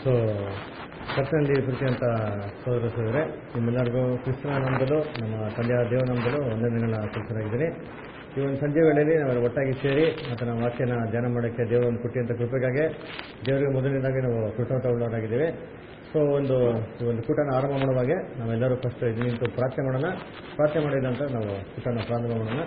So ಕರ್ತನಲ್ಲಿ ಪ್ರೀತಿ ಅಂತ ಸೋದರ ಸೋದರೆ ನಿಮ್ಮೆಲ್ಲರಿಗೂ ಕ್ರಿಸ್ತನ ನಂಬಲು ನಮ್ಮ ತಂದೆಯ ದೇವ ನಂಬಲು ಒಂದೇ ದಿನಗಳ ಕೃಷ್ಣರಾಗಿದ್ದೀನಿ ಈ ಒಂದು ಸಂಜೆ ವೇಳೆಯಲ್ಲಿ ನಾವು ಒಟ್ಟಾಗಿ ಸೇರಿ ಮತ್ತು ನಮ್ಮ ವಾಕ್ಯನ ಧ್ಯಾನ ಮಾಡೋಕ್ಕೆ ದೇವರು ಒಂದು ಕೊಟ್ಟಿಯಂತ ಕೃಪೆಗಾಗಿ ದೇವರಿಗೆ ಮೊದಲನೇದಾಗಿ ನಾವು ಕೃತಜ್ಞತ ಉಳ್ಳವರಾಗಿದ್ದೀವಿ ಸೊ ಒಂದು ಈ ಒಂದು ಕೂಟನ ಆರಂಭ ಮಾಡುವಾಗೆ ನಾವೆಲ್ಲರೂ ಫಸ್ಟ್ ಇದು ನಿಂತು ಪ್ರಾರ್ಥನೆ ಮಾಡೋಣ ಪ್ರಾರ್ಥನೆ ಮಾಡಿದ ನಂತರ ನಾವು ಕೂಟನ ಪ್ರಾರಂಭ ಮಾಡೋಣ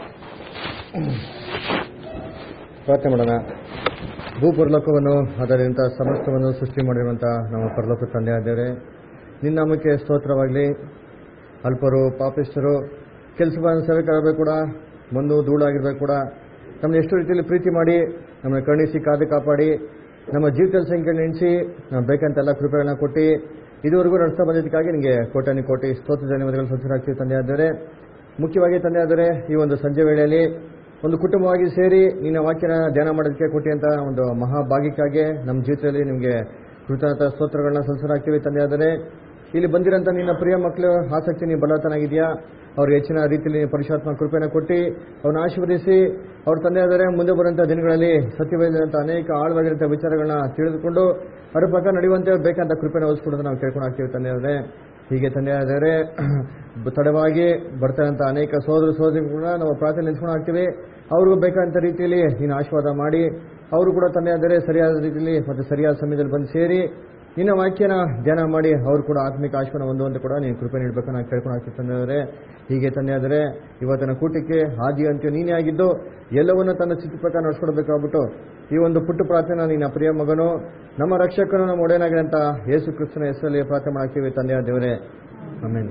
ಪ್ರಾರ್ಥನೆ ಮಾಡೋಣ ಭೂಪರಲೋಕವನ್ನು ಅದರಿಂದ ಸಮಸ್ತವನ್ನು ಸೃಷ್ಟಿ ಮಾಡಿರುವಂಥ ನಮ್ಮ ಪರಲೋಕ ತಂದೆ ಆದ್ದೇವೆ ನಿನ್ನ ನಾಮಕ್ಕೆ ಸ್ತೋತ್ರವಾಗಲಿ ಅಲ್ಪರು ಪಾಪಿಷ್ಠರು ಕೆಲಸ ಸೇವಕರಾಗಬೇಕು ಕೂಡ ಒಂದು ಧೂಳಾಗಿರ್ಬೇಕು ಕೂಡ ನಮ್ಮನ್ನ ಎಷ್ಟು ರೀತಿಯಲ್ಲಿ ಪ್ರೀತಿ ಮಾಡಿ ನಮ್ಮನ್ನ ಕರುಣಿಸಿ ಕಾದು ಕಾಪಾಡಿ ನಮ್ಮ ಜೀವಿತದ ಸಂಖ್ಯೆಯನ್ನು ಎಣಿಸಿ ನಾವು ಬೇಕಂತೆಲ್ಲ ಕೃಪೆಗಳನ್ನ ಕೊಟ್ಟು ಇದುವರೆಗೂ ನಡೆಸ್ತಾ ಬಂದಿದ್ದಕ್ಕಾಗಿ ನಿಮಗೆ ಕೋಟಾನಿ ಕೋಟಿ ಸ್ತೋತ್ರ ಧನ್ಯವಾದಗಳು ಸಂಚರಾಗ್ತೀವಿ ತಂದೆ ಆದರೆ ಮುಖ್ಯವಾಗಿ ತಂದೆ ಆದರೆ ಈ ಒಂದು ಸಂಜೆ ವೇಳೆಯಲ್ಲಿ ಒಂದು ಕುಟುಂಬವಾಗಿ ಸೇರಿ ನಿನ್ನ ವಾಕ್ಯನ ಧ್ಯಾನ ಮಾಡೋದಕ್ಕೆ ಕೊಟ್ಟಿ ಅಂತ ಒಂದು ಮಹಾಭಾಗ್ಯಕ್ಕಾಗಿ ನಮ್ಮ ಜೀವಿತದಲ್ಲಿ ನಿಮಗೆ ಕೃತಜ್ಞತಾ ಸ್ತೋತ್ರಗಳನ್ನ ಸಲ್ಲಿಸಲಾಗ್ತೀವಿ ತಂದೆ ಆದರೆ ಇಲ್ಲಿ ಬಂದಿರೋಂಥ ನಿನ್ನ ಪ್ರಿಯ ಮಕ್ಕಳು ಆಸಕ್ತಿ ನೀವು ಬಲತನಾಗಿದೆಯಾ ಅವ್ರಿಗೆ ಹೆಚ್ಚಿನ ರೀತಿಯಲ್ಲಿ ಪರಿಶುದ್ಧಾತ್ಮ ಕೃಪೆನ ಕೊಟ್ಟು ಅವ್ರನ್ನ ಆಶೀರ್ವದಿಸಿ ಅವ್ರ ತಂದೆ ಆದರೆ ಮುಂದೆ ಬರುವಂಥ ದಿನಗಳಲ್ಲಿ ಸತ್ಯವೇದಂಥ ಅನೇಕ ಆಳವಾಗಿರುವಂಥ ವಿಚಾರಗಳನ್ನ ತಿಳಿದುಕೊಂಡು ಅದ್ರ ಪ್ರಕಾರ ನಡೆಯುವಂತೆ ಬೇಕಂತ ಕೃಪೆನ ಓದಿಸ್ಕೊಡೋದು ನಾವು ಕೇಳ್ಕೊಂಡು ಆಗ್ತೀವಿ ತಂದೆ ಆದರೆ ಹೀಗೆ ತಂದೆ ಆದರೆ ತಡವಾಗಿ ಬರ್ತಾರಂತ ಅನೇಕ ಸೋದರ ಸೋದರಿಗಳನ್ನ ನಾವು ಪ್ರಾರ್ಥನೆ ನಿಲ್ಸ್ಕೊಂಡು ಆಗ್ತೀವಿ ಅವ್ರಿಗೂ ಬೇಕಾದಂಥ ರೀತಿಯಲ್ಲಿ ನೀನು ಆಶೀರ್ವಾದ ಮಾಡಿ ಅವರು ಕೂಡ ತಂದೆ ಆದರೆ ಸರಿಯಾದ ರೀತಿಯಲ್ಲಿ ಮತ್ತು ಸರಿಯಾದ ಸಮಯದಲ್ಲಿ ಬಂದು ಸೇರಿ ನಿನ್ನ ವಾಕ್ಯನ ಧ್ಯಾನ ಮಾಡಿ ಅವರು ಕೂಡ ಆತ್ಮಿಕ ಆಶ್ವಾನ ಹೊಂದುವಂತೆ ಕೂಡ ನೀನು ಕೃಪೆ ನೀಡಬೇಕು ನಾವು ಕೇಳ್ಕೊಂಡು ಆಗ್ತೀವಿ ತಂದೆ ಆದರೆ ಹೀಗೆ ತಂದೆ ಆದರೆ ಇವತ್ತಿನ ಕೂಟಕ್ಕೆ ಆದಿ ಅಂತ್ಯ ನೀನೇ ಆಗಿದ್ದು ಎಲ್ಲವನ್ನ ತನ್ನ ಚಿತ್ತ ಪ್ರಕಾರ ನಡ್ಸ್ಕೊಡ್ಬೇಕಾಗ್ಬಿಟ್ಟು ಈ ಒಂದು ಪುಟ್ಟ ಪ್ರಾರ್ಥನೆ ನಿನ್ನ ಪ್ರಿಯ ಮಗನು ನಮ್ಮ ರಕ್ಷಕನು ನಮ್ಮ ಒಡೆಯನಾಗಿರಂತ ಯೇಸು ಕ್ರಿಸ್ತನ ಹೆಸರಲ್ಲಿ ಪ್ರಾರ್ಥನೆ ಮಾಡ್ತೀವಿ ತಂದೆಯ ದೇವರೇ ಆಮೇಲೆ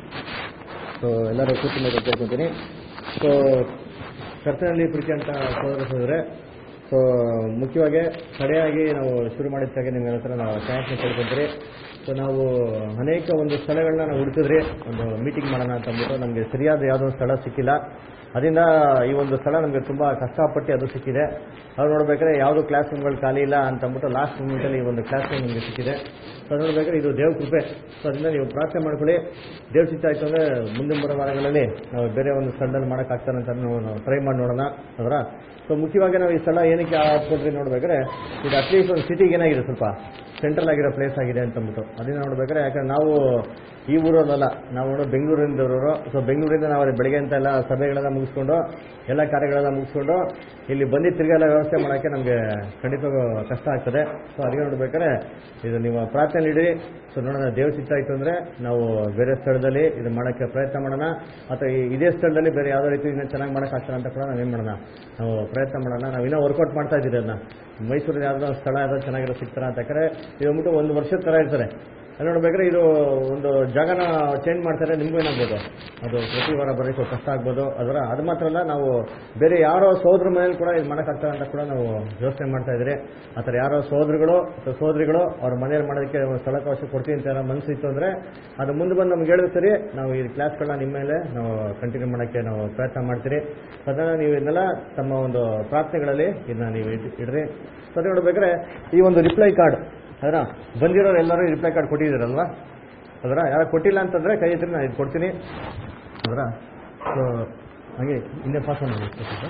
ಸೊ ಎಲ್ಲರೂ ಕೂತ್ಕೊಂಡು ಕೇಳ್ಕೊತೀನಿ ಸೊ ಕರ್ತನಲ್ಲಿ ಪ್ರೀತಿ ಅಂತ ಸೋದರ ಸೋದರೆ ಸೊ ಮುಖ್ಯವಾಗಿ ಸರಿಯಾಗಿ ನಾವು ಶುರು ಮಾಡಿದ್ದಾಗೆ ನಿಮ್ಗೆ ಹತ್ರ ನಾವು ಚಾನ್ಸ್ನ ಕೇಳ್ಕೊಂತೀರಿ ಸೊ ನಾವು ಅನೇಕ ಒಂದು ಸ್ಥಳಗಳನ್ನ ನಾವು ಹುಡುಕಿದ್ರಿ ಒಂದು ಮೀಟಿಂಗ್ ಮಾಡೋಣ ಅಂತ ಅಂದ್ಬಿಟ್ಟು ನಮಗೆ ಸರಿಯಾದ ಯಾವುದೋ ಒಂದು ಸ್ಥಳ ಸಿಕ್ಕಿಲ್ಲ ಅದರಿಂದ ಈ ಒಂದು ಸ್ಥಳ ನಮಗೆ ತುಂಬ ಕಷ್ಟಪಟ್ಟು ಅದು ಸಿಕ್ಕಿದೆ ಅವ್ರು ನೋಡ್ಬೇಕಾದ್ರೆ ಯಾವುದೋ ಕ್ಲಾಸ್ ರೂಮ್ಗಳು ಖಾಲಿ ಇಲ್ಲ ಅಂತ ಅಂದ್ಬಿಟ್ಟು ಲಾಸ್ಟ್ ಮೂಮೆಂಟಲ್ಲಿ ಈ ಒಂದು ಕ್ಲಾಸ್ ರೂಮ್ ನಿಮಗೆ ಸಿಕ್ಕಿದೆ ಸೊ ಅದು ನೋಡ್ಬೇಕಾದ್ರೆ ಇದು ದೇವ್ ಕೃಪೆ ಸೊ ಅದರಿಂದ ನೀವು ಪ್ರಾರ್ಥನೆ ಮಾಡ್ಕೊಳ್ಳಿ ದೇವ್ ಸಿಕ್ಕ ಆಯ್ತು ಅಂದರೆ ಮುಂದಿನ ಬರೋ ವಾರಗಳಲ್ಲಿ ನಾವು ಬೇರೆ ಒಂದು ಸ್ಥಳದಲ್ಲಿ ಮಾಡೋಕ್ಕಾಗ್ತಾನೆ ಅಂತ ನಾವು ಟ್ರೈ ಮಾಡಿ ನೋಡೋಣ ಅದರ ಸೊ ಮುಖ್ಯವಾಗಿ ನಾವು ಈ ಸ್ಥಳ ಏನಕ್ಕೆ ಹಾಕ್ಕೊಟ್ರಿ ನೋಡ್ಬೇಕಾದ್ರೆ ಇದು ಅಟ್ಲೀಸ್ಟ್ ಒಂದು ಸಿಟಿಗೆ ಏನಾಗಿದೆ ಸ್ವಲ್ಪ ಸೆಂಟ್ರಲ್ ಆಗಿರೋ ಪ್ಲೇಸ್ ಆಗಿದೆ ಅಂತ ಅಂದ್ಬಿಟ್ಟು ಅದನ್ನ ನೋಡ್ಬೇಕಾದ್ರೆ ಯಾಕಂದ್ರೆ ನಾವು ಈ ಊರಲ್ಲ ನಾವು ನೋಡೋ ಬೆಂಗಳೂರಿಂದವರು ಸೊ ಬೆಂಗಳೂರಿಂದ ನಾವು ಅಲ್ಲಿ ಬೆಳಗ್ಗೆ ಅಂತ ಎಲ್ಲ ಸಭೆಗಳೆಲ್ಲ ಮುಗಿಸ್ಕೊಂಡು ಎಲ್ಲ ಕಾರ್ಯಗಳೆಲ್ಲ ಮುಗಿಸ್ಕೊಂಡು ಇಲ್ಲಿ ಬಂದು ತಿರ್ಗೆಲ್ಲ ವ್ಯವಸ್ಥೆ ಮಾಡೋಕ್ಕೆ ನಮಗೆ ಖಂಡಿತವಾಗೂ ಕಷ್ಟ ಆಗ್ತದೆ ಸೊ ಅದಕ್ಕೆ ನೋಡ್ಬೇಕಾದ್ರೆ ಇದು ನೀವು ಪ್ರಾರ್ಥನೆ ನೀಡಿ ಸೊ ನೋಡೋಣ ದೇವ್ರ ಚಿತ್ತ ಆಯಿತು ಅಂದರೆ ನಾವು ಬೇರೆ ಸ್ಥಳದಲ್ಲಿ ಇದು ಮಾಡೋಕ್ಕೆ ಪ್ರಯತ್ನ ಮಾಡೋಣ ಅಥವಾ ಈ ಇದೇ ಸ್ಥಳದಲ್ಲಿ ಬೇರೆ ಯಾವುದೋ ರೀತಿ ಇನ್ನೂ ಚೆನ್ನಾಗಿ ಮಾಡೋಕ್ಕಾಗ್ತದೆ ಅಂತ ಕೂಡ ನಾವೇನು ಮಾಡೋಣ ನಾವು ಪ್ರಯತ್ನ ಮಾಡೋಣ ನಾವು ಇನ್ನೂ ವರ್ಕೌಟ್ ಮಾಡ್ತಾ ಇದ್ದೀವಿ ಅದನ್ನ ಮೈಸೂರಲ್ಲಿ ಯಾವುದೋ ಒಂದು ಸ್ಥಳ ಯಾವುದೋ ಚೆನ್ನಾಗಿರೋ ಸಿಗ್ತಾರ ಅಂತ ಯಾಕಂದರೆ ಇದು ಬಂದ್ಬಿಟ್ಟು ಒಂದು ವರ್ಷದ ಥರ ಇರ್ತಾರೆ ಅಲ್ಲಿ ನೋಡ್ಬೇಕಾದ್ರೆ ಇದು ಒಂದು ಜಾಗನ ಚೇಂಜ್ ಮಾಡ್ತಾರೆ ನಿಮಗೂ ಏನಾಗ್ಬೋದು ಅದು ಪ್ರತಿ ವಾರ ಬರೋಕ್ಕೆ ಕಷ್ಟ ಆಗ್ಬೋದು ಅದರ ಅದು ಮಾತ್ರ ಅಲ್ಲ ನಾವು ಬೇರೆ ಯಾರೋ ಸೋದ್ರ ಮನೇಲಿ ಕೂಡ ಇದು ಮಾಡೋಕ್ಕಾಗ್ತದೆ ಅಂತ ಕೂಡ ನಾವು ಯೋಚನೆ ಮಾಡ್ತಾ ಇದ್ದೀರಿ ಆ ಥರ ಯಾರೋ ಸೋದರಿಗಳು ಅಥವಾ ಸೋದರಿಗಳು ಅವ್ರ ಮನೇಲಿ ಮಾಡೋದಕ್ಕೆ ಒಂದು ಸ್ಥಳಾವಕಾಶ ಕೊಡ್ತೀನಿ ಅಂತ ಏನೋ ಮನಸ್ಸು ಇತ್ತು ಅಂದರೆ ಅದು ಮುಂದೆ ಬಂದು ನಮ್ಗೆ ಹೇಳಿದ್ರೆ ಸರಿ ನಾವು ಈ ಕ್ಲಾಸ್ಗಳನ್ನ ನಿಮ್ಮ ಮೇಲೆ ನಾವು ಕಂಟಿನ್ಯೂ ಮಾಡೋಕ್ಕೆ ನಾವು ಪ್ರಯತ್ನ ಮಾಡ್ತೀರಿ ಅದನ್ನು ನೀವು ಇದನ್ನೆಲ್ಲ ತಮ್ಮ ಒಂದು ಪ್ರಾರ್ಥನೆಗಳಲ್ಲಿ ಇದನ್ನ ನೀವು ಇಡ್- ಇಡ್ರಿ ಸೊ ಅದೇ ನೋಡ್ಬೇಕಾದ್ರೆ ಈ ಒಂದು ರಿಪ್ಲೈ ಕಾರ್ಡ್ ಅದರ ಬಂದಿರೋರು ಎಲ್ಲರೂ ರಿಪ್ಲೈ ಕಾರ್ಡ್ ಕೊಟ್ಟಿದ್ದೀರಲ್ವಾ ಅದರ ಯಾರು ಕೊಟ್ಟಿಲ್ಲ ಅಂತಂದ್ರೆ ಕೈ ಇದ್ರೆ ನಾನು ಇದು ಕೊಡ್ತೀನಿ ಅದರ ಸೊ ಹಾಗೆ ಹಿಂದೆ ಪಾಸ್ ಮಾಡಿ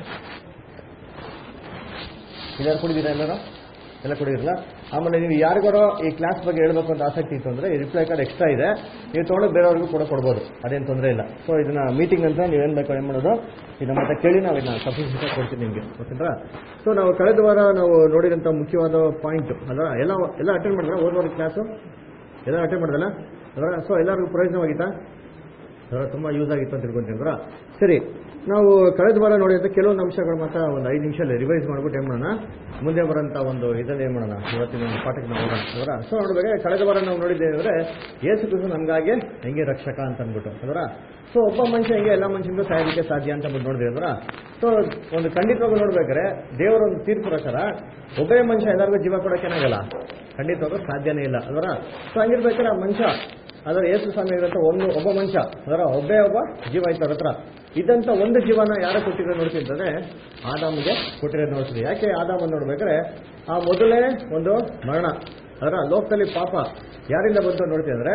ಇದ್ಯಾರು ಕೊಡಿದ್ದೀರಾ ಎಲ್ಲರೂ ಎಲ್ಲ ಕೊಡಿದಿರಲ್ಲ ಆಮೇಲೆ ನೀವು ಯಾರಿಗಾರೋ ಈ ಕ್ಲಾಸ್ ಬಗ್ಗೆ ಹೇಳ್ಬೇಕು ಅಂತ ಆಸಕ್ತಿ ಇತ್ತು ಅಂದರೆ ಈ ರಿಪ್ಲೈ ಕಾರ್ಡ್ ಎಕ್ಸ್ಟ್ರಾ ಇದೆ ನೀವು ತೊಗೊಂಡು ಬೇರೆಯವ್ರಿಗೂ ಕೂಡ ಕೊಡ್ಬೋದು ಅದೇನು ತೊಂದರೆ ಇಲ್ಲ ಸೊ ಇದನ್ನ ಮೀಟಿಂಗ್ ಅಂತ ನೀವೇನು ಬೇಕು ಏನು ಮಾಡೋದು ಇದನ್ನ ಮತ್ತೆ ಕೇಳಿ ನಾವು ಇದನ್ನ ಸಫಿಷಿಯಂಟ್ ಕೊಡ್ತೀನಿ ನಿಮಗೆ ಗೊತ್ತಿಲ್ಲ ಸೊ ನಾವು ಕಳೆದ ವಾರ ನಾವು ನೋಡಿದಂಥ ಮುಖ್ಯವಾದ ಪಾಯಿಂಟ್ ಅಲ್ವಾ ಎಲ್ಲ ಎಲ್ಲ ಅಟೆಂಡ್ ಮಾಡಿದ್ರೆ ಓದುವರೆ ಕ್ಲಾಸು ಎಲ್ಲ ಅಟೆಂಡ್ ಮಾಡಿದಲ್ಲ ಅದರ ಸೊ ಎಲ್ಲರಿಗೂ ಪ್ರಯೋಜನವಾಗಿತ್ತಾ ಅದರ ತುಂಬ ಯೂಸ್ ಆಗಿತ್ತು ಅಂತ ತಿಳ್ಕೊಂತೀರ ಸರಿ ನಾವು ಕಳೆದ ವಾರ ನೋಡಿದಂಥ ಕೆಲವೊಂದು ಅಂಶಗಳು ಮಾತ್ರ ಒಂದು ಐದು ನಿಮಿಷದಲ್ಲಿ ರಿವೈಸ್ ಮಾಡ್ಬಿಟ್ಟು ಏನು ಮಾಡೋಣ ಮುಂದೆ ಬರೋಂಥ ಒಂದು ಇದನ್ನು ಏನು ಮಾಡೋಣ ಇವತ್ತಿನ ಒಂದು ಪಾಠಕ್ಕೆ ನಾವು ಹೋಗೋಣ ಅದರ ಸೊ ನೋಡ್ಬೇಕು ಕಳೆದ ವಾರ ನಾವು ನೋಡಿದ್ದೇವೆ ಅಂದರೆ ಯೇಸು ಕ್ರಿಸ್ತು ನಮಗಾಗಿ ಹೆಂಗೆ ರಕ್ಷಕ ಅಂತ ಅಂದ್ಬಿಟ್ಟು ಅದರ ಸೊ ಒಬ್ಬ ಮನುಷ್ಯ ಹೆಂಗೆ ಎಲ್ಲ ಮನುಷ್ಯನಿಗೂ ಸಾಯಲಿಕ್ಕೆ ಸಾಧ್ಯ ಅಂತ ಅಂದ್ಬಿಟ್ಟು ನೋಡಿದ್ವಿ ಅದರ ಸೊ ಒಂದು ಖಂಡಿತವಾಗೂ ನೋಡ್ಬೇಕಾದ್ರೆ ದೇವರ ಒಂದು ತೀರ್ಪು ಪ್ರಕಾರ ಒಬ್ಬೇ ಮನುಷ್ಯ ಎಲ್ಲರಿಗೂ ಜೀವ ಕೊಡೋಕ್ಕೇನಾಗಲ್ಲ ಖಂಡಿತವಾಗೂ ಸಾಧ್ಯನೇ ಇಲ್ಲ ಅದರ ಸೊ ಹಂಗಿರ್ಬೇಕಾದ್ರೆ ಆ ಮನುಷ್ಯ ಅದರ ಯೇಸು ಸ್ವಾಮಿ ಇರೋಂಥ ಒಂದು ಒಬ್ಬ ಮನುಷ್ಯ ಅದರ ಒಬ್ಬೇ ಒಬ್ಬ ಜೀವ ಇತ್ತು ಅವ್ರ ಹತ್ರ ಇದ್ದಂಥ ಒಂದು ಜೀವನ ಯಾರು ಕೊಟ್ಟಿರೋ ನೋಡ್ತೀವಿ ಅಂತಂದ್ರೆ ಆದಾಮಿಗೆ ಕೊಟ್ಟಿರೋದು ನೋಡ್ತೀವಿ ಯಾಕೆ ಆದಾಮನ್ ನೋಡ್ಬೇಕಾದ್ರೆ ಆ ಮೊದಲೇ ಒಂದು ಮರಣ ಅದರ ಲೋಕದಲ್ಲಿ ಪಾಪ ಯಾರಿಂದ ಬಂತು ನೋಡ್ತೀವಿ ಅಂದ್ರೆ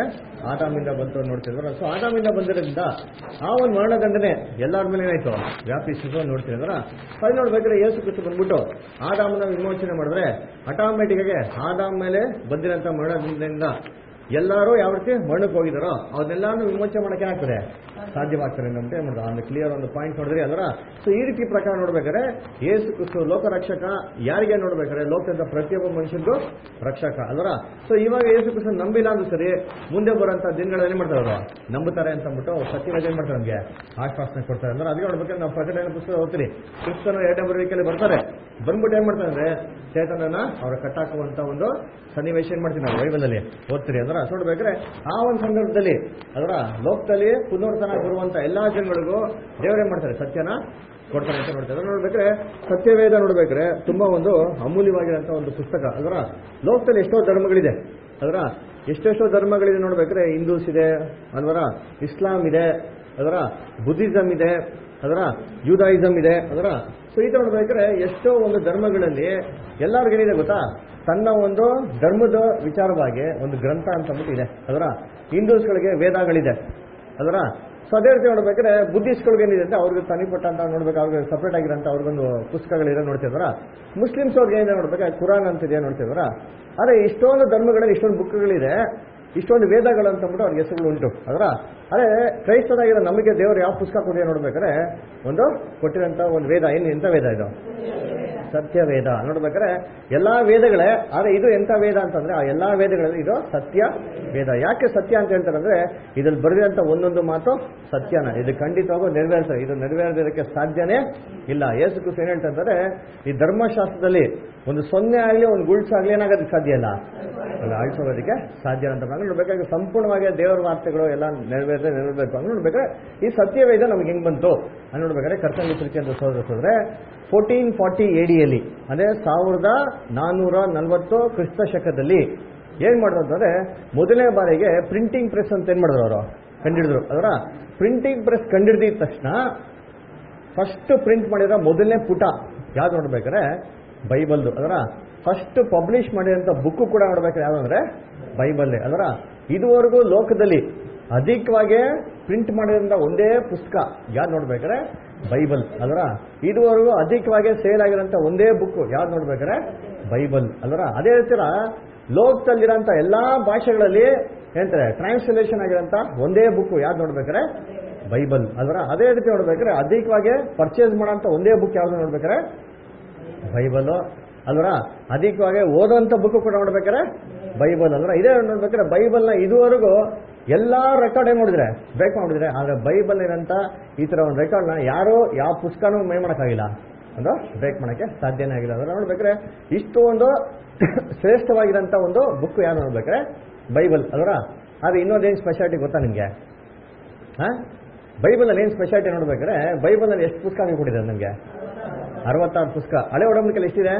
ಆದಾಮಿಂದ ಬಂತು ಅಂತ ನೋಡ್ತಿದ್ರು ಸೊ ಆದಾಮಿಂದ ಬಂದಿರೋದ್ರಿಂದ ಆ ಒಂದು ಮರಣದಂಡನೆ ಎಲ್ಲರ ಮೇಲೆ ಏನಾಯ್ತು ವ್ಯಾಪಿಸಿದ್ರು ಅಂತ ನೋಡ್ತಿದ್ರ ಅದು ನೋಡ್ಬೇಕಾದ್ರೆ ಯೇಸು ಕ್ರಿಸ್ತು ಬಂದ್ಬಿಟ್ಟು ಆದಾಮನ ವಿಮೋಚನೆ ಮಾಡಿದ್ರೆ ಆಟೋಮೆಟಿಕ್ ಆಗಿ ಆದಾಮ್ ಮೇಲೆ ಬಂದಿರೋಂಥ ಮರಣದಿಂದ ಎಲ್ಲರೂ ಯಾವ ರೀತಿ ಮರಣಕ್ಕೆ ಹೋಗಿದಾರೋ ಅದನ್ನೆಲ್ಲಾನು ವಿಮೋಚನೆ ಮಾಡಕ್ಕೆ ಏನಾಗ್ತದೆ ಸಾಧ್ಯವಾಗ್ತದೆ ಅಂತ ಏನ್ ಮಾಡೋದು ಒಂದು ಕ್ಲಿಯರ್ ಒಂದು ಪಾಯಿಂಟ್ ನೋಡಿದ್ರಿ ಅದರ ಸೊ ಈ ರೀತಿ ಪ್ರಕಾರ ನೋಡ್ಬೇಕಾದ್ರೆ ಯೇಸು ಕ್ರಿಸ್ತು ಲೋಕರಕ್ಷಕ ಯಾರಿಗೆ ನೋಡ್ಬೇಕಾದ್ರೆ ಲೋಕದ ಪ್ರತಿಯೊಬ್ಬ ಮನುಷ್ಯನಿಗೂ ರಕ್ಷಕ ಅಲ್ವರ ಸೊ ಇವಾಗ ಯೇಸು ಕ್ರಿಸ್ತು ನಂಬಿಲ್ಲ ಅಂದ್ರೂ ಸರಿ ಮುಂದೆ ಬರೋಂಥ ದಿನಗಳಲ್ಲಿ ಏನ್ ಮಾಡ್ತಾರೆ ಅವರು ನಂಬುತ್ತಾರೆ ಅಂತ ಅಂದ್ಬಿಟ್ಟು ಸತ್ಯವೇದ ಏನ್ ಮಾಡ್ತಾರೆ ನಮಗೆ ಆಶ್ವಾಸನೆ ಕೊಡ್ತಾರೆ ಅಂದ್ರೆ ಅದಕ್ಕೆ ನೋಡ್ಬೇಕಾದ್ರೆ ನಾವು ಪ್ರಕಟಣೆ ಪುಸ್ತಕ ಓದ್ತೀರಿ ಕ್ರಿಸ್ತನ ಎರಡನೇ ಬರುವಿಕೆಯಲ್ಲಿ ಬರ್ತಾರೆ ಬಂದ್ಬಿಟ್ಟು ಏನ್ ಮಾಡ್ತಾರೆ ಅಂದ್ರೆ ಚೇತನನ ಅವರ ಕಟ್ಟಾಕುವಂತ ಒಂದು ಸನ್ನಿವೇಶ ಏನ್ ಮಾಡ್ತೀವಿ ನಾವು ಬೈಬಲಲ್ಲಿ ಓದ್ತೀರಿ ಅಂದ್ರೆ ನೋಡ್ಬೇಕಾದ್ರೆ ಆ ಒಂದು ಸಂದರ್ಭದಲ್ಲಿ ಅದರ ಲೋಕದಲ್ಲಿ ಪುನರ್ತನ ಬರುವಂತ ಎಲ್ಲಾ ಜನಗಳಿಗೂ ದೇವರೇ ಮಾಡ್ತಾರೆ ಸತ್ಯನ ಕೊಡ್ತಾರೆ ಅಂತ ನೋಡ್ತಾರೆ ಅದನ್ನ ನೋಡ್ಬೇಕಾದ್ರೆ ಸತ್ಯವೇದ ನೋಡ್ಬೇಕಾದ್ರೆ ತುಂಬಾ ಒಂದು ಅಮೂಲ್ಯವಾಗಿರುವಂತ ಒಂದು ಪುಸ್ತಕ ಅದರ ಲೋಕದಲ್ಲಿ ಎಷ್ಟೋ ಧರ್ಮಗಳಿದೆ ಅದರ ಎಷ್ಟೆಷ್ಟೋ ಧರ್ಮಗಳಿದೆ ನೋಡ್ಬೇಕಾದ್ರೆ ಹಿಂದೂಸ್ ಇದೆ ಅಲ್ವರ ಇಸ್ಲಾಂ ಇದೆ ಅದರ ಬುದ್ಧಿಸಮ್ ಇದೆ ಅದರ ಯೂದಾಯಿಸಮ್ ಇದೆ ಅದರ ಸೊ ಈ ತರ ನೋಡ್ಬೇಕಾದ್ರೆ ಎಷ್ಟೋ ಒಂದು ಧರ್ಮಗಳಲ್ಲಿ ಎಲ್ಲರಿಗೂ ಏನಿದೆ ಗೊತ್ತಾ ತನ್ನ ಒಂದು ಧರ್ಮದ ವಿಚಾರವಾಗಿ ಒಂದು ಗ್ರಂಥ ಅಂತ ಅಂದ್ಬಿಟ್ಟು ಇದೆ ಅದರ ಹಿಂದೂಸ್ಗಳಿಗೆ ವೇದಗಳಿದೆ ಅದರ ಸೊ ಅದೇ ರೀತಿ ನೋಡ್ಬೇಕಾದ್ರೆ ಬುದ್ಧಿಸ್ಟ್ಗಳಿಗೆ ಏನಿದೆ ಅಂತ ಅವ್ರಿಗೆ ತನಿಪಟ್ಟ ಅಂತ ನೋಡ್ಬೇಕು ಅವ್ರಿಗೆ ಸಪ್ರೇಟ್ ಆಗಿರೋಂಥ ಅವ್ರಿಗೊಂದು ಪುಸ್ತಕಗಳಿರೋ ನೋಡ್ತಿದ್ರ ಮುಸ್ಲಿಮ್ಸ್ ಅವ್ರಿಗೆ ಏನಿದೆ ನೋಡ್ಬೇಕಾದ್ರೆ ಕುರಾನ್ ಅಂತಿದೆ ನೋಡ್ತಿದ್ರ ಅದೇ ಇಷ್ಟೊಂದು ಧರ್ಮಗಳಲ್ಲಿ ಇಷ್ಟೊಂದು ಬುಕ್ಗಳಿದೆ ಇಷ್ಟೊಂದು ವೇದಗಳು ಅಂತ ಅಂದ್ಬಿಟ್ಟು ಅವ್ರಿಗೆ ಹೆಸರುಗಳು ಉಂಟು ಅದರ ಅದೇ ಕ್ರೈಸ್ತರಾಗಿರೋ ನಮಗೆ ದೇವರು ಯಾವ ಪುಸ್ತಕ ಕೊಟ್ಟಿದೆ ನೋಡ್ಬೇಕಾದ್ರೆ ಒಂದು ಕೊಟ್ಟಿರೋಂಥ ಒಂದು ವೇದ ಏನು ಎಂಥ ವೇದ ಇದು ಸತ್ಯ ವೇದ ನೋಡ್ಬೇಕಾದ್ರೆ ಎಲ್ಲಾ ವೇದಗಳೇ ಆದ್ರೆ ಇದು ಎಂತ ವೇದ ಅಂತಂದ್ರೆ ಆ ಎಲ್ಲಾ ವೇದಗಳಲ್ಲಿ ಇದು ಸತ್ಯ ವೇದ ಯಾಕೆ ಸತ್ಯ ಅಂತ ಹೇಳ್ತಾರೆ ಅಂದ್ರೆ ಇದ್ರಲ್ಲಿ ಬರೆದಿರಂತ ಒಂದೊಂದು ಮಾತು ಸತ್ಯನ ಇದು ಖಂಡಿತವಾಗೂ ನೆರವೇರಿಸ ಇದು ನೆರವೇರದಿರೋಕ್ಕೆ ಸಾಧ್ಯನೇ ಇಲ್ಲ ಯೇಸು ಕ್ರಿಸ್ತು ಏನ್ ಹೇಳ್ತಾರೆ ಈ ಧರ್ಮಶಾಸ್ತ್ರದಲ್ಲಿ ಒಂದು ಸೊನ್ನೆ ಆಗಲಿ ಒಂದು ಗುಳ್ಸಾಗ್ಲಿ ಏನಾಗೋದಕ್ಕೆ ಸಾಧ್ಯ ಇಲ್ಲ ಅಲ್ಲ ಅಳಿಸೋದಕ್ಕೆ ಸಾಧ್ಯ ಅಂತ ಅಂದ್ರೆ ನೋಡ್ಬೇಕಾದ್ರೆ ಸಂಪೂರ್ಣವಾಗಿ ದೇವರ ವಾರ್ತೆಗಳು ಎಲ್ಲ ನೆರವೇರಿದ್ರೆ ನೆರವೇರಬೇಕು ಅಂದ್ರೆ ನೋಡ್ಬೇಕಾದ್ರೆ ಈ ಸತ್ಯವೇದ ನಮ್ಗೆ ಹೆಂಗ್ ಬಂತು ಅಂತ ನೋಡ್ಬೇಕಾದ್ರೆ ಕರ್ತವ್ಯ ಪ್ರೀತಿ ಅಂತ ಸೋದರಿಸಿದ್ರೆ ಫೋರ್ಟೀನ್ ಫಾರ್ಟಿ ಎಡಿಯಲ್ಲಿ ಅಂದ್ರೆ ಸಾವಿರದ ನಾನ್ನೂರ ನಲವತ್ತು ಕ್ರಿಸ್ತ ಶಕದಲ್ಲಿ ಏನ್ ಮಾಡಿದ್ರು ಅಂತಂದ್ರೆ ಮೊದಲನೇ ಬಾರಿಗೆ ಪ್ರಿಂಟಿಂಗ್ ಪ್ರೆಸ್ ಅಂತ ಏನ್ ಮಾಡಿದ್ರು ಅವರು ಕಂಡಿಡಿದ್ರು ಅದರ ಪ್ರಿಂಟಿಂಗ್ ಪ್ರೆಸ್ ಕಂಡಿಡಿದ ತಕ್ಷಣ ಫಸ್ಟ್ ಪ್ರಿಂಟ್ ಮಾಡಿರೋ ಮೊದಲನೇ ಪುಟ ಯಾವ್ದು ನೋಡ್ಬೇಕಾದ್ರೆ ಬೈಬಲ್ದು ಅದರ ಫಸ್ಟ್ ಪಬ್ಲಿಷ್ ಮಾಡಿರೋಂಥ ಬುಕ್ ಕೂಡ ನೋಡ್ಬೇಕಾದ್ರೆ ಯಾವ್ದು ಅಂದ್ರೆ ಬೈಬಲ್ಲೇ ಅದರ ಇದುವರೆಗೂ ಲೋಕದಲ್ಲಿ ಅಧಿಕವಾಗಿ ಪ್ರಿಂಟ್ ಮಾಡಿರೋಂಥ ಒಂದೇ ಪುಸ್ತಕ ಯಾವ್ದು ನೋಡ್ಬೇಕಾದ್ರೆ ಬೈಬಲ್ ಅದರ ಇದುವರೆಗೂ ಅಧಿಕವಾಗಿ ಸೇಲ್ ಆಗಿರೋಂಥ ಒಂದೇ ಬುಕ್ ಯಾವ್ದು ನೋಡ್ಬೇಕಾದ್ರೆ ಬೈಬಲ್ ಅದರ ಅದೇ ರೀತಿ ಲೋಕದಲ್ಲಿರೋಂಥ ಎಲ್ಲಾ ಭಾಷೆಗಳಲ್ಲಿ ಹೇಳ್ತಾರೆ ಟ್ರಾನ್ಸ್ಲೇಷನ್ ಆಗಿರೋಂಥ ಒಂದೇ ಬುಕ್ ಯಾವ್ದು ನೋಡ್ಬೇಕಾದ್ರೆ ಬೈಬಲ್ ಅದರ ಅದೇ ರೀತಿ ನೋಡ್ಬೇಕಾದ್ರೆ ಅಧಿಕವಾಗಿ ಪರ್ಚೇಸ್ ಮಾಡೋಂಥ ಒಂದೇ ಬುಕ್ ಯಾವ್ದು ನೋಡ್ಬೇಕಾದ್ರೆ ಬೈಬಲ್ ಅಲ್ವರ ಅಧಿಕವಾಗಿ ಓದೋಂಥ ಬುಕ್ ಕೂಡ ನೋಡ್ಬೇಕಾದ್ರೆ ಬೈಬಲ್ ಅಲ್ವರ ಇದೇ ನೋಡ್ಬೇಕಾದ್ರೆ ಬೈಬಲ್ನ ಇದುವರೆಗೂ ಎಲ್ಲಾ ರೆಕಾರ್ಡ್ ಏನ್ ನೋಡಿದ್ರೆ ಬ್ರೇಕ್ ಮಾಡಿದ್ರೆ ಆದ್ರೆ ಬೈಬಲ್ ಇರೋಂಥ ಈ ತರ ಒಂದು ರೆಕಾರ್ಡ್ನ ಯಾರು ಯಾವ ಪುಸ್ತಕನೂ ಮೈ ಮಾಡೋಕ್ಕಾಗಿಲ್ಲ ಅಂದ್ರೆ ಬ್ರೇಕ್ ಮಾಡಕ್ಕೆ ಸಾಧ್ಯನೇ ಆಗಿಲ್ಲ ಅದನ್ನ ನೋಡ್ಬೇಕಾದ್ರೆ ಇಷ್ಟು ಒಂದು ಶ್ರೇಷ್ಠವಾಗಿರೋಂಥ ಒಂದು ಬುಕ್ ಯಾರು ನೋಡ್ಬೇಕಾದ್ರೆ ಬೈಬಲ್ ಅದರ ಆದ್ರೆ ಇನ್ನೊಂದೇನು ಸ್ಪೆಷಾಲಿಟಿ ಗೊತ್ತಾ ನಿಮ್ಗೆ ಹಾ ಬೈಬಲ್ ಅಲ್ಲಿ ಏನು ಸ್ಪೆಷಾಲಿಟಿ ನೋಡ್ಬೇಕಾದ್ರೆ ಬೈಬಲ್ ಅಲ್ಲಿ ಎಷ್ಟು ಪುಸ್ತಕ ಕೊಟ್ಟಿದ್ದಾರೆ ನಮಗೆ ಅರವತ್ತಾರು ಪುಸ್ತಕ ಹಳೆ ಒಡಂಬಡಿಕೆಯಲ್ಲಿ ಎಷ್ಟಿದೆ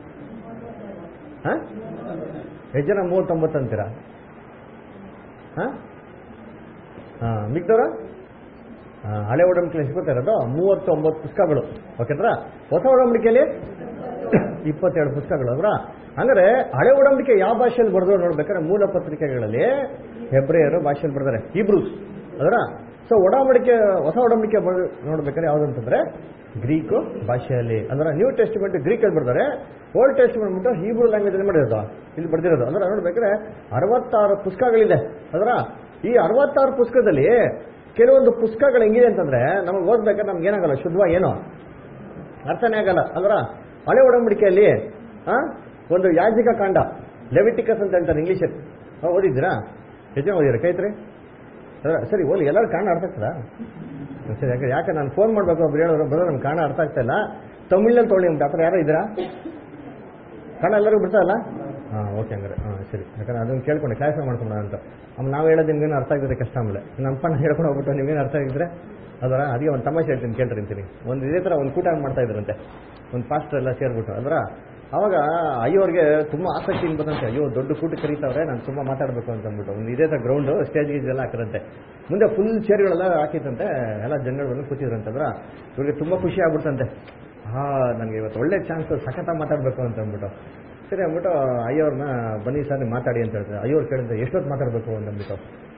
ಹಾ ಎಷ್ಟು ಜನ ಮೂವತ್ತೊಂಬತ್ತು ಅಂತೀರಾ ಹಾ ಹಾ ಮಿಕ್ದವ್ರ ಹಳೆ ಒಡಂಬಡಿಕೆಯಲ್ಲಿ ಎಷ್ಟು ಗೊತ್ತಿರೋದು ಮೂವತ್ತೊಂಬತ್ತು ಪುಸ್ತಕಗಳು ಓಕೆಂದ್ರ ಹೊಸ ಒಡಂಬಡಿಕೆಯಲ್ಲಿ ಇಪ್ಪತ್ತೆರಡು ಪುಸ್ತಕಗಳು ಅಲ್ವಾ ಅಂದ್ರೆ ಹಳೆ ಒಡಂಬಡಿಕೆ ಯಾವ ಭಾಷೆಯಲ್ಲಿ ಬರೆದ್ರು ನೋಡ್ಬೇಕಾದ್ರೆ ಮೂಲ ಪತ್ರಿಕೆಗಳಲ್ಲಿ ಹೆಬ್ರಿಯರು ಭಾಷೆಯಲ್ಲಿ ಬರ್ತಾರೆ ಇಬ್ರೂಸ್ ಅದರ ಸೊ ಒಡಂಬಡಿಕೆ ಹೊಸ ಒಡಂಬಡಿಕೆ ಬರ್- ನೋಡ್ಬೇಕಾದ್ರೆ ಯಾವ್ದಂತಂದ್ರೆ ಗ್ರೀಕು ಭಾಷೆಯಲ್ಲಿ ಅಂದ್ರೆ ನ್ಯೂ ಟೆಸ್ಟಿಮೆಂಟ್ ಗ್ರೀಕ್ ಅಲ್ಲಿ ಬರ್ತಾರೆ ಓಲ್ಡ್ ಟೆಸ್ಟಿಮೆಂಟ್ ಬಿಟ್ಟು ಹೀಬ್ರೂ ಲ್ಯಾಂಗ್ವೇಜ್ ಅಲ್ಲಿ ಮಾಡಿರೋದು ಇಲ್ಲಿ ಬರ್ದಿರೋದು ಅಂದ್ರೆ ನೋಡ್ಬೇಕಾದ್ರೆ ಅರವತ್ತಾರು ಪುಸ್ತಕಗಳಿದೆ ಅದರ ಈ ಅರವತ್ತಾರು ಪುಸ್ತಕದಲ್ಲಿ ಕೆಲವೊಂದು ಪುಸ್ತಕಗಳು ಹೆಂಗಿದೆ ಅಂತಂದ್ರೆ ನಮಗೆ ಓದ್ಬೇಕಾದ್ರೆ ನಮ್ಗೆ ಏನಾಗಲ್ಲ ಶುದ್ಧವಾಗಿ ಏನೋ ಅರ್ಥನೇ ಆಗಲ್ಲ ಅಲ್ವರ ಹಳೆ ಒಡಂಬಡಿಕೆಯಲ್ಲಿ ಆ, ಒಂದು ಯಾಜಿಕ ಕಾಂಡ ಲೆವಿಟಿಕಸ್ ಅಂತ ಹೇಳ್ತಾರೆ ಇಂಗ್ಲೀಷ್ ಓದಿದ್ದೀರಾ ಹೆಚ್ಚಿನ ಓದಿರ ಕೈತ್ರಿ ಅದ್ರ ಸರಿ ಓಲಿ ಎಲ್ಲರೂ ಕಾರಣ ಅರ್ಥ ಆಗ್ತದಾ ಸರಿ ಯಾಕೆ ಯಾಕೆ ನಾನು ಫೋನ್ ಮಾಡ್ಬೇಕು ಒಬ್ರು ಹೇಳೋರು ಬರೋ ನಮ್ಗೆ ಕಾರಣ ಅರ್ಥ ಆಗ್ತಾ ಇಲ್ಲ ತಮಿಳಲ್ಲಿ ತೊಗೊಳ್ಳಿ ಅಂತ ಹತ್ರ ಯಾರೋ ಇದ್ದೀರಾ ಕಾರಣ ಎಲ್ಲರಿಗೂ ಬಿಡ್ತಾರಲ್ಲ ಹಾಂ ಓಕೆ ಹಂಗಾರೆ ಹಾಂ ಸರಿ ಯಾಕಂದ್ರೆ ಅದನ್ನು ಕೇಳ್ಕೊಂಡು ಕ್ಲಾರಿಫೈ ಮಾಡ್ಕೊಂಡು ಅಂತ ಆಮೇಲೆ ನಾವು ಹೇಳೋದು ನಿಮ್ಗೇನು ಅರ್ಥ ಆಗಿದ್ರೆ ಕಷ್ಟ ಆಮೇಲೆ ನಮ್ಮಪ್ಪ ಹೇಳ್ಕೊಂಡು ಹೋಗ್ಬಿಟ್ಟು ನಿಮ್ಗೇನು ಅರ್ಥ ಆಗಿದ್ರೆ ಅದರ ಅದಕ್ಕೆ ಒಂದು ತಮಾಷೆ ಹೇಳ್ತೀನಿ ಕೇಳ್ರಿ ಅಂತೀನಿ ಒಂದು ಇದೇ ಥರ ಒಂದು ಕೂಟ ಮಾಡ್ತಾ ಇದ್ರಂತೆ ಒಂದು ಪಾಸ್ಟರ್ ಎಲ್ಲ ಸೇರ್ಬಿಟ್ಟು ಅದರ ಅವಾಗ ಅಯ್ಯೋರ್ಗೆ ತುಂಬ ಆಸಕ್ತಿ ಬಂದಂತೆ ಅಯ್ಯೋ ದೊಡ್ಡ ಕೂಟ ಕರೀತಾವ್ರೆ ನಾನು ತುಂಬ ಮಾತಾಡಬೇಕು ಅಂತ ಅಂದ್ಬಿಟ್ಟು ಒಂದು ಇದೇ ಥರ ಗ್ರೌಂಡ್ ಸ್ಟೇಜ್ ಗೀಜ್ ಎಲ್ಲ ಹಾಕಿರಂತೆ ಮುಂದೆ ಫುಲ್ ಚೇರ್ಗಳೆಲ್ಲ ಹಾಕಿತ್ತಂತೆ ಎಲ್ಲ ಜನಗಳು ಬಂದು ಕೂತಿದ್ರಂತೆ ಅದ್ರ ಇವ್ರಿಗೆ ತುಂಬ ಖುಷಿ ಆಗ್ಬಿಡ್ತಂತೆ ಹಾ ನನಗೆ ಇವತ್ತು ಒಳ್ಳೆ ಚಾನ್ಸ್ ಸಖತ್ತ ಮಾತಾಡಬೇಕು ಅಂತ ಅಂದ್ಬಿಟ್ಟು ಸರಿ ಅಂದ್ಬಿಟ್ಟು ಅಯ್ಯವ್ರನ್ನ ಬನ್ನಿ ಸರ್ ನೀವು ಮಾತಾಡಿ ಅಂತ ಹೇಳ್ತಾರೆ ಅಯ್ಯವ್ರು ಕೇಳಿದ್ರೆ ಎಷ್ಟೊತ್ತು ಮಾತಾಡಬೇಕು ಅಂತ ಅಂದ್ಬಿಟ್ಟು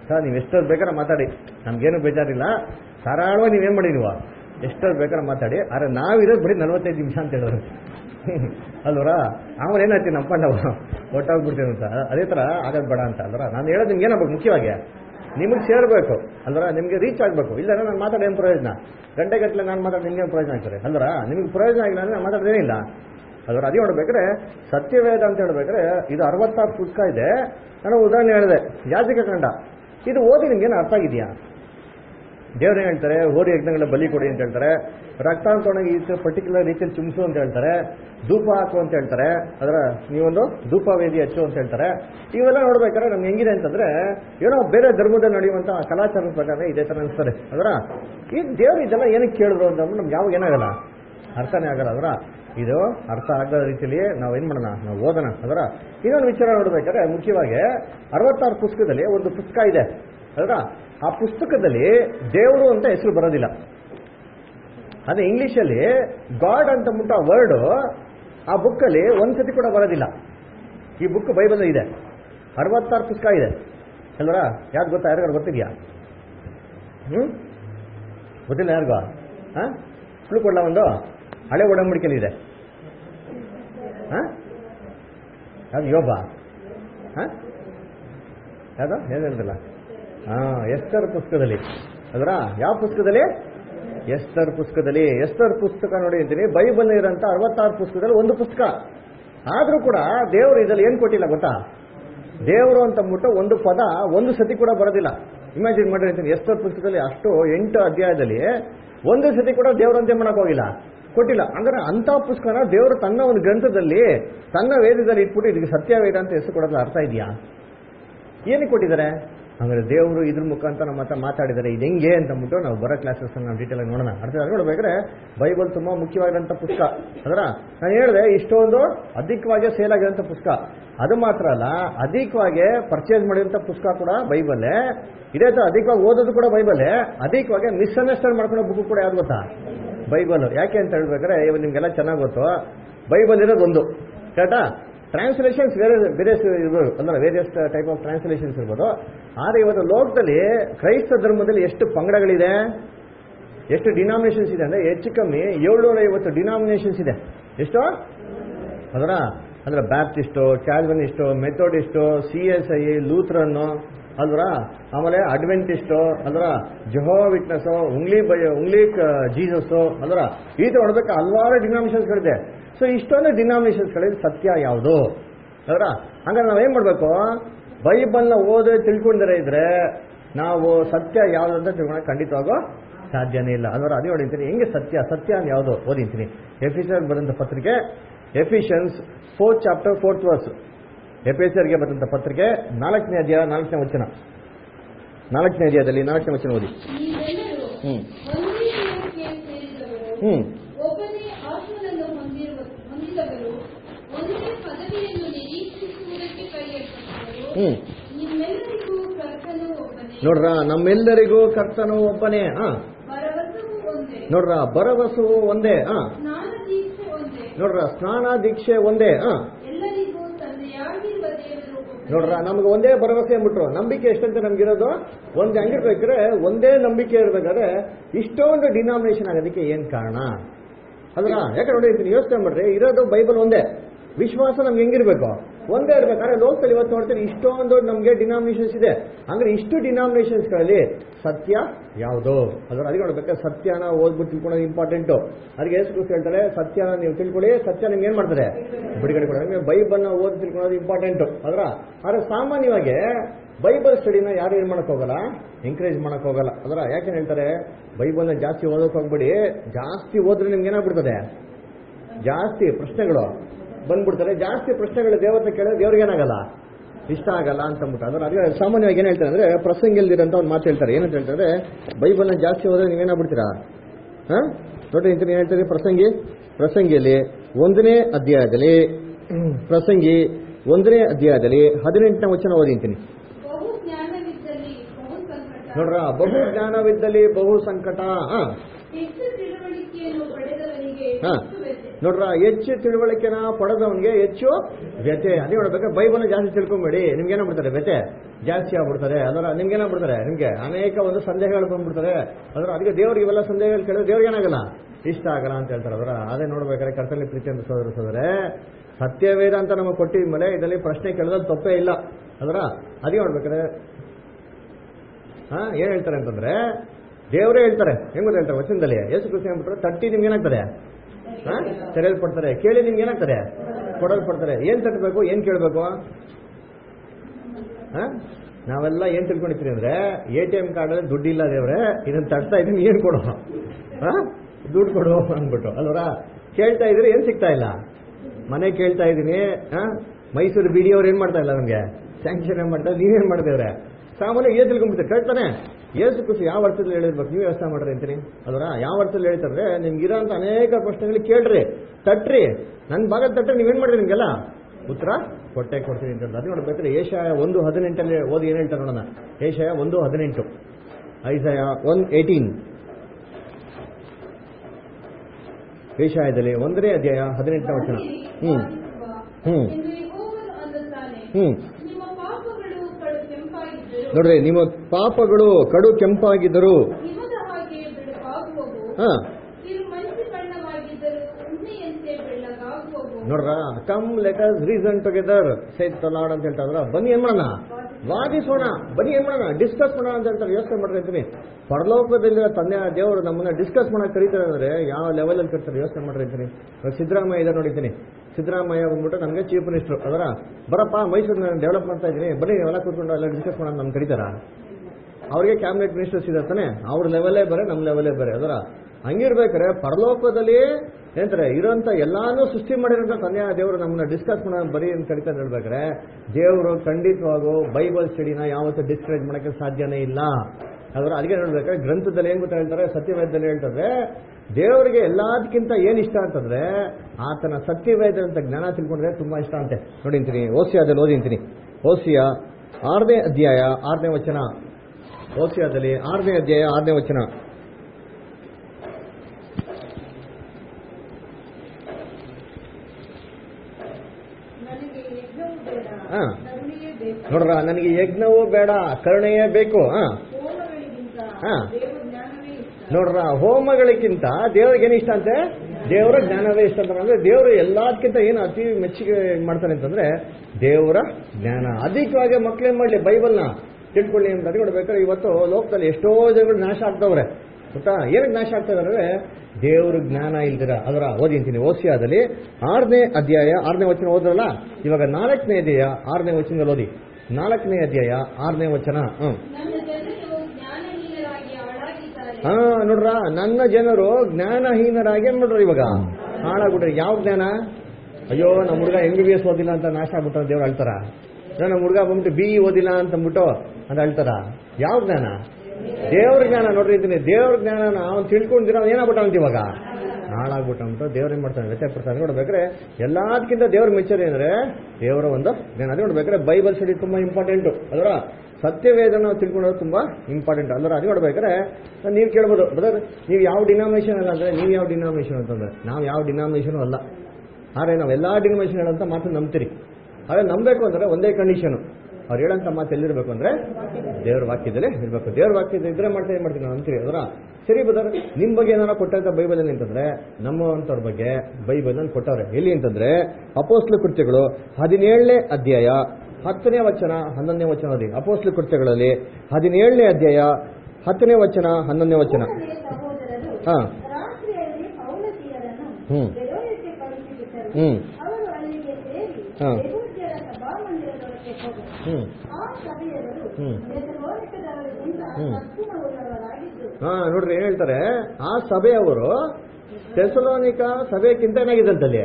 ಸರ್ ನೀವು ಎಷ್ಟೊತ್ತು ಬೇಕಾದ್ರೆ ಮಾತಾಡಿ ನಮ್ಗೇನು ಬೇಜಾರಿಲ್ಲ ಧಾರಾಳವಾಗಿ ನೀವೇನು ಮಾಡಿ ನೀವು ಎಷ್ಟೊತ್ತು ಬೇಕಾದ್ರೆ ಮಾತಾಡಿ ಆದರೆ ನಾವಿರೋದು ಬರೀ ನಲ್ವತ್ತೈದು ನಿಮಿಷ ಅಂತ ಹೇಳಿದ್ರು ಅಲ್ವರ ಆಮೇಲೆ ಏನಾಯ್ತು ನಮ್ಮ ನಾವು ಒಟ್ಟಾಗ್ಬಿಡ್ತೀನಿ ಅಂತ ಅದೇ ಥರ ಆಗೋದು ಬೇಡ ಅಂತ ಅಲ್ವರ ನಾನು ಹೇಳೋದು ನಿಮ್ಗೆ ಏನಾಗಬೇಕು ಮುಖ್ಯವಾಗಿ ನಿಮಗೆ ಸೇರಬೇಕು ಅಲ್ವರ ನಿಮಗೆ ರೀಚ್ ಆಗಬೇಕು ಇಲ್ಲ ನಾನು ಮಾತಾಡೋ ಏನು ಪ್ರಯೋಜನ ಗಂಟೆಗಟ್ಟಲೆ ನಾನು ಮಾತಾಡಿ ನಿಮ್ಗೆ ಪ್ರಯೋಜನ ಆಗ್ತಾರೆ ಅಲ್ವರ ನಿಮಗೆ ಪ್ರಯೋಜನ ಆಗಿಲ್ಲ ಅಂದರೆ ನಾನು ಮಾತಾಡೋದೇನಿಲ್ಲ ಅಲ್ವರ ಅದೇ ನೋಡ್ಬೇಕಾದ್ರೆ ಸತ್ಯವೇದ ಅಂತ ಹೇಳ್ಬೇಕಾದ್ರೆ ಇದು ಅರವತ್ತಾರು ಪುಸ್ತಕ ಇದೆ ನಾನು ಉದಾಹರಣೆ ಹೇಳಿದೆ ಯಾಜಕ ಕಂಡ ಇದು ಓದಿ ನಿಮ್ಗೇನು ಅರ್ಥ ಆಗಿದೆಯಾ ದೇವ್ರು ಏನ್ ಹೇಳ್ತಾರೆ ಹೋರಿ ಯಜ್ಞಗಳ ಬಲಿ ಕೊಡಿ ಅಂತ ಹೇಳ್ತಾರೆ ರಕ್ತಾಂತವನಾಗಿ ಈ ಪರ್ಟಿಕ್ಯುಲರ್ ರೀತಿಯಲ್ಲಿ ಚುಮ್ಸು ಅಂತ ಹೇಳ್ತಾರೆ ಧೂಪ ಹಾಕು ಅಂತ ಹೇಳ್ತಾರೆ ಅದರ ನೀವೊಂದು ಧೂಪ ವೇದಿ ಹಚ್ಚು ಅಂತ ಹೇಳ್ತಾರೆ ಇವೆಲ್ಲ ನೋಡ್ಬೇಕಾದ್ರೆ ನಮ್ಗೆ ಹೆಂಗಿದೆ ಅಂತಂದ್ರೆ ಏನೋ ಬೇರೆ ಧರ್ಮದಲ್ಲಿ ನಡೆಯುವಂತ ಕಲಾಚಾರದ ಪ್ರಕಾರ ಇದೇ ತರ ಅನಿಸ್ತಾರೆ ಅದರ ಈ ದೇವ್ರು ಇದೆಲ್ಲ ಏನಕ್ಕೆ ಕೇಳಿದ್ರು ಅಂತ ನಮ್ಗೆ ಯಾವಾಗ ಏನಾಗಲ್ಲ ಅರ್ಥನೇ ಆಗಲ್ಲ ಅದರ ಇದು ಅರ್ಥ ಆಗದ ರೀತಿಯಲ್ಲಿ ನಾವು ಏನ್ ಮಾಡೋಣ ನಾವು ಓದೋಣ ಅದರ ಇನ್ನೊಂದು ವಿಚಾರ ನೋಡ್ಬೇಕಾದ್ರೆ ಮುಖ್ಯವಾಗಿ ಅರವತ್ತಾರು ಪುಸ್ತಕದಲ್ಲಿ ಒಂದು ಪುಸ್ತಕ ಇದೆ ಅದರ ಆ ಪುಸ್ತಕದಲ್ಲಿ ದೇವರು ಅಂತ ಹೆಸರು ಬರೋದಿಲ್ಲ ಅದೇ ಇಂಗ್ಲಿಷಲ್ಲಿ ಗಾಡ್ ಅಂತ ಮುಟ್ಟ ವರ್ಡ್ ಆ ಬುಕ್ಕಲ್ಲಿ ಒಂದ್ಸತಿ ಕೂಡ ಬರೋದಿಲ್ಲ ಈ ಬುಕ್ ಬೈಬಲ್ ಇದೆ ಅರವತ್ತಾರು ಪುಸ್ತಕ ಇದೆ ಅಲ್ವರ ಯಾರು ಗೊತ್ತಾ ಯಾರಿಗಾರು ಗೊತ್ತಿದ್ಯಾ ಹ್ಮ್ ಗೊತ್ತಿಲ್ಲ ಯಾರಿಗೋ ಹಾ ಸುಳ್ಳು ಕೊಡ್ಲ ಒಂದು ಹಳೆ ಒಡಂಬಡಿಕೆಯಲ್ಲಿ ಇದೆ ಹಾ ಯಾವ್ದು ಯೋಬ ಹಾ ಯಾವ್ದು ಏನು ಹೇಳ್ತಿಲ್ಲ ಹಾ ಎಸ್ತರ್ ಪುಸ್ತಕದಲ್ಲಿ ಅದರ ಯಾವ ಪುಸ್ತಕದಲ್ಲಿ ಎಸ್ತರ್ ಪುಸ್ತಕದಲ್ಲಿ ಎಸ್ತರ್ ಪುಸ್ತಕ ನೋಡಿ ಅಂತೀನಿ ಬೈಬಲ್ ಇರೋಂಥ ಅರವತ್ತಾರು ಪುಸ್ತಕದಲ್ಲಿ ಒಂದು ಪುಸ್ತಕ ಆದ್ರೂ ಕೂಡ ದೇವರು ಇದ್ರಲ್ಲಿ ಏನ್ ಕೊಟ್ಟಿಲ್ಲ ಗೊತ್ತಾ ದೇವರು ಅಂತ ಅಂದ್ಬಿಟ್ಟು ಒಂದು ಪದ ಒಂದು ಸತಿ ಕೂಡ ಬರೋದಿಲ್ಲ ಇಮ್ಯಾಜಿನ್ ಮಾಡಿ ಅಂತೀನಿ ಎಷ್ಟೋ ಪುಸ್ತಕದಲ್ಲಿ ಅಷ್ಟು ಎಂಟು ಅಧ್ಯಾಯದಲ್ಲಿ ಒಂದು ಸತಿ ಕೂಡ ದೇವರಂತೆ ಮಾಡಕ್ ಹೋಗಿಲ್ಲ ಕೊಟ್ಟಿಲ್ಲ ಅಂದ್ರೆ ಅಂತ ಪುಸ್ತಕನ ದೇವರು ತನ್ನ ಒಂದು ಗ್ರಂಥದಲ್ಲಿ ತನ್ನ ವೇದದಲ್ಲಿ ಇಟ್ಬಿಟ್ಟು ಇದಕ್ಕೆ ಸತ್ಯವೇದ ಅಂತ ಹೆಸರು ಕೊಡೋದು ಅರ್ಥ ಇದೆಯಾ ಏನಕ್ಕೆ ಕೊಟ್ಟಿದ್ದಾರೆ ಅಂದ್ರೆ ದೇವರು ಇದ್ರ ಮುಖಾಂತರ ನಮ್ಮ ಹತ್ರ ಮಾತಾಡಿದ್ದಾರೆ ಇದು ಹೆಂಗೆ ಅಂತ ಅಂದ್ಬಿಟ್ಟು ನಾವು ಬರೋ ಕ್ಲಾಸಸ್ ನಾವು ಡೀಟೇಲ್ ಆಗಿ ನೋಡೋಣ ಅರ್ಥ ಆಗಿ ನೋಡ್ಬೇಕಾದ್ರೆ ಬೈಬಲ್ ತುಂಬಾ ಮುಖ್ಯವಾಗಿರೋಂಥ ಪುಸ್ತಕ ಅದರ ನಾನು ಹೇಳಿದೆ ಇಷ್ಟೊಂದು ಅಧಿಕವಾಗಿ ಸೇಲ್ ಆಗಿರೋಂಥ ಪುಸ್ತಕ ಅದು ಮಾತ್ರ ಅಲ್ಲ ಅಧಿಕವಾಗಿ ಪರ್ಚೇಸ್ ಮಾಡಿರೋಂಥ ಪುಸ್ತಕ ಕೂಡ ಬೈಬಲ್ಲೇ ಇದೇ ತರ ಅಧಿಕವಾಗಿ ಓದೋದು ಕೂಡ ಬೈಬಲ್ಲೇ ಅಧಿಕವಾಗಿ ಮಿಸ್ಅಂಡರ್ಸ್ಟ್ಯಾಂಡ್ ಮಾಡ್ಕೊಳ್ಳೋ ಬುಕ್ ಕೂಡ ಯಾವ್ದು ಗೊತ್ತಾ ಬೈಬಲ್ ಯಾಕೆ ಅಂತ ಹೇಳ್ಬೇಕಾದ್ರೆ ಇವಾಗ ನಿಮ್ಗೆಲ್ಲ ಚೆನ್ನಾಗಿ ಗೊತ್ತು ಬೈಬಲ್ ಇರೋದು ಒಂದು ಕರೆಕ್ಟಾ ಟ್ರಾನ್ಸ್ಲೇಷನ್ಸ್ ಬೇರೆ ಬೇರೆ ಇರ್ಬೋದು ಅಂದ್ರೆ ವೇರಿಯಸ್ ಟೈಪ್ ಆಫ್ ಟ್ರಾನ್ಸ್ಲೇಷನ್ಸ್ ಇರ್ಬೋದು ಆದರೆ ಇವತ್ತು ಲೋಕದಲ್ಲಿ ಕ್ರೈಸ್ತ ಧರ್ಮದಲ್ಲಿ ಎಷ್ಟು ಪಂಗಡಗಳಿದೆ ಎಷ್ಟು ಡಿನಾಮಿನೇಷನ್ಸ್ ಇದೆ ಅಂದ್ರೆ ಹೆಚ್ಚು ಕಮ್ಮಿ ಏಳ್ನೂರ ಐವತ್ತು ಡಿನಾಮಿನೇಷನ್ಸ್ ಇದೆ ಎಷ್ಟು ಅದರ ಅಂದ್ರೆ Baptist Calvinist Methodist C S I Lutheran ಅಲ್ವರ ಆಮೇಲೆ ಅಡ್ವೆಂಟಿಸ್ಟು ಅಲ್ವರ ಜಹೋ ವಿಟ್ನೆಸ್ ಉಂಗ್ಲಿ ಬೈ ಉಂಗ್ಲಿ ಜೀಸಸ್ ಅಲ್ವರ ಈ ತರ ನೋಡ್ಬೇಕು ಹಲವಾರು ಡಿನಾಮಿನೇಷನ್ಸ್ಗಳಿದೆ ಸೊ ಇಷ್ಟೊಂದು ಡಿನಾಮಿನೇಷನ್ಸ್ಗಳಲ್ಲಿ ಸತ್ಯ ಯಾವುದು ಅದರ ಹಂಗಾರೆ ನಾವೇನ್ ಮಾಡ್ಬೇಕು ಬೈಬಲ್ನ ಓದಿ ತಿಳ್ಕೊಂಡಿರ ಇದ್ರೆ ನಾವು ಸತ್ಯ ಯಾವುದು ಅಂತ ತಿಳ್ಕೊಳಕ್ ಖಂಡಿತವಾಗೂ ಸಾಧ್ಯನೇ ಇಲ್ಲ ಅದರ ಅದೇ ಹೊಡಿತೀನಿ ಹೆಂಗೆ ಸತ್ಯ ಸತ್ಯ ಅಂತ ಯಾವುದು ಓದಿಂತೀನಿ ಎಫಿಷಿಯನ್ ಬರೆದಂಥ ಪತ್ರಿಕೆ Ephesians fourth chapter fourth verse ಎಫಿಸಿಯರ್ಗೆ ಬರೆದಂಥ ಪತ್ರಿಕೆ ನಾಲ್ಕನೇ ಅಧ್ಯಾಯ ನಾಲ್ಕನೇ ವಚನ ನಾಲ್ಕನೇ ಅಧ್ಯಾಯದಲ್ಲಿ ನಾಲ್ಕನೇ ವಚನ ಓದಿ ನೀವೆಲ್ಲರೂ ಹ್ಮ್ ಒಂದೇ ದೇಹಕ್ಕೆ ಸೇರಿದವರು ಹ್ಮ್ ಒಬ್ಬನೇ ಆತ್ಮನನ್ನು ಹೊಂದಿರುವ ಹೊಂದಿದವರು ಒಂದೇ ಪದವಿಯನ್ನು ನಿರೀಕ್ಷಿಸುವುದಕ್ಕೆ ಕೈಯೆತ್ತಿದವರು ಹ್ಮ್ ನಿಮ್ಮೆಲ್ಲರಿಗೂ ಕರ್ತನು ಒಬ್ಬನೇ ನೋಡ್ರ ನಮ್ಮೆಲ್ಲರಿಗೂ ಕರ್ತನು ಒಬ್ಬನೇ ಹಾ ಭರವಸವು ಒಂದೇ ನೋಡ್ರ ಭರವಸು ಒಂದೇ ಹಾ ಸ್ನಾನ ದೀಕ್ಷೆ ಒಂದೇ ನೋಡ್ರ ಸ್ನಾನ ದೀಕ್ಷೆ ಒಂದೇ ಹಾ ಎಲ್ಲರಿಗೂ ತಂದೆಯಾಗಿರುವ ದೇವರು ಒಬ್ಬನೇ. ನೋಡ್ರ ನಮ್ಗೆ ಒಂದೇ ಭರವಸೆ ಅಂದ್ಬಿಟ್ರು ನಂಬಿಕೆ ಎಷ್ಟಂತ ನಮ್ಗಿರೋದು ಒಂದ್ ಹಂಗಿರ್ಬೇಕಾದ್ರೆ ಒಂದೇ ನಂಬಿಕೆ ಇರ್ಬೇಕಾದ್ರೆ ಇಷ್ಟೊಂದು ಡಿನಾಮಿನೇಷನ್ ಆಗೋದಕ್ಕೆ ಏನ್ ಕಾರಣ ಅದ್ರ ಯಾಕೆ ನೋಡಿ ಇದನ್ನ ಯೋಚನೆ ಮಾಡ್ರಿ ಇರೋದು ಬೈಬಲ್ ಒಂದೇ ವಿಶ್ವಾಸ ನಮ್ಗೆ ಹೆಂಗಿರ್ಬೇಕು ಒಂದೇ ಇರ್ಬೇಕಾದ್ರೆ ಲೋಕದಲ್ಲಿ ಇವತ್ತು ನೋಡ್ತೀರಿ ಇಷ್ಟೊಂದು ನಮ್ಗೆ ಡಿನಾಮಿನೇಷನ್ಸ್ ಇದೆ ಅಂದ್ರೆ ಇಷ್ಟು ಡಿನಾಮಿನೇಷನ್ಸ್ಗಳಲ್ಲಿ ಸತ್ಯ ಯಾವುದು ಅದರ ಅದಕ್ಕೆ ನೋಡ್ಬೇಕಾದ್ರೆ ಸತ್ಯನ ಓದ್ಬಿಟ್ಟು ತಿಳ್ಕೊಳ್ಳೋದು ಇಂಪಾರ್ಟೆಂಟು ಅದಕ್ಕೆ ಯೇಸು ಕ್ರಿಸ್ತ ಹೇಳ್ತಾರೆ ಸತ್ಯನ ನೀವು ತಿಳ್ಕೊಳ್ಳಿ ಸತ್ಯ ನಿಮ್ಗೆ ಏನ್ ಮಾಡ್ತಾರೆ ಬಿಡುಗಡೆ ಕೊಡ ನಿಮಗೆ ಬೈಬಲ್ನ ಓದಿ ತಿಳ್ಕೊಳ್ಳೋದು ಇಂಪಾರ್ಟೆಂಟು ಅದರ ಆದ್ರೆ ಸಾಮಾನ್ಯವಾಗಿ ಬೈಬಲ್ ಸ್ಟಡಿನ ಯಾರು ಏನ್ ಮಾಡಕ್ ಹೋಗಲ್ಲ ಎಂಕರೇಜ್ ಮಾಡಕ್ ಹೋಗಲ್ಲ ಅದರ ಯಾಕೆ ಹೇಳ್ತಾರೆ ಬೈಬಲ್ನ ಜಾಸ್ತಿ ಓದೋಕ್ ಹೋಗ್ಬೇಡಿ ಜಾಸ್ತಿ ಓದ್ರೆ ನಿಮ್ಗೆ ಏನಾಗ್ಬಿಡ್ತದೆ ಜಾಸ್ತಿ ಪ್ರಶ್ನೆಗಳು ಬಂದ್ಬಿಡ್ತಾರೆ ಜಾಸ್ತಿ ಪ್ರಶ್ನೆಗಳು ದೇವತೆ ಕೇಳಿದ್ರೆ ದೇವ್ರಿಗೆ ಏನಾಗಲ್ಲ ಇಷ್ಟ ಆಗಲ್ಲ ಅಂತ ಅಂದ್ಬಿಟ್ಟು ಅದರ ಅದೇ ಸಾಮಾನ್ಯವಾಗಿ ಏನ್ ಹೇಳ್ತಾರೆ ಅಂದ್ರೆ ಪ್ರಸಂಗಲ್ದಿರಂತ ಒಂದು ಮಾತು ಹೇಳ್ತಾರೆ ಏನಂತ ಹೇಳ್ತಾರೆ ಬೈಬಲ್ನ ಜಾಸ್ತಿ ಹೋದ್ರೆ ನೀವೇನಾಗ್ಬಿಡ್ತೀರಾ ಹಾ ನೋಡಿ ಇಂತ ಏನ್ ಹೇಳ್ತಾರೆ ಪ್ರಸಂಗಿ ಪ್ರಸಂಗಿಯಲ್ಲಿ ಒಂದನೇ ಅಧ್ಯಾಯದಲ್ಲಿ ಹ್ಮ್, ಪ್ರಸಂಗಿ ಒಂದನೇ ಅಧ್ಯಾಯದಲ್ಲಿ ಹದಿನೆಂಟನೇ ವಚನ ಓದಿಂತೀನಿ ಬಹು ಜ್ಞಾನವಿದ್ದಲ್ಲಿ ಬಹು ಸಂಕಟ ನೋಡ್ರ ಬಹು ಜ್ಞಾನವಿದ್ದಲ್ಲಿ ಬಹು ಸಂಕಟ ಹಾ ಹೆಚ್ಚು ತಿಳುವಳಿಕೆಯನ್ನು ಪಡೆದವನಿಗೆ ಹಾ. ಹೆಚ್ಚು ವ್ಯತ್ಯ- ನೋಡ್ರ ಹೆಚ್ಚು ತಿಳುವಳಿಕೆನ ಪಡೆದವನಿಗೆ ಹೆಚ್ಚು ವ್ಯತೆ ಅದೇ ನೋಡ್ಬೇಕಾದ್ರೆ ಬೈಬಲ್ ಜಾಸ್ತಿ ತಿಳ್ಕೊಂಬೇಡಿ ನಿಮ್ಗೆ ಏನಾಗ್ಬಿಡ್ತಾರೆ ವ್ಯತೆ ಜಾಸ್ತಿ ಆಗ್ಬಿಡ್ತಾರೆ ಅದರ ನಿಮ್ಗೆ ಏನಾಗ್ಬಿಡ್ತಾರೆ ನಿಮ್ಗೆ ಅನೇಕ ಒಂದು ಸಂದೇಹಗಳು ಬಂದ್ಬಿಡ್ತಾರೆ ಅದರ ಅದಕ್ಕೆ ದೇವ್ರಿಗೆ ಇವೆಲ್ಲ ಸಂದೇಹಗಳು ಕೇಳಿದ್ರೆ ದೇವ್ರಿಗೆ ಏನಾಗಲ್ಲ ಇಷ್ಟ ಆಗಲ್ಲ ಅಂತ ಹೇಳ್ತಾರೆ ಅದರ ಅದೇ ನೋಡ್ಬೇಕಾದ್ರೆ ಕರ್ತಲ್ಲಿ ಪ್ರೀತಿ ಅಂತ ಸೋದರ ಸೋದರೆ ಸತ್ಯವೇದ ಅಂತ ನಮಗೆ ಕೊಟ್ಟಿದ್ಮೇಲೆ ಇದರಲ್ಲಿ ಪ್ರಶ್ನೆ ಕೇಳೋದ್ರಲ್ಲಿ ತಪ್ಪೇ ಇಲ್ಲ ಅದರ ಅದೇ ನೋಡ್ಬೇಕಾದ್ರೆ ಹಾ ಏನ್ ಹೇಳ್ತಾರೆ ಅಂತಂದ್ರೆ ದೇವರೇ ಹೇಳ್ತಾರೆ ಹೆಂಗ್ ಗೊತ್ತಾ ಹೇಳ್ತಾರೆ ವಚನದಲ್ಲಿ ಯೇಸು ಕೃಷ್ಣ ಹೇಳ್ಬಿಟ್ರೆ ತಟ್ಟಿ ನಿಮ್ಗೆ ಏನಾಗ್ತದೆ ಹಾ ತೆರೆಯಲ್ಪಡ್ತಾರೆ ಕೇಳಿ ನಿಮ್ಗೆ ಏನಾಗ್ತದೆ ಕೊಡಲ್ಪಡ್ತಾರೆ ಏನ್ ತಟ್ಟಬೇಕು ಏನ್ ಕೇಳಬೇಕು ಹಾ ನಾವೆಲ್ಲ ಏನ್ ತಿಳ್ಕೊಂಡಿರ್ತೀವಿ ಅಂದ್ರೆ ಎ ಟಿ ಎಂ ಕಾರ್ಡಲ್ಲಿ ದುಡ್ಡು ಇಲ್ಲ ದೇವ್ರೆ ಇದನ್ನ ತಟ್ತಾ ಇದೀನಿ ಏನ್ ಕೊಡು ಹಾ ದುಡ್ಡು ಕೊಡು ಅಂದ್ಬಿಟ್ಟು ಅಲ್ವರ ಕೇಳ್ತಾ ಇದ್ರೆ ಏನ್ ಸಿಗ್ತಾ ಇಲ್ಲ ಮನೆ ಕೇಳ್ತಾ ಇದೀನಿ ಹಾ ಮೈಸೂರು ಬಿ ಡಿ ಅವ್ರು ಏನ್ ಮಾಡ್ತಾ ಇಲ್ಲ ನಮ್ಗೆ ಸ್ಯಾಂಕ್ಷನ್ ಏನ್ ಮಾಡ್ತಾರೆ ನೀವೇನ್ ಮಾಡ್ತೇವ್ರೆ ಸಾಮಾನ್ಯ ಏನ್ ತಿಳ್ಕೊಂಡ್ಬಿಡ್ತಾರೆ ಕೇಳ್ತಾನೆ ಏಸು ಖುಷಿ ಯಾವ ಅರ್ಥದಲ್ಲಿ ಹೇಳಿರ್ಬೇಕು ನೀವು ವ್ಯವಸ್ಥೆ ಮಾಡ್ರಿ ಅಂತೀನಿ ಅದರ ಯಾವ ಅರ್ಥದಲ್ಲಿ ಹೇಳ್ತಾರೆ ನಿಮ್ಗೆ ಇರೋಂಥ ಅನೇಕ ಪ್ರಶ್ನೆಗಳಿಗೆ ಕೇಳ್ರಿ ತಟ್ರಿ ನನ್ನ ಭಾಗ ತಟ್ರಿ ನೀವೇನ್ ಮಾಡ್ರಿ ನಿಮ್ಗೆಲ್ಲ ಉತ್ತರ ಕೊಟ್ಟೆ ಕೊಡ್ತೀನಿ ಅಂತ ಅದು ನೋಡ್ಬೇಕಾದ್ರೆ ಏಷಯ ಒಂದು ಹದಿನೆಂಟಲ್ಲಿ ಓದಿ ಏನ್ ಹೇಳ್ತಾರೆ ನೋಡೋಣ ಏಷಯ ಒಂದು ಹದಿನೆಂಟು ಐಸಯ ಒನ್ ಏಯ್ಟೀನ್ ಏಷಾಯದಲ್ಲಿ ಒಂದನೇ ಅಧ್ಯಾಯ ಹದಿನೆಂಟನೇ ವಚನ ಹ್ಮ್ ಹ್ಮ್. ಎಂದು ಯೆಹೋವನು ಅನ್ನುತ್ತಾನೆ ಹ್ಮ್ ನಿಮ್ಮ ಪಾಪಗಳು ಕಡು ಕೆಂಪಾಗಿದ್ದರು ನೋಡ್ರಿ ನಿಮ್ಮ ಪಾಪಗಳು ಕಡು ಕೆಂಪಾಗಿದ್ದರು ಹಿಮದ ಹಾಗೆ ಬೆಳಕಾಗುವವು ಹಾ ಕಿರು ಮಂಜು ಬಣ್ಣವಾಗಿದ್ದರು ಉಣ್ಣೆಯಂತೆ ಬೆಳ್ಳಗಾಗುವವು ನೋಡ್ರ come let us reason together saith Lord ಅಂತ ಹೇಳ್ತಾರ ಬನ್ನಿ ಏನ್ ಮಾಡೋಣ ವಾದಿಸೋಣ ಬನ್ನಿ ಏನ್ ಮಾಡೋಣ ಡಿಸ್ಕಸ್ ಮಾಡೋಣ ಅಂತ ಹೇಳ್ತಾರೆ ಯೋಚನೆ ಮಾಡ್ರಿ ಅಂತೀನಿ ಪರಲೋಕದಲ್ಲಿರೋ ತಂದೆ ದೇವರು ನಮ್ಮನ್ನ ಡಿಸ್ಕಸ್ ಮಾಡಕ್ ಕರೀತಾರೆ ಅಂದ್ರೆ ಯಾವ ಲೆವೆಲ್ ಅಲ್ಲಿ ಕರೀತಾರೆ ಯೋಚನೆ ಮಾಡ್ರಿ ಅಂತೀನಿ ಇವಾಗ ಸಿದ್ದರಾಮಯ್ಯ ಇದೆ ನೋಡಿದ್ದೀನಿ ಸಿದ್ದರಾಮಯ್ಯ ಬಂದ್ಬಿಟ್ಟು ನಮಗೆ ಚೀಫ್ ಮಿನಿಸ್ಟರ್ ಅದರ ಬರಪ್ಪ ಮೈಸೂರಿನ ಡೆವಲಪ್ ಮಾಡ್ತಾ ಇದ್ದೀನಿ ಬನ್ನಿ ಎಲ್ಲ ಕೂತ್ಕೊಂಡು ಎಲ್ಲ ಡಿಸ್ಕಸ್ ಮಾಡೋಣ ನಮ್ಗೆ ಕರೀತಾರ ಅವ್ರಿಗೆ ಕ್ಯಾಬಿನೆಟ್ ಮಿನಿಸ್ಟರ್ಸ್ ಇದೆ ತಾನೆ ಅವ್ರ ಲೆವೆಲೇ ಬೇರೆ ನಮ್ಮ ಲೆವೆಲೇ ಬೇರೆ ಅದರ ಹಂಗಿರ್ಬೇಕಾರೆ ಪರಲೋಕದಲ್ಲಿ ಏನಂತಾರೆ ಇರೋಂಥ ಎಲ್ಲಾನು ಸೃಷ್ಟಿ ಮಾಡಿರೋಂಥ ತಂದೆಯ ದೇವರು ನಮ್ಮನ್ನ ಡಿಸ್ಕಸ್ ಮಾಡೋ ಬರೀ ಅಂತ ಕರಿತಾ ಹೇಳ್ಬೇಕಾರೆ ದೇವರು ಖಂಡಿತವಾಗೂ ಬೈಬಲ್ ಸ್ಟಡಿನ ಯಾವತ್ತೂ ಡಿಸ್ಕರೇಜ್ ಮಾಡೋಕ್ಕೆ ಸಾಧ್ಯನೇ ಇಲ್ಲ ಅದರ ಅದಕ್ಕೆ ನೋಡ್ಬೇಕಾದ್ರೆ ಗ್ರಂಥದಲ್ಲಿ ಏನ್ ಗೊತ್ತಾ ಹೇಳ್ತಾರೆ ಸತ್ಯವೇದದಲ್ಲಿ ಹೇಳ್ತಾರೆ ದೇವರಿಗೆ ಎಲ್ಲದಕ್ಕಿಂತ ಏನ್ ಇಷ್ಟ ಅಂತಂದ್ರೆ ಆತನ ಸತ್ಯವೇದ ಅಂತ ಜ್ಞಾನ ತಿಳ್ಕೊಂಡ್ರೆ ತುಂಬಾ ಇಷ್ಟ ಅಂತೆ ನೋಡಿಂತೀನಿ ಓಸಿಯಾದಲ್ಲಿ ಓದಿಂತೀನಿ ಓಸಿಯಾ ಆರನೇ ಅಧ್ಯಾಯ ಆರನೇ ವಚನ ಓಸಿಯಾದಲ್ಲಿ ಆರನೇ ಅಧ್ಯಾಯ ಆರನೇ ವಚನ ನನಗೆ ಯಜ್ಞವು ಬೇಡ ಹಾ. ಕರುಣೆಯೇ ಬೇಕು ನೋಡ್ರ ನನಗೆ ಯಜ್ಞವೂ ಬೇಡ ಕರುಣೆಯೇ ಬೇಕು ಹಾ ಹೋಮಗಳಿಗಿಂತ ಹಾ. ದೇವ ಜ್ಞಾನವೇ ಇಷ್ಟ ನೋಡ್ರ ಹೋಮಗಳಿಗಿಂತ ದೇವ್ರಿಗೆ ಏನು ಇಷ್ಟ ಅಂತೆ ದೇವರ ಜ್ಞಾನವೇ ಇಷ್ಟ ಅಂತ ಅಂದ್ರೆ ದೇವರು ಎಲ್ಲದಕ್ಕಿಂತ ಏನು ಅತಿ ಮೆಚ್ಚುಗೆ ಮಾಡ್ತಾನೆ ಅಂತಂದ್ರೆ ದೇವರ ಜ್ಞಾನ ಅಧಿಕವಾಗಿ ಮಕ್ಳೇನ್ ಮಾಡ್ಲಿ ಬೈಬಲ್ನ ತಿಳ್ಕೊಳ್ಳಿ ಅಂತ ಅದು ನೋಡ್ಬೇಕಾದ್ರೆ ಇವತ್ತು ಲೋಕದಲ್ಲಿ ಎಷ್ಟೋ ಜನಗಳು ನಾಶ ಆಗ್ತವ್ರೆ ಗೊತ್ತಾ ಏನಕ್ಕೆ ನಾಶ ಆಗ್ತದೆ ಅಂದ್ರೆ ದೇವ್ರ ಜ್ಞಾನ ಇಲ್ದಿರ ಅದರ ಓದಿಂತೀನಿ ಓಸಿಯಾದಲ್ಲಿ ಆರನೇ ಅಧ್ಯಾಯ ಆರನೇ ವಚನ ಓದ್ರಲ್ಲ ಇವಾಗ ನಾಲ್ಕನೇ ಅಧ್ಯಾಯ ಆರನೇ ವಚನದಲ್ಲಿ ಓದಿ ನಾಲ್ಕನೇ ಅಧ್ಯಾಯ ಆರನೇ ವಚನ ಹ್ಮ್ ನನ್ನ ಜನರು ಜ್ಞಾನಹೀನರಾಗಿ ಹಾಳಾಗಿದ್ದಾರೆ ಹಾ ನೋಡ್ರ ನನ್ನ ಜನರು ಜ್ಞಾನಹೀನರಾಗಿ ಏನ್ ಮಾಡ್ರು ಇವಾಗ ಹಾಳಾಗ್ಬಿಟ್ರೆ ಯಾವ ಜ್ಞಾನ ಅಯ್ಯೋ ನಮ್ಮ ಹುಡುಗ ಎಂ ಬಿ ಬಿ ಎಸ್ ಓದಿಲ್ಲ ಅಂತ ನಾಶ ಆಗ್ಬಿಟ್ಟ ದೇವ್ರು ಹೇಳ್ತಾರ ನಮ್ಮ ಹುಡುಗ ಬಂದ್ಬಿಟ್ಟು ಬಿ ಓದಿಲ್ಲ ಅಂತ ಅಂದ್ಬಿಟ್ಟು ಅಂತ ಹೇಳ್ತಾರ ಯಾವ ಜ್ಞಾನ ದೇವ್ರ ಜ್ಞಾನ ನೋಡ್ರಿ ಇದೀನಿ ದೇವ್ರ ಜ್ಞಾನ ಅವ್ನು ತಿಳ್ಕೊಂಡಿರ ಅವ್ನು ಏನಾಗ್ಬಿಟ್ಟ ಅಂತ ಇವಾಗ ಹಾಳಾಗ್ಬಿಟ್ಟ ಅಂತ ದೇವ್ರ ಏನ್ ಮಾಡ್ತಾನೆ ವ್ಯತ್ಯಾಸ ಪಡ್ತಾನೆ ನೋಡ್ಬೇಕಾದ್ರೆ ಎಲ್ಲದಕ್ಕಿಂತ ದೇವ್ರ ಮೆಚ್ಚರಿ ಅಂದ್ರೆ ದೇವರ ಒಂದು ಜ್ಞಾನ ಅದೇ ನೋಡ್ಬೇಕಾದ್ರೆ ಬೈಬಲ್ ಸ್ಟಡಿ ತುಂಬಾ ಇಂಪಾರ್ಟೆಂಟು ಅದರ ಸತ್ಯವೇದ ನಾವು ತಿಳ್ಕೊಳ್ಳೋದು ತುಂಬಾ ಇಂಪಾರ್ಟೆಂಟ್ ಅಂದ್ರೆ ಅದು ನೋಡ್ಬೇಕಾದ್ರೆ ನೀವು ಕೇಳ್ಬೋದು ಬ್ರದರ್ ನೀವು ಯಾವ ಡಿನಾಮಿನೇಷನ್ ಅಲ್ಲ ಅಂದ್ರೆ ನೀವು ಯಾವ ಡಿನಾಮಿನೇಷನ್ ಅಂತಂದ್ರೆ ನಾವು ಯಾವ ಡಿನಾಮಿನೇಷನ್ ಅಲ್ಲ ಆದ್ರೆ ನಾವು ಎಲ್ಲಾ ಡಿನಾಮಿನೇಷನ್ ಅಂತ ಮಾತು ನಂಬ್ತೀರಿ ಆದ್ರೆ ನಂಬಬೇಕು ಅಂದ್ರೆ ಒಂದೇ ಕಂಡೀಷನ್ ಅವ್ರು ಹೇಳಂತ ಮಾತು ಎಲ್ಲಿರ್ಬೇಕು ಅಂದ್ರೆ ದೇವ್ರ ವಾಕ್ಯದಲ್ಲಿ ಇರ್ಬೇಕು ದೇವ್ರ ವಾಕ್ಯದ ಇದ್ರೆ ಮಾಡ್ತಾ ಏನ್ ಮಾಡ್ತೀವಿ ನಾವು ಅಂತೀವಿ ಅದರ ಸರಿ ಬದರ್ ನಿಮ್ ಬಗ್ಗೆ ಏನಾರ ಕೊಟ್ಟಂತ ಬೈಬಲ್ ಏನ್ ಅಂತಂದ್ರೆ ನಮ್ಮಂತವ್ರ ಬಗ್ಗೆ ಬೈಬಲ್ ಅನ್ನು ಕೊಟ್ಟವ್ರೆ ಎಲ್ಲಿ ಅಂತಂದ್ರೆ ಅಪೋಸ್ಲ ಕೃತ್ಯಗಳು ಹದಿನೇಳನೇ ಅಧ್ಯಾಯ ಹತ್ತನೇ ವಚನ ಹನ್ನೊಂದನೇ ವಚನ ಓದಿ ಅಪೋಸ್ಲ ಕೃತ್ಯಗಳಲ್ಲಿ ಹದಿನೇಳನೇ ಅಧ್ಯಾಯ ಹತ್ತನೇ ವಚನ ಹನ್ನೊಂದನೇ ವಚನ ಮೂರನೇ ಸಹೋದರರು ಹಾ ರಾತ್ರಿಯಲ್ಲಿ ಪೌಲತಿಯರನ್ನು ಹ್ಮ್. ಬೆರೋಯಕ್ಕೆ ಕಳುಹಿಸಿಬಿಟ್ಟರು ಹ್ಮ್ ಅವರು ಅಲ್ಲಿಗೆ ಸೇರಿ ಹಾ. ಯೆಹೂದ್ಯರ ಸಭಾಮಂದಿರದೊಳಗೆ ಹೋದರು ಹ್ಮ್ ಆ ಸಭೆಯವರು ಹ್ಮ್. ಥೆಸಲೋನಿಕದವರಿಗಿಂತ ಹ್ಮ್. ಸದ್ಗುಣವುಳ್ಳವರಾಗಿದ್ದು ಹಾ ನೋಡ್ರಿ ಏನ್ ಹೇಳ್ತಾರೆ ಆ ಸಭೆಯವರು ಟೆಸಲೋನಿಕ ಸಭೆಗಿಂತ ಏನಾಗಿದ್ದಂತಲ್ಲಿ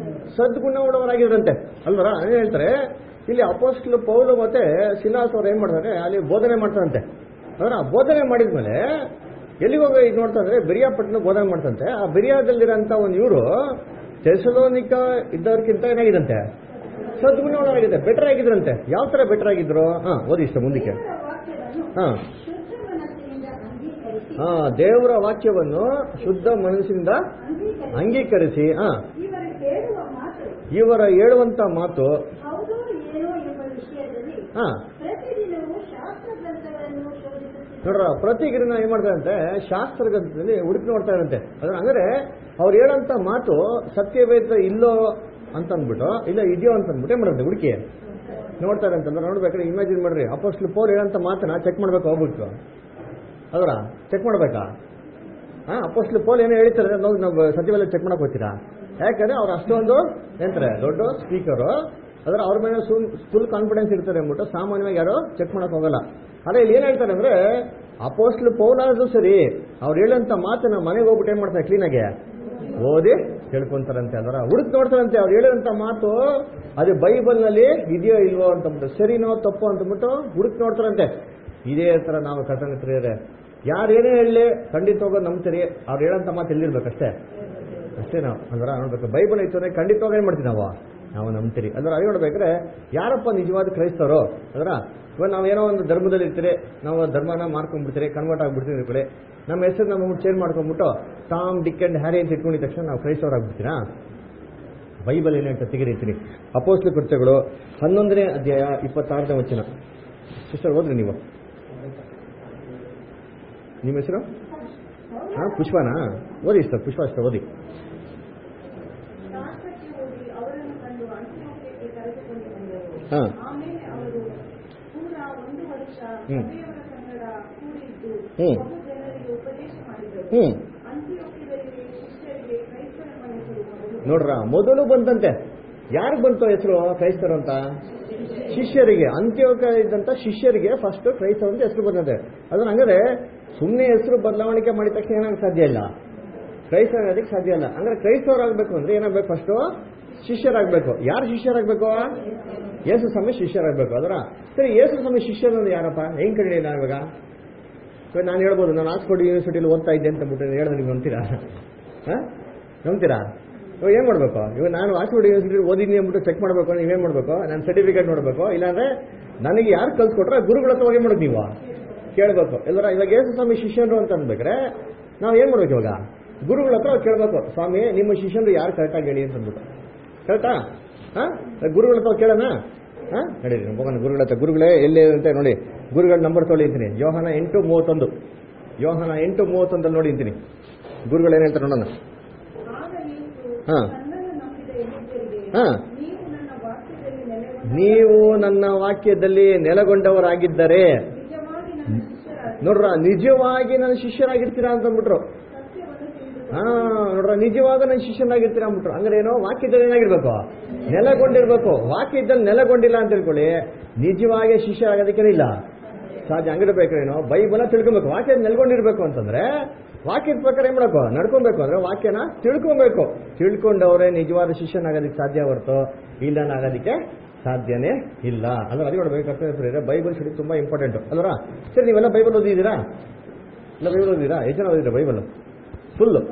ಸದ್ಗುಣವುಳ್ಳವರಾಗಿದ್ರಂತೆ ಅಲ್ವರ ಏನ್ ಹೇಳ್ತಾರೆ ಇಲ್ಲಿ ಅಪೋಸ್ಟ್ಲು ಪೌಲು ಮತ್ತೆ ಸಿಲಾಸ್ ಅವ್ರು ಏನ್ ಮಾಡ್ತಾರೆ ಅಲ್ಲಿ ಬೋಧನೆ ಮಾಡ್ತಾರಂತೆ ಅದರ ಬೋಧನೆ ಮಾಡಿದ್ಮೇಲೆ ಎಲ್ಲಿಗೆ ಹೋಗಿ ಇದು ನೋಡ್ತಾ ಅಂದ್ರೆ ಬೆರಿಯಾಪಟ್ಟಣ ಬೋಧನೆ ಮಾಡ್ತಂತೆ ಆ ಬೆರಿಯಾದಲ್ಲಿರೋಂಥ ಒಂದು ಇವರು ಟೆಸಲೋನಿಕ ಇದ್ದವ್ರಿಗಿಂತ ಏನಾಗಿದಂತೆ ಸದ್ಗುಣಗಳಾಗಿದೆ ಬೆಟರ್ ಆಗಿದ್ರಂತೆ ಯಾವ ತರ ಬೆಟರ್ ಆಗಿದ್ರು ಹಾ ಓದಿ ಇಷ್ಟ ಮುಂದಕ್ಕೆ ದೇವರ ವಾಕ್ಯವನ್ನು ಹಾ ಶುದ್ಧ ಮನಸ್ಸಿನಿಂದ ಅಂಗೀಕರಿಸಿ ಹಾ ದೇವರ ವಾಕ್ಯವನ್ನು ಶುದ್ಧ ಮನಸ್ಸಿನಿಂದ ಅಂಗೀಕರಿಸಿ ಅಂಗೀಕರಿಸಿ ಹಾ ಇವರು ಹೇಳುವ ಮಾತು ಇವರ ಹೇಳುವಂತ ಮಾತು ಹೌದು ಏನೋ ಎಂಬ ವಿಷಯದಲ್ಲಿ ಹಾ ಪ್ರತಿದಿನವೂ ಶಾಸ್ತ್ರ ಗ್ರಂಥಗಳನ್ನು ಶೋಧಿಸುತ್ತಿದ್ದರು ನೋಡ್ರ ಪ್ರತಿಗಿರಿನ ಏನ್ ಮಾಡ್ತಾರಂತೆ ಶಾಸ್ತ್ರ ಗ್ರಂಥದಲ್ಲಿ ಹುಡುಕಿ ನೋಡ್ತಾ ಇರಂತೆ ಅದ್ರ ಅಂದ್ರೆ ಅವ್ರು ಹೇಳಂತ ಮಾತು ಸತ್ಯವೇದ ಇಲ್ಲೋ ಅಂತ ಅಂದ್ಬಿಟ್ಟು ಇಲ್ಲ ಇದೆಯೋ ಅಂತ ಅಂದ್ಬಿಟ್ಟು ಏನ್ ಮಾಡುತ್ತೆ ಹುಡುಕಿ ನೋಡ್ತಾರೆ ಅಂತಂದ್ರೆ ನೋಡ್ಬೇಕಾದ್ರೆ ಇಮ್ಯಾಜಿನ್ ಮಾಡ್ರಿ ಅಪೋಸ್ಟ್ಲ್ ಪೋಲ್ ಹೇಳಂತ ಮಾತನ್ನ ಚೆಕ್ ಮಾಡ್ಬೇಕು ಹೋಗ್ಬಿಟ್ಟು ಅದರ ಚೆಕ್ ಮಾಡ್ಬೇಕಾ ಹಾ ಅಪೋಸ್ಟ್ಲ್ ಪೋಲ್ ಏನೋ ಹೇಳ್ತಾರೆ ನಾವು ನಾವು ಸತ್ಯವೇದ ಚೆಕ್ ಮಾಡಕ್ ಹೋಗ್ತೀರಾ ಯಾಕಂದ್ರೆ ಅವ್ರು ಅಷ್ಟೊಂದು ಎಂತಾರೆ ದೊಡ್ಡ ಸ್ಪೀಕರು ಅದ್ರ ಅವ್ರ ಮೇಲೆ ಫುಲ್ ಕಾನ್ಫಿಡೆನ್ಸ್ ಇರ್ತಾರೆ ಅಂದ್ಬಿಟ್ಟು ಸಾಮಾನ್ಯವಾಗಿ ಯಾರು ಚೆಕ್ ಮಾಡಕ್ ಹೋಗಲ್ಲ ಅದೇ ಇಲ್ಲಿ ಏನ್ ಹೇಳ್ತಾರೆ ಅಂದ್ರೆ ಅಪೋಸ್ಟ್ಲ್ ಪೌಲಾದ್ರು ಸರಿ ಅವ್ರು ಹೇಳಂತ ಮಾತನ್ನ ಮನೆಗೆ ಹೋಗ್ಬಿಟ್ಟು ಏನ್ ಮಾಡ್ತಾರೆ ಕ್ಲೀನಾಗೆ ಓದಿ ತಿಳ್ಕೊಂತಾರಂತೆ ಅದರ ಹುಡುಕ್ ನೋಡ್ತಾರಂತೆ ಅವ್ರು ಹೇಳಿದಂತ ಮಾತು ಅದು ಬೈಬಲ್ ನಲ್ಲಿ ಇದೆಯೋ ಇಲ್ವೋ ಅಂತಂದ್ಬಿಟ್ಟು ಸರಿನೋ ತಪ್ಪು ಅಂತಂದ್ಬಿಟ್ಟು ಹುಡುಕ್ ನೋಡ್ತಾರಂತೆ ಇದೇ ತರ ನಾವು ಕರ್ತನ ಹತ್ರ ಯಾರೇನೇ ಹೇಳಲಿ ಖಂಡಿತವಾಗ ನಂಬ್ತೀರಿ ಅವ್ರು ಹೇಳಂತ ಮಾತು ಎಲ್ಲಿರ್ಬೇಕಷ್ಟೇ ಅಷ್ಟೇ ನಾವು ಅಂದ್ರೆ ನೋಡ್ಬೇಕು ಬೈಬಲ್ ಐತೆ ಅಂದ್ರೆ ಖಂಡಿತವಾಗಿ ಏನ್ ಮಾಡ್ತೀವಿ ನಾವು ನಾವು ನಂಬ್ತೀರಿ ಅಂದ್ರೆ ಅದೇ ನೋಡ್ಬೇಕ್ರೆ ಯಾರಪ್ಪ ನಿಜವಾದ ಕ್ರೈಸ್ತವರು ಅದರ ಇವಾಗ ನಾವೇನೋ ಒಂದು ಧರ್ಮದಲ್ಲಿ ಇರ್ತೀರಿ ನಾವು ಧರ್ಮನ ಮಾರ್ಕೊಂಡ್ಬಿಡ್ತೀರಿ ಕನ್ವರ್ಟ್ ಆಗ್ಬಿಡ್ತೀವಿ ಇರ್ಕೊಳ್ಳಿ ನಮ್ಮ ಹೆಸರು ನಮ್ಮ ಚೇಂಜ್ ಮಾಡ್ಕೊಂಡ್ಬಿಟ್ಟು ಟಾಮ್ ಡಿಕ್ ಅಂಡ್ ಹ್ಯಾರಿ ಅಂತ ಇಟ್ಕೊಂಡಿದ ತಕ್ಷಣ ನಾವು ಕ್ರೈಸ್ತವ್ರು ಆಗ್ಬಿಡ್ತೀರಾ ಬೈಬಲ್ ಏನು ಅಂತ ತೆಗಿರಿತೀನಿ ಅಪೋಸ್ಲ ಕೃತ್ಯಗಳು ಹನ್ನೊಂದನೇ ಅಧ್ಯಾಯ ಇಪ್ಪತ್ತಾರನೇ ವಚನ ಸಿಸ್ಟರ್ ಓದ್ರಿ ನೀವು ನಿಮ್ಮ ಹೆಸರು ಹಾ ಪುಷ್ಪನಾ ಓದಿ ಸರ್ ಪುಷ್ಪ ಅಷ್ಟ ಓದಿ ಶಾಸ್ತ್ರಕ್ಕೆ ಹೋಗಿ ಅವರನ್ನು ಕಂಡು ಅಂತ್ಯೋಕ್ಯಕ್ಕೆ ಕರೆದುಕೊಂಡು ಬಂದರು ಹಾ ಆಮೇಲೆ ಅವರು ಪೂರ ಒಂದು ವರ್ಷ ಹ್ಮ್. ಸಭೆಯವರ ಸಂಗಡ ಕೂಡಿದ್ದು ಹ್ಮ್. ಬಹು ಜನರಿಗೆ ಉಪದೇಶ ಮಾಡಿದರು ಹ್ಮ್ ಅಂತ್ಯೋಕ್ಯದಲ್ಲಿ ಶಿಷ್ಯರಿಗೆ ಕ್ರೈಸ್ತರೆಂಬ ಹೆಸರು ಮೊದಲು ನೋಡ್ರ ಮೊದಲು ಬಂತಂತೆ ಯಾರಿಗೆ ಬಂತು ಹೆಸರು ಕ್ರೈಸ್ತರು ಅಂತ ಶಿಷ್ಯರಿಗೆ ಅಂತ್ಯೋಕ ಇದ್ದಂತ ಶಿಷ್ಯರಿಗೆ ಫಸ್ಟ್ ಕ್ರೈಸ್ತರು ಅಂತ ಹೆಸರು ಬಂದಂತೆ ಅದನ್ನ ಹಂಗಾರೆ ಸುಮ್ಮನೆ ಹೆಸರು ಬದಲಾವಣೆ ಮಾಡಿದ ತಕ್ಷಣ ಏನಾಗಕ್ಕೆ ಸಾಧ್ಯ ಇಲ್ಲ ಕ್ರೈಸ್ತರಾಗೋದಕ್ಕೆ ಸಾಧ್ಯ ಇಲ್ಲ ಅಂದ್ರೆ ಕ್ರೈಸ್ತವರಾಗಬೇಕು ಅಂದ್ರೆ ಏನಾಗಬೇಕು ಫಸ್ಟ್ ಶಿಷ್ಯರಾಗಬೇಕು ಯಾರು ಶಿಷ್ಯರಾಗಬೇಕು ಯೇಸು ಸ್ವಾಮಿ ಶಿಷ್ಯರಾಗಬೇಕು ಅದರ ಸರಿ ಯೇಸು ಸ್ವಾಮಿ ಶಿಷ್ಯರು ಅಂದ್ರೆ ಯಾರಪ್ಪ ಹೆಂಗ್ ಕಂಡಿಲ್ಲ ಇವಾಗ ಇವಾಗ ನಾನು ಹೇಳ್ಬೋದು ನಾನು ಆಕ್ಸ್ಫೋರ್ಡ್ ಯೂನಿವರ್ಸಿಟಿಲಿ ಓದ್ತಾ ಇದ್ದೆ ಅಂತ ಬಿಟ್ಟು ಹೇಳಿದ್ರೆ ನೀವು ನಂಬ್ತೀರಾ ಹಾ? ನಂಬ್ತೀರಾ ಇವಾಗ ಏನ್ ಮಾಡ್ಬೇಕು ಇವಾಗ ನಾನು ಆಕ್ಸ್ಫೋರ್ಡ್ ಯೂನಿವರ್ಸಿಟಿ ಓದಿದ್ದೀನಿ ಅಂದ್ಬಿಟ್ಟು ಚೆಕ್ ಮಾಡ್ಬೇಕು ನೀವೇನ್ ಮಾಡ್ಬೇಕು ನಾನು ಸರ್ಟಿಫಿಕೇಟ್ ನೋಡ್ಬೇಕು ಇಲ್ಲಾಂದ್ರೆ ನನಗೆ ಯಾರು ಕಲ್ಸ್ಕೊಟ್ರೆ ಗುರುಗಳ ಹತ್ರ ಹೋಗಿ ಮಾಡೋದು ನೀವು ಕೇಳ್ಬೇಕು ಎಲ್ಲರ ಇವಾಗ ಯೇಸು ಸ್ವಾಮಿ ಶಿಷ್ಯರು ಅಂತ ಅಂದ್ಬೇಕಾರೆ ನಾವು ಏನ್ ಮಾಡ್ಬೇಕು ಇವಾಗ ಗುರುಗಳ ಹತ್ರ ಕೇಳ್ಬೇಕು ಸ್ವಾಮಿ ನಿಮ್ಮ ಶಿಷ್ಯರು ಯಾರು ಕರೆಕ್ಟಾಗಿ ಹೇಳಿ ಅಂತ ಅಂದ್ಬಿಟ್ಟು ಕರೆಕ್ಟಾ ಹಾ ಗುರುಗಳ ಹತ್ರ ಕೇಳೋಣ ಹಾ ನಡೀರಿ ನಾವು ಹೋಗೋಣ ಗುರುಗಳ ಹತ್ರ ಗುರುಗಳೇ ಎಲ್ಲಿ ಅಂತ ನೋಡಿ ಗುರುಗಳ ನಂಬರ್ ತೊಳಿ ಅಂತೀನಿ ಯೋಹನ ಎಂಟು ಮೂವತ್ತೊಂದು ಯೋಹನ ಎಂಟು ಮೂವತ್ತೊಂದಲ್ಲಿ ನೋಡಿ ಅಂತೀನಿ ಗುರುಗಳು ಏನ್ ಹೇಳ್ತಾರೆ ನೋಡೋಣ ಆಗ ಯೇಸು ಹಾ. ನನ್ನನ್ನು ನಂಬಿದ ಯೆಹೂದ್ಯರಿಗೆ ಹಾ. ನೀವು ನನ್ನ ವಾಕ್ಯದಲ್ಲಿ ನೆಲೆಗೊಂಡ ನೀವು ನನ್ನ ವಾಕ್ಯದಲ್ಲಿ ನೆಲೆಗೊಂಡವರಾಗಿದ್ದರೆ ನಿಜವಾಗಿ ನನ್ನ ಶಿಷ್ಯರಾಗಿ ನೋಡ್ರ ನಿಜವಾಗಿ ನನ್ನ ಶಿಷ್ಯರಾಗಿರ್ತೀರಾ ಅಂತ ಅಂದ್ಬಿಟ್ರು ಸತ್ಯವನ್ನು ತಿಳಿದು ಹಾ ನೋಡ್ರ ನಿಜವಾಗ ನನ್ನ ಶಿಷ್ಯನಾಗಿರ್ತೀರಾ ಅಂದ್ಬಿಟ್ರು ಅಂದ್ರೆ ಏನೋ ವಾಕ್ಯದಲ್ಲಿ ಏನಾಗಿರ್ಬೇಕು ನೆಲೆಗೊಂಡಿರ್ಬೇಕು ವಾಕ್ಯದಲ್ಲಿ ನೆಲೆಗೊಂಡಿಲ್ಲ ಅಂತ ತಿಳ್ಕೊಳ್ಳಿ ನಿಜವಾಗಿ ಶಿಷ್ಯ ಆಗೋದಕ್ಕೆ ಇಲ್ಲ ಸಾಧ್ಯ ಹಂಗಿರ್ಬೇಕೇನೋ ಬೈಬಲ ತಿಳ್ಕೊಬೇಕು ವಾಕ್ಯ ನೆಲೆಗೊಂಡಿರ್ಬೇಕು ಅಂತಂದ್ರೆ ವಾಕ್ಯದ ಪ್ರಕಾರ ಏನ್ ಮಾಡಬೇಕು ನಡ್ಕೊಬೇಕು ಅಂದ್ರೆ ವಾಕ್ಯನ ತಿಳ್ಕೊಬೇಕು ತಿಳ್ಕೊಂಡವ್ರೆ ನಿಜವಾದ ಶಿಷ್ಯನಾಗೋದಕ್ಕೆ ಸಾಧ್ಯ ಹೊರತು ಇಲ್ಲನಾಗೋದಕ್ಕೆ ಸಾಧ್ಯನೇ ಇಲ್ಲ ಅಂದ್ರೆ ಅದೇ ನೋಡ್ಬೇಕಾಗ್ತದೆ ಬೈಬಲ್ ಸ್ಟಡಿ ತುಂಬಾ ಇಂಪಾರ್ಟೆಂಟ್ ಅಲ್ವರ ಸರಿ ನೀವೆಲ್ಲ ಬೈಬಲ್ ಓದಿದ್ದೀರಾ ಇಲ್ಲ ಬೈಬಲ್ ಓದಿದ್ದೀರಾ ಎಷ್ಟು ಜನ ಓದಿದ್ದೀರಾ ಬೈಬಲ್ ಫುಲ್ಲು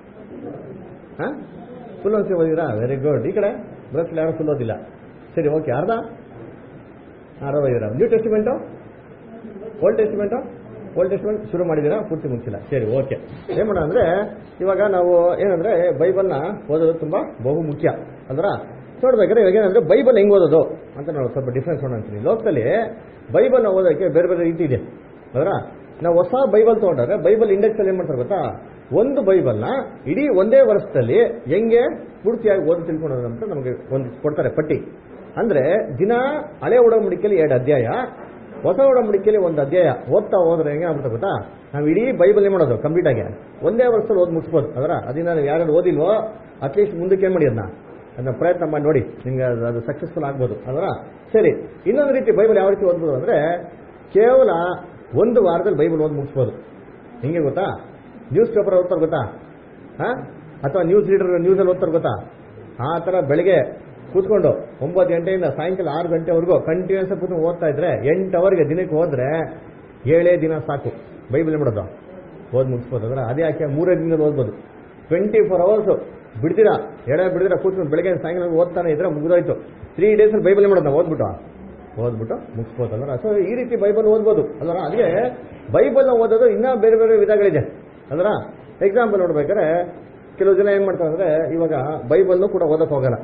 ಹಾ ಫುಲ್ ಒಂದ್ಸರಿ ಓದಿದ್ದೀರಾ ವೆರಿ ಗುಡ್ ಈ ಕಡೆ ಬ್ರಸ್ ಯಾರು ಫುಲ್ ಓದಿಲ್ಲ ಸರಿ ಓಕೆ ಅರ್ಧ ಅರ್ಧ ಓದಿದ್ದೀರಾ New Testament Old Testament Old Testament ಶುರು ಮಾಡಿದ್ದೀರಾ ಪೂರ್ತಿ ಮುಗಿಸಿಲ್ಲ ಸರಿ ಓಕೆ ಏನ್ ಮಾಡೋಣ ಅಂದ್ರೆ ಇವಾಗ ನಾವು ಏನಂದ್ರೆ ಬೈಬಲ್ನ ಓದೋದು ತುಂಬಾ ಬಹು ಮುಖ್ಯ ಅಂದ್ರ ನೋಡ್ಬೇಕಾದ್ರೆ ಇವಾಗ ಏನಂದ್ರೆ ಬೈಬಲ್ ಹೆಂಗ್ ಓದೋದು ಅಂತ ನಾವು ಸ್ವಲ್ಪ ಡಿಫ್ರೆನ್ಸ್ ನೋಡೋಣ ಅಂತೀನಿ ಲೋಕದಲ್ಲಿ ಬೈಬಲ್ನ ಓದೋಕೆ ಬೇರೆ ಬೇರೆ ರೀತಿ ಇದೆ ಅದರ ನಾವು ಹೊಸ ಬೈಬಲ್ ತಗೊಂಡ್ರೆ ಬೈಬಲ್ ಇಂಡೆಕ್ಸ್ ಅಲ್ಲಿ ಏನ್ ಮಾಡ್ತಾರೆ ಗೊತ್ತಾ ಒಂದು ಬೈಬಲ್ನ ಇಡೀ ಒಂದೇ ವರ್ಷದಲ್ಲಿ ಹೆಂಗೆ ಪೂರ್ತಿಯಾಗಿ ಓದಿ ತಿಳ್ಕೊಳ್ಳೋದು ಅಂತ ನಮಗೆ ಒಂದು ಕೊಡ್ತಾರೆ ಪಟ್ಟಿ ಅಂದ್ರೆ ದಿನ ಹಳೆ ಒಡಂಬಡಿಕೆಯಲ್ಲಿ ಎರಡು ಅಧ್ಯಾಯ ಹೊಸ ಒಡಂಬಡಿಕೆಯಲ್ಲಿ ಒಂದು ಅಧ್ಯಾಯ ಓದ್ತಾ ಹೋದ್ರೆ ಹೆಂಗೆ ಆಗ್ಬಿಡುತ್ತೆ ಗೊತ್ತಾ ನಾವು ಇಡೀ ಬೈಬಲ್ ಏನ್ ಮಾಡೋದು ಕಂಪ್ಲೀಟ್ ಆಗಿ ಒಂದೇ ವರ್ಷದಲ್ಲಿ ಓದಿ ಮುಗಿಸ್ಬೋದು ಅದರ ಅದನ್ನ ನೀವು ಯಾರು ಓದಿಲ್ವೋ ಅಟ್ಲೀಸ್ಟ್ ಮುಂದಕ್ಕೆ ಏನ್ ಮಾಡಿ ಅದನ್ನ ಅದನ್ನ ಪ್ರಯತ್ನ ಮಾಡಿ ನೋಡಿ ನಿಮ್ಗೆ ಅದು- ಅದು ಸಕ್ಸಸ್ಫುಲ್ ಆಗ್ಬೋದು ಅದರ ಸರಿ ಇನ್ನೊಂದು ರೀತಿ ಬೈಬಲ್ ಯಾವ ರೀತಿ ಓದ್ಬೋದು ಅಂದ್ರೆ ಕೇವಲ ಒಂದು ವಾರದಲ್ಲಿ ಬೈಬಲ್ ಓದಿ ಮುಗಿಸ್ಬೋದು ಹಿಂಗೆ ಗೊತ್ತಾ ನ್ಯೂಸ್ ಪೇಪರ್ ಓದ್ತಾರೆ ಗೊತ್ತಾ ಹಾ ಅಥವಾ ನ್ಯೂಸ್ ರೀಡರ್ ನ್ಯೂಸಲ್ಲಿ ಓದ್ತಾರೆ ಗೊತ್ತಾ ಆ ಥರ ಬೆಳಗ್ಗೆ ಕೂತ್ಕೊಂಡು ಒಂಬತ್ತು ಗಂಟೆಯಿಂದ ಸಾಯಂಕಾಲ ಆರು ಗಂಟೆವರೆಗೂ ಕಂಟಿನ್ಯೂಸ್ ಕೂತ್ಕೊಂಡು ಓದ್ತಾ ಇದ್ರೆ ಎಂಟು ಅವರ್ಗೆ ದಿನಕ್ಕೆ ಹೋದ್ರೆ ಏಳೇ ದಿನ ಸಾಕು ಬೈಬಲ್ ಮಾಡೋದು ಓದ್ ಮುಗಿಸ್ಬೋದು ಅಂದ್ರೆ ಅದೇ ಯಾಕೆ ಮೂರೇ ದಿನದಲ್ಲಿ ಓದ್ಬೋದು ಟ್ವೆಂಟಿ ಫೋರ್ ಅವರ್ಸ್ ಬಿಡ್ತೀರಾ ಎಡೆ ಬಿಡ್ತೀರಾ ಕೂತ್ಕೊಂಡು ಬೆಳಗ್ಗೆ ಸಾಯಂಕಾಲ ಓದ್ತಾನೆ ಇದ್ರೆ ಮುಗಿದೋಯ್ತು ತ್ರೀ ಡೇಸ್ ಬೈಬಲ್ ಮಾಡೋದು ನಾವು ಓದ್ಬಿಟ್ಟು ಓದ್ಬಿಟ್ಟು ಮುಗಿಸ್ಬೋದು ಅಲ್ರ ಸೊ ಈ ರೀತಿ ಬೈಬಲ್ ಓದ್ಬೋದು ಅಲ್ರ ಅದಕ್ಕೆ ಬೈಬಲ್ನ ಓದೋದು ಇನ್ನೂ ಬೇರೆ ಬೇರೆ ವಿಧಗಳಿದೆ ಅಲ್ರ ಎಕ್ಸಾಂಪಲ್ ನೋಡ್ಬೇಕಾದ್ರೆ ಕೆಲವು ಜನ ಏನ್ ಮಾಡ್ತಾರೆ ಅಂದ್ರೆ ಇವಾಗ ಬೈಬಲ್ನು ಕೂಡ ಓದಕ್ ಹೋಗಲ್ಲ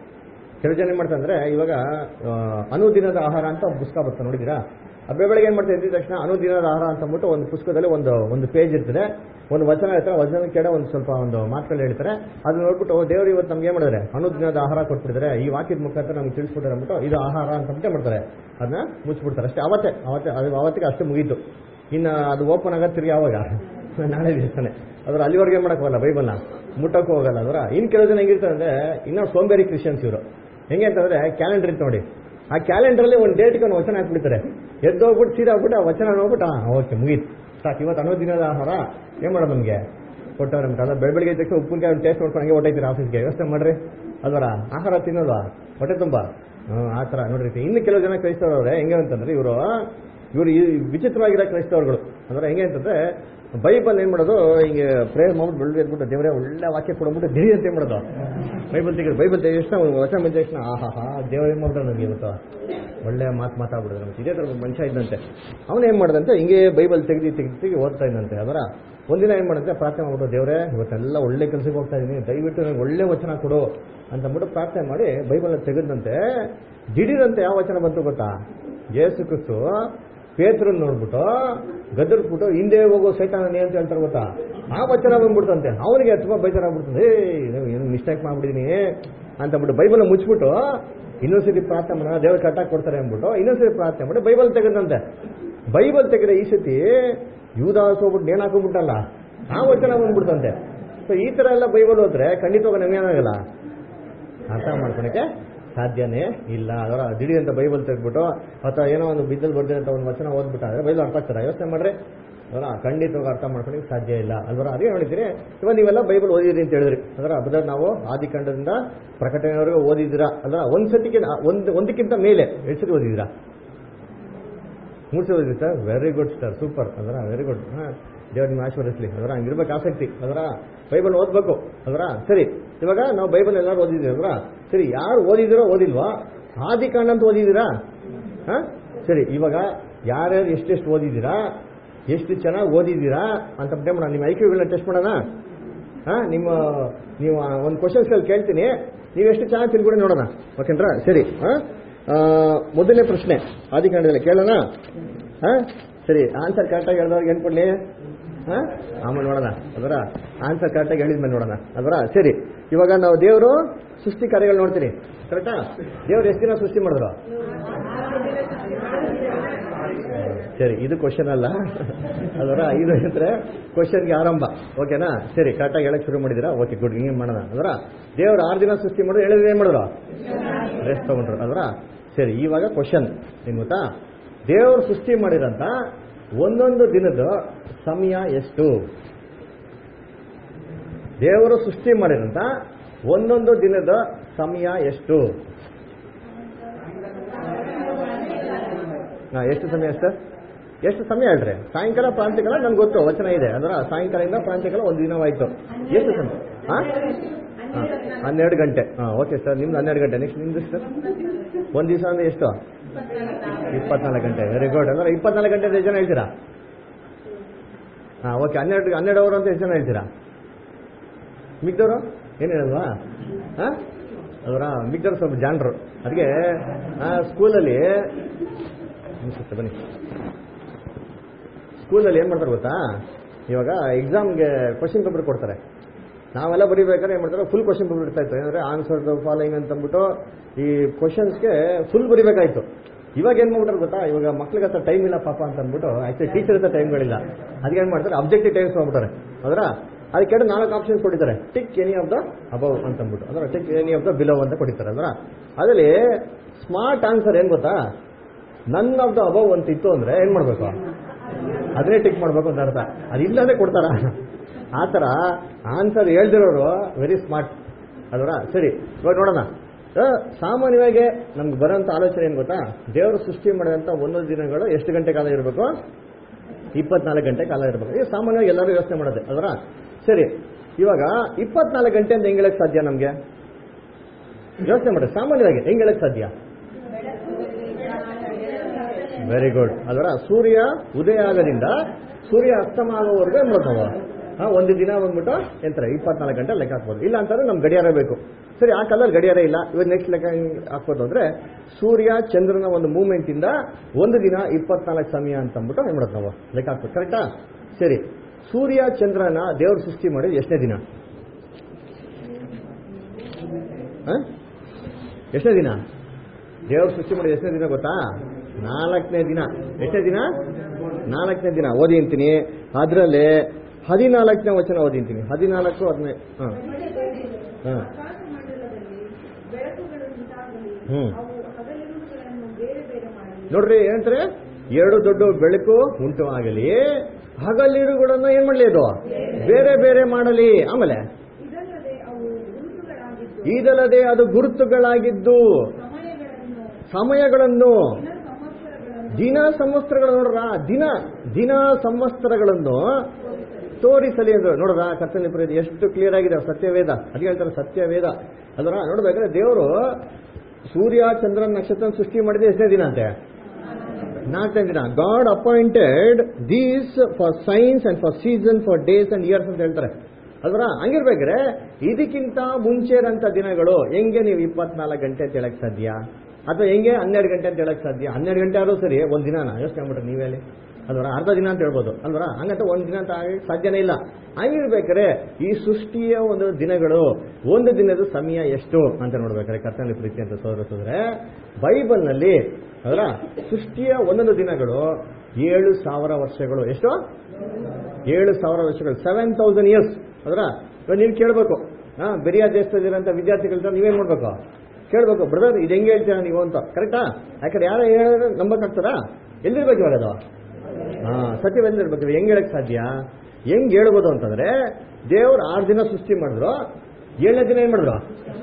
ಕೆಲವು ಜನ ಏನ್ ಮಾಡ್ತಾರೆ ಅಂದ್ರೆ ಇವಾಗ ಆ, ಅನುದಿನದ ಆಹಾರ ಅಂತ ಪುಸ್ತಕ ಬರ್ತದೆ ನೋಡಿದೀರಾ ಆ ಬೆಳಗ್ಗೆ ಏನ್ ಮಾಡ್ತಾರೆ ಎದ್ದ ತಕ್ಷಣ ಅನುದಿನದ ಆಹಾರ ಅಂತ ಅಂದ್ಬಿಟ್ಟು ಒಂದು ಪುಸ್ತಕದಲ್ಲಿ ಒಂದು ಒಂದು ಪೇಜ್ ಇರ್ತದೆ ಒಂದು ವಚನ ಇರ್ತಾರೆ ವಚನ ಕೆಡ ಒಂದು ಸ್ವಲ್ಪ ಒಂದು ಮಾತುಗಳು ಹೇಳ್ತಾರೆ ಅದನ್ನ ನೋಡ್ಬಿಟ್ಟು ಓ, ದೇವ್ರು ಇವತ್ತು ನಮ್ಗೆ ಏನ್ ಮಾಡಿದ್ರೆ ಅನುದಿನದ ಆಹಾರ ಕೊಟ್ಬಿಟ್ಟಿದ್ದಾರೆ ಈ ವಾಕ್ಯದ ಮುಖಾಂತರ ನಮ್ಗೆ ತಿಳಿಸ್ಬಿಟ್ಟಾರೆ ಅಂದ್ಬಿಟ್ಟು ಇದು ಆಹಾರ ಅಂತ ಅಂದ್ಬಿಟ್ಟು ಏನ್ ಮಾಡ್ತಾರೆ ಅದನ್ನ ಮುಚ್ಚಿಬಿಡ್ತಾರೆ ಅಷ್ಟೇ ಅವತ್ತೇ ಅವತ್ತೇ ಅದು ಅವತ್ತಿಗೆ ಅಷ್ಟೇ ಮುಗೀತು ಇನ್ನು ಅದು ಓಪನ್ ಆಗ ತಿರುಗಿ ಯಾವಾಗ ನಾಳೆ ದಿವಸನೇ ಅದ್ರ ಅಲ್ಲಿವರೆಗೆ ಏನ್ ಮಾಡಕ್ ಹೋಗಲ್ಲ ಬೈಬಲ್ನ ಮುಟ್ಟಕ್ಕೂ ಹೋಗಲ್ಲ ಅದರ ಇನ್ ಕೆಲವು ಜನ ಹೆಂಗಿರ್ತಾರೆ ಅಂದ್ರೆ ಇನ್ನೂ ಸೋಂಬೇರಿ ಕ್ರಿಶ್ಚಿಯನ್ಸ್ ಇವರು ಹೆಂಗೆ ಅಂತಂದ್ರೆ ಕ್ಯಾಲೆಂಡರ್ ಇತ್ತು ನೋಡಿ ಆ ಕ್ಯಾಲೆಂಡರ್ ಅಲ್ಲಿ ಒಂದು ಡೇಟ್ಗೆ ಒಂದು ವಚನ ಹಾಕ್ಬಿಡ್ತಾರೆ ಎದ್ದು ಹೋಗ್ಬಿಟ್ಟು ಸೀದಾ ಹೋಗ್ಬಿಟ್ಟು ಆ ವಚನ ನೋಡ್ಬಿಟ್ಟು ಓಕೆ ಮುಗೀತು ಸಾಕು ಇವತ್ತು ಅನ್ನೋ ದಿನದ ಆಹಾರ ಏನ್ ಮಾಡೋದು ನಮಗೆ ಕೊಟ್ಟವ್ರೆ ನಮ್ಗೆ ಅದ ಬೆಳ ಬೆಳಿಗ್ಗೆ ತಕ್ಷಣ ಉಪ್ಪಿನಕಾಯಿ ಒಂದು ಟೇಸ್ಟ್ ಮಾಡ್ಕೊಂಡು ಹಂಗೆ ಹೊಟ್ಟೈತೀರಾ ಆಫೀಸ್ಗೆ ಯೋಚನೆ ಮಾಡ್ರಿ ಅದರ ಆಹಾರ ತಿನ್ನೋಲ್ವಾ ಹೊಟ್ಟೆ ತುಂಬಾ ಹ್ಮ್ ಆ ಥರ ನೋಡ್ರಿ ಇನ್ನು ಕೆಲವು ಜನ ಕ್ರೈಸ್ತವ್ರವ್ರೆ ಹೆಂಗೆ ಅಂತಂದ್ರೆ ಇವರು ಇವರು ಈ ವಿಚಿತ್ರವಾಗಿರೋ ಕ್ರೈಸ್ತವರುಗಳು ಅಂದ್ರೆ ಹೆಂಗೆ ಅಂತಂದ್ರೆ ಬೈಬಲ್ ಏನ್ ಮಾಡೋದು ಹಿಂಗೆ ಪ್ರೇಯರ್ ಮಾಡ್ಬಿಟ್ಟು ಬೆಳಗ್ಗೆ ಎದ್ಬಿಟ್ಟು ದೇವರೇ ಒಳ್ಳೆ ವಾಕ್ಯ ಕೊಡ್ಬಿಟ್ಟು ದಿಢೀರ್ ಅಂತ ಏನ್ ಮಾಡೋದು ಬೈಬಲ್ ತೆಗೆದು ಬೈಬಲ್ ತೆಗೆದ ತಕ್ಷಣ ಒಂದು ವಚನ ಬಂದ ತಕ್ಷಣ ಆಹಾ ಹಾ ದೇವ್ರ ಏನ್ ಮಾಡ್ತಾರೆ ನನಗೆ ಇವತ್ತು ಒಳ್ಳೆ ಮಾತು ಮಾತಾಡ್ಬಿಡಿದ್ರು ನಮ್ಗೆ ಇದೇ ಥರ ಒಬ್ಬ ಮನುಷ್ಯ ಇದ್ದಂತೆ ಅವನು ಏನ್ ಮಾಡ್ದಂತೆ ಹಿಂಗೆ ಬೈಬಲ್ ತೆಗೆದು ತೆಗೆದು ತೆಗೆದು ಓದ್ತಾ ಇದ್ದಂತೆ ಅದರ ಒಂದಿನ ಏನ್ ಮಾಡುತ್ತೆ ಪ್ರಾರ್ಥನೆ ಮಾಡ್ಬಿಟ್ಟು ದೇವರೇ ಇವತ್ತೆಲ್ಲ ಒಳ್ಳೆ ಕೆಲಸಕ್ಕೆ ಹೋಗ್ತಾ ಇದ್ದೀನಿ ದಯವಿಟ್ಟು ನನಗೆ ಒಳ್ಳೆ ವಚನ ಕೊಡು ಅಂತ ಅಂದ್ಬಿಟ್ಟು ಪ್ರಾರ್ಥನೆ ಮಾಡಿ ಬೈಬಲ್ ತೆಗೆದಂತೆ ದಿಢೀರಂತೆ ಯಾವ ವಚನ ಬಂತು ಗೊತ್ತಾ ಯೇಸು ಕ್ರಿಸ್ತು ಪೇತ್ರನ್ ನೋಡ್ಬಿಟ್ಟು ಗದರ್ಬಿಟ್ಟು ಹಿಂದೆ ಹೋಗೋ ಸೈತಾನೇ ಅಂತ ಹೇಳ್ತಾರೆ ಗೊತ್ತಾ ಆ ವಚನ ಬಂದ್ಬಿಡ್ತಂತೆ ಅವನಿಗೆ ತುಂಬಾ ಬೇಜಾರ ಆಗ್ಬಿಡ್ತದೆ ಏ ಏನು ಮಿಸ್ಟೇಕ್ ಮಾಡ್ಬಿಟ್ಟಿದೀನಿ ಅಂತ ಅಂದ್ಬಿಟ್ಟು ಬೈಬಲ್ ಮುಚ್ಚಿಬಿಟ್ಟು ಇನ್ನೊಂದ್ಸತಿ ಪ್ರಾರ್ಥನೆ ಮಾಡೋಣ ದೇವ್ರ ಕಟ್ಟಾಕ್ ಕೊಡ್ತಾರೆ ಅಂದ್ಬಿಟ್ಟು ಇನ್ನೊಂದ್ಸತಿ ಪ್ರಾರ್ಥನೆ ಮಾಡಿ ಬೈಬಲ್ ತೆಗೆದಂತೆ ಬೈಬಲ್ ತೆಗೆದ ಈ ಸತಿ ಯೂದಾಸ್ ಹೋಗ್ಬಿಟ್ಟು ನೇಣ್ ಹಾಕೊಂಡ್ಬಿಟ್ಟಲ್ಲ ಆ ವಚನ ಬಂದ್ಬಿಡ್ತಂತೆ ಸೊ ಈ ತರ ಎಲ್ಲ ಬೈಬಲ್ ಹೋದ್ರೆ ಖಂಡಿತವಾಗ ನಮ್ಗೇನಾಗಲ್ಲ ಅರ್ಥ ಮಾಡ್ಕೊಳಕ್ಕೆ ಸಾಧ್ಯನೇ ಇಲ್ಲ ಅದರ ದಿಢೀರ್ ಅಂತ ಬೈಬಲ್ ತೆಗೆದ್ಬಿಟ್ಟು ಅಥವಾ ಏನೋ ಒಂದು ಬಿದ್ದಲ್ ಬರ್ದಿರೋ ಅಂತ ಒಂದು ವಚನ ಓದ್ಬಿಟ್ಟಾದ್ರೆ ಬೈಬಲ್ ಅರ್ಥ ಆಗ್ತಾರೆ ಯೋಚನೆ ಮಾಡ್ರಿ ಅದರ ಖಂಡಿತವಾಗಿ ಅರ್ಥ ಮಾಡ್ಕೊಳಕ್ಕೆ ಸಾಧ್ಯ ಇಲ್ಲ ಅಲ್ವರ ಅದೇ ನೋಡಿದ್ದೀರಿ ಇವಾಗ ನೀವೆಲ್ಲ ಬೈಬಲ್ ಓದಿದ್ರಿ ಅಂತ ಹೇಳಿದ್ರಿ ಅದರ ಅದರ ನಾವು ಆದಿಕಾಂಡದಿಂದ ಪ್ರಕಟಣೆವರೆಗೂ ಓದಿದ್ದೀರಾ ಅದರ ಒಂದ್ ಸತಿಗೆ ಒಂದು ಒಂದಕ್ಕಿಂತ ಮೇಲೆ ಎಷ್ಟು ಸತಿ ಓದಿದ್ದೀರಾ ಮೂರು ಸಲ ಓದಿದ್ರಿ sir very good sir super ಅದರ ವೆರಿ ಗುಡ್ ಹಾಂ ದೇವ್ರ ನಿಮ್ಮ ಆಶೀರ್ವದಿಸ್ಲಿ ಅದರ ಹಂಗಿರ್ಬೇಕು ಆಸಕ್ತಿ ಅದರ ಬೈಬಲ್ ಓದ್ಬೇಕು ಅದರ ಸರಿ ಇವಾಗ ನಾವು ಬೈಬಲ್ ಎಲ್ಲರೂ ಓದಿದ್ದೀವಿ ಅದರ ಸರಿ ಯಾರು ಓದಿದಿರೋ ಓದಿಲ್ವಾ ಆದಿಕಾಂಡ ಅಂತ ಓದಿದ್ದೀರಾ ಹಾ ಸರಿ ಇವಾಗ ಯಾರ್ಯಾರು ಎಷ್ಟೆಷ್ಟು ಓದಿದ್ದೀರಾ ಎಷ್ಟು ಚೆನ್ನಾಗಿ ಓದಿದ್ದೀರಾ ಅಂತ ಟೈಮ್ ಮಾಡೋಣ ನಿಮ್ಮ ಐಕ್ಯೂಗಳನ್ನ ಟೆಸ್ಟ್ ಮಾಡೋಣ ಹಾ ನಿಮ್ಮ ನೀವು ಒಂದು ಕ್ವಶನ್ಸ್ ಅಲ್ಲಿ ಕೇಳ್ತೀನಿ ನೀವು ಎಷ್ಟು ಚೆನ್ನಾಗಿ ತಿಳ್ಕೊಂಡು ನೋಡೋಣ ಓಕೆನ್ರಾ ಸರಿ ಹಾ ಆ, ಮೊದಲನೇ ಪ್ರಶ್ನೆ ಆದಿಕಾಂಡದಲ್ಲಿ ಕೇಳೋಣ ಹಾ ಸರಿ ಆನ್ಸರ್ ಕರೆಕ್ಟಾಗಿ ಹೇಳಿದವ್ರಿಗೆ ಏನು ಕೊಡ್ಲಿ ಹಾ ಆಮೇಲೆ ನೋಡೋಣ ಅದರ ಆನ್ಸರ್ ಕರೆಕ್ಟಾಗಿ ಹೇಳಿದ್ಮೇಲೆ ನೋಡೋಣ ಅದರ ಸರಿ ಇವಾಗ ನಾವು ದೇವರು ಸೃಷ್ಟಿ ಕಾರ್ಯಗಳು ನೋಡ್ತೀನಿ ಕರೆಕ್ಟಾ ದೇವ್ರು ಎಷ್ಟು ದಿನ ಸೃಷ್ಟಿ ಮಾಡಿದ್ರು ಸರಿ ಇದು ಕ್ವಶನ್ ಅಲ್ಲ ಅದರ ಇದು ಅಂದ್ರೆ ಕ್ವಶನ್ಗೆ ಆರಂಭ ಓಕೆನಾ ಸರಿ ಕರೆಕ್ಟಾಗಿ ಹೇಳಕ್ ಶುರು ಮಾಡಿದಿರಾ ಓಕೆ ಗುಡ್ ಹಿಂಗೆ ಮಾಡೋಣ ಅದರ ದೇವ್ರು ಆರು ದಿನ ಸೃಷ್ಟಿ ಮಾಡಿದ್ರು ಹೇಳಿದ್ರೆ ಏನ್ ಮಾಡಿದ್ರು ರೆಸ್ಟ್ ತಗೊಂಡ್ರು ಅದರ ಸರಿ ಇವಾಗ ಕ್ವಶನ್ ಏನ್ ಗೊತ್ತಾ ದೇವರು ಸೃಷ್ಟಿ ಮಾಡಿರಂತ ಒಂದೊಂದು ದಿನದ ಸಮಯ ಎಷ್ಟು ದೇವರು ಸೃಷ್ಟಿ ಮಾಡಿರಂತ ಒಂದೊಂದು ದಿನದ ಸಮಯ ಎಷ್ಟು ಹಾ ಎಷ್ಟು ಸಮಯ ಸರ್ ಎಷ್ಟು ಸಮಯ ಹೇಳ್ರಿ ಸಾಯಂಕಾಲ ಪ್ರಾಂತ್ಯಕಾಲ ನನ್ಗೆ ಗೊತ್ತು ವಚನ ಇದೆ ಅಂದ್ರೆ ಸಾಯಂಕಾಲದಿಂದ ಪ್ರಾಂತ್ಯಕಾಲ ಒಂದು ದಿನವಾಯ್ತು ಎಷ್ಟು ಸಮಯ ಹಾ ಹಾ, ಹನ್ನೆರಡು ಗಂಟೆ ಹಾ ಓಕೆ ಸರ್ ನಿಮ್ದು ಹನ್ನೆರಡು ಗಂಟೆ ನೆಕ್ಸ್ಟ್ ನಿಮ್ದು ಸರ್ ಒಂದು ದಿವಸ ಅಂದ್ರೆ ಎಷ್ಟು ಇಪ್ಪತ್ನಾಲ್ಕು ಗಂಟೆ ವೆರಿ ಗುಡ್ ಅಂದ್ರೆ ಇಪ್ಪತ್ನಾಲ್ಕು ಗಂಟೆ ಎಷ್ಟು ಜನ ಹೇಳ್ತೀರಾ ಹಾ ಓಕೆ ಹನ್ನೆರಡು ಹನ್ನೆರಡು ಅವರ್ ಅಂತ ಎಷ್ಟು ಜನ ಹೇಳ್ತೀರಾ ಮಿಗ್ದವರು ಏನು ಹೇಳಲ್ವಾ ಹಾ ಅವರ ಮಿಗ್ದವ್ರು ಸ್ವಲ್ಪ ಜಾಣರು ಅದಕ್ಕೆ ಸ್ಕೂಲಲ್ಲಿ ಅನ್ಸುತ್ತೆ ಬನ್ನಿ ಸ್ಕೂಲಲ್ಲಿ ಏನು ಮಾಡ್ತಾರೆ ಗೊತ್ತಾ ಇವಾಗ ಎಕ್ಸಾಮ್ಗೆ ಕ್ವಶನ್ ಪೇಪರ್ ಕೊಡ್ತಾರೆ ನಾವೆಲ್ಲ ಬರೀಬೇಕಾದ್ರೆ ಏನು ಮಾಡ್ತಾರೆ ಫುಲ್ ಕ್ವಶನ್ ಪೇಪರ್ ಇರ್ತಾ ಇತ್ತು ಏನಂದ್ರೆ ಆನ್ಸರ್ ಫಾಲೋಯಿಂಗ್ ಅಂತ ಅಂದ್ಬಿಟ್ಟು ಈ ಕ್ವಶನ್ಸ್ಗೆ ಫುಲ್ ಬರೀಬೇಕಾಯ್ತು ಇವಾಗ ಏನು ಮಾಡ್ಬಿಟ್ರೆ ಗೊತ್ತಾ ಇವಾಗ ಮಕ್ಳಿಗೆ ಹತ್ರ ಟೈಮ್ ಇಲ್ಲ ಪಾಪ ಅಂತ ಅಂದ್ಬಿಟ್ಟು ಆಕ್ಚುಲಿ ಟೀಚರ್ ಹತ್ರ ಟೈಮ್ಗಳಿಲ್ಲ ಅದಕ್ಕೆ ಏನು ಮಾಡ್ತಾರೆ ಅಬ್ಜೆಕ್ಟಿವ್ ಟೈಮ್ಸ್ ಮಾಡ್ಬಿಟ್ಟಾರೆ ಅದರ ಅದಕ್ಕೆ ನಾಲ್ಕು ಆಪ್ಷನ್ಸ್ ಕೊಟ್ಟಿದ್ದಾರೆ tick any of the above ಅಂತ ಅಂದ್ಬಿಟ್ಟು ಅಂದ್ರೆ tick any of the below ಅಂತ ಕೊಟ್ಟಿರ್ತಾರೆ ಅದರ ಅದರಲ್ಲಿ ಸ್ಮಾರ್ಟ್ ಆನ್ಸರ್ ಏನು ಗೊತ್ತಾ ನನ್ ಆಫ್ ದ ಅಬವ್ ಅಂತ ಇತ್ತು ಅಂದ್ರೆ ಏನ್ ಮಾಡ್ಬೇಕು ಅದನ್ನೇ ಟಿಕ್ ಮಾಡ್ಬೇಕು ಅಂತ ಅರ್ಥ ಅದಿಲ್ಲದೆ ಕೊಡ್ತಾರ ಆ ಥರ ಆನ್ಸರ್ ಹೇಳ್ದಿರೋರು ವೆರಿ ಸ್ಮಾರ್ಟ್ ಅದರ ಸರಿ ಇವಾಗ ನೋಡೋಣ ಆ, ಸಾಮಾನ್ಯವಾಗಿ ನಮ್ಗೆ ಬರೋಂಥ ಆಲೋಚನೆ ಏನು ಗೊತ್ತಾ ದೇವರು ಸೃಷ್ಟಿ ಮಾಡಿದಂಥ ಒಂದೊಂದು ದಿನಗಳು ಎಷ್ಟು ಗಂಟೆ ಕಾಲ ಇರಬೇಕು ಇಪ್ಪತ್ನಾಲ್ಕು ಗಂಟೆ ಕಾಲ ಇರಬೇಕು ಇದು ಸಾಮಾನ್ಯವಾಗಿ ಎಲ್ಲರೂ ಯೋಚನೆ ಮಾಡೋದು ಅದರ ಸರಿ ಇವಾಗ ಇಪ್ಪತ್ನಾಲ್ಕು ಗಂಟೆ ಅಂತ ಹೆಂಗ್ ಹೇಳಕ್ ಸಾಧ್ಯ ನಮಗೆ ಯೋಚನೆ ಮಾಡಿ ಸಾಮಾನ್ಯವಾಗಿ ಹೆಂಗ್ ಹೇಳಕ್ ಸಾಧ್ಯ ವೆರಿ ಗುಡ್ ಅದರ ಸೂರ್ಯ ಉದಯ ಆಗೋದಿಂದ ಸೂರ್ಯ ಅಸ್ತಮ ಆಗೋವರೆಗೂ ಏನ್ ಮಾಡ್ತಾವ ಆ, ಒಂದು ದಿನ ಬಂದ್ಬಿಟ್ಟು ಎಂತಾರೆ ಇಪ್ಪತ್ನಾಲ್ಕು ಗಂಟೆ ಲೆಕ್ಕ ಹಾಕ್ಬೋದು ಇಲ್ಲ ಅಂತಂದ್ರೆ ನಮ್ಗೆ ಗಡಿಯಾರ ಬೇಕು ಸರಿ ಆ ಕಾಲದಲ್ಲಿ ಗಡಿಯಾರ ಇಲ್ಲ ಇವತ್ತು ನೆಕ್ಸ್ಟ್ ಲೆಕ್ಕ ಹೆಂಗ್ ಹಾಕ್ಬೋದು ಅಂದ್ರೆ ಸೂರ್ಯ ಚಂದ್ರನ ಒಂದು ಮೂವ್ಮೆಂಟ್ ಇಂದ ಒಂದು ದಿನ ಇಪ್ಪತ್ನಾಲ್ಕು ಸಮಯ ಅಂತ ಅಂದ್ಬಿಟ್ಟು ಏನ್ ಮಾಡೋದು ನಾವು ಲೆಕ್ಕ ಹಾಕ್ಬೋದು ಕರೆಕ್ಟಾ ಸರಿ ಸೂರ್ಯ ಚಂದ್ರನ ದೇವ್ರು ಸೃಷ್ಟಿ ಮಾಡಿದ ಎಷ್ಟನೇ ದಿನ ಆ? ಎಷ್ಟನೇ ದಿನ ದೇವ್ರು ಸೃಷ್ಟಿ ಮಾಡಿದ ಎಷ್ಟನೇ ದಿನ ಗೊತ್ತಾ ನಾಲ್ಕನೇ ದಿನ ಎಷ್ಟನೇ ದಿನ ನಾಲ್ಕನೇ ದಿನ ಓದಿ ಅಂತೀನಿ ಅದರಲ್ಲಿ ಹದಿನಾಲ್ಕನೇ ವಚನ ಓದಿ ಅಂತೀನಿ ಹದಿನಾಲ್ಕು ಹದಿನೈದು ಹಾಂ ಹಾಂ ಆಕಾಶ ಮಂಡಲದಲ್ಲಿ ಬೆಳಕುಗಳು ಉಂಟಾಗಲಿ ಹ್ಮ್. ಅವು ಹಗಲಿರುಳುಗಳನ್ನು ಬೇರೆ ಬೇರೆ ಮಾಡಲಿ ನೋಡ್ರಿ ಏನಂತಾರೆ ಎರಡು ದೊಡ್ಡ ಬೆಳಕು ಉಂಟು ಆಗಲಿ ಹಗಲಿರುಗಳನ್ನು ಏನ್ ಮಾಡಲಿ ಅದು ಬೇರೆ ಬೇರೆ ಮಾಡಲಿ ಆಮೇಲೆ ಇದಲ್ಲದೆ ಅವು ಗುರುತುಗಳಾಗಿದ್ದು ಇದಲ್ಲದೆ ಅದು ಗುರುತುಗಳಾಗಿದ್ದು ಸಮಯಗಳನ್ನು ಸಮಯಗಳನ್ನು ದಿನ ಸಂವತ್ಸರಗಳನ್ನು ದಿನ ಸಂವತ್ಸರಗಳು ನೋಡ್ರ ದಿನ ದಿನ ಸಂವತ್ಸರಗಳನ್ನು ತೋರಿಸಲಿ ಅಂದ್ರು ನೋಡ್ರ ಕರ್ತನ ಪ್ರೀತಿ ಎಷ್ಟು ಕ್ಲಿಯರ್ ಆಗಿದೆ ಸತ್ಯವೇದ ಅದಕ್ಕೆ ಹೇಳ್ತಾರೆ ಸತ್ಯವೇದ ಅದರ ನೋಡ್ಬೇಕಾದ್ರೆ ದೇವರು ಸೂರ್ಯ ಚಂದ್ರನ ನಕ್ಷತ್ರ ಸೃಷ್ಟಿ ಮಾಡಿದ ಎಷ್ಟನೇ ದಿನ ಅಂತೆ ನಾಲ್ಕನೇ ದಿನ God appointed these for signs and for season for days and years ಅಂತ ಹೇಳ್ತಾರೆ ಅಲ್ವರ ಹಂಗಿರ್ಬೇಕಾದ್ರೆ ಇದಕ್ಕಿಂತ ಮುಂಚೆ ಇರೋಂಥ ದಿನಗಳು ಹೆಂಗೆ ನೀವು ಇಪ್ಪತ್ನಾಲ್ಕು ಗಂಟೆ ಅಂತ ಹೇಳಕ್ ಸಾಧ್ಯ ಅಥವಾ ಹೆಂಗೆ ಹನ್ನೆರಡು ಗಂಟೆ ಅಂತ ಹೇಳಕ್ ಸಾಧ್ಯ ಹನ್ನೆರಡು ಗಂಟೆ ಆದ್ರೂ ಸರಿ ಒಂದು ದಿನ ಯೋಚನೆ ಮಾಡ್ಬಿಟ್ರೆ ನೀವೇ ಹೇಳಿ ಅಲ್ವರ ಅರ್ಧ ದಿನ ಅಂತ ಹೇಳ್ಬೋದು ಅಲ್ವರ ಹಂಗಂತ ಒಂದು ದಿನ ಅಂತ ಆಗಕ್ಕೆ ಸಾಧ್ಯನೇ ಇಲ್ಲ ಹಂಗಿರ್ಬೇಕಾದ್ರೆ ಈ ಸೃಷ್ಟಿಯ ಒಂದು ದಿನಗಳು ಒಂದು ದಿನದ ಸಮಯ ಎಷ್ಟು ಅಂತ ನೋಡ್ಬೇಕಾದ್ರೆ ಕರ್ತನ ಪ್ರೀತಿ ಅಂತ ತೋರಿಸಿದ್ರೆ ಬೈಬಲ್ನಲ್ಲಿ ಅದರ ಸೃಷ್ಟಿಯ ಒಂದೊಂದು ದಿನಗಳು ಏಳು ಸಾವಿರ ವರ್ಷಗಳು ಎಷ್ಟು ಏಳು ಸಾವಿರ ವರ್ಷಗಳು ಸೆವೆನ್ ತೌಸಂಡ್ ಇಯರ್ಸ್ ಅದರ ಇವಾಗ ನೀವು ಕೇಳಬೇಕು ಹಾ ಬೆರಿಯ ದೇಶದಲ್ಲಿರೋಂಥ ವಿದ್ಯಾರ್ಥಿಗಳ ನೀವೇನ್ ಮಾಡ್ಬೇಕು ಕೇಳ್ಬೇಕು ಬ್ರದರ್ ಇದು ಹೆಂಗೆ ಹೇಳ್ತೀರಾ ನೀವು ಅಂತ ಕರೆಕ್ಟಾ ಯಾಕಂದ್ರೆ ಯಾರು ಹೇಳಿದ್ರೆ ನಂಬಕ್ಕಾಗ್ತದಾ ಎಲ್ಲಿರ್ಬೇಕು ಇವಾಗ ಅದು ಹಾ ಸತ್ಯವೆಲ್ಲಿರ್ಬೇಕು ಹೆಂಗ್ ಹೇಳಕ್ ಸಾಧ್ಯ ಹೆಂಗ್ ಹೇಳ್ಬೋದು ಅಂತಂದ್ರೆ ದೇವ್ರು ಆರು ದಿನ ಸೃಷ್ಟಿ ಮಾಡಿದ್ರು ಏಳನೇ ದಿನ ಏನ್ ಮಾಡಿದ್ರು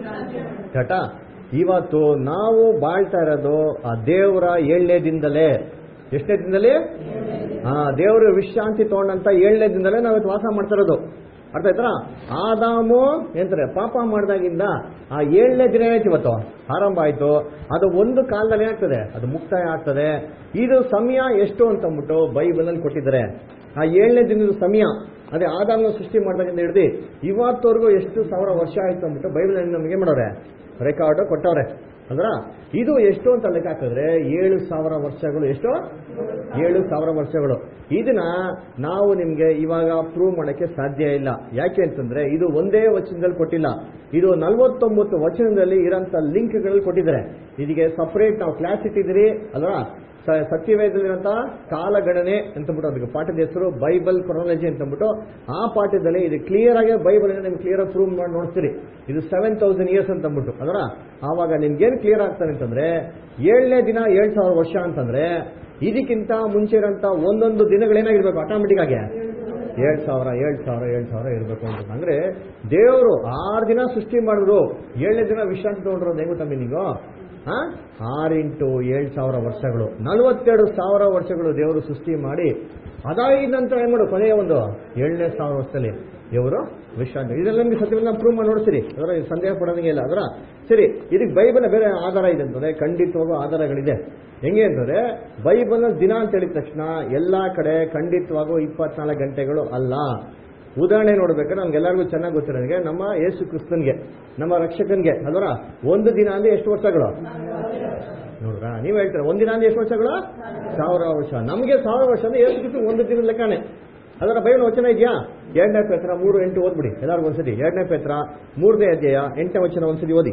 ಚಟ ಇವತ್ತು ನಾವು ಬಾಳ್ತಾ ಇರೋದು ಆ ದೇವರ ಏಳನೇ ದಿನದಲ್ಲೇ ಎಷ್ಟನೇ ದಿನದಲ್ಲಿ ಆ ದೇವರು ವಿಶ್ರಾಂತಿ ತಗೊಂಡಂತ ಏಳನೇ ದಿನದಲ್ಲೇ ನಾವು ಇವತ್ತು ವಾಸ ಮಾಡ್ತಾ ಇರೋದು ಅರ್ಥ ಆಯ್ತಾ ಆದಾಮು ಎಂತಾರೆ ಪಾಪ ಮಾಡಿದಾಗಿಂದ ಆ ಏಳನೇ ದಿನ ಏನಾಯ್ತು ಇವತ್ತು ಆರಂಭ ಆಯ್ತು ಅದು ಒಂದು ಕಾಲದಲ್ಲಿ ಏನಾಗ್ತದೆ ಅದು ಮುಕ್ತಾಯ ಆಗ್ತದೆ ಇದು ಸಮಯ ಎಷ್ಟು ಅಂತ ಅಂದ್ಬಿಟ್ಟು ಬೈಬಲಲ್ಲಿ ಕೊಟ್ಟಿದ್ದಾರೆ ಆ ಏಳನೇ ದಿನದ ಸಮಯ ಅದೇ ಆದಾಮನ ಸೃಷ್ಟಿ ಮಾಡಿದಾಗಿಂದ ಹಿಡಿದು ಇವತ್ತವರೆಗೂ ಎಷ್ಟು ಸಾವಿರ ವರ್ಷ ಆಯ್ತು ಅಂದ್ಬಿಟ್ಟು ಬೈಬಲ್ ನಮಗೆ ಮಾಡೋರೆ ರೆಕಾರ್ಡ್ ಕೊಟ್ಟವ್ರೆ ಅಂದ್ರ ಇದು ಎಷ್ಟು ಅಂತ ಲೆಕ್ಕ ಹಾಕಿದ್ರೆ ಏಳು ಸಾವಿರ ವರ್ಷಗಳು ಎಷ್ಟು ಏಳು ಸಾವಿರ ವರ್ಷಗಳು ಇದನ್ನ ನಾವು ನಿಮ್ಗೆ ಇವಾಗ ಪ್ರೂವ್ ಮಾಡಕ್ಕೆ ಸಾಧ್ಯ ಇಲ್ಲ ಯಾಕೆ ಅಂತಂದ್ರೆ ಇದು ಒಂದೇ ವಚನದಲ್ಲಿ ಕೊಟ್ಟಿಲ್ಲ ಇದು ನಲವತ್ತೊಂಬತ್ತು ವಚನದಲ್ಲಿ ಇರೋಂಥ ಲಿಂಕ್ಗಳಲ್ಲಿ ಕೊಟ್ಟಿದ್ದಾರೆ ಇದಕ್ಕೆ ಸಪರೇಟ್ ನಾವು ಕ್ಲಾಸ್ ಇಟ್ಟಿದ್ದೀರಿ ಅಲ್ವಾ ಸ- ಸತ್ಯವೇದಲ್ಲಿರುವಂತಹ ಕಾಲಗಣನೆ ಅಂತಂದ್ಬಿಟ್ಟು ಅದಕ್ಕೆ ಪಾಠದ ಹೆಸರು ಬೈಬಲ್ ಕ್ರೊನಾಲಜಿ ಅಂತಂದ್ಬಿಟ್ಟು ಆ ಪಾಠದಲ್ಲಿ ಇದು ಕ್ಲಿಯರ್ ಆಗಿ ಬೈಬಲ್ ನಿಮ್ಗೆ ಕ್ಲಿಯರ್ ಆಗಿ ಪ್ರೂವ್ ಮಾಡಿ ನೋಡ್ತೀರಿ ಇದು ಸೆವೆನ್ ತೌಸಂಡ್ ಇಯರ್ಸ್ ಅಂತಂದ್ಬಿಟ್ಟು ಅದರ ಆವಾಗ ನಿಮ್ಗೇನು ಕ್ಲಿಯರ್ ಆಗ್ತದೆ ಅಂತಂದ್ರೆ ಏಳನೇ ದಿನ ಏಳು ಸಾವಿರ ವರ್ಷ ಅಂತಂದ್ರೆ ಇದಕ್ಕಿಂತ ಮುಂಚೆ ಇರೋಂಥ ಒಂದೊಂದು ದಿನಗಳೇನಾಗಿರ್ಬೇಕು ಆಟೋಮೆಟಿಕ್ ಆಗಿ ಏಳು ಸಾವಿರ ಏಳು ಸಾವಿರ ಏಳು ಸಾವಿರ ಇರಬೇಕು ಅಂತ ಅಂದ್ರೆ ದೇವರು ಆರು ದಿನ ಸೃಷ್ಟಿ ಮಾಡಿದ್ರು ಏಳನೇ ದಿನ ವಿಶ್ರಾಂತಿ ತಗೊಂಡ್ರು ಹೆಂಗು ತಮ್ಮಿ ನೀವು ಆ? ಆರು ಇಂಟು ಏಳು ಸಾವಿರ ವರ್ಷಗಳು ನಲವತ್ತೆರಡು ಸಾವಿರ ವರ್ಷಗಳು ದೇವರು ಸೃಷ್ಟಿ ಮಾಡಿ ಅದಾದ ನಂತರ ಏನ್ ಮಾಡು ಕೊನೆಯ ಒಂದು ಏಳನೇ ಸಾವಿರ ವರ್ಷದಲ್ಲಿ ದೇವರು ವಿಶ್ರಾಂತಿ ಇದೆಲ್ಲ ನಿಮ್ಗೆ ಸತ್ಯವನ್ನು ಪ್ರೂವ್ ಮಾಡಿ ನೋಡ್ತೀರಿ ಅದರ ಸಂದೇಹ ಪಡೋದಂಗೆ ಇಲ್ಲ ಅದರ ಸರಿ ಇದಕ್ಕೆ ಬೈಬಲ್ ಬೇರೆ ಆಧಾರ ಇದೆ ಅಂತಂದ್ರೆ ಖಂಡಿತವಾಗೂ ಆಧಾರಗಳಿದೆ ಹೆಂಗೆ ಅಂತಂದ್ರೆ ಬೈಬಲ್ ದಿನ ಅಂತ ಹೇಳಿದ ತಕ್ಷಣ ಎಲ್ಲಾ ಕಡೆ ಖಂಡಿತವಾಗೂ ಇಪ್ಪತ್ನಾಲ್ಕು ಗಂಟೆಗಳು ಅಲ್ಲ ಉದಾಹರಣೆ ನೋಡ್ಬೇಕಾದ್ರೆ ನಮ್ಗೆಲ್ಲರಿಗೂ ಚೆನ್ನಾಗಿ ಗೊತ್ತಿರೋ ಹಾಗೆ ನಮ್ಮ ಯೇಸು ಕ್ರಿಸ್ತನ್ಗೆ ನಮ್ಮ ರಕ್ಷಕನ್ಗೆ ಅದರ ಒಂದು ದಿನ ಅಂದ್ರೆ ಎಷ್ಟು ವರ್ಷಗಳು ನೋಡ್ರಾ ನೀವು ಹೇಳ್ತೀರ ಒಂದಿನ ಅಂದ್ರೆ ಎಷ್ಟು ವರ್ಷಗಳು ಸಾವಿರ ವರ್ಷ ನಮಗೆ ಸಾವಿರ ವರ್ಷ ಅಂದ್ರೆ ಯೇಸು ಕ್ರಿಸ್ತ ಒಂದು ದಿನದ ಲೆಕ್ಕನೇ ಅದರ ಬೈಬಲ್ ವಚನ ಇದೆಯಾ ಎರಡನೇ ಪೇತ್ರ ಮೂರು ಎಂಟು ಓದ್ಬಿಡಿ ಎಲ್ಲರಿಗೂ ಒಂದ್ಸತಿ ಎರಡನೇ ಪೇತ್ರ ಮೂರನೇ ಅಧ್ಯಾಯ ಎಂಟನೇ ವಚನ ಒಂದ್ಸತಿ ಓದಿ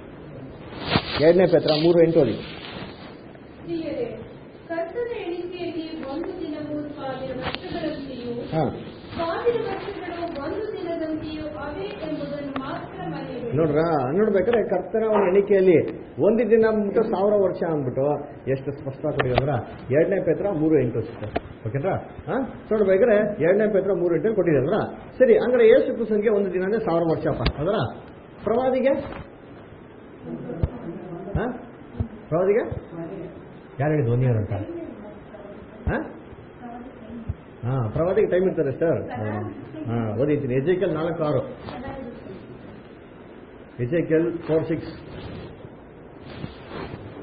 ಎರಡನೇ ಪೇತ್ರ ಮೂರು ಎಂಟು ಓದಿ ಪ್ರಿಯರೇ ಕರ್ತನ ಎಣಿಕೆಯಲ್ಲಿ ಒಂದು ದಿನವು ಸಾವಿರ ವರ್ಷಗಳಂತೆಯೂ ಹಾ ಸಾವಿರ ವರ್ಷಗಳು ಒಂದು ದಿನದಂತೆಯೂ ಅವೆ ಎಂಬುದನ್ನು ಮಾತ್ರ ಮರೆಯಬೇಡಿ ನೋಡ್ರ ನೋಡ್ಬೇಕಾದ್ರೆ ಕರ್ತನ ಒಂದು ಎಣಿಕೆಯಲ್ಲಿ ಒಂದು ದಿನ ಅಂದ್ಬಿಟ್ಟು ಸಾವಿರ ವರ್ಷ ಅಂದ್ಬಿಟ್ಟು ಎಷ್ಟು ಸ್ಪಷ್ಟ ಕೊಟ್ಟಿದ್ರ ಎರಡನೇ ಪೇತ್ರ ಮೂರು ಎಂಟು ಸಿಸ್ಟರ್ ಓಕೆನಾ ಹಾ ನೋಡ್ಬೇಕಾದ್ರೆ ಎರಡನೇ ಪೇತ್ರ ಮೂರು ಎಂಟು ಕೊಟ್ಟಿದ್ರಲ್ಲ ಸರಿ ಅಂದ್ರೆ ಏಸು ಕ್ರಿಸ್ತನ್ಗೆ ಒಂದು ದಿನ ಅಂದ್ರೆ ಸಾವಿರ ವರ್ಷಪ್ಪ ಅದರ ಪ್ರವಾದಿಗೆ ಹಾ ಪ್ರವಾದಿಗೆ ಯಾರು ಹೇಳಿದ್ದು ಒನ್ ಇಯರ್ ಅಂತ ಹಾ ಹಾ ಪ್ರವಾದಿಗೆ ಟೈಮ್ ಇರ್ತಾರೆ ಸರ್ ಹಾ ಓದಿದ್ದೀನಿ ಎಜೆಕಲ್ ನಾಲ್ಕು ಆರು ಎಜೆಕಲ್ ಫೋರ್ ಸಿಕ್ಸ್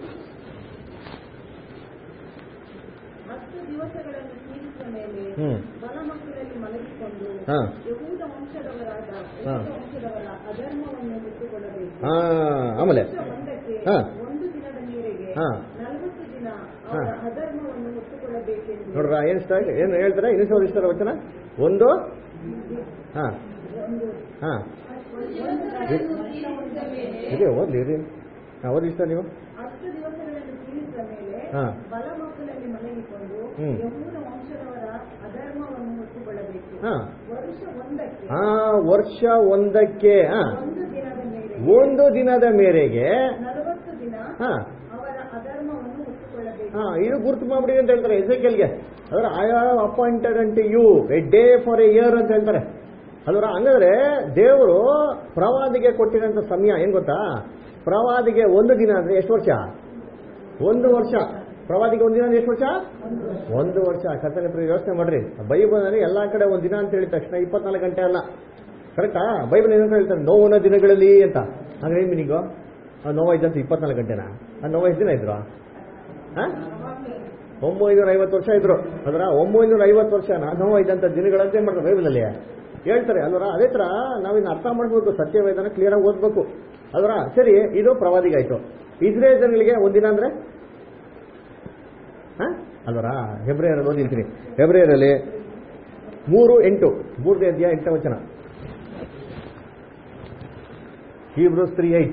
ಹತ್ತು ದಿವಸಗಳನ್ನು ತೀರಿಸಿದ ಮೇಲೆ ಹ್ಮ್ ಬಲಮಕ್ಕಳಲ್ಲಿ ಮಲಗಿಕೊಂಡು ಹಾ. ಯಹೂದ ವಂಶದವರಾದ ಹಾ. ಯಹೂದ ವಂಶದವರ ಅಧರ್ಮವನ್ನು ಬಿಟ್ಟುಕೊಳ್ಳಬೇಕು ಹಾ ಆಮೇಲೆ ವರ್ಷ ಒಂದಕ್ಕೆ ಹಾ. ಒಂದು ದಿನದ ಮೇರೆಗೆ ಹಾ. ನಲವತ್ತು ದಿನ ಅವರ ಹಾ. ಅಧರ್ಮವನ್ನು ಹೊತ್ತುಕೊಳ್ಳಬೇಕೆಂದು ನೋಡ್ರ ಏನ್ ಸ್ಟಾರ್ಟ್ ಏನು ಹೇಳ್ತಾರೆ ಇನ್ನೂ ಓದಿಸ್ತಾರ ವಚನ ಒಂದು ಹಾ ಹಾ ದಿವಸಗಳನ್ನು ತೀರಿಸಿದ ಮೇಲೆ ಇದೆ ಓದ್ಲಿ ರೀ ಹಾ ಓದಿಸ್ತಾ ನೀವು ಹತ್ತು ದಿವಸಗಳನ್ನು ತೀರಿಸಿದ ಮೇಲೆ ಹಾ. ಬಲಮಕ್ಕಳಲ್ಲಿ ಮಲಗಿಕೊಂಡು ಹ್ಮ್. ಯಹೂದ ವಂಶದವರ ಅಧರ್ಮವನ್ನು ಹೊತ್ತುಕೊಳ್ಳಬೇಕು ಹಾ. ವರ್ಷ ಒಂದಕ್ಕೆ ಆ ವರ್ಷ ಒಂದಕ್ಕೆ ಹಾ ಒಂದು ದಿನದ ಮೇರೆಗೆ ಒಂದು ದಿನದ ಮೇರೆಗೆ ನಲವತ್ತು ದಿನ ಹಾ ಅವರ ಅಧರ್ಮವನ್ನು ಹೊತ್ತುಕೊಳ್ಳಬೇಕು ಹಾ ಇದು ಗುರುತು ಮಾಡ್ಬಿಡಿ ಅಂತ ಹೇಳ್ತಾರೆ ಎಸೆಕೆಲ್ಗೆ ಅದರ I are appointed unto you a day for a year ಅಂತ ಹೇಳ್ತಾರೆ ಅದರ ಹಂಗಂದ್ರೆ ದೇವರು ಪ್ರವಾದಿಗೆ ಕೊಟ್ಟಿರೋಂಥ ಸಮಯ ಏನ್ ಗೊತ್ತಾ ಪ್ರವಾದಿಗೆ ಒಂದು ದಿನ ಅಂದ್ರೆ ಎಷ್ಟು ವರ್ಷ ಒಂದು ವರ್ಷ ಪ್ರವಾದಿಗೆ ಒಂದು ದಿನ ಅಂದ್ರೆ ಎಷ್ಟು ವರ್ಷ ಒಂದು ವರ್ಷ ಕರ್ತನೆ ಯೋಚನೆ ಮಾಡ್ರಿ ಬೈಬಲ್ ಅಲ್ಲಿ ಎಲ್ಲಾ ಕಡೆ ಒಂದು ದಿನ ಅಂತ ಹೇಳಿದ ತಕ್ಷಣ ಇಪ್ಪತ್ನಾಲ್ಕು ಗಂಟೆ ಅಲ್ಲ ಕರೆಕ್ಟಾ ಬೈಬಲ್ ಏನಂತ ಹೇಳ್ತಾರೆ ನೋವಿನ ದಿನಗಳಲ್ಲಿ ಅಂತ ಅಂದ್ರೆ ಏನ್ ಮೀನಿಂಗು ನೋವಾಯ್ತಂತ ಇಪ್ಪತ್ನಾಲ್ಕು ಗಂಟೆನಾ ಆ ನೋವು ಎಷ್ಟು ದಿನ ಇದ್ರು ಹಾ ಒಂಬೈನೂರ ಐವತ್ತು ವರ್ಷ ಇದ್ರು ಅದರ ಒಂಬೈನೂರ ಐವತ್ತು ವರ್ಷ ನೋವಾಯ್ತಂತ ದಿನಗಳಂತ ಏನ್ ಮಾಡ್ತಾರೆ ಬೈಬಲಲ್ಲಿ ಹೇಳ್ತಾರೆ ಅಲ್ವರ ಅದೇ ತರ ನಾವಿನ್ನು ಅರ್ಥ ಮಾಡ್ಬೇಕು ಸತ್ಯವೇದನ ಕ್ಲಿಯರ್ ಆಗಿ ಓದ್ಬೇಕು ಅದರ ಸರಿ ಇದು ಪ್ರವಾದಿಗಾಯ್ತು ಇಸ್ರೇಲ್ ಜನಗಳಿಗೆ ಒಂದಿನ ಅಂದ್ರೆ ಹಾ ಅಲ್ವರ ಹೆಬ್ರೇಯರಲ್ಲಿ ಓದಿರ್ತೀನಿ ಹೆಬ್ರೇಯರಲ್ಲಿ ಮೂರು ಎಂಟು ಮೂರನೇ ಅಧ್ಯಾಯ ಎಂಟನೇ ವಚನ Hebrews three eight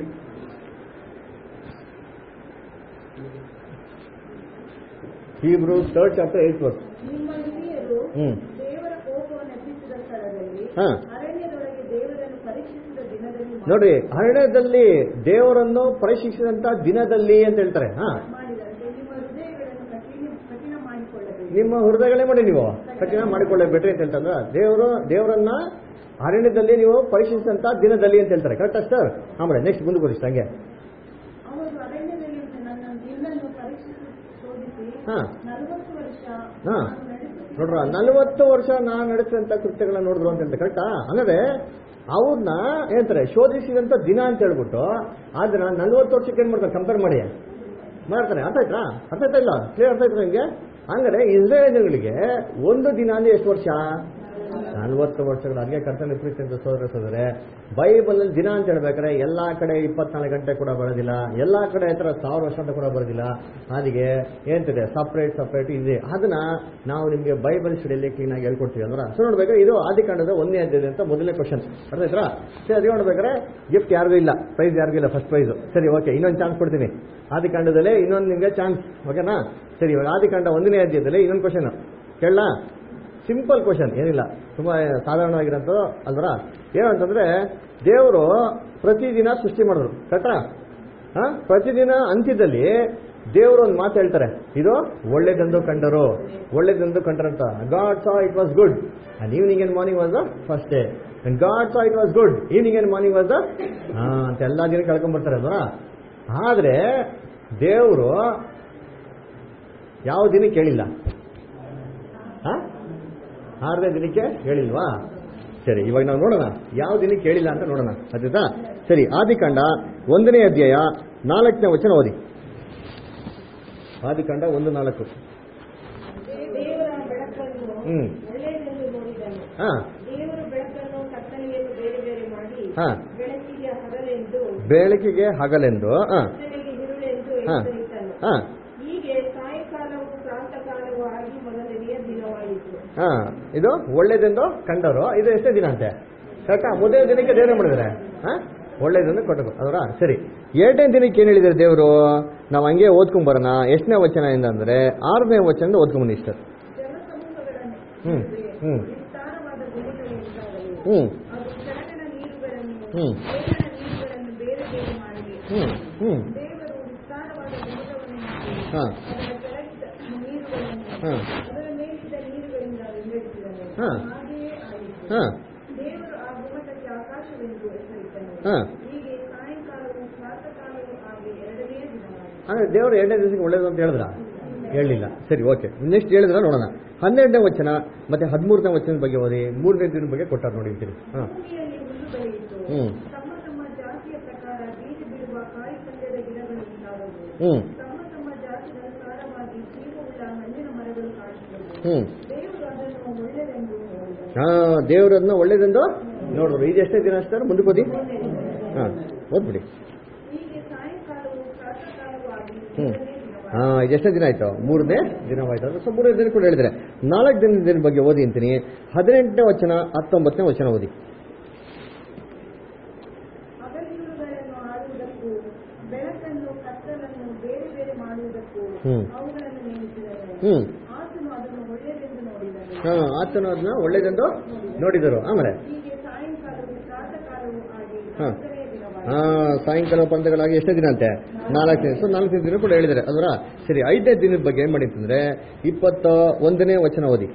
Hebrews third chapter eight verse ನಿಮ್ಮ ಹಿರಿಯರು ಹ್ಮ್ ದೇವರ ಕೋಪವನ್ನು ಎಬ್ಬಿಸಿದ ಸ್ಥಳದಲ್ಲಿ ಹಾ. ಅರಣ್ಯದೊಳಗೆ ದೇವರನ್ನು ಪರೀಕ್ಷಿಸಿದ ದಿನದಲ್ಲಿ ನೋಡಿ ಅರಣ್ಯದಲ್ಲಿ ದೇವರನ್ನು ಪರೀಕ್ಷಿಸಿದಂತ ದಿನದಲ್ಲಿ ಅಂತ ಹೇಳ್ತಾರೆ ಹಾ ಮಾಡಿದಂತೆ ನಿಮ್ಮ ಹೃದಯಗಳನ್ನು ಕಠಿಣ ಕಠಿಣ ಮಾಡಿಕೊಳ್ಳಬೇಕು ನಿಮ್ಮ ಹೃದಯಗಳೇ ಮಾಡಿ ನೀವು ಕಠಿಣ ಮಾಡಿಕೊಳ್ಳಬೇಡ್ರಿ ಅಂತ ಹೇಳ್ತಾರೆ ದೇವರು ದೇವರನ್ನ ಅರಣ್ಯದಲ್ಲಿ ನೀವು ಪರೀಕ್ಷಿಸಿದಂತ ದಿನದಲ್ಲಿ ಅಂತ ಹೇಳ್ತಾರೆ ಕರೆಕ್ಟ್ ಸರ್ ಆಮೇಲೆ ನೆಕ್ಸ್ಟ್ ಮುಂದೆ ಬರೀಸ್ ಹಂಗೆ ಅವರು ಅರಣ್ಯದಲ್ಲಿ ನನ್ನ ನಿನ್ನನ್ನು ಪರೀಕ್ಷಿಸಿ ಶೋಧಿಸಿ ಹಾ. ನಲವತ್ತು ವರ್ಷ ಹಾ. ನಾನು ನಡೆಸುತ್ತಿದ್ದ ನೋಡ್ರ ನಲವತ್ತು ವರ್ಷ ನಾನು ನಡೆಸಿದಂತ ಕೃತ್ಯಗಳನ್ನ ನೋಡಿದ್ರು ಅಂತ ಹೇಳ್ತಾರೆ ಕರೆಕ್ಟಾ ಅಂದ್ರೆ ಅವ್ರನ್ನ ಏನಂತಾರೆ ಶೋಧಿಸಿದಂತ ದಿನ ಅಂತ ಹೇಳ್ಬಿಟ್ಟು ಅದನ್ನ ನಲ್ವತ್ತು ವರ್ಷಕ್ಕೆ ಏನ್ ಮಾಡ್ತಾರೆ ಕಂಪೇರ್ ಮಾಡಿ ಮಾಡ್ತಾರೆ ಅರ್ಥ ಆಯ್ತಾ ಅರ್ಥ ಆಯ್ತಾ ಇಲ್ಲ ಕ್ಲಿಯರ್ ಅರ್ಥ ಆಯ್ತಾ ನಿಮಗೆ ಹಂಗಾರೆ ಇಸ್ರೇಲಿಯನ್ಗಳಿಗೆ ಒಂದು ದಿನ ಅಂದ್ರೆ ಎಷ್ಟು ವರ್ಷ ನಲ್ವತ್ತು ವರ್ಷಗಳು ಹಾಗೆ ಕರ್ತನ ಪ್ರೀತಿ ಅಂತ ಸೋದರ ಸೋದರೆ ಬೈಬಲ್ ಅಲ್ಲಿ ದಿನ ಅಂತ ಹೇಳ್ಬೇಕಾದ್ರೆ ಎಲ್ಲಾ ಕಡೆ ಇಪ್ಪತ್ನಾಲ್ಕು ಗಂಟೆ ಕೂಡ ಬರೋದಿಲ್ಲ ಎಲ್ಲಾ ಕಡೆ ಹತ್ರ ಸಾವಿರ ವರ್ಷ ಅಂತ ಕೂಡ ಬರೋದಿಲ್ಲ ಅದಕ್ಕೆ ಏನ್ತಿದೆ ಸಪ್ರೇಟ್ ಸಪ್ರೇಟ್ ಇದೆ ಅದನ್ನ ನಾವು ನಿಮಗೆ ಬೈಬಲ್ ಸ್ಟಡಿಯಲ್ಲಿ ಕ್ಲೀನ್ ಆಗಿ ಹೇಳ್ಕೊಡ್ತೀವಿ ಅಂದ್ರೆ ಸೊ ನೋಡ್ಬೇಕಾದ್ರೆ ಇದು ಆದಿಕಾಂಡದ ಒಂದನೇ ಅಧ್ಯಾಯ ಅಂತ ಮೊದಲನೇ ಕ್ವಶನ್ ಅರ್ಥ ಆಯ್ತಾ ಸರಿ ಅದು ನೋಡ್ಬೇಕಾದ್ರೆ ಗಿಫ್ಟ್ ಯಾರಿಗೂ ಇಲ್ಲ ಪ್ರೈಸ್ ಯಾರಿಗೂ ಇಲ್ಲ ಫಸ್ಟ್ ಪ್ರೈಸ್ ಸರಿ ಓಕೆ ಇನ್ನೊಂದು ಚಾನ್ಸ್ ಕೊಡ್ತೀನಿ ಆದಿಕಾಂಡದಲ್ಲೇ ಇನ್ನೊಂದು ನಿಮಗೆ ಚಾನ್ಸ್ ಓಕೆನಾ ಸರಿ ಇವಾಗ ಆದಿಕಾಂಡ ಒಂದನೇ ಅಧ್ಯಾಯದಲ್ಲಿ ಇನ್ನೊಂದು ಕ್ವಶನ್ ಕೇಳಲ್ಲ ಸಿಂಪಲ್ ಕ್ವಶನ್ ಏನಿಲ್ಲ ತುಂಬಾ ಸಾಧಾರಣವಾಗಿರೋಂಥದ್ದು ಅಲ್ವರ ಏನು ಅಂತಂದ್ರೆ ದೇವರು ಪ್ರತಿದಿನ ಸೃಷ್ಟಿ ಮಾಡಿದ್ರು ಕರೆಕ್ಟಾ ಹಾ ಪ್ರತಿದಿನ ಅಂತ್ಯದಲ್ಲಿ ದೇವರು ಒಂದು ಮಾತು ಹೇಳ್ತಾರೆ ಇದು ಒಳ್ಳೇದೆಂದು ಕಂಡರು ಒಳ್ಳೇದೆಂದು ಕಂಡರಂತ God saw it was good and evening and morning was the first day and God saw it was good evening and morning was the ಹಾ ಅಂತ ಎಲ್ಲಾ ದಿನ ಕಳ್ಕೊಂಡ್ಬರ್ತಾರೆ ಅಲ್ವಾ ಆದ್ರೆ ದೇವರು ಯಾವ ದಿನ ಕೇಳಿಲ್ಲ ಹಾ ಆರನೇ ದಿನಕ್ಕೆ ಹೇಳಿಲ್ವಾ ಸರಿ ಇವಾಗ ನಾವು ನೋಡೋಣ ಯಾವ ದಿನಕ್ಕೆ ಹೇಳಿಲ್ಲ ಅಂತ ನೋಡೋಣ ಆಯ್ತಾ ಸರಿ ಆದಿಕಾಂಡ ಒಂದನೇ ಅಧ್ಯಾಯ ನಾಲ್ಕನೇ ವಚನ ಓದಿ ಆದಿಕಾಂಡ ಒಂದು ನಾಲ್ಕು ದೇವರ ಬೆಳಕನ್ನು ಹ್ಮ್. ಒಳ್ಳೆಯದೆಂದು ನೋಡಿದನು ಹಾ ದೇವರು ಬೆಳಕನ್ನು ಕತ್ತಲೆಯನ್ನು ಬೇರೆ ಬೇರೆ ಮಾಡಿ ಹಾ. ಬೆಳಕಿಗೆ ಹಗಲೆಂದು ಬೆಳಕಿಗೆ ಹಗಲೆಂದು ಹಾ ಕತ್ತಲೆಗೆ ಹಿರುಳೆಂದು ಹಾ. ಹೆಸರಿಟ್ಟನು ಹಾ ಹೀಗೆ ಸಾಯಂಕಾಲವು ಪ್ರಾತಃಕಾಲವೂ ಆಗಿ ಮೊದಲನೆಯ ದಿನವಾಯಿತು ಹಾ ಇದು ಒಳ್ಳೇದೆಂದು ಕಂಡವರು ಇದು ಎಷ್ಟೇ ದಿನ ಅಂತೆ ಕರೆಕ್ಟಾ ಮೊದಲನೇ ದಿನಕ್ಕೆ ದೇವರೇ ಮಾಡಿದ್ದಾರೆ ಹಾ ಒಳ್ಳೇದೆಂದು ಕೊಟ್ಟರು ಅದರ ಸರಿ ಎರಡನೇ ದಿನಕ್ಕೆ ಏನು ಹೇಳಿದ್ದಾರೆ ದೇವರು ನಾವು ಹಂಗೆ ಓದ್ಕೊಂಡ್ ಬರೋಣ ಎಷ್ಟನೇ ವಚನದಿಂದ ಅಂದ್ರೆ ಆರನೇ ವಚನದಿಂದ ಓದ್ಕೊಂಬಂದು ಇಷ್ಟ ಜಲಸಮೂಹಗಳನ್ನು ಹ್ಮ್ ಹ್ಮ್ ವಿಸ್ತಾರವಾದ ಗುಣಗಳಿಂದಾಗಲಿ ಹ್ಮ್ ಅದು ಕೆಳಗಿನ ನೀರುಗಳನ್ನು ಹ್ಮ್. ಮೇಲಿನ ನೀರುಗಳನ್ನು ಬೇರೆ ಬೇರೆ ಮಾಡಿ ಹ್ಮ್ ಹ್ಮ್ ದೇವರು ವಿಸ್ತಾರವಾದ ಗುಣವನ್ನು ಮಾಡಿ ಹಾ. ಅದರ ಕೆಳಗಿದ್ದ ನೀರುಗಳನ್ನು ಹಾ. ಅದರ ಮೇಲಿದ್ದ ನೀರುಗಳಿಂದ ವಿಂಗಡಿಸಿದನು ಹಾ. ಹಾಗೆಯೇ ಆಯಿತು ಹಾ ದೇವರು ಆ ಗುಮ್ಮಟಕ್ಕೆ ಆಕಾಶವೆಂದು ಹೆಸರಿಟ್ಟನು ಹಾ. ಹೀಗೆ ಸಾಯಂಕಾಲವು ಪ್ರಾತಃಕಾಲವೂ ಆಗಿ ಎರಡನೆಯ ದಿನವಾಯಿತು ಅಂದ್ರೆ ದೇವರು ಎರಡನೇ ದಿವಸಕ್ಕೆ ಒಳ್ಳೇದು ಅಂತ ಹೇಳಿದ್ರ ಹೇಳಿಲ್ಲ ಸರಿ ಓಕೆ ನೆಕ್ಸ್ಟ್ ಹೇಳಿದ್ರ ನೋಡೋಣ ಹನ್ನೆರಡನೇ ವಚನ ಮತ್ತೆ ಹದಿಮೂರನೇ ವಚನದ ಬಗ್ಗೆ ಓದಿ ಮೂರನೇ ದಿನದ ಬಗ್ಗೆ ಕೊಟ್ಟಾರ ನೋಡಿ ಅಂತೀನಿ ಹಾ ಭೂಮಿಯಲ್ಲಿ ಹುಲ್ಲು ಬೆಳೆಯಿತು ಹ್ಮ್. ತಮ್ಮ ತಮ್ಮ ಜಾತಿಯ ಪ್ರಕಾರ ಬೀಜ ಬಿಡುವ ಕಾಯಿ ಪಲ್ಯದ ಗಿಡಗಳು ಉಂಟಾದವು ಹ್ಮ್ ತಮ್ಮ ತಮ್ಮ ಜಾತಿಗಳ ಸಾರವಾಗಿ ಜೀವವುಳ್ಳ ಹಣ್ಣಿನ ಮರಗಳು ಕಾಣಿಸಿದವು ಹ್ಮ್ ದೇವರು ಅದನ್ನು ಒಳ್ಳೆಯದೆಂದು ಹಾ ದೇವರನ್ನ ಒಳ್ಳೇದೆಂದು ನೋಡ್ರು ಇದು ಎಷ್ಟೇ ದಿನ ಅಷ್ಟೇ ಮುಂದಕ್ಕೆ ಓದಿ ಹಾ ಓದ್ಬಿಡಿ ಹೀಗೆ ಸಾಯಂಕಾಲವು ಪ್ರಾತಃಕಾಲವೂ ಆಗಿ ಹ್ಮ್ ಮೂರನೇ ದಿನವಾಯಿತು. ಹಾ ಇದು ಎಷ್ಟೇ ದಿನ ಆಯ್ತು ಮೂರನೇ ದಿನವಾಯ್ತು ಅಂದ್ರೆ ಸೊ ಮೂರನೇ ದಿನ ಕೂಡ ಹೇಳಿದ್ರೆ ನಾಲ್ಕು ದಿನದ ದಿನ ಬಗ್ಗೆ ಓದಿ ಅಂತೀನಿ ಹದಿನೆಂಟನೇ ವಚನ ಹತ್ತೊಂಬತ್ತನೇ ವಚನ ಓದಿ ಹಗಲಿರುಳುಗಳನ್ನು ಆಳುವುದಕ್ಕೂ ಬೆಳಕನ್ನು ಕತ್ತಲನ್ನು ಬೇರೆ ಬೇರೆ ಮಾಡುವುದಕ್ಕೂ ಹ್ಮ್. ಅವುಗಳನ್ನು ನೇಮಿಸಿದನು ಹ್ಮ್ ಆತನು ಅದನ್ನು ಒಳ್ಳೆಯದೆಂದು ನೋಡಿದನು ಹಾ ಆತನು ಅದನ್ನ ಒಳ್ಳೇದೆಂದು ನೋಡಿದರು ಆಮೇಲೆ ಹೀಗೆ ಸಾಯಂಕಾಲವು ಪ್ರಾತಃಕಾಲವೂ ಆಗಿ ಹಾ. ನಾಲ್ಕನೇ ದಿನವಾಯಿತು ಆ ಸಾಯಂಕಾಲ ಪಂದ್ಯಗಳಾಗಿ ಎಷ್ಟೇ ದಿನ ಅಂತೆ ನಾಲ್ಕು ದಿನ ಸೊ ನಾಲ್ಕು ದಿನ ಕೂಡ ಹೇಳಿದ್ದಾರೆ ಅದರ ಸರಿ ಐದನೇ ದಿನದ ಬಗ್ಗೆ ಏನ್ ಮಾಡಿ ಅಂತಂದ್ರೆ ಇಪ್ಪತ್ತ ಒಂದನೇ ವಚನ ಓದಿ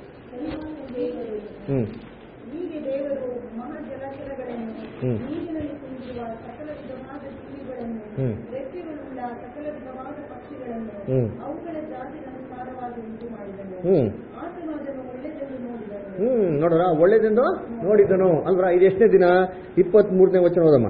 ಹ್ಮ್ ಹೀಗೆ ದೇವರು ಮಹಾಜಲಚರಗಳನ್ನು ಹ್ಮ್. ನೀರಿನಲ್ಲಿ ತುಂಬಿರುವ ಸಕಲ ವಿಧವಾದ ಜೀವಿಗಳನ್ನು ಹ್ಮ್. ರೆಕ್ಕೆಗಳುಳ್ಳ ಸಕಲ ವಿಧವಾದ ಪಕ್ಷಿಗಳನ್ನು ಹ್ಮ್. ಅವುಗಳ ಜಾತಿಗನುಸಾರವಾಗಿ ಉಂಟು ಮಾಡಿದನು ಹ್ಮ್ ಆತನು ಅದನ್ನು ಒಳ್ಳೆಯದೆಂದು ನೋಡಿದನು ಹ್ಮ್ ನೋಡ್ರ ಒಳ್ಳೇದೆಂದು ನೋಡಿದನು ಅಲ್ವಾ ಇದು ಎಷ್ಟನೇ ದಿನ ಇಪ್ಪತ್ತ್ ಮೂರನೇ ವಚನ ಓದಮ್ಮ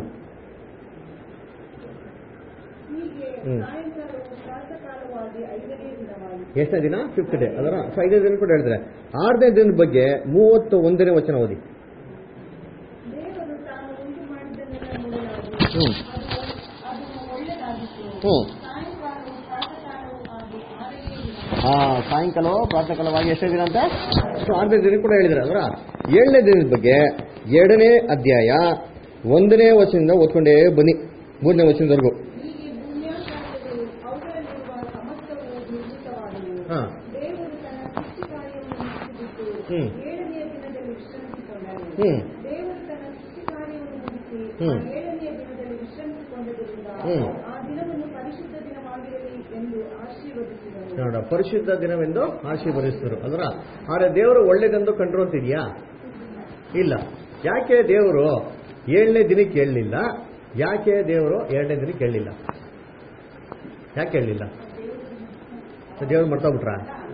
ಹೀಗೆ ಹ್ಮ್. ಸಾಯಂಕಾಲವು ಪ್ರಾತಃಕಾಲವಾಗಿ ಐದನೇ ದಿನವಾಯಿತು ಎಷ್ಟನೇ ದಿನ ಫಿಫ್ತ್ ಡೇ ಅದರ ಸೊ ಐದನೇ ದಿನ ಕೂಡ ಹೇಳಿದ್ರೆ ಆರನೇ ದಿನದ ಬಗ್ಗೆ ಮೂವತ್ತು ಒಂದನೇ ವಚನ ಓದಿ ದೇವರು ತಾನು ಉಂಟು ಮಾಡಿದ್ದನ್ನೆಲ್ಲ ನೋಡಲಾಗಿ ಹ್ಮ್. ಅದು ಅದನ್ನು ಒಳ್ಳೆಯದಾಗಿತ್ತು ಹ್ಮ್ ಸಾಯಂಕಾಲವು ಪ್ರಾತಃಕಾಲವು ಆಗಿ ಆರನೇ ದಿನ ಹಾ ಸಾಯಂಕಾಲ ಪ್ರಾತಃಕಾಲವಾಗಿ ಎಷ್ಟೇ ದಿನ ಅಂತ ಸೊ ಆರನೇ ದಿನ ಕೂಡ ಹೇಳಿದ್ರೆ ಅದರ ಏಳನೇ ದಿನದ ಬಗ್ಗೆ ಎರಡನೇ ಅಧ್ಯಾಯ ಒಂದನೇ ವಚನದಿಂದ ಓದ್ಕೊಂಡೇ ಬನ್ನಿ ಮೂರನೇ ವಚನದವರೆಗೂ ಹೀಗೆ ಭೂಮ್ಯಾಕಾಶಗಳು ಅವುಗಳಲ್ಲಿರುವ ಸಮಸ್ತವು ನಿರ್ಮಿತವಾದವು ಹಾ ದೇವರು ತನ್ನ ಸೃಷ್ಟಿ ಕಾರ್ಯವನ್ನು ಮುಗಿಸಿಬಿಟ್ಟು ಹ್ಮ್. ಏಳನೆಯ ದಿನದಲ್ಲಿ ವಿಶ್ರಮಿಸಿಕೊಂಡನು ಹ್ಮ್ ದೇವರು ತನ್ನ ಸೃಷ್ಟಿ ಕಾರ್ಯವನ್ನು ಮುಗಿಸಿ ಹ್ಮ್. ಆ ಏಳನೆಯ ದಿನದಲ್ಲಿ ವಿಶ್ರಮಿಸಿಕೊಂಡದ್ರಿಂದ ಹ್ಮ್. ಆ ದಿನವನ್ನು ಪರಿಶುದ್ಧ ದಿನವಾಗಿರಲಿ ಎಂದು ಆಶೀರ್ವದಿಸಿದನು ನೋಡ ಪರಿಶುದ್ಧ ದಿನವೆಂದು ಆಶೀರ್ವದಿಸಿದರು ಅದರ ಆದ್ರೆ ದೇವರು ಒಳ್ಳೇದೆಂದು ಕಂಡ್ರು ಅಂತಿದ್ಯಾ ಇಲ್ಲ ಯಾಕೆ ದೇವರು ಏಳನೇ ದಿನಕ್ಕೆ ಹೇಳಲಿಲ್ಲ ಯಾಕೆ ದೇವರು ಎರಡನೇ ದಿನಕ್ಕೆ ಹೇಳಲಿಲ್ಲ ಯಾಕೆ ಹೇಳಲಿಲ್ಲ ದೇವ್ರು ಮರ್ತೋಗ್ಬಿಟ್ರ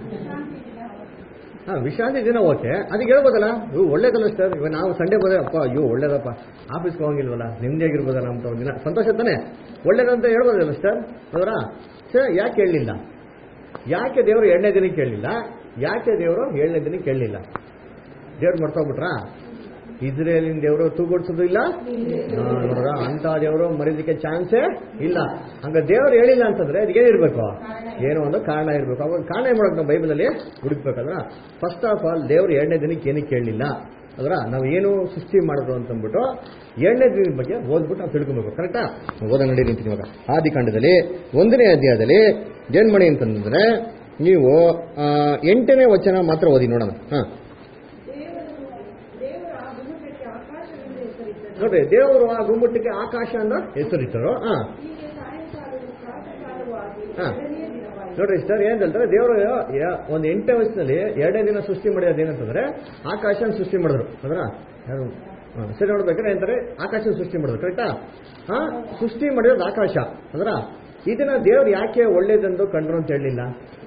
ಹಾ ವಿಶ್ರಾಂತಿ ದಿನ ಓಕೆ ಅದಕ್ಕೆ ಹೇಳ್ಬೋದಲ್ಲ ಇವು ಒಳ್ಳೇದಲ್ಲ ಸರ್ ಇವಾಗ ನಾವು ಸಂಡೇ ಹೋದ್ರೆ ಅಪ್ಪ ಅಯ್ಯೋ ಒಳ್ಳೇದಪ್ಪ ಆಫೀಸ್ಗೆ ಹೋಗಿಲ್ವಲ್ಲ ನೆಮ್ಮದಿಯಾಗಿರ್ಬೋದಲ್ಲ ಅಂತ ಒಂದು ದಿನ ಸಂತೋಷ ತಾನೆ ಒಳ್ಳೇದಂತ ಹೇಳ್ಬೋದಲ್ಲ ಸರ್ ಹೌದಾ ಸರ್ ಯಾಕೆ ಹೇಳಲಿಲ್ಲ ಯಾಕೆ ದೇವರು ಎರಡನೇ ದಿನಕ್ಕೆ ಕೇಳಲಿಲ್ಲ ಯಾಕೆ ದೇವರು ಏಳನೇ ದಿನಕ್ಕೆ ಕೇಳಲಿಲ್ಲ ದೇವ್ರು ಮರ್ತೋಗ್ಬಿಟ್ರಾ ಇಸ್ರೇಲಿನ ದೇವರು ತೂಗೊಡ್ಸೋದು ಇಲ್ಲ ಹಾ, ನೋಡ್ರ ಅಂತ ದೇವರು ಮರೀದಕ್ಕೆ ಚಾನ್ಸೇ ಇಲ್ಲ ಹಂಗ ದೇವ್ರು ಹೇಳಿಲ್ಲ ಅಂತಂದ್ರೆ ಅದಕ್ಕೆ ಏನಿರ್ಬೇಕು ಏನೋ ಒಂದು ಕಾರಣ ಇರಬೇಕು ಅವಾಗ ಕಾರಣ ಏನ್ ಮಾಡೋದು ನಾವು ಬೈಬಲಲ್ಲಿ ಹುಡುಕ್ಬೇಕಂದ್ರ ಫಸ್ಟ್ ಆಫ್ ಆಲ್ ದೇವ್ರು ಎರಡನೇ ದಿನಕ್ಕೆ ಏನಕ್ಕೆ ಕೇಳಲಿಲ್ಲ ಅದರ ನಾವು ಏನು ಸೃಷ್ಟಿ ಮಾಡೋದು ಅಂತಂದ್ಬಿಟ್ಟು ಏಳನೇ ದಿನದ ಬಗ್ಗೆ ಓದ್ಬಿಟ್ಟು ನಾವು ತಿಳ್ಕೊಬೇಕು ಕರೆಕ್ಟಾ ಓದ ನಡಿ ನಿಂತೀನಿ ಇವಾಗ ಆದಿಕಾಂಡದಲ್ಲಿ ಒಂದನೇ ಅಧ್ಯಾಯದಲ್ಲಿ ಏನ್ ಮಾಡಿ ಅಂತಂದ್ರೆ ನೀವು ಆ, ಎಂಟನೇ ವಚನ ಮಾತ್ರ ಓದಿ ನೋಡೋಣ ಹಾ ದೇವರು ದೇವರ ಆ ಗುಮ್ಮಟಕ್ಕೆ ಆಕಾಶವೆಂದು ಹೆಸರಿಟ್ಟನು ನೋಡ್ರಿ ದೇವರು ಆ ಗುಮ್ಮಟಕ್ಕೆ ಆಕಾಶ ಅಂತ ಹೆಸರಿಟ್ಟರು ಹಾ ಹೀಗೆ ಸಾಯಂಕಾಲವು ಪ್ರಾತಃಕಾಲವೂ ಆಗಿ ಹಾ. ಎರಡನೆಯ ದಿನವಾಯಿತು ನೋಡ್ರಿ ಸರ್ ಏನಂತಾರೆ ದೇವರು ಒಂದು ಎಂಟನೇ ವಯಸ್ಸಿನಲ್ಲಿ ಎರಡನೇ ದಿನ ಸೃಷ್ಟಿ ಮಾಡಿರೋದು ಏನಂತಂದ್ರೆ ಆಕಾಶನ ಸೃಷ್ಟಿ ಮಾಡಿದ್ರು ಅದರ ಯಾರು ಹಾ, ಸರಿ ನೋಡ್ಬೇಕಾದ್ರೆ ಏನಂತಾರೆ ಆಕಾಶನ ಸೃಷ್ಟಿ ಮಾಡಿದ್ರು ಕರೆಕ್ಟಾ ಹಾ ಸೃಷ್ಟಿ ಮಾಡಿರೋದು ಆಕಾಶ ಅದರ ಇದನ್ನ ದೇವ್ರು ಯಾಕೆ ಒಳ್ಳೇದೆಂದು ಕಂಡ್ರು ಅಂತ ಹೇಳಲಿಲ್ಲ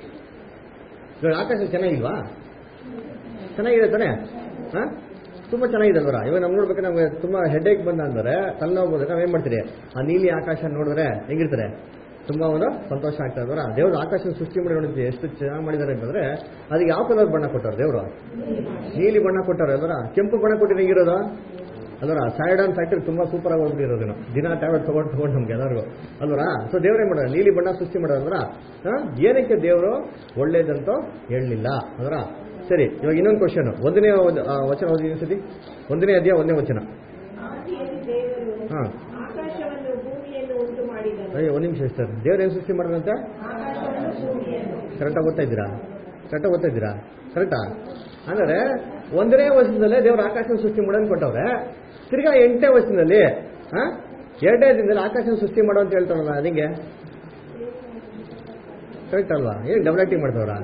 ಇವಾಗ ಆಕಾಶ ಚೆನ್ನಾಗಿಲ್ವಾ ಚೆನ್ನಾಗಿದೆ ತಾನೆ ಹಾ ತುಂಬಾ ಚೆನ್ನಾಗಿದೆ ಅಲ್ವರ ಇವಾಗ ನಮ್ಗೆ ನೋಡ್ಬೇಕಾದ್ರೆ ನಮ್ಗೆ ತುಂಬಾ ಹೆಡ್ಏಕ್ ಬಂದ ಅಂದ್ರೆ ತಲೆನೋವು ಬಂದ್ರೆ ನಾವೇನ್ ಮಾಡ್ತೀರಿ ಆ ನೀಲಿ ಆಕಾಶ ನೋಡಿದ್ರೆ ಹೆಂಗಿರ್ತಾರೆ ತುಂಬಾ ಒಂದು ಸಂತೋಷ ಆಗ್ತದೆ ಅಲ್ವರ ದೇವ್ರು ಆಕಾಶ ಸೃಷ್ಟಿ ಮಾಡಿ ನೋಡಿದ್ವಿ ಎಷ್ಟು ಚೆನ್ನಾಗಿ ಮಾಡಿದ್ದಾರೆ ಅಂತಂದ್ರೆ ಅದಕ್ಕೆ ಯಾವ ಕಲರ್ ಬಣ್ಣ ಕೊಟ್ಟಾರೆ ದೇವರು ನೀಲಿ ಬಣ್ಣ ಕೊಟ್ಟಾರೆ ಅಲ್ವರ ಕೆಂಪು ಬಣ್ಣ ಕೊಟ್ಟಿದ್ರೆ ಹೆಂಗಿರೋದು ಅಲ್ವರ ಸ್ಯಾಡನ್ ಫ್ಯಾಕ್ಟರಿ ತುಂಬಾ ಸೂಪರ್ ಆಗಿ ಹೋಗ್ಬಿಟ್ಟಿರೋದು ದಿನ ಟ್ಯಾಬ್ಲೆಟ್ ತಗೊಂಡು ತಗೊಂಡು ನಮ್ಗೆ ಎಲ್ಲರಿಗೂ ಅಲ್ವರ ಸೊ ದೇವ್ರೇ ಮಾಡೋದು ನೀಲಿ ಬಣ್ಣ ಸೃಷ್ಟಿ ಮಾಡೋದ್ರ ಏನಕ್ಕೆ ದೇವರು ಒಳ್ಳೇದಂತೂ ಹೇಳಲಿಲ್ಲ ಅದರ ಸರಿ ಇವಾಗ ಇನ್ನೊಂದು ಕ್ವಶನ್ ಒಂದನೇ ಒಂದು- ಆ, ವಚನ ಓದಿ ಸತಿ ಒಂದನೇ ಅಧ್ಯಾಯ ಒಂದನೇ ವಚನ ಆದಿಯಲ್ಲಿ ದೇವರು ಹಾ ಆಕಾಶವನ್ನು ಭೂಮಿಯನ್ನು ಉಂಟು ಮಾಡಿದನು ಅಯ್ಯೋ ಒಂದು ನಿಮಿಷ ಸರ್ ದೇವ್ರು ಏನು ಸೃಷ್ಟಿ ಮಾಡಿದಂತೆ ಆಕಾಶವನ್ನು ಭೂಮಿಯನ್ನು ಕರೆಕ್ಟಾಗಿ ಓದ್ತಾ ಇದ್ದೀರಾ ಕರೆಕ್ಟಾಗಿ ಓದ್ತಾ ಇದ್ದೀರಾ ಕರೆಕ್ಟಾ ಅಂದ್ರೆ ಒಂದನೇ ವರ್ಷದಲ್ಲೇ ದೇವ್ರ ಆಕಾಶನ ಸೃಷ್ಟಿ ಮಾಡೋನ್ ಕೊಟ್ಟವ್ರೆ ತಿರ್ಗಾ ಎಂಟನೇ ವರ್ಷದಲ್ಲಿ ಹಾ ಎರಡನೇ ದಿನದಲ್ಲಿ ಆಕಾಶನ ಸೃಷ್ಟಿ ಮಾಡೋ ಅಂತ ಹೇಳ್ತಾರಲ್ಲ ಅದಿಂಗೆ ಕರೆಕ್ಟ್ ಅಲ್ವಾ ಏನು ಡಬಲ್ ಆಕ್ಟಿಂಗ್ ಮಾಡ್ತವ್ರ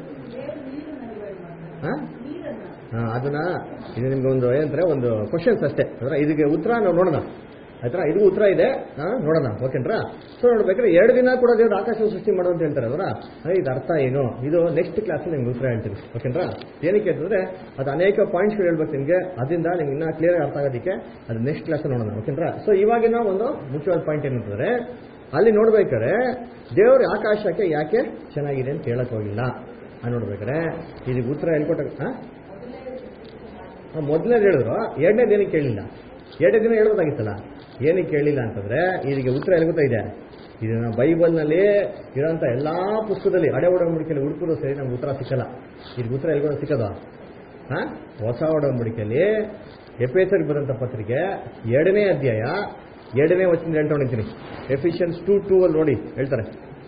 ಹಾ ಹಾ ಅದನ್ನ ಇದು ನಿಮ್ಗೆ ಒಂದು ಏನಂತಾರೆ ಒಂದು ಕ್ವಶನ್ಸ್ ಅಷ್ಟೇ ಅಂದ್ರೆ ಇದಕ್ಕೆ ಉತ್ತರ ನಾವು ನೋಡೋಣ ಆಯ್ತಾ ಇದಕ್ಕೂ ಉತ್ತರ ಇದೆ ಹಾ ನೋಡೋಣ ಓಕೆನ್ರಾ ಸೊ ನೋಡ್ಬೇಕಾದ್ರೆ ಎರಡು ದಿನ ಕೂಡ ದೇವ್ರು ಆಕಾಶ ಸೃಷ್ಟಿ ಮಾಡು ಅಂತ ಹೇಳ್ತಾರೆ ಅವರ ಇದು ಅರ್ಥ ಏನು ಇದು ನೆಕ್ಸ್ಟ್ ಕ್ಲಾಸಲ್ಲಿ ನಿಮ್ಗೆ ಉತ್ತರ ಹೇಳ್ತೀನಿ ಓಕೆನ್ರಾ ಏನಕ್ಕೆ ಅಂತಂದ್ರೆ ಅದು ಅನೇಕ ಪಾಯಿಂಟ್ಸ್ಗಳು ಹೇಳ್ಬೇಕು ನಿಮಗೆ ಅದರಿಂದ ನಿಮ್ಗೆ ಇನ್ನೂ ಕ್ಲಿಯರ್ ಅರ್ಥ ಆಗೋದಕ್ಕೆ ಅದು ನೆಕ್ಸ್ಟ್ ಕ್ಲಾಸ್ ನೋಡೋಣ ಓಕೆನ್ರಾ ಸೊ ಇವಾಗಿನ ಒಂದು ಮುಖ್ಯವಾದ ಪಾಯಿಂಟ್ ಏನಂತಂದ್ರೆ ಅಲ್ಲಿ ನೋಡ್ಬೇಕಾದ್ರೆ ದೇವ್ರ ಆಕಾಶಕ್ಕೆ ಯಾಕೆ ಚೆನ್ನಾಗಿದೆ ಅಂತ ಹೇಳಕ್ ಹೋಗಿಲ್ಲ ಆ ನೋಡ್ಬೇಕಾದ್ರೆ ಇದಕ್ಕೆ ಉತ್ತರ ಎಲ್ಲಿ ಕೊಟ್ಟ ಹಾ ಮೊದಲನೇದು ಹೇಳಿದ್ರು ಎರಡನೇ ದಿನ ಕೇಳಿಲ್ಲ ಎರಡನೇ ದಿನ ಹೇಳ್ಬೋದಾಗಿತ್ತಲ್ಲ ಏನಕ್ಕೆ ಕೇಳಿಲ್ಲ ಅಂತಂದ್ರೆ ಇದಕ್ಕೆ ಉತ್ತರ ಎಲ್ಲಿ ಗೊತ್ತಾ ಇದೆ ಇದನ್ನ ಬೈಬಲ್ನಲ್ಲಿ ಇರೋಂಥ ಎಲ್ಲಾ ಪುಸ್ತಕದಲ್ಲಿ ಹಳೆ ಒಡಂಬಡಿಕೆಯಲ್ಲಿ ಹುಡುಕರು ಸರಿ ನಮ್ಗೆ ಉತ್ತರ ಸಿಕ್ಕಲ್ಲ ಇದಕ್ಕೆ ಉತ್ತರ ಎಲ್ಲಿ ಸಿಕ್ಕದ ಹಾ ಹೊಸ ಒಡಂಬಡಿಕೆಯಲ್ಲಿ ಎಪೇಸರ್ ಬರೋಂಥ ಪತ್ರಿಕೆ ಎರಡನೇ ಅಧ್ಯಾಯ ಎರಡನೇ ವಚನ ಹೇಳ್ತಾ ಹೊಡಿತೀನಿ ಎಫಿಷಿಯನ್ಸ್ ಟೂ ಟೂ ಅಲ್ಲಿ ನೋಡಿ ಹೇಳ್ತಾರೆ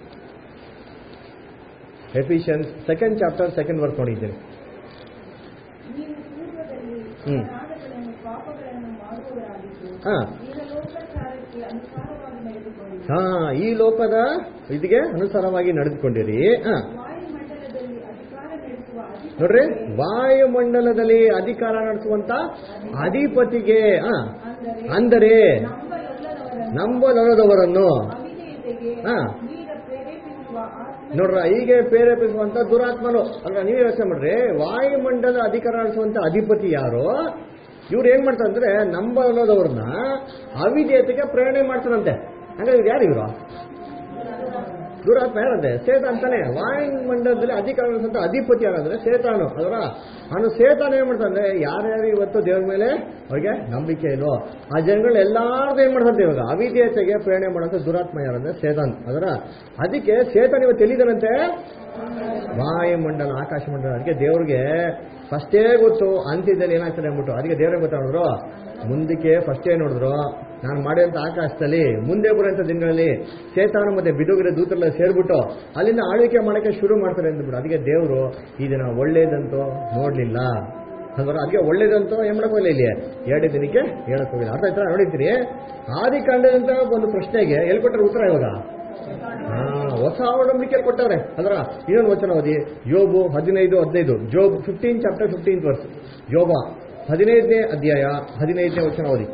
Ephesians second chapter second verse ನೋಡಿದ್ದೀನಿ ನೀವು ಪೂರ್ವದಲ್ಲಿ ಹ್ಮ್. ಅಪರಾಧಗಳನ್ನು ಪಾಪಗಳನ್ನು ಮಾಡುವವರಾಗಿದ್ದು ಹಾ ಈಗ ಲೋಕಾಚಾರಕ್ಕೆ ಅನುಸಾರವಾಗಿ ನಡೆದುಕೊಳ್ಳಿ ಹಾ ಈ ಲೋಕದ ಇದಕ್ಕೆ ಅನುಸಾರವಾಗಿ ನಡೆದುಕೊಂಡಿರಿ ಹಾ ವಾಯುಮಂಡಲದಲ್ಲಿ ಅಧಿಕಾರ ನಡೆಸುವ ಅಧಿಪತಿ ನೋಡ್ರಿ ವಾಯುಮಂಡಲದಲ್ಲಿ ಅಧಿಕಾರ ನಡೆಸುವಂತ ಅಧಿಪತಿಗೆ ಹಾ ಅಂದರೆ ಅಂದರೆ ನಂಬಲೊಲ್ಲದವರನ್ನು ನಂಬಲೊರದವರನ್ನು ಅವಿಧೇಯತೆಗೆ ಹಾ. ಈಗ ಪ್ರೇರೇಪಿಸುವ ಆತ್ಮ ನೋಡ್ರ ಹೀಗೆ ಪ್ರೇರೇಪಿಸುವಂತ ದುರಾತ್ಮನು ಅಲ್ವಾ ನೀವೇ ಯೋಚನೆ ಮಾಡ್ರಿ ವಾಯುಮಂಡಲ ಅಧಿಕಾರ ನಡೆಸುವಂತ ಅಧಿಪತಿ ಯಾರು ಇವ್ರು ಏನ್ ಮಾಡ್ತಾರೆ ಅಂದ್ರೆ ನಂಬಲದವ್ರನ್ನ ಅವಿಧೇಯತೆಗೆ ಪ್ರೇರಣೆ ಮಾಡ್ತಾರಂತೆ ಹಂಗಾದ್ರೆ ಇವ್ರು ಯಾರು ಇವರು ದುರಾತ್ಮ ಯಾರಂತೆ ಸೇತ ಅಂತಾನೆ ವಾಯುಮಂಡಲದಲ್ಲಿ ಅಧಿಕಾರ ನಡೆಸುವಂತ ಅಧಿಪತಿ ಯಾರಂದ್ರೆ ಸೇತಾನು ಅದರ ಅವನು ಸೇತಾನ ಏನ್ ಮಾಡ್ತಾನೆ ಯಾರ್ಯಾರು ಇವತ್ತು ದೇವ್ರ ಮೇಲೆ ಅವ್ರಿಗೆ ನಂಬಿಕೆ ಇಲ್ವೋ ಆ ಜನಗಳು ಎಲ್ಲಾರ್ದು ಏನ್ ಮಾಡ್ತಂತೆ ಇವಾಗ ಅವಿಧೇಯತೆಗೆ ಪ್ರೇರಣೆ ಮಾಡುವಂತ ದುರಾತ್ಮ ಯಾರಂದ್ರೆ ಸೇತಾನ್ ಅದರ ಅದಕ್ಕೆ ಸೇತಾನ್ ಇವತ್ತು ಎಲ್ಲಿದ್ದಾನಂತೆ ವಾಯುಮಂಡಲ ಆಕಾಶ ಮಂಡಲ ಅದಕ್ಕೆ ದೇವ್ರಿಗೆ ಫಸ್ಟೇ ಗೊತ್ತು ಅಂತ್ಯದಲ್ಲಿ ಏನಾಗ್ತದೆ ಅಂದ್ಬಿಟ್ಟು ಅದಕ್ಕೆ ದೇವ್ರಿಗೆ ಗೊತ್ತಾಡಿದ್ರು ಮುಂದಕ್ಕೆ ಫಸ್ಟೇ ನೋಡಿದ್ರು ನಾನು ಮಾಡಿದಂಥ ಆಕಾಶದಲ್ಲಿ ಮುಂದೆ ಬರುವಂಥ ದಿನಗಳಲ್ಲಿ ಚೇತಾನ ಮತ್ತೆ ಬಿಡುಗಡೆ ದೂತರೆಲ್ಲ ಸೇರ್ಬಿಟ್ಟು ಅಲ್ಲಿಂದ ಆಳ್ವಿಕೆ ಮಾಡೋಕ್ಕೆ ಶುರು ಮಾಡ್ತಾರೆ ಅಂದ್ಬಿಟ್ಟು ಅದಕ್ಕೆ ದೇವರು ಇದನ್ನ ಒಳ್ಳೇದಂತೂ ನೋಡ್ಲಿಲ್ಲ ಅಂದ್ರೆ ಅದಕ್ಕೆ ಒಳ್ಳೇದಂತೂ ಏನ್ ಮಾಡಕ್ ಹೋಗಿಲ್ಲ ಇಲ್ಲಿ ಎರಡು ದಿನಕ್ಕೆ ಹೇಳಕ್ ಹೋಗಿಲ್ಲ ಅರ್ಥ ಆಯ್ತಾ ನೋಡಿದ್ದೀರಿ ಆದಿ ಕಾಂಡದಂತ ಒಂದು ಪ್ರಶ್ನೆಗೆ ಎಲ್ಲಿ ಕೊಟ್ಟರೆ ಉತ್ತರ ಇವಾಗ ಹಾ, ಹೊಸ ಒಡಂಬಡಿಕೆಯಲ್ಲಿ ಕೊಟ್ಟವ್ರೆ ಅದರ ಇನ್ನೊಂದು ವಚನ ಓದಿ ಯೋಬು ಹದಿನೈದು ಹದಿನೈದು Job fifteen chapter fifteen verse ಯೋಬ ಹದಿನೈದನೇ ಅಧ್ಯಾಯ ಹದಿನೈದನೇ ವಚನ ಓದಿ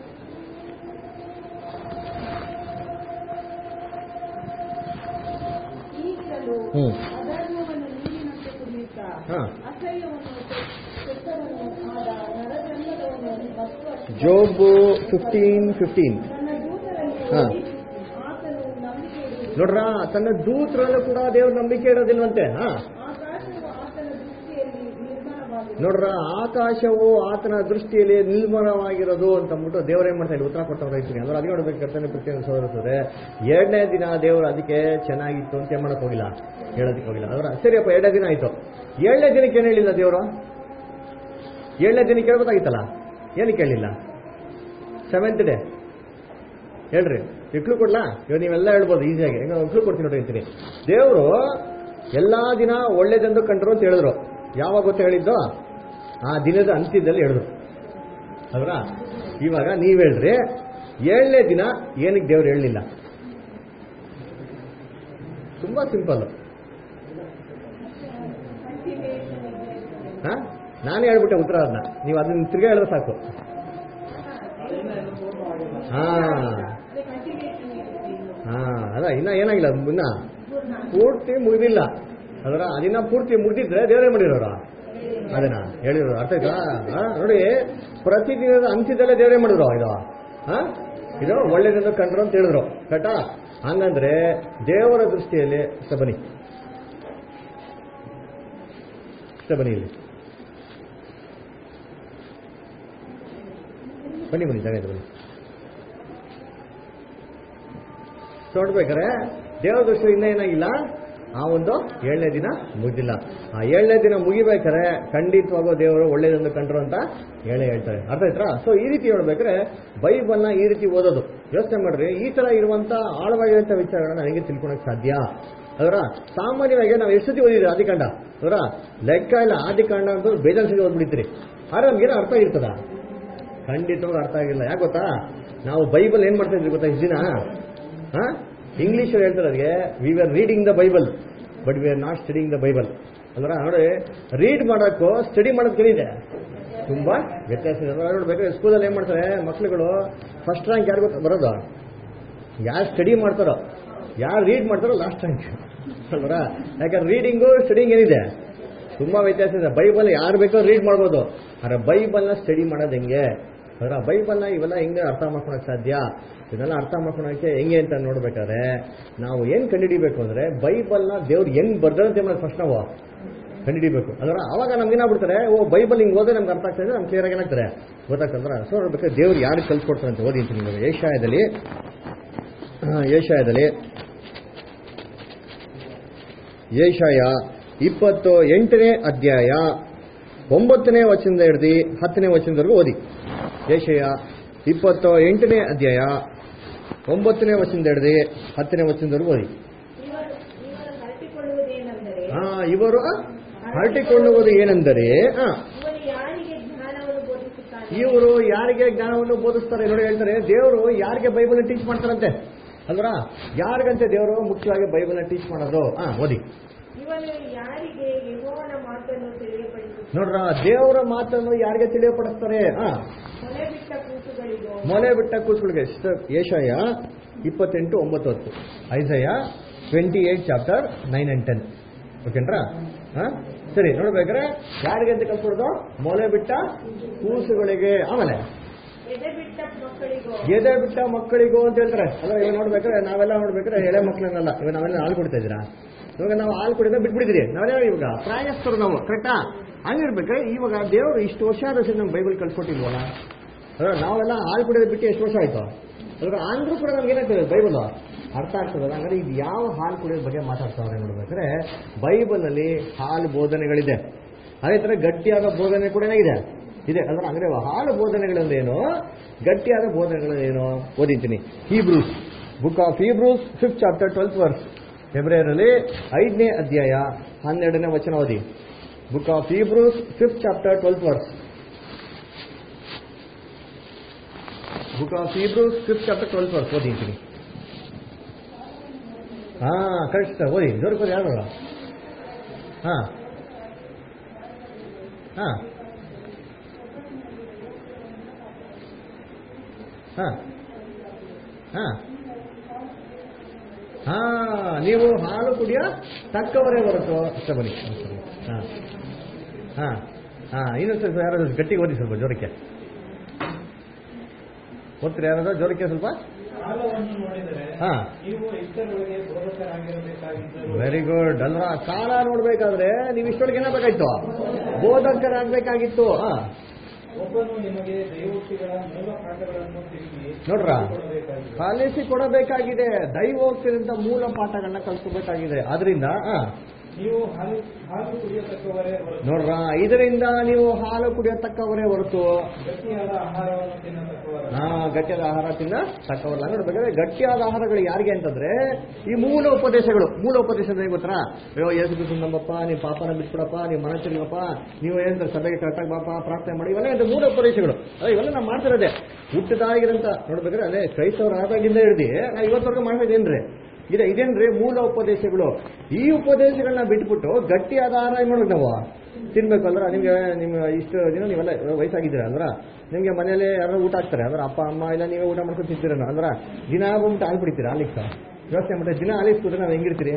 ಈಗಲೂ ಹ್ಮ್. ಅಧರ್ಮವನ್ನು ನೀರಿನಂತೆ ಕುಡಿಯುತ್ತಾ ಹಾ. ಅಸಹ್ಯವನ್ನು ಕೆಟ್ಟವನು ಆದ ನರಜನ್ಮದವನು ಮತ್ತು ಜೋಬು ಫಿಫ್ಟೀನ್ ಫಿಫ್ಟೀನ್ ತನ್ನ ದೂತರಲ್ಲಿ ಹಾ. ಆತನು ನಂಬಿಕೆ ಇಡುವುದು ನೋಡ್ರ ತನ್ನ ದೂತರಲ್ಲೂ ಕೂಡ ದೇವ್ರ ನಂಬಿಕೆ ಇರೋದಿಲ್ವಂತೆ ಹಾ ಆಕಾಶವು ಆತನ ದೃಷ್ಟಿಯಲ್ಲಿ ನಿರ್ಮಲವಾಗಿದೆ ನೋಡ್ರ ಆಕಾಶವು ಆತನ ದೃಷ್ಟಿಯಲ್ಲಿ ನಿರ್ಮಲವಾಗಿರೋದು ಅಂತ ಅಂದ್ಬಿಟ್ಟು ದೇವ್ರ ಏನ್ ಮಾಡ್ತಾ ಇಲ್ಲ ಉತ್ತರ ಕೊಟ್ಟವ್ರು ರೈತರಿಗೆ ಅಂದ್ರೆ ಅದಕ್ಕೆ ನೋಡ್ಬೇಕು ಕರ್ತನೆ ಪ್ರತಿಯೊಂದು ಸೋದರಿಸಿದ್ರೆ ಎರಡನೇ ದಿನ ದೇವರು ಅದಕ್ಕೆ ಚೆನ್ನಾಗಿತ್ತು ಅಂತ ಏನ್ ಮಾಡಕ್ ಹೋಗಿಲ್ಲ ಹೇಳೋದಕ್ಕೆ ಹೋಗಿಲ್ಲ ಅದರ ಸರಿಯಪ್ಪ ಎರಡನೇ ದಿನ ಆಯ್ತು ಏಳನೇ ದಿನಕ್ಕೆ ಏನು ಹೇಳಿಲ್ಲ ದೇವರು ಏಳನೇ ದಿನಕ್ಕೆ ಹೇಳ್ಬೋದಾಗಿತ್ತಲ್ಲ ಏನಕ್ಕೆ ಹೇಳಿಲ್ಲ ಸೆವೆಂತ್ ಡೇ ಹೇಳ್ರಿ ಇಕ್ಳು ಕೊಡ್ಲಾ ಇವಾಗ ನೀವೆಲ್ಲ ಹೇಳ್ಬೋದು ಈಸಿಯಾಗಿ ಹೆಂಗ ಇಕ್ಳು ಕೊಡ್ತೀನಿ ನೋಡಿ ಅಂತೀನಿ ದೇವರು ಎಲ್ಲಾ ದಿನ ಒಳ್ಳೇದೆಂದು ಕಂಡ್ರು ಅಂತ ಹೇಳಿದ್ರು ಯಾವಾಗ ಗೊತ್ತ ಹೇಳಿದ್ದು ಆ ದಿನದ ಅಂತ್ಯದಲ್ಲಿ ಹೇಳಿದ್ರು ಅದರ ಇವಾಗ ನೀವ್ ಹೇಳ್ರಿ ಏಳನೇ ದಿನ ಏನಕ್ಕೆ ದೇವ್ರು ಹೇಳಲಿಲ್ಲ ತುಂಬಾ ಸಿಂಪಲ್ ಹಾ ನಾನೇ ಹೇಳ್ಬಿಟ್ಟೆ ಉತ್ತರ ಅದನ್ನ ನೀವು ಅದನ್ನ ತಿರ್ಗಾ ಹೇಳಿದ್ರೆ ಸಾಕು ಹಾ ಹಾ ಅದ ಇನ್ನ ಏನಾಗಿಲ್ಲ ಇನ್ನ ಪೂರ್ತಿ ಮುಗಿದಿಲ್ಲ ಅದರ ಅದಿನ್ನ ಪೂರ್ತಿ ಮುಗಿದಿದ್ರೆ ದೇವರೇ ಮಾಡಿರೋರ ಅದನ್ನ ಹೇಳಿರೋರು ಅರ್ಥ ಆಯ್ತಾ ಹಾ, ನೋಡಿ ಪ್ರತಿದಿನದ ಅಂತ್ಯದಲ್ಲೇ ದೇವರೇ ಮಾಡಿದ್ರು ಇದು ಹಾ ಇದು ಒಳ್ಳೇದನ್ನು ಕಂಡ್ರು ಅಂತ ಹೇಳಿದ್ರು ಕರೆಕ್ಟಾ ಹಂಗಂದ್ರೆ ದೇವರ ದೃಷ್ಟಿಯಲ್ಲಿ ಇಷ್ಟ ಬನ್ನಿ ಇಷ್ಟ ಬನ್ನಿ ಇಲ್ಲಿ ಬನ್ನಿ ಬನ್ನಿ ಜಾಗ ಇದೆ ಬನ್ನಿ ನೋಡ್ಬೇಕಾರೆ ದೇವರ ದೃಷ್ಟಿ ಇನ್ನೂ ಏನಾಗಿಲ್ಲ ಆ ಒಂದು ಏಳನೇ ದಿನ ಮುಗಿದಿಲ್ಲ ಆ ಏಳನೇ ದಿನ ಮುಗಿಬೇಕಾರೆ ಖಂಡಿತವಾಗೂ ದೇವರು ಒಳ್ಳೇದೊಂದು ಕಂಡ್ರು ಅಂತ ಹೇಳೇ ಹೇಳ್ತಾರೆ ಅರ್ಥ ಆಯ್ತಾ ಸೊ ಈ ರೀತಿ ಹೇಳ್ಬೇಕಾದ್ರೆ ಬೈಬಲ್ನ ಈ ರೀತಿ ಓದೋದು ಯೋಚನೆ ಮಾಡ್ರಿ ಈ ತರ ಇರುವಂತ ಆಳವಾಗಿರುವಂತ ವಿಚಾರಗಳನ್ನ ನನಗೆ ತಿಳ್ಕೊಳಕ್ ಸಾಧ್ಯ ಅದರ ಸಾಮಾನ್ಯವಾಗಿ ನಾವು ಎಷ್ಟು ಸತಿ ಓದಿದ್ರಿ ಆದಿಕಾಂಡ ಅದರ ಲೆಕ್ಕ ಇಲ್ಲ ಆದಿಕಾಂಡ ಅಂತ ಬೇಜಾನ್ ಸತಿ ಓದ್ಬಿಡ್ತೀರಿ ಆದ್ರೆ ನಮ್ಗೇನೋ ಅರ್ಥ ಇರ್ತದ ಖಂಡಿತವಾಗಿ ಅರ್ಥ ಆಗಿಲ್ಲ ಯಾಕೆ ಗೊತ್ತಾ ನಾವು ಬೈಬಲ್ ಏನ್ ಮಾಡ್ತಾ ಇದ್ರಿ ಗೊತ್ತಾ ಇಷ್ಟು ದಿನ ಇಂಗ್ಲಿಷ್ ಹೇಳ್ತಾರೆ ಅದಕ್ಕೆ we are reading the Bible but we are not studying the Bible ಅಂದ್ರೆ ನೋಡಿ ರೀಡ್ ಮಾಡೋಕ್ಕೂ ಸ್ಟಡಿ ಮಾಡೋದಕ್ಕೇನಿದೆ ತುಂಬಾ ವ್ಯತ್ಯಾಸ ಇದೆ ಅಂದ್ರೆ ನೋಡ್ಬೇಕಾದ್ರೆ ಸ್ಕೂಲಲ್ಲಿ ಏನ್ ಮಾಡ್ತಾರೆ ಮಕ್ಳುಗಳು ಫಸ್ಟ್ ರ್ಯಾಂಕ್ ಯಾರು ಗೊತ್ತಾ ಬರೋದು ಯಾರು ಸ್ಟಡಿ ಮಾಡ್ತಾರೋ ಯಾರು ರೀಡ್ ಮಾಡ್ತಾರೋ ಲಾಸ್ಟ್ ರ್ಯಾಂಕ್ ಅಲ್ವರ ಯಾಕಂದ್ರೆ ರೀಡಿಂಗು ಸ್ಟಡಿಂಗ್ ಏನಿದೆ ತುಂಬಾ ವ್ಯತ್ಯಾಸ ಇದೆ ಬೈಬಲ್ ಯಾರು ಬೇಕೋ ರೀಡ್ ಮಾಡ್ಬೋದು ಆದ್ರೆ ಬೈಬಲ್ನ ಸ್ಟಡಿ ಮಾಡೋದು ಹೆಂಗೆ ಅದರ ಬೈಬಲ್ನ ಇವೆಲ್ಲ ಹೆಂಗೆ ಅರ್ಥ ಮಾಡ್ಕೊಳಕ್ ಸಾಧ್ಯ ಇದನ್ನೆಲ್ಲ ಅರ್ಥ ಮಾಡ್ಕೊಳಕ್ಕೆ ಹೆಂಗೆ ಅಂತ ನೋಡ್ಬೇಕಾದ್ರೆ ನಾವು ಏನ್ ಕಂಡುಹಿಡಿಬೇಕು ಅಂದ್ರೆ ಬೈಬಲ್ನ ದೇವ್ರು ಹೆಂಗ್ ಬರ್ದಂತೆ ಮಾಡೋದು ಫಸ್ಟ್ ನಾವು ಕಂಡಿಡಿಬೇಕು ಅದರ ಅವಾಗ ನಮ್ಗೆ ಏನಾಗ್ಬಿಡ್ತಾರೆ ಓ ಬೈಬಲ್ ಹಿಂಗ್ ಓದೇ ನಮ್ಗೆ ಅರ್ಥ ಆಗ್ತಾ ಇದೆ ನಮ್ಗೆ ಕ್ಲಿಯರ್ ಆಗಿ ಏನಾಗ್ತಾರೆ ಗೊತ್ತಾಗ್ತಂದ್ರ ಸೊ ನೋಡ್ಬೇಕು ದೇವ್ರು ಯಾರು ಕಲ್ಸ್ಕೊಡ್ತಾರೆ ಅಂತ ಓದಿ ಅಂತೀನಿ ನಿಮಗೆ ಏಷಾಯದಲ್ಲಿ ಆ, ಏಷಾಯದಲ್ಲಿ ಏಷಾಯ ಇಪ್ಪತ್ತು ಎಂಟನೇ ಅಧ್ಯಾಯ ಒಂಬತ್ತನೇ ವಚನದ ಹಿಡಿದು ಹತ್ತನೇ ವಚನದವರೆಗೂ ಓದಿ ಏಷಯ ಇಪ್ಪತ್ತು ಎಂಟನೇ ಅಧ್ಯಾಯ ಒಂಬತ್ತನೇ ವಚನದ ಹಿಡಿದು ಹತ್ತನೇ ವಚನದವರೆಗೂ ಓದಿ ಇವರು ಇವರು ಹರಟಿಕೊಳ್ಳುವುದೇನೆಂದರೆ ಆ, ಇವರು ಹರಟಿಕೊಳ್ಳುವುದು ಏನೆಂದರೆ ಆ, ಇವರು ಯಾರಿಗೆ ಜ್ಞಾನವನ್ನು ಬೋಧಿಸುತ್ತಾನೆ ಇವರು ಯಾರಿಗೆ ಜ್ಞಾನವನ್ನು ಬೋಧಿಸ್ತಾರೆ ನೋಡಿ ಹೇಳ್ತಾರೆ ದೇವರು ಯಾರಿಗೆ ಬೈಬಲ್ ಟೀಚ್ ಮಾಡ್ತಾರಂತೆ ಅಲ್ವಾ ಯಾರಿಗಂತೆ ದೇವರು ಮುಖ್ಯವಾಗಿ ಬೈಬಲ್ ಟೀಚ್ ಮಾಡೋದು ಹಾ ಓದಿ ಇವನು ಯಾರಿಗೆ ಯೆಹೋವನ ಮಾತನ್ನು ತಿಳಿಯಪಡಿಸುತ್ತಾನೆ ನೋಡ್ರ ದೇವರ ಮಾತನ್ನು ಯಾರಿಗೆ ತಿಳಿಯಪಡಿಸ್ತಾರೆ ಹಾ ಕೊಲೆ ಬಿಟ್ಟ ಕೂಸುಗಳಿಗೂ ಮೊಲೆ ಬಿಟ್ಟ ಕೂಸುಗಳಿಗೆ ಏಷಯ ಇಪ್ಪತ್ತೆಂಟು ಒಂಬತ್ತು ಹತ್ತು Isaiah twenty eight chapter nine and ten ಓಕೆನ್ರಾ ಹಾ ಸರಿ ನೋಡ್ಬೇಕಾದ್ರೆ ಯಾರಿಗೆ ಅಂತ ಕಲ್ಸ್ಕೊಡೋದು ಮೊಲೆ ಬಿಟ್ಟ ಕೂಸುಗಳಿಗೆ ಆಮೇಲೆ ಎದೆ ಬಿಟ್ಟ ಮಕ್ಕಳಿಗೂ ಎದೆ ಬಿಟ್ಟ ಮಕ್ಕಳಿಗೂ ಅಂತ ಹೇಳ್ತಾರೆ ಅಲ್ಲ ಇವಾಗ ನೋಡ್ಬೇಕಾದ್ರೆ ನಾವೆಲ್ಲ ನೋಡ್ಬೇಕಾದ್ರೆ ಎಳೆ ಮಕ್ಕಳನ್ನೆಲ್ಲ ಇವಾಗ ನಾವೆಲ್ಲ ಹಾಲು ಕುಡಿತಾ ಇದ್ದೀರಾ ಇವಾಗ ನಾವು ಹಾಲು ಕುಡಿದ ಬಿಟ್ಬಿಟ್ಟಿದ್ರಿ ನಾವೆಲ್ಲ ಇವಾಗ ಪ್ರಾಯಸ್ಥರು ನಾವು ಕರೆಕ್ಟಾ ಹಂಗಿರ್ಬೇಕಾದ್ರೆ ಇವಾಗ ದೇವರು ಇಷ್ಟು ವರ್ಷ ಆದ ಸರಿ ನಮ್ಗೆ ಬೈಬಲ್ ಕಲ್ಸ್ಕೊಟ್ಟಿಲ್ವಲ್ಲ ಅದ್ರ ನಾವೆಲ್ಲ ಹಾಲು ಕುಡಿಯೋದು ಬಿಟ್ಟು ಎಷ್ಟು ವರ್ಷ ಆಯ್ತು ಅದ್ರ ಅಂದ್ರೂ ಕೂಡ ನಮ್ಗೆ ಏನಾಗ್ತದೆ ಬೈಬಲ್ ಅರ್ಥ ಆಗ್ತದಲ್ಲ ಹಂಗಾದ್ರೆ ಇದು ಯಾವ ಹಾಲು ಕುಡಿಯೋದ್ ಬಗ್ಗೆ ಮಾತಾಡ್ತಾವ್ರೆ ನೋಡ್ಬೇಕಾದ್ರೆ ಬೈಬಲ್ನಲ್ಲಿ ಹಾಲು ಬೋಧನೆಗಳಿದೆ ಅದೇ ತರ ಗಟ್ಟಿಯಾದ ಬೋಧನೆ ಕೂಡ ಇದೆ ಇದೆ ಅಲ್ವಾ ಅಂದ್ರೆ ಹಾಲು ಬೋಧನೆಗಳಂದೇನು ಗಟ್ಟಿಯಾದ ಬೋಧನೆಗಳೇನು ಓದಿದ್ದೀನಿ Hebrews book of Hebrews fifth chapter twelfth verse ಫೆಬ್ರವರಿಯಲ್ಲಿ ಐದನೇ ಅಧ್ಯಾಯ ಹನ್ನೆರಡನೇ ವಚನ ಓದಿ book of Hebrews fifth chapter twelfth verse book of Hebrews fifth chapter twelfth verse ಓದಿದ್ದೀನಿ ಹಾ ಕರೆಕ್ಟ್ ಸರ್ ಓದಿ ಜೋರ್ ಓದಿ ಯಾರು ಹಾ ಹಾ ಹಾ ಹಾ ಹಾ ನೀವು ಹಾಲು ಕುಡಿಯ ತಕ್ಕವರೇ ಹೊರತು ಇಷ್ಟ ಬನ್ನಿ ಹಾ ಹಾ ಹಾ ಇನ್ನೊಂದು ಸ್ವಲ್ಪ ಯಾರಾದ್ರೂ ಗಟ್ಟಿಗೆ ಓದಿ ಸ್ವಲ್ಪ ಜೋರಕ್ಕೆ ಓದ್ತೀರಿ ಯಾರಾದ್ರೂ ಜೋರಕ್ಕೆ ಸ್ವಲ್ಪ ಕಾಲವನ್ನು ನೋಡಿದರೆ ಹಾ ನೀವು ಇತರರಿಗೆ ಬೋಧಕರಾಗಿರಬೇಕಾಗಿದ್ದರು ವೆರಿ ಗುಡ್ ಅಲ್ವಾ ಕಾಲ ನೋಡ್ಬೇಕಾದ್ರೆ ನೀವು ಇಷ್ಟೊಳಗೆ ಏನಾಗಬೇಕಾಯ್ತು ಬೋಧಕರಾಗಬೇಕಾಗಿತ್ತು ಹಾ ಒಬ್ಬನು ನಿಮಗೆ ದೈವೋಕ್ತಿಗಳ ಮೂಲ ಪಾಠಗಳನ್ನು ತಿಳಿಸಿ ನೋಡ್ರಾ? ಕೊಡಬೇಕಾಗಿದೆ. ಕಲಿಸಿ ಕೊಡಬೇಕಾಗಿದೆ ದೈವೋಕ್ತಿಯಿಂದ ಮೂಲ ಪಾಠಗಳನ್ನ ಕಲಿಸಬೇಕಾಗಿದೆ ಆದ್ರಿಂದ ಹಾ ನೀವು ಹಾಲು ಹಾಲು ಕುಡಿಯತಕ್ಕವರೇ ಹೊರತು ನೋಡ್ರ ಇದರಿಂದ ನೀವು ಹಾಲು ಕುಡಿಯತಕ್ಕವರೇ ಹೊರತು ಗಟ್ಟಿಯಾದ ಆಹಾರವನ್ನು ತಿನ್ನತಕ್ಕವರ ಹಾ ಗಟ್ಟಿಯಾದ ಆಹಾರ ತಿನ್ನ ತಕ್ಕವಲ್ಲ ನೋಡ್ಬೇಕಾದ್ರೆ ಗಟ್ಟಿಯಾದ ಆಹಾರಗಳು ಯಾರಿಗೆ ಅಂತಂದ್ರೆ ಈ ಮೂಲ ಉಪದೇಶಗಳು ಮೂಲ ಉಪದೇಶ ಅಂದ್ರೆ ಗೊತ್ತಾ ಅಯ್ಯೋ ಯೇಸು ಕ್ರಿಸ್ತು ನಮ್ಮಪ್ಪ ನೀವು ಪಾಪನ ಬಿಟ್ಬಿಡಪ್ಪ ನೀವು ಮನ ತಿರುಗಪ್ಪ ನೀವು ಏನಂತ ಸಭೆಗೆ ಕರೆಕ್ಟಾಗಿ ಬಾಪ ಪ್ರಾರ್ಥನೆ ಮಾಡಿ ಇವೆಲ್ಲ ಇದು ಮೂಲ ಉಪದೇಶಗಳು ಅದೇ ಇವೆಲ್ಲ ನಾವು ಮಾಡ್ತಿರೋದೆ ಹುಟ್ಟದಾಗಿರಂತ ನೋಡ್ಬೇಕಾದ್ರೆ ಅದೇ ಕ್ರೈಸ್ತವರ ಆದಾಗಿಂದ ಹಿಡ್ದು ನಾ ಇವತ್ತವರೆಗೂ ಮಾಡಿದೇನ್ರಿ ಇದೆ ಇದೇನ್ರಿ ಮೂಲ ಉಪದೇಶಗಳು ಈ ಉಪದೇಶಗಳನ್ನ ಬಿಟ್ಬಿಟ್ಟು ಗಟ್ಟಿಯಾದ ಆಹಾರ ಏನ್ ಮಾಡ್ಬೇಕು ನಾವು ತಿನ್ಬೇಕು ಅಲ್ರ ನಿಮ್ಗೆ ನಿಮ್ಗೆ ಇಷ್ಟು ದಿನ ನೀವೆಲ್ಲ ವಯಸ್ಸಾಗಿದ್ದೀರ ಅಲ್ರ ನಿಮ್ಗೆ ಮನೇಲಿ ಯಾರು ಊಟ ಹಾಕ್ತಾರೆ ಅಂದ್ರೆ ಅಪ್ಪ ಅಮ್ಮ ಇಲ್ಲ ನೀವೇ ಊಟ ಮಾಡ್ಕೊಂಡು ತಿಂತೀರ ಅಂದ್ರ ದಿನ ಬಂದ್ಬಿಟ್ಟು ಹಾಲು ಬಿಡ್ತೀರಾ ಹಾಲಿಕ್ಕ ಯೋಚನೆ ಮಾಡಿ ದಿನ ಹಾಲಿಸ್ ಕೂತ್ರೆ ನಾವು ಹೆಂಗಿರ್ತೀರಿ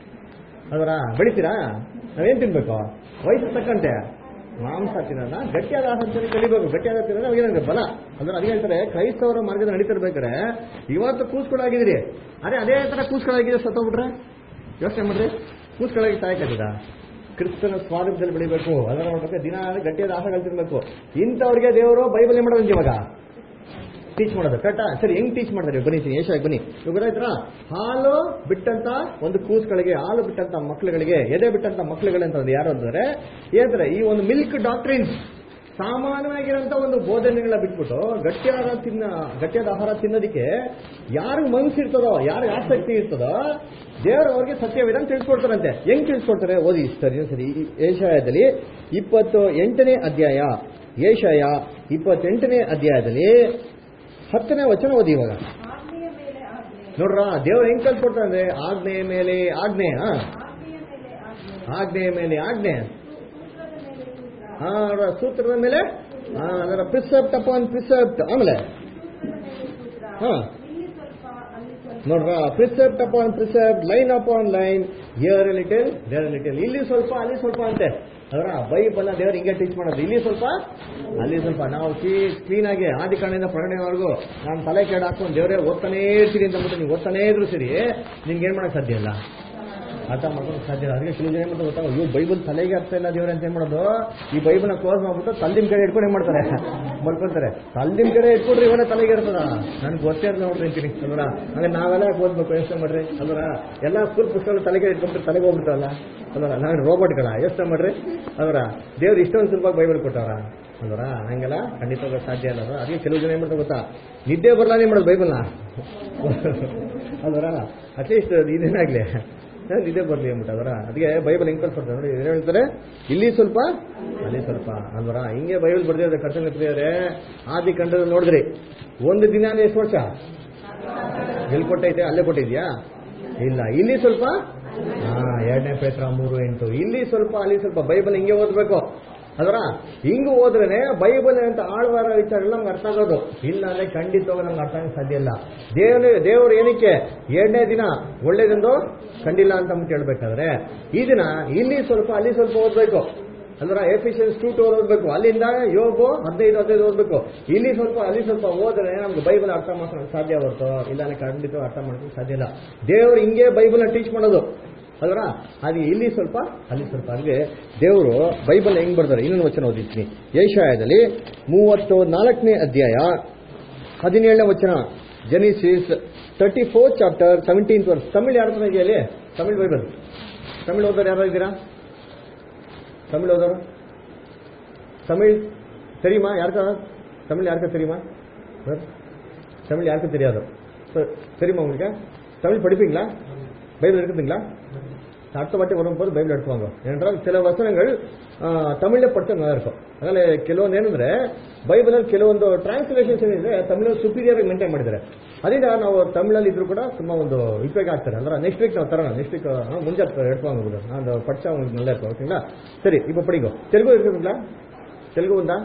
ಅದರ ಬೆಳಿತೀರಾ ನಾವೇನ್ ತಿನ್ಬೇಕು ವಯಸ್ಸು ತಕ್ಕಂತೆ ಮಾಂಸ ತಿನ್ನೋಣ ಗಟ್ಟಿಯಾದ ಆಹಾರ ತಿನ್ನೋದು ಕಲಿಬೇಕು ಗಟ್ಟಿಯಾದ ತಿನ್ನೋದು ಅವಾಗ ಏನಾಗುತ್ತೆ ಬಲ ಅಂದ್ರೆ ಅದೇ ಹೇಳ್ತಾರೆ ಕ್ರೈಸ್ತವರ ಮಾರ್ಗದ ನಡೀತಿರ್ಬೇಕಾದ್ರೆ ಇವತ್ತು ಕೂಸ್ಕೊಳಾಗಿದ್ದೀರಿ ಅದೇ ಅದೇ ತರ ಕೂಸ್ಕೊಳಾಗಿದೆ ಸತ್ತೋಗ್ಬಿಟ್ರೆ ಯೋಚನೆ ಮಾಡ್ರಿ ಕೂಸ್ಕೊಳಾಗಿ ತಾಯಿ ಕಟ್ಟಿದ ಕ್ರಿಸ್ತನ ಸ್ವಾರೂಪದಲ್ಲಿ ಬೆಳಿಬೇಕು ಅದರ ನೋಡ್ಬೇಕು ದಿನ ಗಟ್ಟಿಯಾದ ಆಹಾರಗಳು ತಿನ್ಬೇಕು ಇಂಥವ್ರಿಗೆ ದೇವರು ಬೈಬಲ್ ಏನ್ ಮಾಡೋದು ಇವಾಗ ಟೀಚ್ ಮಾಡೋದು ಕರೆಕ್ಟಾ ಸರಿ ಹೆಂಗ್ ಟೀಚ್ ಮಾಡ್ತಾರೆ ಬನ್ನಿ ಸರಿ ಏಷಾಗಿ ಬನ್ನಿ ಇವಾಗ ಗೊತ್ತಾಯ್ತಾ ಹಾಲು ಬಿಟ್ಟಂತ ಒಂದು ಕೂಸ್ಗಳಿಗೆ ಹಾಲು ಬಿಟ್ಟಂತ ಮಕ್ಳುಗಳಿಗೆ ಎದೆ ಬಿಟ್ಟಂತ ಮಕ್ಳುಗಳು ಅಂತಂದ್ರೆ ಯಾರು ಅಂದ್ರೆ ಏನಂತಾರೆ ಈ ಒಂದು ಮಿಲ್ಕ್ ಡಾಕ್ಟ್ರಿನ್ಸ್ ಸಾಮಾನ್ಯವಾಗಿರೋಂಥ ಒಂದು ಬೋಧನೆಗಳ ಬಿಟ್ಬಿಟ್ಟು ಗಟ್ಟಿಯಾದ ತಿನ್ನ ಗಟ್ಟಿಯಾದ ಆಹಾರ ತಿನ್ನೋದಕ್ಕೆ ಯಾರಿಗೆ ಮನಸ್ಸಿರ್ತದೋ ಯಾರಿಗೆ ಆಸಕ್ತಿ ಇರ್ತದೋ ದೇವರು ಅವ್ರಿಗೆ ಸತ್ಯವೇದ ತಿಳಿಸ್ಕೊಡ್ತಾರಂತೆ ಹೆಂಗ್ ತಿಳಿಸ್ಕೊಡ್ತಾರೆ ಓದಿ ಸರಿ ಸರಿ ಈ ಏಷಾಯದಲ್ಲಿ ಇಪ್ಪತ್ತು ಎಂಟನೇ ಅಧ್ಯಾಯ ಏಷಾಯ ಇಪ್ಪತ್ತೆಂಟನೇ ಅಧ್ಯಾಯದಲ್ಲಿ ಹತ್ತನೇ ವಚನ ಓದಿ ಇವಾಗ ಆಜ್ಞೆಯ ಮೇಲೆ ಆಜ್ಞೆ ನೋಡ್ರ ದೇವ್ರು ಹೆಂಗ್ ಕಲ್ಸ್ಕೊಡ್ತಾರೆ ಅಂದ್ರೆ ಆಜ್ಞೆಯ ಮೇಲೆ ಆಜ್ಞೆ ಹಾ ಆಜ್ಞೆಯ ಮೇಲೆ ಆಜ್ಞೆ ಆಜ್ಞೆಯ ಮೇಲೆ ಆಜ್ಞೆ ಸೂತ್ರದ ಮೇಲೆ ಸೂತ್ರ ಹಾ ನೋಡ್ರ ಸೂತ್ರದ ಮೇಲೆ ಹಾ ಅದರ ಪ್ರಿಸೆಪ್ಟ್ ಅಪಾನ್ ಪ್ರಿಸೆಪ್ಟ್ ಆಮೇಲೆ ಸೂತ್ರದ ಮೇಲೆ ಸೂತ್ರ ಹಾ ಇಲ್ಲಿ ಸ್ವಲ್ಪ ಅಲ್ಲಿ ಸ್ವಲ್ಪ ನೋಡ್ರ precept upon precept line upon line here little there little ಇಲ್ಲಿ ಸ್ವಲ್ಪ ಅಲ್ಲಿ ಸ್ವಲ್ಪ ಅಂತೆ ಅದರ ಬೈಬಲ್ ದೇವ್ರು ಹಿಂಗೆ ಟೀಚ್ ಮಾಡೋದು ಇಲ್ಲಿ ಸ್ವಲ್ಪ ಅಲ್ಲಿ ಸ್ವಲ್ಪ ನಾವು ಕ್ಲೀನ್ ಆಗಿ ಆದಿ ಕಾರಣದಿಂದ ಪ್ರಕಟಣೆವರೆಗೂ ನಾನು ತಲೆ ಕೆಡ ಹಾಕೊಂಡು ದೇವರೇ ಓದ್ತಾನೇ ಇರ್ತೀನಿ ಅಂತ ಬಿಟ್ಟು ನೀವು ಓದ್ತಾನೇ ಇದ್ರು ಸರಿ ನಿಮ್ಗೆ ಏನ್ ಮಾಡಕ್ ಸಾಧ್ಯ ಇಲ್ಲ ಅರ್ಥ ಮಾಡ್ಕೊಂಡು ಸಾಧ್ಯ ಇಲ್ಲ ಅದಕ್ಕೆ ಕೆಲವು ಜನ ಏನ್ ಮಾಡ್ತಾರೆ ಗೊತ್ತಾ ಅಯ್ಯೋ ಬೈಬಲ್ ತಲೆಗೆ ಅರ್ಥ ಇಲ್ಲ ದೇವ್ರೆ ಅಂತ ಏನ್ ಮಾಡೋದು ಈ ಬೈಬಲ್ನ ಕ್ಲೋಸ್ ಮಾಡ್ಬಿಟ್ಟು ತಲ್ಲಿನ ಕಡೆ ಇಟ್ಕೊಂಡು ಏನ್ ಮಾಡ್ತಾರೆ ಮಲ್ಕೊಂತಾರೆ ತಲ್ಲಿನ ಕಡೆ ಇಟ್ಕೊಂಡ್ರೆ ಇವನೇ ತಲೆಗೆ ಇರ್ತದ ನನ್ಗೆ ಗೊತ್ತೇ ಇರಲ್ಲ ನೋಡ್ರಿ ಅಂತೀನಿ ಅಲ್ವರ ಹಂಗೆ ನಾವೆಲ್ಲ ಯಾಕೆ ಓದ್ಬೇಕು ಯೋಚನೆ ಮಾಡ್ರಿ ಅಲ್ವರ ಎಲ್ಲ ಸ್ಕೂಲ್ ಪುಸ್ತಕ ತಲೆಗೆ ಇಟ್ಕೊಂಡ್ರೆ ತಲೆಗೆ ಹೋಗ್ಬಿಡ್ತಾರಲ್ಲ ಅಲ್ವರ ನಾನು ರೋಬೋಟ್ಗಳ ಯೋಚನೆ ಮಾಡ್ರಿ ಅಲ್ವರ ದೇವ್ರು ಇಷ್ಟೊಂದು ಸುಲಭ ಬೈಬಲ್ ಕೊಟ್ಟವ್ರ ಅಲ್ವರ ಹಂಗೆಲ್ಲ ಖಂಡಿತವಾಗ ಸಾಧ್ಯ ಇಲ್ಲ ಅಲ್ವಾ? ಅದಕ್ಕೆ ಕೆಲವು ಜನ ಏನ್ ಮಾಡ್ತಾರೆ ಗೊತ್ತಾ ನಿದ್ದೆ ಬರಲ್ಲ ಏನ್ ಮಾಡೋದು ಬೈಬಲ್ನ ಅಲ್ವರ ಅಟ್ಲೀಸ್ಟ್ ಇದೇನಾಗ್ಲಿ ನಿದ್ದೆ ಬರ್ಲಿ ಅಂದ್ಬಿಟ್ಟು ಅದರ ಅದಕ್ಕೆ ಬೈಬಲ್ ಹೆಂಗ್ ಕಲ್ಸ್ಕೊಡ್ತಾರೆ ನೋಡಿ ಏನ್ ಹೇಳ್ತಾರೆ ಇಲ್ಲಿ ಸ್ವಲ್ಪ ಅಲ್ಲಿ ಸ್ವಲ್ಪ ಅಲ್ವರ ಹಿಂಗೆ ಬೈಬಲ್ ಬರ್ದಿದ್ರೆ ಕರ್ತನ ಪ್ರಿಯರೇ ಆದಿ ಖಂಡದಲ್ಲಿ ನೋಡಿದ್ರಿ ಒಂದು ದಿನ ಎಷ್ಟು ವರ್ಷ ಎಲ್ಲಿ ಕೊಟ್ಟೈತೆ ಅಲ್ಲೇ ಕೊಟ್ಟಿದ್ಯಾ ಇಲ್ಲ ಇಲ್ಲಿ ಸ್ವಲ್ಪ ಹಾ ಎರಡನೇ ಪೇತ್ರ ಮೂರು ಎಂಟು ಇಲ್ಲಿ ಸ್ವಲ್ಪ ಅಲ್ಲಿ ಸ್ವಲ್ಪ ಬೈಬಲ್ ಹಿಂಗೆ ಓದ್ಬೇಕು ಅದರ ಹಿಂಗ್ ಹೋದ್ರೇನೆ ಬೈಬಲ್ ಅಂತ ಆಳ್ವಾರ ವಿಚಾರ ಎಲ್ಲ ನಮ್ಗೆ ಅರ್ಥ ಆಗೋದು ಇಲ್ಲ ಅಂದ್ರೆ ಖಂಡಿತವಾಗ ನಮ್ಗೆ ಅರ್ಥ ಆಗಕ್ಕೆ ಸಾಧ್ಯ ಇಲ್ಲ ದೇವ್ರ ದೇವ್ರು ಏನಕ್ಕೆ ಎರಡನೇ ದಿನ ಒಳ್ಳೇದೆಂದು ಕಂಡಿಲ್ಲ ಅಂತ ಅಂದ್ಬಿಟ್ಟು ಹೇಳ್ಬೇಕಾದ್ರೆ ಈ ದಿನ ಇಲ್ಲಿ ಸ್ವಲ್ಪ ಅಲ್ಲಿ ಸ್ವಲ್ಪ ಓದ್ಬೇಕು ಅಂದ್ರೆ ಎಫಿಷಿಯನ್ಸ್ ಟೂ ಟು ಓದಬೇಕು ಅಲ್ಲಿಂದ ಯೋಗು ಹದಿನೈದು ಹದಿನೈದು ಓದಬೇಕು ಇಲ್ಲಿ ಸ್ವಲ್ಪ ಅಲ್ಲಿ ಸ್ವಲ್ಪ ಓದ್ರೆ ನಮ್ಗೆ ಬೈಬಲ್ ಅರ್ಥ ಮಾಡ್ಕೊಳಕ್ ಸಾಧ್ಯ ಹೊರತು ಇಲ್ಲ ಖಂಡಿತ ಅರ್ಥ ಮಾಡ್ಕೊಳಕ್ ಸಾಧ್ಯ ಇಲ್ಲ ದೇವ್ರು ಹಿಂಗೆ ಬೈಬಲ್ನ ಟೀಚ್ ಮಾಡೋದು ಅಲ್ವರ ಅದು ಇಲ್ಲಿ ಸ್ವಲ್ಪ ಅಲ್ಲಿ ಸ್ವಲ್ಪ ಅಲ್ಲಿಗೆ ದೇವರು ಬೈಬಲ್ ಹೆಂಗ್ ಬರ್ತಾರೆ ಇನ್ನೊಂದು ವಚನ ಓದಿರ್ತೀನಿ ಏಷಾಯದಲ್ಲಿ ಮೂವತ್ತು ನಾಲ್ಕನೇ ಅಧ್ಯಾಯ ಹದಿನೇಳನೇ ವಚನ Genesis thirty four chapter seventeen verse Tamil ಯಾರ ಹತ್ರ ಇದೆಯಾ ಅಲ್ಲಿ ತಮಿಳ್ ಬೈಬಲ್ ತಮಿಳ್ ಓದೋರು ಯಾರು ಇದ್ದೀರಾ தமிழ் ஓதரும் தமிழ் தெரியுமா யாருக்கா தமிழ் யாருக்கா தெரியுமா சார் தமிழ் யாருக்கும் தெரியாது சார் தெரியுமா உங்களுக்கு தமிழ் படிப்பீங்களா பைபிள் இருக்குதுங்களா அடுத்த வாட்டி வரும்போது பைபிள் எடுத்துவாங்க ஏனென்றால் சில வசனங்கள் ಆ, ತಮಿಳೇ ಪಡ್ತಾ நல்லா இருக்கும் ಅದರಲ್ಲಿ ಕೆಲವೊಂದು ಏನಂದ್ರೆ ಬೈಬಲಲ್ಲಿ ಕೆಲವೊಂದು ಟ್ರಾನ್ಸ್ಲೇಷನ್ಸ್ ಏನಿದೆ ತಮಿಳಲ್ಲಿ ಸುಪೀರಿಯರ್ ಆಗಿ ಮೇಂಟೈನ್ ಮಾಡಿದ್ದಾರೆ ಅದರಿಂದ ನಾವು ತಮಿಳಲ್ಲಿ ಇದ್ರು ಕೂಡ ತುಂಬಾ ಒಂದು ಉಪಯೋಗ ಆಗ್ತಾರೆ ಅಂದ್ರೆ ನೆಕ್ಸ್ಟ್ ವೀಕ್ ನಾವು ತರೋಣ ನೆಕ್ಸ್ಟ್ ವೀಕ್ ಮುಂಜೆ எடுத்துவாங்க ಬಿಡು ನಾನು படிச்சா உங்களுக்கு நல்லா இருக்கும் ஓகேங்களா சரி இப்போ படிங்க தெலுங்கு இருக்குதுங்களா தெலுங்கு ఉందా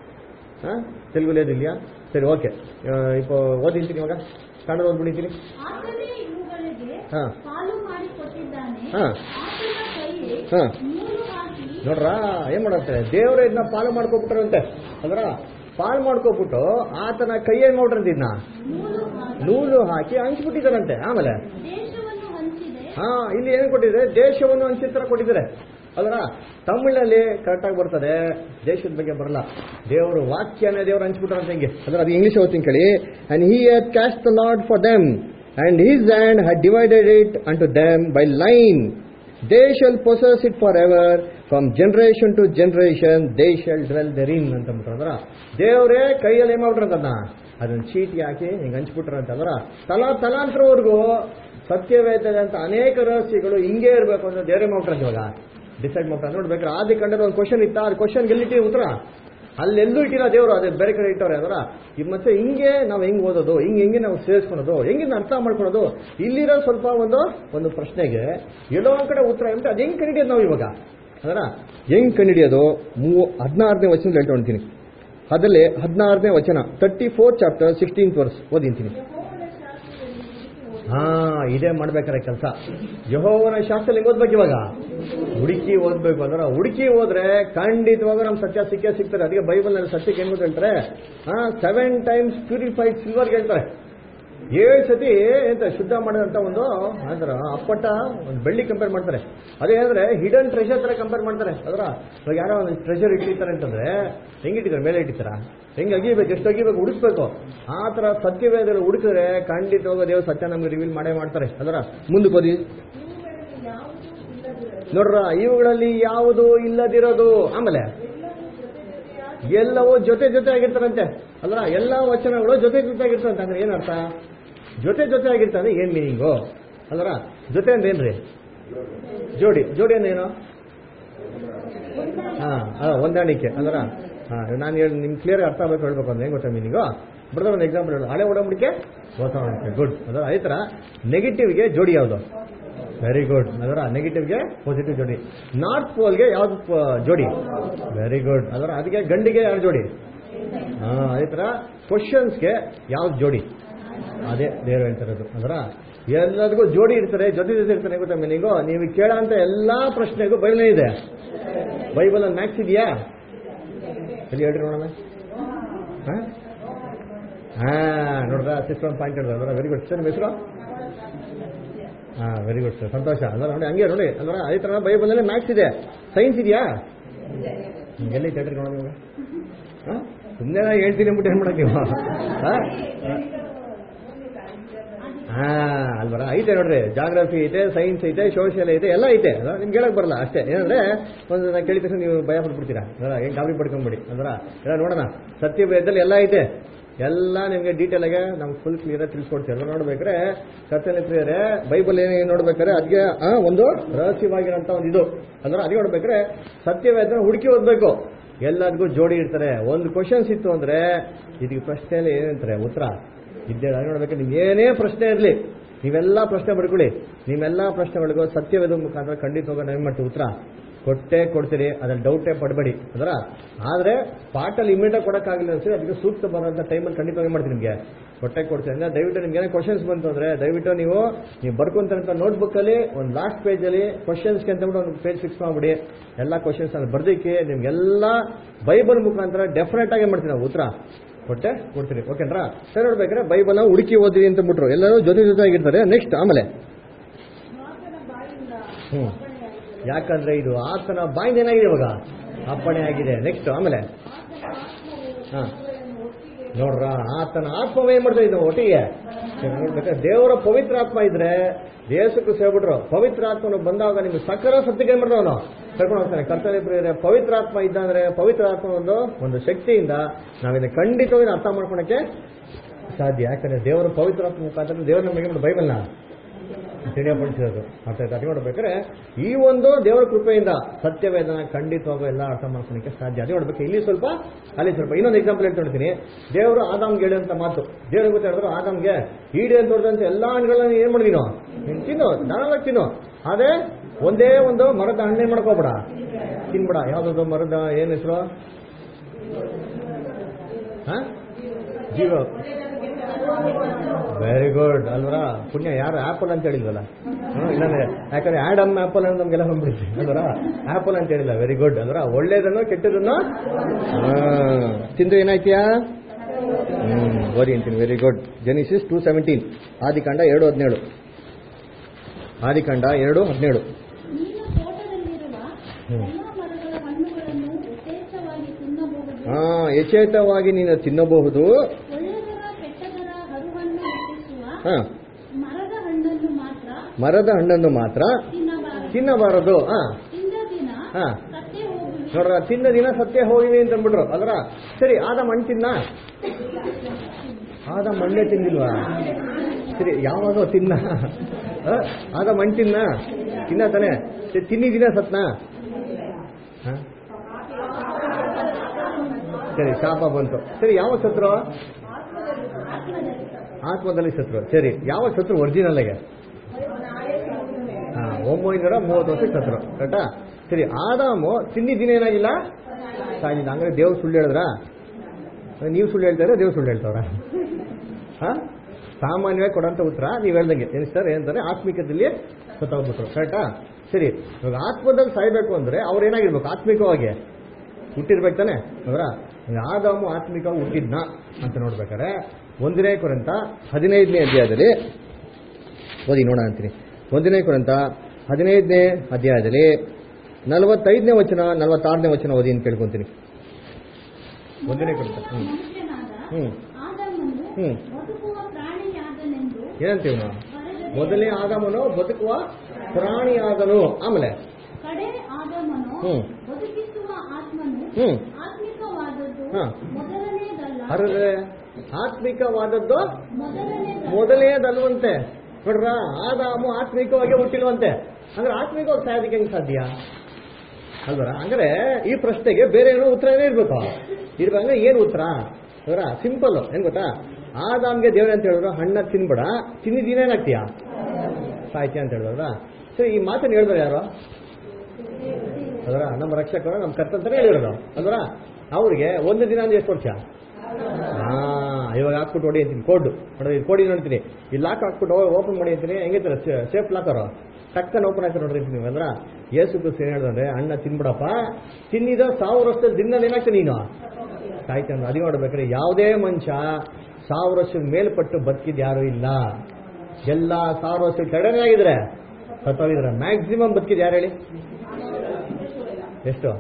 ಆ? ತೆಲುಗು లేదు இல்லையா ಸರಿ ಓಕೆ இப்போ ಓದಿಂತೀನಿ ಇವಾಗ ಕನ್ನಡ ಓದ್ಬಿಡಿತೀನಿ ಆತನೇ ಇವುಗಳಿಗೆ ಹಾ ಪಾಲು ಮಾಡಿ ಕೊಟ್ಟಿದ್ದಾನೆ ಹಾ. ಆತನ ಕೈಗೆ ಹಾ. ನೂಲು ಹಾಕಿ ನೋಡ್ರ ಏನ್ ಮಾಡತ್ತೆ ದೇವ್ರ ಇದನ್ನ ಪಾಲು ಮಾಡ್ಕೊಬಿಟ್ರಂತೆ ಅದ್ರ ಪಾಲು ಮಾಡ್ಕೊಬಿಟ್ಟು ಆತನ ಕೈ ಏನ್ ಮಾಡ್ರಂತೆ ಇದನ್ನ ನೂಲು ಹಾಕಿ ನೂಲು ಹಾಕಿ ಹಂಚ್ಬಿಟ್ಟಿದಾರಂತೆ ಆಮೇಲೆ ದೇಶವನ್ನು ಹಂಚಿದೆ ಹಾ ಇಲ್ಲಿ ಏನ್ ಕೊಟ್ಟಿದ್ದಾರೆ ದೇಶವನ್ನು ಹಂಚಿತ್ರ ಕೊಟ್ಟಿದ್ದಾರೆ ಅಲ್ರ ತಮಿಳಲ್ಲಿ ಕರೆಕ್ಟ್ ಆಗಿ ಬರ್ತದೆ ದೇಶದ ಬಗ್ಗೆ ಬರಲ್ಲ ದೇವರು ವಾಕ್ಯನೇ ದೇವ್ರು ಹಂಚ್ಬಿಟ್ರಂತೆ ಹಿಂಗೆ ಅದ್ರ ಅದು ಇಂಗ್ಲಿಷ್ ಓದ್ತೀನಿ ಕೇಳಿ and he had cast the lord for them and his hand had divided it unto them by line they shall possess it for ever from generation to generation they shall dwell therein ಅಂತ ಅಂದ್ರ ದೇವರೇ ಕೈಯಲ್ಲಿ ಏನ್ ಮಾಡ್ಬಿಟ್ರಂತನ್ನ ಅದನ್ನ ಚೀಟಿ ಹಾಕಿ ಹಿಂಗೆ ಹಂಚ್ಬಿಟ್ರಂತ ಅಂದ್ರ ತಲಾ ತಲಾಂತರವರೆಗೂ ಸತ್ಯವೇದದ ಅಂತ ಅನೇಕ ರಹಸ್ಯಗಳು ಹಿಂಗೆ ಇರಬೇಕು ಅಂತ ದೇವರೇ ಮಾಡ್ಬಿಟ್ರಂತ ಇವಾಗ ಡಿಸೈಡ್ ಮಾಡ್ತಾರೆ ನೋಡ್ಬೇಕಾದ್ರೆ ಆದಿ ಕಂಡದ ಒಂದು ಕ್ವಶನ್ ಇತ್ತ ಆ ಕ್ವಶನ್ ಎಲ್ಲಿಟ್ಟಿ ಉತ್ತರ ಅಲ್ಲೆಲ್ಲೂ ಇಟ್ಟಿಲ್ಲ ದೇವರು ಅದೇ ಬೇರೆ ಕಡೆ ಇಟ್ಟವ್ರೆ ಅದರ ಈಗ ಮತ್ತೆ ಹಿಂಗೆ ನಾವು ಹೆಂಗ್ ಓದೋದು ಹಿಂಗೆ ಹೆಂಗೆ ನಾವು ಸೇರಿಸ್ಕೊಳೋದು ಹೆಂಗೆ ಅರ್ಥ ಮಾಡ್ಕೊಳ್ಳೋದು ಇಲ್ಲಿರೋ ಸ್ವಲ್ಪ ಒಂದು ಒಂದು ಪ್ರಶ್ನೆಗೆ ಎಲ್ಲೋ ಒಂದ್ ಕಡೆ ಉತ್ತರ ಅಂತ ಅದು ಹೆಂಗ್ ಕಂಡಿಡಿಯೋದು ನಾವು ಇವಾಗ ಅದರ ಹೆಂಗ್ ಕಂಡಿಡಿಯೋದು ಮೂವ ಹದಿನಾರನೇ ವಚನ ಹೇಳ್ಕೊಂತೀನಿ ಅದರಲ್ಲಿ ಹದಿನಾರನೇ ವಚನ thirty four chapter sixteenth verse ಓದಿಂತೀನಿ ಯೆಹೋವನ ಶಾಸ್ತ್ರದಲ್ಲಿ ಹುಡುಕಿ ಓದಿ. ಹಾ ಇದೇ ಮಾಡ್ಬೇಕಾರೆ ಕೆಲಸ ಯಹೋವನ ಶಾಸ್ತ್ರ ಹೆಂಗ್ ಓದ್ಬೇಕು ಇವಾಗ ಹುಡುಕಿ ಓದ್ಬೇಕು ಅಂದ್ರೆ ಹುಡುಕಿ ಹೋದ್ರೆ ಖಂಡಿತವಾಗ ನಮ್ ಸತ್ಯ ಸಿಕ್ಕೇ ಸಿಗ್ತಾರೆ ಅದಕ್ಕೆ ಬೈಬಲ್ ನಲ್ಲಿ ಸತ್ಯಕ್ಕೆ ಏನ್ ಗೊತ್ತು ಹೇಳ್ತಾರೆ ಹಾ ಸೆವೆನ್ ಟೈಮ್ಸ್ ಪ್ಯೂರಿಫೈಡ್ ಸಿಲ್ವರ್ ಹೇಳ್ತಾರೆ ಏಳು ಸತಿ ಎಂತ ಶುದ್ಧ ಮಾಡಿದಂತ ಒಂದು ಅಂತರ ಅಪ್ಪಟ ಒಂದು ಬೆಳ್ಳಿ ಕಂಪೇರ್ ಮಾಡ್ತಾರೆ ಅದೇ ಅಂದ್ರೆ ಹಿಡನ್ ಟ್ರೆಷರ್ ತರ ಕಂಪೇರ್ ಮಾಡ್ತಾರೆ ಅದರ ಇವಾಗ ಯಾರೋ ಒಂದು ಟ್ರೆಷರ್ ಇಟ್ಟಿರ್ತಾರೆ ಅಂತಂದ್ರೆ ಹೆಂಗಿಟ್ಟಿದ್ದಾರೆ ಮೇಲೆ ಇಟ್ಟಿರ್ತಾರ ಹೆಂಗ್ ಅಗಿಬೇಕು ಎಷ್ಟು ಅಗಿಬೇಕು ಹುಡುಕ್ಬೇಕು ಆ ತರ ಸತ್ಯವೇದಲ್ಲಿ ಹುಡುಕಿದ್ರೆ ಖಂಡಿತವಾಗ ದೇವ್ರ ಸತ್ಯ ನಮ್ಗೆ ರಿವೀಲ್ ಮಾಡೇ ಮಾಡ್ತಾರೆ ಅದರ ಮುಂದಕ್ಕೆ ಓದಿ ಇವುಗಳಲ್ಲಿ ಯಾವುದೂ ಇಲ್ಲದಿರಲಿ ನೋಡ್ರ ಇವುಗಳಲ್ಲಿ ಯಾವುದು ಇಲ್ಲದಿರೋದು ಆಮೇಲೆ ಎಲ್ಲವೂ ಜೊತೆ ಜೊತೆ ಆಗಿರ್ತಾರಂತೆ ಅಲ್ರ ಎಲ್ಲ ವಚನಗಳು ಜೊತೆ ಜೊತೆ ಆಗಿರ್ತಾರಂತೆ ಅಂದ್ರೆ ಏನರ್ಥ ಜೊತೆ ಜೊತೆ ಆಗಿರ್ತಾರೆ ಏನ್ ಮೀನಿಂಗು ಅಲ್ರ ಜೊತೆ ಅಂದ್ರೆ ಏನ್ರಿ ಜೋಡಿ ಜೋಡಿ ಅಂದ್ರೆ ಏನು ಹಾ ಅದ ಹೊಂದಾಣಿಕೆ ಅಂದ್ರ ಹಾ ನಾನು ಹೇಳಿ ನಿಮ್ಗೆ ಕ್ಲಿಯರ್ ಅರ್ಥ ಆಗ್ಬೇಕು ಹೇಳ್ಬೇಕು ಅಂದ್ರೆ ಹೆಂಗ್ ಗೊತ್ತಾ ಮೀನಿಂಗು ಬ್ರದರ್ ಒಂದು ಎಕ್ಸಾಂಪಲ್ ಹೇಳು ಹಳೆ ಒಡಂಬಡಿಕೆ ಹೊಸ ಒಡಂಬಡಿಕೆ ಗುಡ್ ಅದರ ಅದೇ ತರ ನೆಗೆಟಿವ್ಗೆ ಜೋಡಿ ಯಾವುದು ವೆರಿ ಗುಡ್ ಅದರ ನೆಗೆಟಿವ್ಗೆ ಪಾಸಿಟಿವ್ ಜೋಡಿ ನಾರ್ತ್ ಪೋಲ್ಗೆ ಯಾವ್ದು ಪ- ಜೋಡಿ ವೆರಿ ಗುಡ್ ಅದರ ಅದಕ್ಕೆ ಗಂಡಿಗೆ ಯಾರು ಜೋಡಿ ಹಾ ಅದೇ ತರ ಕ್ವಶನ್ಸ್ಗೆ ಯಾವ್ದು ಜೋಡಿ ಅದೇ ದೇವರು ಹೇಳ್ತಿರೋದು ಅದರ ಎಲ್ಲದಕ್ಕೂ ಜೋಡಿ ಇರ್ತಾರೆ ಜೊತೆ ಜೊತೆ ಇರ್ತಾರೆ ಗೊತ್ತಾ ಮೀನಿಂಗು ನೀವು ಕೇಳೋ ಅಂತ ಎಲ್ಲಾ ಪ್ರಶ್ನೆಗೂ ಬೈಬಲ್ ಇದೆ ಬೈಬಲ್ ಅಲ್ಲಿ ಮ್ಯಾಕ್ಸ್ ಇದೆಯಾ ಎಲ್ಲಿ ಹೇಳ್ರಿ ನೋಡೋಣ ಹಾ ಹಾ ನೋಡ್ರ ಸಿಕ್ಸ್ ಒನ್ ಪಾಯಿಂಟ್ ಹೇಳಿದ್ರೆ ವೆರಿ ಗುಡ್ ಸರ್ ನಿಮ್ಮ ಹೆಸರು ಹಾ ವೆರಿ ಗುಡ್ ಸರ್ ಸಂತೋಷ ಅಲ್ಲ ನೋಡಿ ಹಂಗೆ ನೋಡಿ ಅಲ್ವರ ಅದೇ ಥರ ಬೈಬಲಲ್ಲಿ ಮ್ಯಾಥ್ಸ್ ಇದೆ ಸೈನ್ಸ್ ಇದೆಯಾ ಎಲ್ಲಿ ಥಿಯೇಟರ್ ನೋಡೋದು ಇವಾಗ ಹಾಂ ಸುಮ್ಮನೆ ನಾ ಹೇಳ್ತೀನಿ ಅಂದ್ಬಿಟ್ಟು ಏನು ಮಾಡೋಕೆ ನೀವು ಹಾಂ ಹಾ ಅಲ್ವರ ಐತೆ ನೋಡ್ರಿ ಜಾಗ್ರಫಿ ಐತೆ ಸೈನ್ಸ್ ಐತೆ ಸೋಷಿಯಲ್ ಐತೆ ಎಲ್ಲ ಐತೆ ಅಲ್ಲ ನಿಮ್ಗೆ ಹೇಳಕ್ ಬರಲ್ಲ ಅಷ್ಟೇ ಏನಂದ್ರೆ ಒಂದು ನಾ ಕೇಳಿದ ತಕ್ಷಣ ನೀವು ಭಯ ಪಡ್ಬಿಡ್ತೀರಾ ಅಲ್ಲ ಹೆಂಗ್ ಗಾಬರಿ ಪಡ್ಕೊಂಬಿಡಿ ಅಂದ್ರ ಎಲ್ಲ ನೋಡೋಣ ಸತ್ಯ ವೇದದಲ್ಲಿ ಎಲ್ಲ ಐತೆ ಎಲ್ಲ ನಿಮ್ಗೆ ಡೀಟೇಲ್ ಆಗಿ ನಮ್ಗೆ ಫುಲ್ ಕ್ಲಿಯರ್ ಆಗಿ ತಿಳಿಸ್ಕೊಡ್ತೀವಿ ಎಲ್ಲ ನೋಡ್ಬೇಕಾದ್ರೆ ಕರ್ತನೆ ಪ್ರಿಯರೇ ಬೈಬಲ್ ಏನೇನು ನೋಡ್ಬೇಕಾದ್ರೆ ಅದಕ್ಕೆ ಆ, ಒಂದು ರಹಸ್ಯವಾಗಿರೋಂಥ ಒಂದು ಇದು ಅಂದ್ರೆ ಅದೇ ನೋಡ್ಬೇಕಾದ್ರೆ ಸತ್ಯವೇದನ ಹುಡುಕಿ ಓದ್ಬೇಕು ಎಲ್ಲದಕ್ಕೂ ಜೋಡಿ ಇರ್ತಾರೆ ಒಂದು ಕ್ವಶನ್ಸ್ ಇತ್ತು ಅಂದ್ರೆ ಇದಕ್ಕೆ ಪ್ರಶ್ನೆಯಲ್ಲಿ ಏನಂತಾರೆ ಉತ್ತರ ಇದ್ದೇ ಅದೇ ನೋಡ್ಬೇಕಾದ್ರೆ ನಿಮ್ಗೆ ಏನೇ ಪ್ರಶ್ನೆ ಇರಲಿ ನೀವೆಲ್ಲ ಪ್ರಶ್ನೆ ಪಡ್ಕೊಳ್ಳಿ ನೀವೆಲ್ಲ ಪ್ರಶ್ನೆಗಳಿಗೂ ಸತ್ಯವೇದ ಮುಖಾಂತರ ಖಂಡಿತವಾಗ ಏನು ಮಾಡ್ತೀವಿ ಉತ್ತರ ಕೊಟ್ಟೆ ಕೊಡ್ತೀರಿ ಅದ್ರಲ್ಲಿ ಡೌಟೇ ಪಡಬೇಡಿ ಅದರ ಆದ್ರೆ ಪಾಠಲ್ಲಿ ಇಮಿಡಿಯೇಟ್ ಕೊಡಕ್ಕಾಗಿಲ್ಲ ಅನ್ಸಿದ್ರೆ ಅದಕ್ಕೆ ಸೂಕ್ತ ಬರೋಂಥ ಟೈಮಲ್ಲಿ ಖಂಡಿತವಾಗಿ ಮಾಡ್ತೀನಿ ನಿಮಗೆ ಕೊಟ್ಟೆ ಕೊಡ್ತೀನಿ ಅಂದ್ರೆ ದಯವಿಟ್ಟು ನಿಮ್ಗೆ ಏನೋ ಕ್ವಶನ್ಸ್ ಬಂತು ಅಂದ್ರೆ ದಯವಿಟ್ಟು ನೀವು ನೀವು ಬರ್ಕೊಂತಂತ ನೋಟ್ಬುಕ್ ಅಲ್ಲಿ ಒಂದು ಲಾಸ್ಟ್ ಪೇಜ್ ಅಲ್ಲಿ ಕ್ವಶನ್ಸ್ಗೆ ಅಂತ ಒಂದು ಪೇಜ್ ಫಿಕ್ಸ್ ಮಾಡ್ಬಿಡಿ ಎಲ್ಲ ಕ್ವಶನ್ಸ್ ಅಲ್ಲಿ ಬರ್ದಕ್ಕೆ ನಿಮ್ಗೆಲ್ಲ ಬೈಬಲ್ ಮುಖಾಂತರ ಡೆಫಿನೆಟ್ ಆಗಿ ಮಾಡ್ತೀನಿ ನಾವು ಉತ್ತರ ಕೊಟ್ಟೆ ಕೊಡ್ತೀನಿ ಓಕೆನ್ರಾ ಸರಿ ನೋಡ್ಬೇಕಾದ್ರೆ ಬೈಬಲ್ ಹುಡುಕಿ ಓದಿರಿ ಅಂತ ಬಿಟ್ರು ಎಲ್ಲರೂ ಜೊತೆ ಜೊತೆ ಆಗಿರ್ತಾರೆ ನೆಕ್ಸ್ಟ್ ಆಮೇಲೆ ಮಾತನ ಬಾಯಿಂದ ಹ್ಮ್ ಯಾಕಂದ್ರೆ ಇದು ಆತನ ಬಾಯಿಂದ ಏನಾಗಿದೆ ಇವಾಗ ಅಪ್ಪಣೆ ಆಗಿದೆ ನೆಕ್ಸ್ಟ್ ಆಮೇಲೆ ಹಾ ನೋಡ್ರ ಆತನ ಆತ್ಮವೇ ಏನ್ ಮಾಡ್ತಾ ಇದ್ದಾವೆ ಒಟ್ಟಿಗೆ ನೋಡ್ಬೇಕಾದ್ರೆ ದೇವರ ಪವಿತ್ರ ಆತ್ಮ ಇದ್ರೆ ದೇಶಕ್ಕೂ ಸೇರ್ಬಿಟ್ರು ಪವಿತ್ರ ಆತ್ಮನು ಬಂದಾಗ ನಿಮ್ಗೆ ಸಕಲ ಸತ್ಯಕ್ಕೆ ಏನ್ ಮಾಡ್ತಾವನು ಕರ್ಕೊಂಡು ಹೋಗ್ತಾನೆ ಕರ್ತವ್ಯ ಪ್ರಿಯರೇ ಪವಿತ್ರ ಆತ್ಮ ಇದ್ದಂದ್ರೆ ಪವಿತ್ರ ಆತ್ಮ ಒಂದು ಒಂದು ಶಕ್ತಿಯಿಂದ ನಾವಿನ್ನ ಖಂಡಿತವಾಗಿ ಅರ್ಥ ಮಾಡ್ಕೊಳಕ್ಕೆ ಸಾಧ್ಯ ಯಾಕಂದ್ರೆ ದೇವರ ಪವಿತ್ರ ಆತ್ಮ ಮುಖಾಂತರ ದೇವರ ನಮಗೆ ಬೈಬಲ್ನ ತಿಳಿಯಪಡಿಸಿರೋದು ಅರ್ಥ ಆಯ್ತಾ ಅದು ನೋಡ್ಬೇಕಾದ್ರೆ ಈ ಒಂದು ದೇವರ ಕೃಪೆಯಿಂದ ಸತ್ಯವೇದನ ಖಂಡಿತವಾಗೂ ಎಲ್ಲ ಅರ್ಥ ಮಾಡ್ಕೊಳಕ್ಕೆ ಸಾಧ್ಯ ಅದೇ ನೋಡ್ಬೇಕು ಇಲ್ಲಿ ಸ್ವಲ್ಪ ಅಲ್ಲಿ ಸ್ವಲ್ಪ ಇನ್ನೊಂದು ಎಕ್ಸಾಂಪಲ್ ಹೇಳ್ತಾ ನೋಡ್ತೀನಿ ದೇವರು ಆದಾಮ್ಗೆ ಹೇಳುವಂತ ಮಾತು ದೇವ್ರಿಗೆ ಗೊತ್ತಾ ಹೇಳಿದ್ರು ಆದಾಮ್ಗೆ ಈಡೇ ಅಂತ ಹೊಡೆದಂತ ಎಲ್ಲಾ ಹಣ್ಣುಗಳನ್ನ ಏನ್ ಮಾಡಿ ನೀನು ನೀನು ತಿನ್ನು ಧಾರಾಳ ತಿನ್ನು ಅದೇ ಒಂದೇ ಒಂದು ಮರದ ಹಣ್ಣೆ ಮಾಡ್ಕೋಬೇಡ ತಿನ್ಬೇಡ ಯಾವ್ದೊಂದು ಮರದ ಏನ್ ಹೆಸರು ಹಾ ಜೀವ ವೆರಿ ಗುಡ್ ಅಲ್ವರ ಪುಣ್ಯ ಯಾರು ಆಪಲ್ ಅಂತ ಹೇಳಿಲ್ವಲ್ಲ ಹ್ಮ್, ಇಲ್ಲಾಂದ್ರೆ ಯಾಕಂದ್ರೆ ಆಡಮ್ ಆಪಲ್ ಅಂತ ನಮ್ಗೆಲ್ಲ ಬಂದ್ಬಿಡುತ್ತೆ ಅಲ್ವರ ಆಪಲ್ ಅಂತ ಹೇಳಿಲ್ಲ ವೆರಿ ಗುಡ್ ಅಲ್ವರ ಒಳ್ಳೇದನ್ನು ಕೆಟ್ಟದನ್ನು ಹಾ, ತಿಂದ್ರೆ ಏನಾಯ್ತೀಯಾ ಹ್ಮ್ ಓದಿ ಅಂತೀನಿ very good Genesis two seventeen ಆದಿಕಾಂಡ ಎರಡು ಹದಿನೇಳು ಆದಿಕಾಂಡ ಎರಡು ಹದಿನೇಳು ನೀನು ತೋಟದಲ್ಲಿರುವ ಹ್ಮ್. ಎಲ್ಲಾ ಮರಗಳ ಹಣ್ಣುಗಳನ್ನು ಯಥೇಚ್ಛವಾಗಿ ತಿನ್ನಬಹುದು ಹಾ ಯಚೇತವಾಗಿ ನೀನು ತಿನ್ನಬಹುದು ಒಳ್ಳೆದರ ಕೆಟ್ಟದರ ಹರುವನ್ನು ಹುಟ್ಟಿಸುವ ಹಾ ಮರದ ಹಣ್ಣನ್ನು ಮಾತ್ರ ಮರದ ಹಣ್ಣನ್ನು ಮಾತ್ರ ತಿನ್ನಬಾರದು ತಿನ್ನಬಾರದು ಹಾ ತಿಂದ ದಿನ ಹಾ ಸತ್ತೇ ಹೋಗುವಿ ನೋಡ್ರ ತಿಂದ ದಿನ ಸತ್ಯ ಹೋಗಿವಿ ಅಂತ ಅಂದ್ಬಿಟ್ರು ಅಲ್ರ ಸರಿ ಆದ ಮಣ್ಣು ತಿನ್ನ ಆದ ಮಣ್ಣೆ ತಿಂದಿಲ್ವಾ ಸರಿ ಯಾವಾಗ ತಿನ್ನ ಆ, ಆದ ಮಣ್ಣು ತಿನ್ನ ತಿನ್ನ ತಾನೆ ಸರಿ, ತಿನ್ನಿದಿನ ಸತ್ನ ಹ? ಸರಿ ಶಾಪ ಬಂತು ಸರಿ ಯಾವ ಸತ್ರು ಆತ್ಮದಲ್ಲಿ ಸತ್ರು ಸರಿ ಯಾವ ಸತ್ರು ಒರಿಜಿನಲ್ ಆಗಿ ಹಾ ಒಂಬೈನೂರ ಮೂವತ್ತು ವರ್ಷಕ್ಕೆ ಸತ್ರು ಕರೆಕ್ಟಾ ಸರಿ ಆದಾಮು ತಿನ್ನಿದ್ದಿನ ಏನಾಗಿಲ್ಲ ಸಾಯಿಲ್ಲ ಹಂಗಾರೆ ದೇವ್ರು ಸುಳ್ಳು ಹೇಳಿದ್ರ ನೀವು ಸುಳ್ಳು ಹೇಳ್ತಾರೆ ದೇವ್ರು ಸುಳ್ಳು ಹೇಳ್ತಾವ್ರ ಹಾ ಸಾಮಾನ್ಯವಾಗಿ ಕೊಡೋಂಥ ಉತ್ತರ ನೀವು ಹೇಳ್ದಂಗೆ ಏನು ಸರ್ ಏನಂತಾರೆ ಆತ್ಮಿಕದಲ್ಲಿ ಸತ್ತೋಗ್ಬಿಟ್ರು ಕರೆಕ್ಟಾ ಸರಿ ಇವಾಗ ಆತ್ಮದಲ್ಲಿ ಸಾಯ್ಬೇಕು ಅಂದ್ರೆ ಅವ್ರು ಏನಾಗಿರ್ಬೇಕು ಆತ್ಮಿಕವಾಗಿ ಹುಟ್ಟಿರ್ಬೇಕು ತಾನೆ ಅವರ ಆದಾಮು ಆತ್ಮಿಕವಾಗಿ ಹುಟ್ಟಿದ್ನ ಅಂತ ನೋಡ್ಬೇಕಾರೆ ಒಂದನೇ ಕೊರಂತ ಹದಿನೈದನೇ ಅಧ್ಯಾಯದಲ್ಲಿ ಓದಿ ನೋಡೋಣ ಅಂತೀನಿ ಒಂದನೇ ಕೊರಂತ ಹದಿನೈದನೇ ಅಧ್ಯಾಯದಲ್ಲಿ ನಲವತ್ತೈದನೇ ವಚನ ನಲವತ್ತಾರನೇ ವಚನ ಓದಿ ಅಂತ ಕೇಳ್ಕೊಂತೀನಿ ಒಂದನೇ ಕೊರಂತ ಹ್ಮ್ ಮನುಷ್ಯನಾದ ಹ್ಮ್ ಆದಾಮನು ಹ್ಮ್ ಬದುಕುವ ಪ್ರಾಣಿಯಾದನೆಂದು ಏನಂತೀವಿ ನಾವು ಬರೆದದೆ. ಮೊದಲನೇ ಆದಾಮನು ಬದುಕುವ ಪ್ರಾಣಿಯಾದನು ಆಮೇಲೆ ಕಡೆ ಆದಾಮನು ಹ್ಮ್. ಬದುಕಿಸುವ ಆತ್ಮನು ಹ್ಮ್ ಆತ್ಮಿಕವಾದದ್ದು ಹಾ. ಮೊದಲನೇದಲ್ಲ ಅರೆ ಆತ್ಮಿಕವಾದದ್ದು ಮೊದಲನೇದಲ್ಲ ಮೊದಲನೇದಲ್ವಂತೆ ನೋಡ್ರ ಆದಾಮು ಆತ್ಮಿಕವಾಗಿ ಹುಟ್ಟಿಲ್ವಂತೆ ಅಂದ್ರೆ ಆತ್ಮಿಕವಾಗಿ ಸಾಯೋದಕ್ಕೆ ಹೆಂಗ್ ಸಾಧ್ಯ ಅಲ್ವರ ಅಂದ್ರೆ ಈ ಪ್ರಶ್ನೆಗೆ ಬೇರೆ ಏನೋ ಉತ್ತರ ಏನೋ ಇರ್ಬೇಕು ಇರ್ಬೇಕಂದ್ರೆ ಏನು ಉತ್ತರ ಅವರ ಸಿಂಪಲ್ ಏನ್ ಗೊತ್ತಾ ಆದಾಮ್ಗೆ ದೇವ್ರ ಅಂತ ಹೇಳಿದ್ರು ಹಣ್ಣ ತಿನ್ಬೇಡ ತಿನ್ನಿದ್ದೀನ ಏನಾಗ್ತೀಯ ಸಾಯ್ತೀಯ ಅಂತ ಹೇಳಿದ್ರ ಸರಿ ಈ ಮಾತನ್ನ ಹೇಳಿದ್ರು ಯಾರು ಅದರ ನಮ್ಮ ರಕ್ಷಕರು ನಮ್ಮ ಕರ್ತಂತಾನೆ ಹೇಳಿರೋದು ಅಲ್ವರ ಅವ್ರಿಗೆ ಒಂದು ದಿನ ಅಂದ್ರೆ ಎಷ್ಟು ವರ್ಷ ಹಾ ಇವಾಗ ಹಾಕ್ಬಿಟ್ಟು ಹೊಡಿ ಅಂತೀನಿ ಕೋಡ್ ನೋಡ್ರಿ ಇದು ಕೋಡಿ ನೋಡ್ತೀನಿ ಈ ಲಾಕ್ ಹಾಕ್ಬಿಟ್ಟು ಓಪನ್ ಮಾಡಿ ಅಂತೀನಿ ಹೆಂಗಿರ್ತಾರೆ ಸೇಫ್ ಲಾಕರು ಟಕ್ಕನ್ ಓಪನ್ ಆಗ್ತಾರೆ ನೋಡ್ರಿ ನೀವು ಅಂದ್ರ ಏಸು ಕ್ರಿಸ್ತ ಏನ್ ಹೇಳ್ದಂದ್ರೆ ಅಣ್ಣ ತಿನ್ಬಿಡಪ್ಪ ತಿನ್ನಿದ ಸಾವಿರ ವರ್ಷದ ದಿನದಲ್ಲಿ ಏನಾಗ್ತಾನೆ ನೀನು ಸಾಯ್ತಾನೆ ಅದು ನೋಡ್ಬೇಕಾದ್ರೆ ಯಾವುದೇ ಮನುಷ್ಯ ಸಾವಿರ ವರ್ಷದ ಮೇಲ್ಪಟ್ಟು ಬದುಕಿದ್ ಯಾರು ಇಲ್ಲ ಎಲ್ಲ ಸಾವಿರ ವರ್ಷ ಕೆಳಗಡೆ ಆಗಿದ್ರೆ ಸತ್ತೋಗಿದ್ರೆ ಮ್ಯಾಕ್ಸಿಮಮ್ ಬದುಕಿದ್ ಯಾರು ಹೇಳಿ ಎಷ್ಟು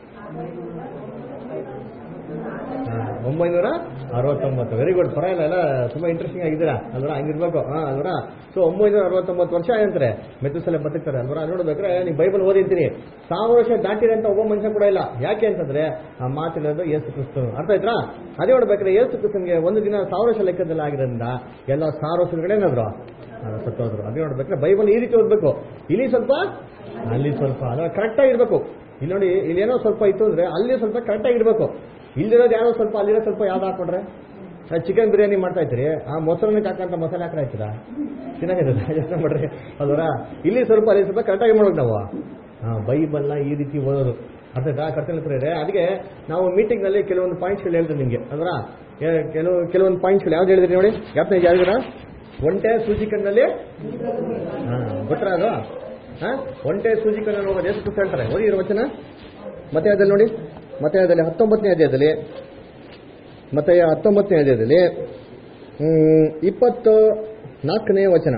ಹಾ, ಒಂಬೈನೂರ ಅರವತ್ತೊಂಬತ್ತು ವೆರಿ ಗುಡ್ ಪರವಾಗಿಲ್ಲ ಎಲ್ಲ ತುಂಬಾ ಇಂಟ್ರೆಸ್ಟಿಂಗ್ ಆಗಿದ್ದೀರಾ ಅಲ್ವರ ಹಂಗಿರ್ಬೇಕು ಹಾ ಅಲ್ವರ ಸೊ ಒಂಬೈನೂರ ಅರವತ್ತೊಂಬತ್ತು ವರ್ಷ ಅಂತಾರೆ ಮೆತ್ತುಸಲ ಬದುಕ್ತಾರೆ ಅಲ್ವರ ನೋಡ್ಬೇಕಾದ್ರೆ ನೀವು ಬೈಬಲ್ ಓದಿರ್ತೀನಿ ಸಾವಿರ ವರ್ಷ ದಾಟಿದೆ ಅಂತ ಒಬ್ಬ ಮನುಷ್ಯ ಕೂಡ ಇಲ್ಲ ಯಾಕೆ ಅಂತಂದ್ರೆ ಆ ಮಾತಿರೋದು ಯೇಸು ಕ್ರಿಸ್ತು ಅರ್ಥ ಆಯ್ತಾ ಅದೇ ನೋಡ್ಬೇಕಾದ್ರೆ ಯೇಸು ಕ್ರಿಸ್ತನ್ಗೆ ಒಂದು ದಿನ ಸಾವಿರ ವರ್ಷ ಲೆಕ್ಕದಲ್ಲಿ ಆಗಿರೋದ್ರಿಂದ ಎಲ್ಲ ಸಾವಿರ ವರ್ಷಗಳೇನಾದ್ರು ಅದು ಸತ್ತೋದ್ರು ಅದೇ ನೋಡ್ಬೇಕಾದ್ರೆ ಬೈಬಲ್ ಈ ರೀತಿ ಓದ್ಬೇಕು ಇಲ್ಲಿ ಸ್ವಲ್ಪ ಅಲ್ಲಿ ಸ್ವಲ್ಪ ಅದ ಕರೆಕ್ಟ್ ಆಗಿರ್ಬೇಕು ಇಲ್ಲಿ ನೋಡಿ ಇಲ್ಲಿ ಏನೋ ಸ್ವಲ್ಪ ಇತ್ತು ಅಂದ್ರೆ ಅಲ್ಲಿ ಸ್ವಲ್ಪ ಕರೆಕ್ಟ್ ಆಗಿರ್ಬೇಕು ಇಲ್ಲಿರೋದು ಯಾರೋ ಸ್ವಲ್ಪ ಅಲ್ಲಿರೋ ಸ್ವಲ್ಪ ಯಾವ್ದು ಹಾಕೊಂಡ್ರೆ ಚಿಕನ್ ಬಿರಿಯಾನಿ ಮಾಡ್ತಾ ಇರ್ತೀರಿ ಆ ಮೊಸರನ್ನ ಹಾಕಂತ ಮಸಾಲೆ ಹಾಕಿ ಆಯ್ತದ ಚೆನ್ನಾಗಿರೋದು ಯೋಚನೆ ಮಾಡ್ರಿ ಅದರ ಇಲ್ಲಿ ಸ್ವಲ್ಪ ಅಲ್ಲಿ ಸ್ವಲ್ಪ ಕರೆಕ್ಟಾಗಿ ಮಾಡ್ಬೇಕು ನಾವು ಹಾ ಬೈಬಲ್ನ ಈ ರೀತಿ ಓದೋದು ಅರ್ಥ ಆಯ್ತಾ ಕರ್ತನ ಪ್ರೇರೆ ಅದಕ್ಕೆ ನಾವು ಮೀಟಿಂಗ್ ನಲ್ಲಿ ಕೆಲವೊಂದು ಪಾಯಿಂಟ್ಸ್ಗಳು ಹೇಳ್ತೀವಿ ನಿಮಗೆ ಅದರ ಕೆಲವು ಕೆಲವೊಂದು ಪಾಯಿಂಟ್ಸ್ಗಳು ಯಾವ್ದು ಹೇಳಿದ್ರಿ ನೋಡಿ ಯಾಪ್ನ ಯಾವ್ದಾರ ಒಂಟೆ ಸೂಜಿ ಕಣ್ಣಲ್ಲಿ ಹಾ ಗೊತ್ತರ ಅದು ಹಾ ಒಂಟೆ ಸೂಜಿ ಕಣ್ಣಲ್ಲಿ ಹೋಗೋದು ಎಷ್ಟು ಪುಸ್ತಕ ಹೇಳ್ತಾರೆ ಓದಿ ಇರೋ ವಚನ ಮತ್ತೆ ಅದಲ್ಲಿ ನೋಡಿ ಮತ್ತೆ ಅದಲ್ಲಿ ಹತ್ತೊಂಬತ್ತನೇ ಅಧ್ಯಾಯದಲ್ಲಿ ಮತ್ತೆ ಹತ್ತೊಂಬತ್ತನೇ ಅಧ್ಯಾಯದಲ್ಲಿ ಹ್ಮ್, ಇಪ್ಪತ್ತು ನಾಲ್ಕನೇ ವಚನ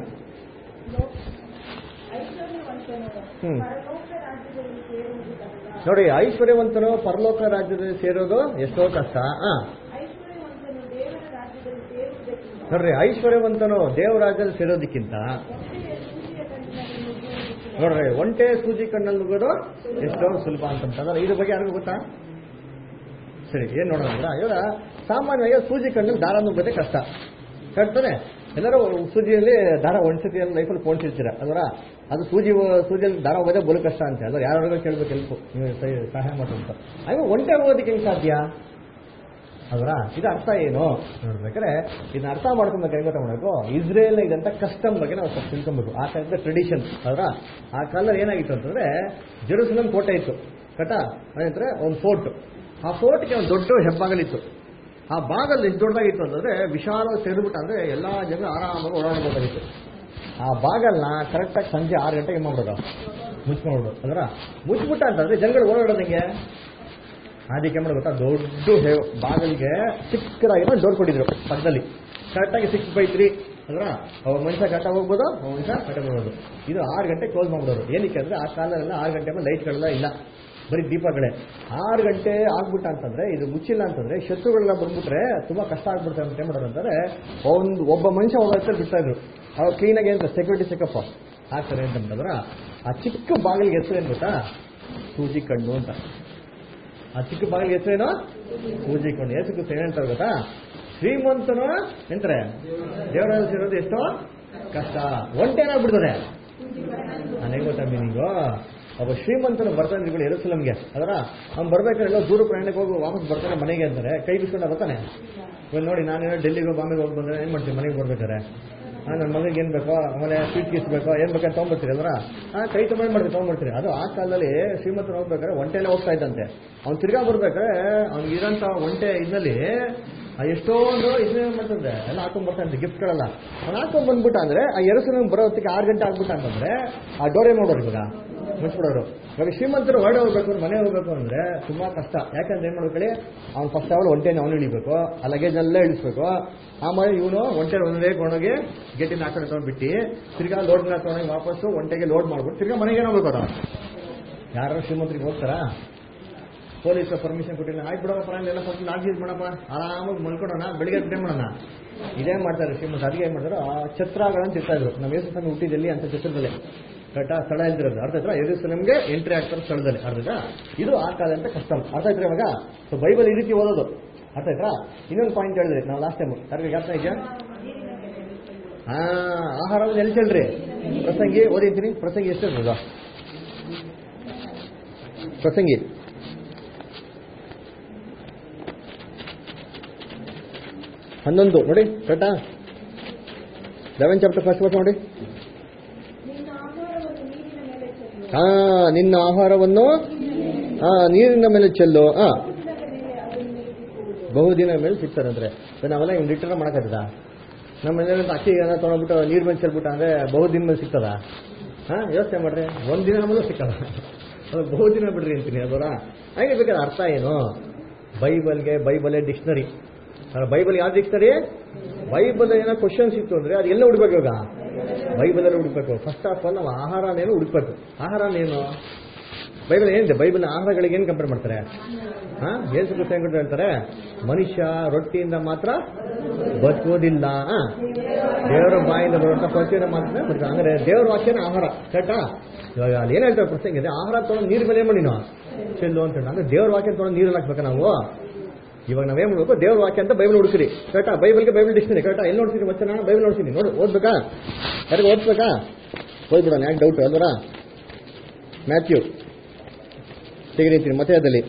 ಐಶ್ವರ್ಯವಂತನು ಹ್ಮ್. ಪರಲೋಕ ರಾಜ್ಯದಲ್ಲಿ ಸೇರುವುದು ಕಷ್ಟ ನೋಡಿ ಐಶ್ವರ್ಯವಂತನು ಪರಲೋಕ ರಾಜ್ಯದಲ್ಲಿ ಸೇರೋದು ಎಷ್ಟೋ ಕಷ್ಟ ಹಾ ಐಶ್ವರ್ಯವಂತನು ದೇವರ ರಾಜ್ಯದಲ್ಲಿ ಸೇರುವುದಕ್ಕಿಂತ ನೋಡ್ರಿ ಐಶ್ವರ್ಯವಂತನು ದೇವರಾಜ್ಯದಲ್ಲಿ ಸೇರೋದಕ್ಕಿಂತ ಒಂದೇ ಸೂರ್ಯ ಕಣ್ಣಿನಲ್ಲಿ ನುಗ್ಗುವುದಕ್ಕಿಂತ ನೋಡ್ರಿ ಒಂಟೆ ಸೂಜಿ ಕಣ್ಣಲ್ಲಿ ನುಗ್ಗೋದು ಎಷ್ಟೋ ಸುಲಭ ಅಂತಂದ್ರೆ ಇದ್ರ ಬಗ್ಗೆ ಯಾರಿಗೂ ಗೊತ್ತಾ ಸರಿ ಏನ್ ನೋಡೋಣ ಅಂದ್ರೆ ಇವಾಗ ಸಾಮಾನ್ಯವಾಗಿ ಸೂಜಿ ಕಣ್ಣಲ್ಲಿ ದಾರ ನುಗ್ಗೋದೇ ಕಷ್ಟ ಕಟ್ತಾನೆ ಎಲ್ಲರೂ ಸೂಜಿಯಲ್ಲಿ ದಾರ ಒಂದ್ಸತಿ ಲೈಫಲ್ಲಿ ಪೋಣಿಸಿರ್ತೀರ ಅಲ್ವರ ಅದು ಸೂಜಿ ಸೂಜಿಯಲ್ಲಿ ದಾರ ಹೋಗೋದೇ ಬಲು ಕಷ್ಟ ಅಂತ ಅಲ್ವ ಯಾರು ಕೇಳ್ಬೇಕು ಹೆಲ್ಪ್ ನೀವು ಸಹಿ- ಸಹಾಯ ಮಾಡುವಂತ ಆಗ ಒಂಟೆ ಹೋಗೋದಕ್ಕೆ ಹೆಂಗ್ ಸಾಧ್ಯ ಅದರ ಇದು ಅರ್ಥ ಏನು ನೋಡ್ಬೇಕಾದ್ರೆ ಇದನ್ನ ಅರ್ಥ ಮಾಡ್ಕೊಬೇಕು ಹೆಂಗ್ ಗೊತ್ತಾ ಮಾಡಬೇಕು ಇಸ್ರೇಲ್ ಇದಂತ ಕಸ್ಟಮ್ ಬಗ್ಗೆ ನಾವು ಸ್ವಲ್ಪ ತಿಳ್ಕೊಬೇಕು ಆ ಕಾಲದ ಟ್ರೆಡಿಷನ್ ಅದರ ಆ ಕಾಲದಲ್ಲಿ ಏನಾಗಿತ್ತು ಅಂತಂದ್ರೆ ಜೆರೂಸಲಂ ಕೋಟೆ ಇತ್ತು ಕರೆಕ್ಟಾ ಅದಂದ್ರೆ ಒಂದು ಫೋರ್ಟ್ ಆ ಫೋರ್ಟ್ಗೆ ಒಂದು ದೊಡ್ಡ ಹೆಬ್ಬಾಗಲಿತ್ತು ಆ ಬಾಗಲ್ ಎಷ್ಟು ದೊಡ್ಡದಾಗಿತ್ತು ಅಂತಂದ್ರೆ ವಿಶಾಲ ಸೇರಿಬಿಟ್ಟು ಅಂದ್ರೆ ಎಲ್ಲಾ ಜನ ಆರಾಮಾಗಿ ಓಡಾಡಬೇಕಾಗಿತ್ತು ಆ ಬಾಗಲ್ನ ಕರೆಕ್ಟಾಗಿ ಸಂಜೆ ಆರು ಗಂಟೆಗೆ ಮಾಡ್ಬಿಡೋದು ಮುಚ್ಕೊಂಡ್ಬಿಡೋದು ಅಂದ್ರ ಮುಚ್ಬಿಟ್ಟ ಅಂತಂದ್ರೆ ಜನಗಳು ಓಡಾಡೋದು ಹೆಂಗೆ ಅದಕ್ಕೆ ಮಾಡಿ ಗೊತ್ತಾ ದೊಡ್ಡ ಹೆ- ಬಾಗಿಲಿಗೆ ಚಿಕ್ಕದಾಗಿರೋ ಡೋರ್ ಕೊಟ್ಟಿದ್ರು ಪಕ್ಕದಲ್ಲಿ ಕರೆಕ್ಟಾಗಿ ಸಿಕ್ಸ್ ಬೈ ತ್ರೀ ಅಲ್ವಾ ಅವ ಮನುಷ್ಯ ಕಟ್ಟ ಹೋಗ್ಬೋದು ಅವ ಮನುಷ್ಯ ಕಟ್ಟ ಹೋಗ್ಬೋದು ಇದು ಆರು ಗಂಟೆ ಕ್ಲೋಸ್ ಮಾಡ್ಬಿಡೋರು ಏನಕ್ಕೆ ಅಂದ್ರೆ ಆ ಕಾಲದಲ್ಲ ಆರು ಗಂಟೆ ಮೇಲೆ ಲೈಟ್ಗಳೆಲ್ಲ ಇಲ್ಲ ಬರೀ ದೀಪಗಳೇ ಆರು ಗಂಟೆ ಆಗ್ಬಿಟ್ಟ ಅಂತಂದ್ರೆ ಇದು ಮುಚ್ಚಿಲ್ಲ ಅಂತಂದ್ರೆ ಶತ್ರುಗಳೆಲ್ಲ ಬಂದ್ಬಿಟ್ರೆ ತುಂಬಾ ಕಷ್ಟ ಆಗ್ಬಿಡ್ತಾರೆ ಅಂತ ಏನ್ ಮಾಡೋರು ಅಂತಂದ್ರೆ ಒಂದು ಒಬ್ಬ ಮನುಷ್ಯ ಒಬ್ಬ ಹತ್ರ ಬಿಡ್ತಾ ಇದ್ರು ಅವಾಗ ಕ್ಲೀನಾಗಿ ಅಂತ ಸೆಕ್ಯೂರಿಟಿ ಚೆಕಪ್ ಆಗ್ತಾರೆ ಅಂತಂದ್ರೆ ಆ ಚಿಕ್ಕ ಬಾಗಿಲಿಗೆ ಹೆಸರು ಏನ್ ಗೊತ್ತಾ ಸೂಜಿ ಕಣ್ಣು ಅಂತ ಆ ಚಿಕ್ಕ ಬಾಗಿಲಿಗೆ ಹೆಸರೇನು ಪೂಜೆ ಕೊಂಡು ಏಸು ಕ್ರಿಸ್ತ ಏನ್ ಹೇಳ್ತಾರೆ ಗೊತ್ತಾ ಶ್ರೀಮಂತನು ಎಂತಾರೆ ದೇವರ ಸೇರೋದು ಎಷ್ಟೋ ಕಷ್ಟ ಒಂಟೆ ಏನಾಗ್ಬಿಡ್ತದೆ ನಾನು ಹೆಂಗ್ ಗೊತ್ತಾ ಮೀನಿಂಗು ಒಬ್ಬ ಶ್ರೀಮಂತನು ಬರ್ತಾನೆ ಇಟ್ಕೊಳ್ಳಿ ಎರಸಲಂಗೆ ಅದರ ಅವ್ನು ಬರ್ಬೇಕಾದ್ರೆ ಎಲ್ಲೋ ದೂರ ಪ್ರಯಾಣಕ್ಕೆ ಹೋಗಿ ವಾಪಸ್ ಬರ್ತಾನೆ ಮನೆಗೆ ಅಂತಾರೆ ಕೈ ಬಿಸ್ಕೊಂಡು ಬರ್ತಾನೆ ಇವಾಗ ನೋಡಿ ನಾನೇನೋ ಡೆಲ್ಲಿಗೆ ಬಾಂಬೆಗೆ ಹೋಗಿ ಬಂದ್ರೆ ಏನ್ ಮಾಡ್ತೀನಿ ಮನೆಗೆ ಬರ್ಬೇಕಾರೆ ಆ ನನ್ನ ಮಗನಿಗೆ ಏನ್ ಬೇಕೋ ಆಮೇಲೆ ಸ್ವೀಟ್ ಕೀಸ್ ಬೇಕೋ ಏನ್ ಬೇಕಂತ ತೊಗೊಂಡ್ಬರ್ತೀರಿ ಅಲ್ವಾ ಆ ಕೈ ತೊಗೊಂಡು ಮಾಡ್ತೀವಿ ತೊಗೊಂಡ್ಬರ್ತೀರಿ ಅದು ಆ ಕಾಲದಲ್ಲಿ ಶ್ರೀಮಂತರು ಹೋಗ್ಬೇಕಾದ್ರೆ ಒಂಟೆಲೆ ಹೋಗ್ತಾ ಇದ್ದಂತೆ ಅವ್ನು ತಿರ್ಗಾ ಬರ್ಬೇಕಾದ್ರೆ ಅವ್ನಿಗೆ ಇರೋಂಥ ಒಂಟೆ ಇದ್ನಲ್ಲಿ ಆ ಎಷ್ಟೊಂದು ಇದನ್ನ ಮಾಡ್ತಂತೆ ಎಲ್ಲ ಹಾಕೊಂಡ್ ಬರ್ತಾನೆ ಗಿಫ್ಟ್ಗಳೆಲ್ಲ ಅವ್ನು ಹಾಕೊಂಡ್ ಬಂದ್ಬಿಟ್ಟ ಅಂದ್ರೆ ಆ ಎರಸು ಬರೋ ಹೊತ್ತಿಗೆ ಆರು ಗಂಟೆ ಆಗ್ಬಿಟ್ಟ ಅಂತಂದ್ರೆ ಆ ಡೋರ್ ಏನ್ ಮಾಡೋರು ಇವಾಗ ಮುಚ್ಬಿಡೋರು ಇವಾಗ ಶ್ರೀಮಂತರು ಹೊರಡೆ ಹೋಗ್ಬೇಕು ಮನೆ ಹೋಗ್ಬೇಕು ಅಂದ್ರೆ ತುಂಬಾ ಕಷ್ಟ ಯಾಕಂದ್ರೆ ಏನ್ ಮಾಡ್ಕೊಳ್ಳಿ ಅವ್ನು ಫಸ್ಟ್ ಅವಳು ಒಂಟೆನ ಅವನು ಇಳಿಬೇಕು ಆ ಲಗೇಜ್ನೆಲ್ಲ ಇಳಿಸ್ಬೇಕು ಆಮೇಲೆ ಇವನು ಒಂಟೆ ಒಂದೇ ಕೊಂಡೋಗಿ ಗೇಟಿನ ಆ ಕಡೆ ತಗೊಂಡ್ಬಿಟ್ಟು ತಿರ್ಗಾ ಲೋಡ್ನ ತಗೊಂಡೋಗಿ ವಾಪಸ್ಸು ಒಂಟೆಗೆ ಲೋಡ್ ಮಾಡ್ಬಿಟ್ಟು ತಿರ್ಗಾ ಮನೆಗೆ ಹೋಗ್ಬೇಕು ಅವ್ರು ಯಾರು ಶ್ರೀಮಂತರಿಗೆ ಹೋಗ್ತಾರಾ ಪೊಲೀಸ್ ಪರ್ಮಿಷನ್ ಕೊಟ್ಟಿಲ್ಲ ಆಯ್ತು ಬಿಡಪ್ಪ ಪರವಾಗಿಲ್ಲ ಎಲ್ಲ ಸ್ವಲ್ಪ ಲಾಗ್ ಯೂಸ್ ಮಾಡಪ್ಪ ಆರಾಮಾಗಿ ಮಲ್ಕೊಳ್ಳೋಣ ಬೆಳಿಗ್ಗೆ ಟೈಮ್ ಮಾಡೋಣ ಇದೇ ಮಾಡ್ತಾರೆ ಶ್ರೀಮಂತ ಅದಕ್ಕೆ ಏನ್ ಮಾಡ್ತಾರೆ ಆ ಛತ್ರಗಳಂತ ಇರ್ತಾ ಇದ್ರು ನಮ್ಮ ಯೇಸು ಸ್ವಾಮಿ ಹುಟ್ಟಿದಲ್ಲಿ ಅಂತ ಛತ್ರದಲ್ಲಿ ಕರೆಕ್ಟಾ ಸ್ಥಳ ಇಲ್ದಿರೋದು ಅರ್ಥ ಆಯ್ತಾ ಯೇಸುಸ್ಲೇಮ್ಗೆ ಎಂಟ್ರಿ ಆಗ್ತಾರೆ ಸ್ಥಳದಲ್ಲಿ ಅರ್ಥ ಆಯ್ತಾ ಇದು ಆ ಕಾಲ ಅಂತ ಕಷ್ಟಮ್ ಅರ್ಥ ಆಯ್ತಾ ಇವಾಗ ಸೊ ಬೈಬಲ್ ಈ ರೀತಿ ಓದೋದು ಅರ್ಥ ಆಯ್ತಾ ಇನ್ನೊಂದು ಪಾಯಿಂಟ್ ಹೇಳಿದ್ರಿ ನಾವು ಲಾಸ್ಟ್ ಟೈಮ್ ಯಾರಿಗೆ ಜ್ಞಾಪನ ಇದೆಯಾ ಹಾ ಆಹಾರವನ್ನು ಎಲ್ಲಿ ಚೆಲ್ರಿ ಪ್ರಸಂಗಿ ಓದಿದ್ದೀನಿ ಪ್ರಸಂಗಿ ಎಷ್ಟು ಇರ್ತದ ಪ್ರಸಂಗಿ ಹನ್ನೊಂದು ನೋಡಿ ಕರೆಕ್ಟಾ ಲೆವೆನ್ ಚಾಪ್ಟರ್ ಫಸ್ಟ್ ವರ್ಷ ನೋಡಿ ನಿನ್ನ ಆಹಾರವನ್ನು ನೀರಿನ ಮೇಲೆ ಚೆಲ್ಲು ಹಾ ನಿನ್ನ ಆಹಾರವನ್ನು ಹಾ ನೀರಿನ ಮೇಲೆ ಚೆಲ್ಲು ಹಾ ದಿನದ ಮೇಲೆ ಅದನ್ನು ಇರಿಸುವುದು ಬಹುದಿನ ಮೇಲೆ ಸಿಗ್ತಾರಂದ್ರೆ ಸೊ ನಾವೆಲ್ಲ ಇವ್ನು ರಿಟರ್ನ್ ಮಾಡಕತ್ತದ ನಮ್ಮ ಮನೇಲಿ ಅಕ್ಕಿ ಏನ ತೊಗೊಂಡ್ಬಿಟ್ಟು ನೀರ್ ಮೇಲೆ ಚೆಲ್ಬಿಟ್ಟ ಅಂದ್ರೆ ಬಹುದಿನ ಮೇಲೆ ಸಿಗ್ತದ ಹಾ ಯೋಚನೆ ಮಾಡ್ರಿ ಒಂದ್ ದಿನ ಆಮೇಲೆ ಸಿಕ್ಕಲ್ಲ ಅದು ಬಹುದಿನ ಬಿಡ್ರಿ ಅಂತೀನಿ ಅದರ ಹಾಗೆ ಬೇಕಾದ್ರೆ ಅರ್ಥ ಏನು ಬೈಬಲ್ಗೆ ಬೈಬಲೇ ಡಿಕ್ಷನರಿ ಬೈಬಲ್ ಯಾವ ಡಿಕ್ಷನರಿ ಬೈಬಲ್ ಏನೋ ಕ್ವಶನ್ಸ್ ಇತ್ತು ಅಂದ್ರೆ ಅದು ಎಲ್ಲ ಹುಡ್ಬೇಕು ಇವಾಗ ಬೈಬಲಲ್ಲಿ ಹುಡುಕ್ಬೇಕು ಫಸ್ಟ್ ಆಫ್ ಆಲ್ ನಾವು ಆಹಾರನೇನು ಹುಡುಕ್ಬೇಕು ಆಹಾರನೇನು ಬೈಬಲ್ ಏನಿದೆ ಬೈಬಲ್ ಆಹಾರಗಳಿಗೆ ಏನು ಕಂಪೇರ್ ಮಾಡ್ತಾರೆ ಹಾ ಏಸು ಕ್ರಿಸ್ತ ಹೆಂಗ್ ಹೇಳ್ತಾರೆ ಮನುಷ್ಯ ರೊಟ್ಟಿಯಿಂದ ಮಾತ್ರ ಬದುಕೋದಿಲ್ಲ ಆ? ದೇವರ ಬಾಯಿಂದ ಬರುವಂತ ಪ್ರತಿಯೊಂದು ಮಾತ್ರ ಬದುಕ ಅಂದ್ರೆ ದೇವರ ವಾಕ್ಯನ ಆಹಾರ ಕರೆಕ್ಟಾ ಇವಾಗ ಅಲ್ಲಿ ಏನ್ ಹೇಳ್ತಾರೆ ಪ್ರಶ್ನೆ ಇದೆ ಆಹಾರ ತೊಗೊಂಡು ನೀರ್ ಮೇಲೆ ಏನ್ ಮಾಡಿ ನಾವು ಚೆಲ್ಲು ಅಂತ ಹೇಳಿ ಅಂದ್ರೆ ದೇವ್ರ ವಾಕ್ಯ ತೊಗೊಂಡು ನೀರಲ್ಲಿ ಹಾಕ್ಬೇಕಾ ನಾವು ಇವಾಗ ನಾವೇನ್ ಮಾಡ್ಬೇಕು ದೇವ್ರ ವಾಕ್ಯ ಅಂತ ಬೈಬಲ್ ಹುಡುಕ್ರಿ ಕರೆಕ್ಟಾ ಬೈಬಲ್ಗೆ ಬೈಬಲ್ ಡಿಕ್ಷನರಿ ಕರೆಕ್ಟಾ ಎಲ್ಲಿ ನೋಡ್ತೀನಿ ವಚನ ಬೈಬಲ್ ನೋಡ್ತೀನಿ ನೋಡಿ ಓದ್ಬೇಕಾ ಯಾರಿಗೆ ಓದ್ಬೇಕಾ ಓದ್ಬಿಡೋಣ ಯಾಕೆ ಡೌಟ್ ಅಲ್ವರ ಮ್ಯಾಥ್ಯೂ ತೆಗೆದಿರ್ತೀನಿ ಮತಯದಲ್ಲಿ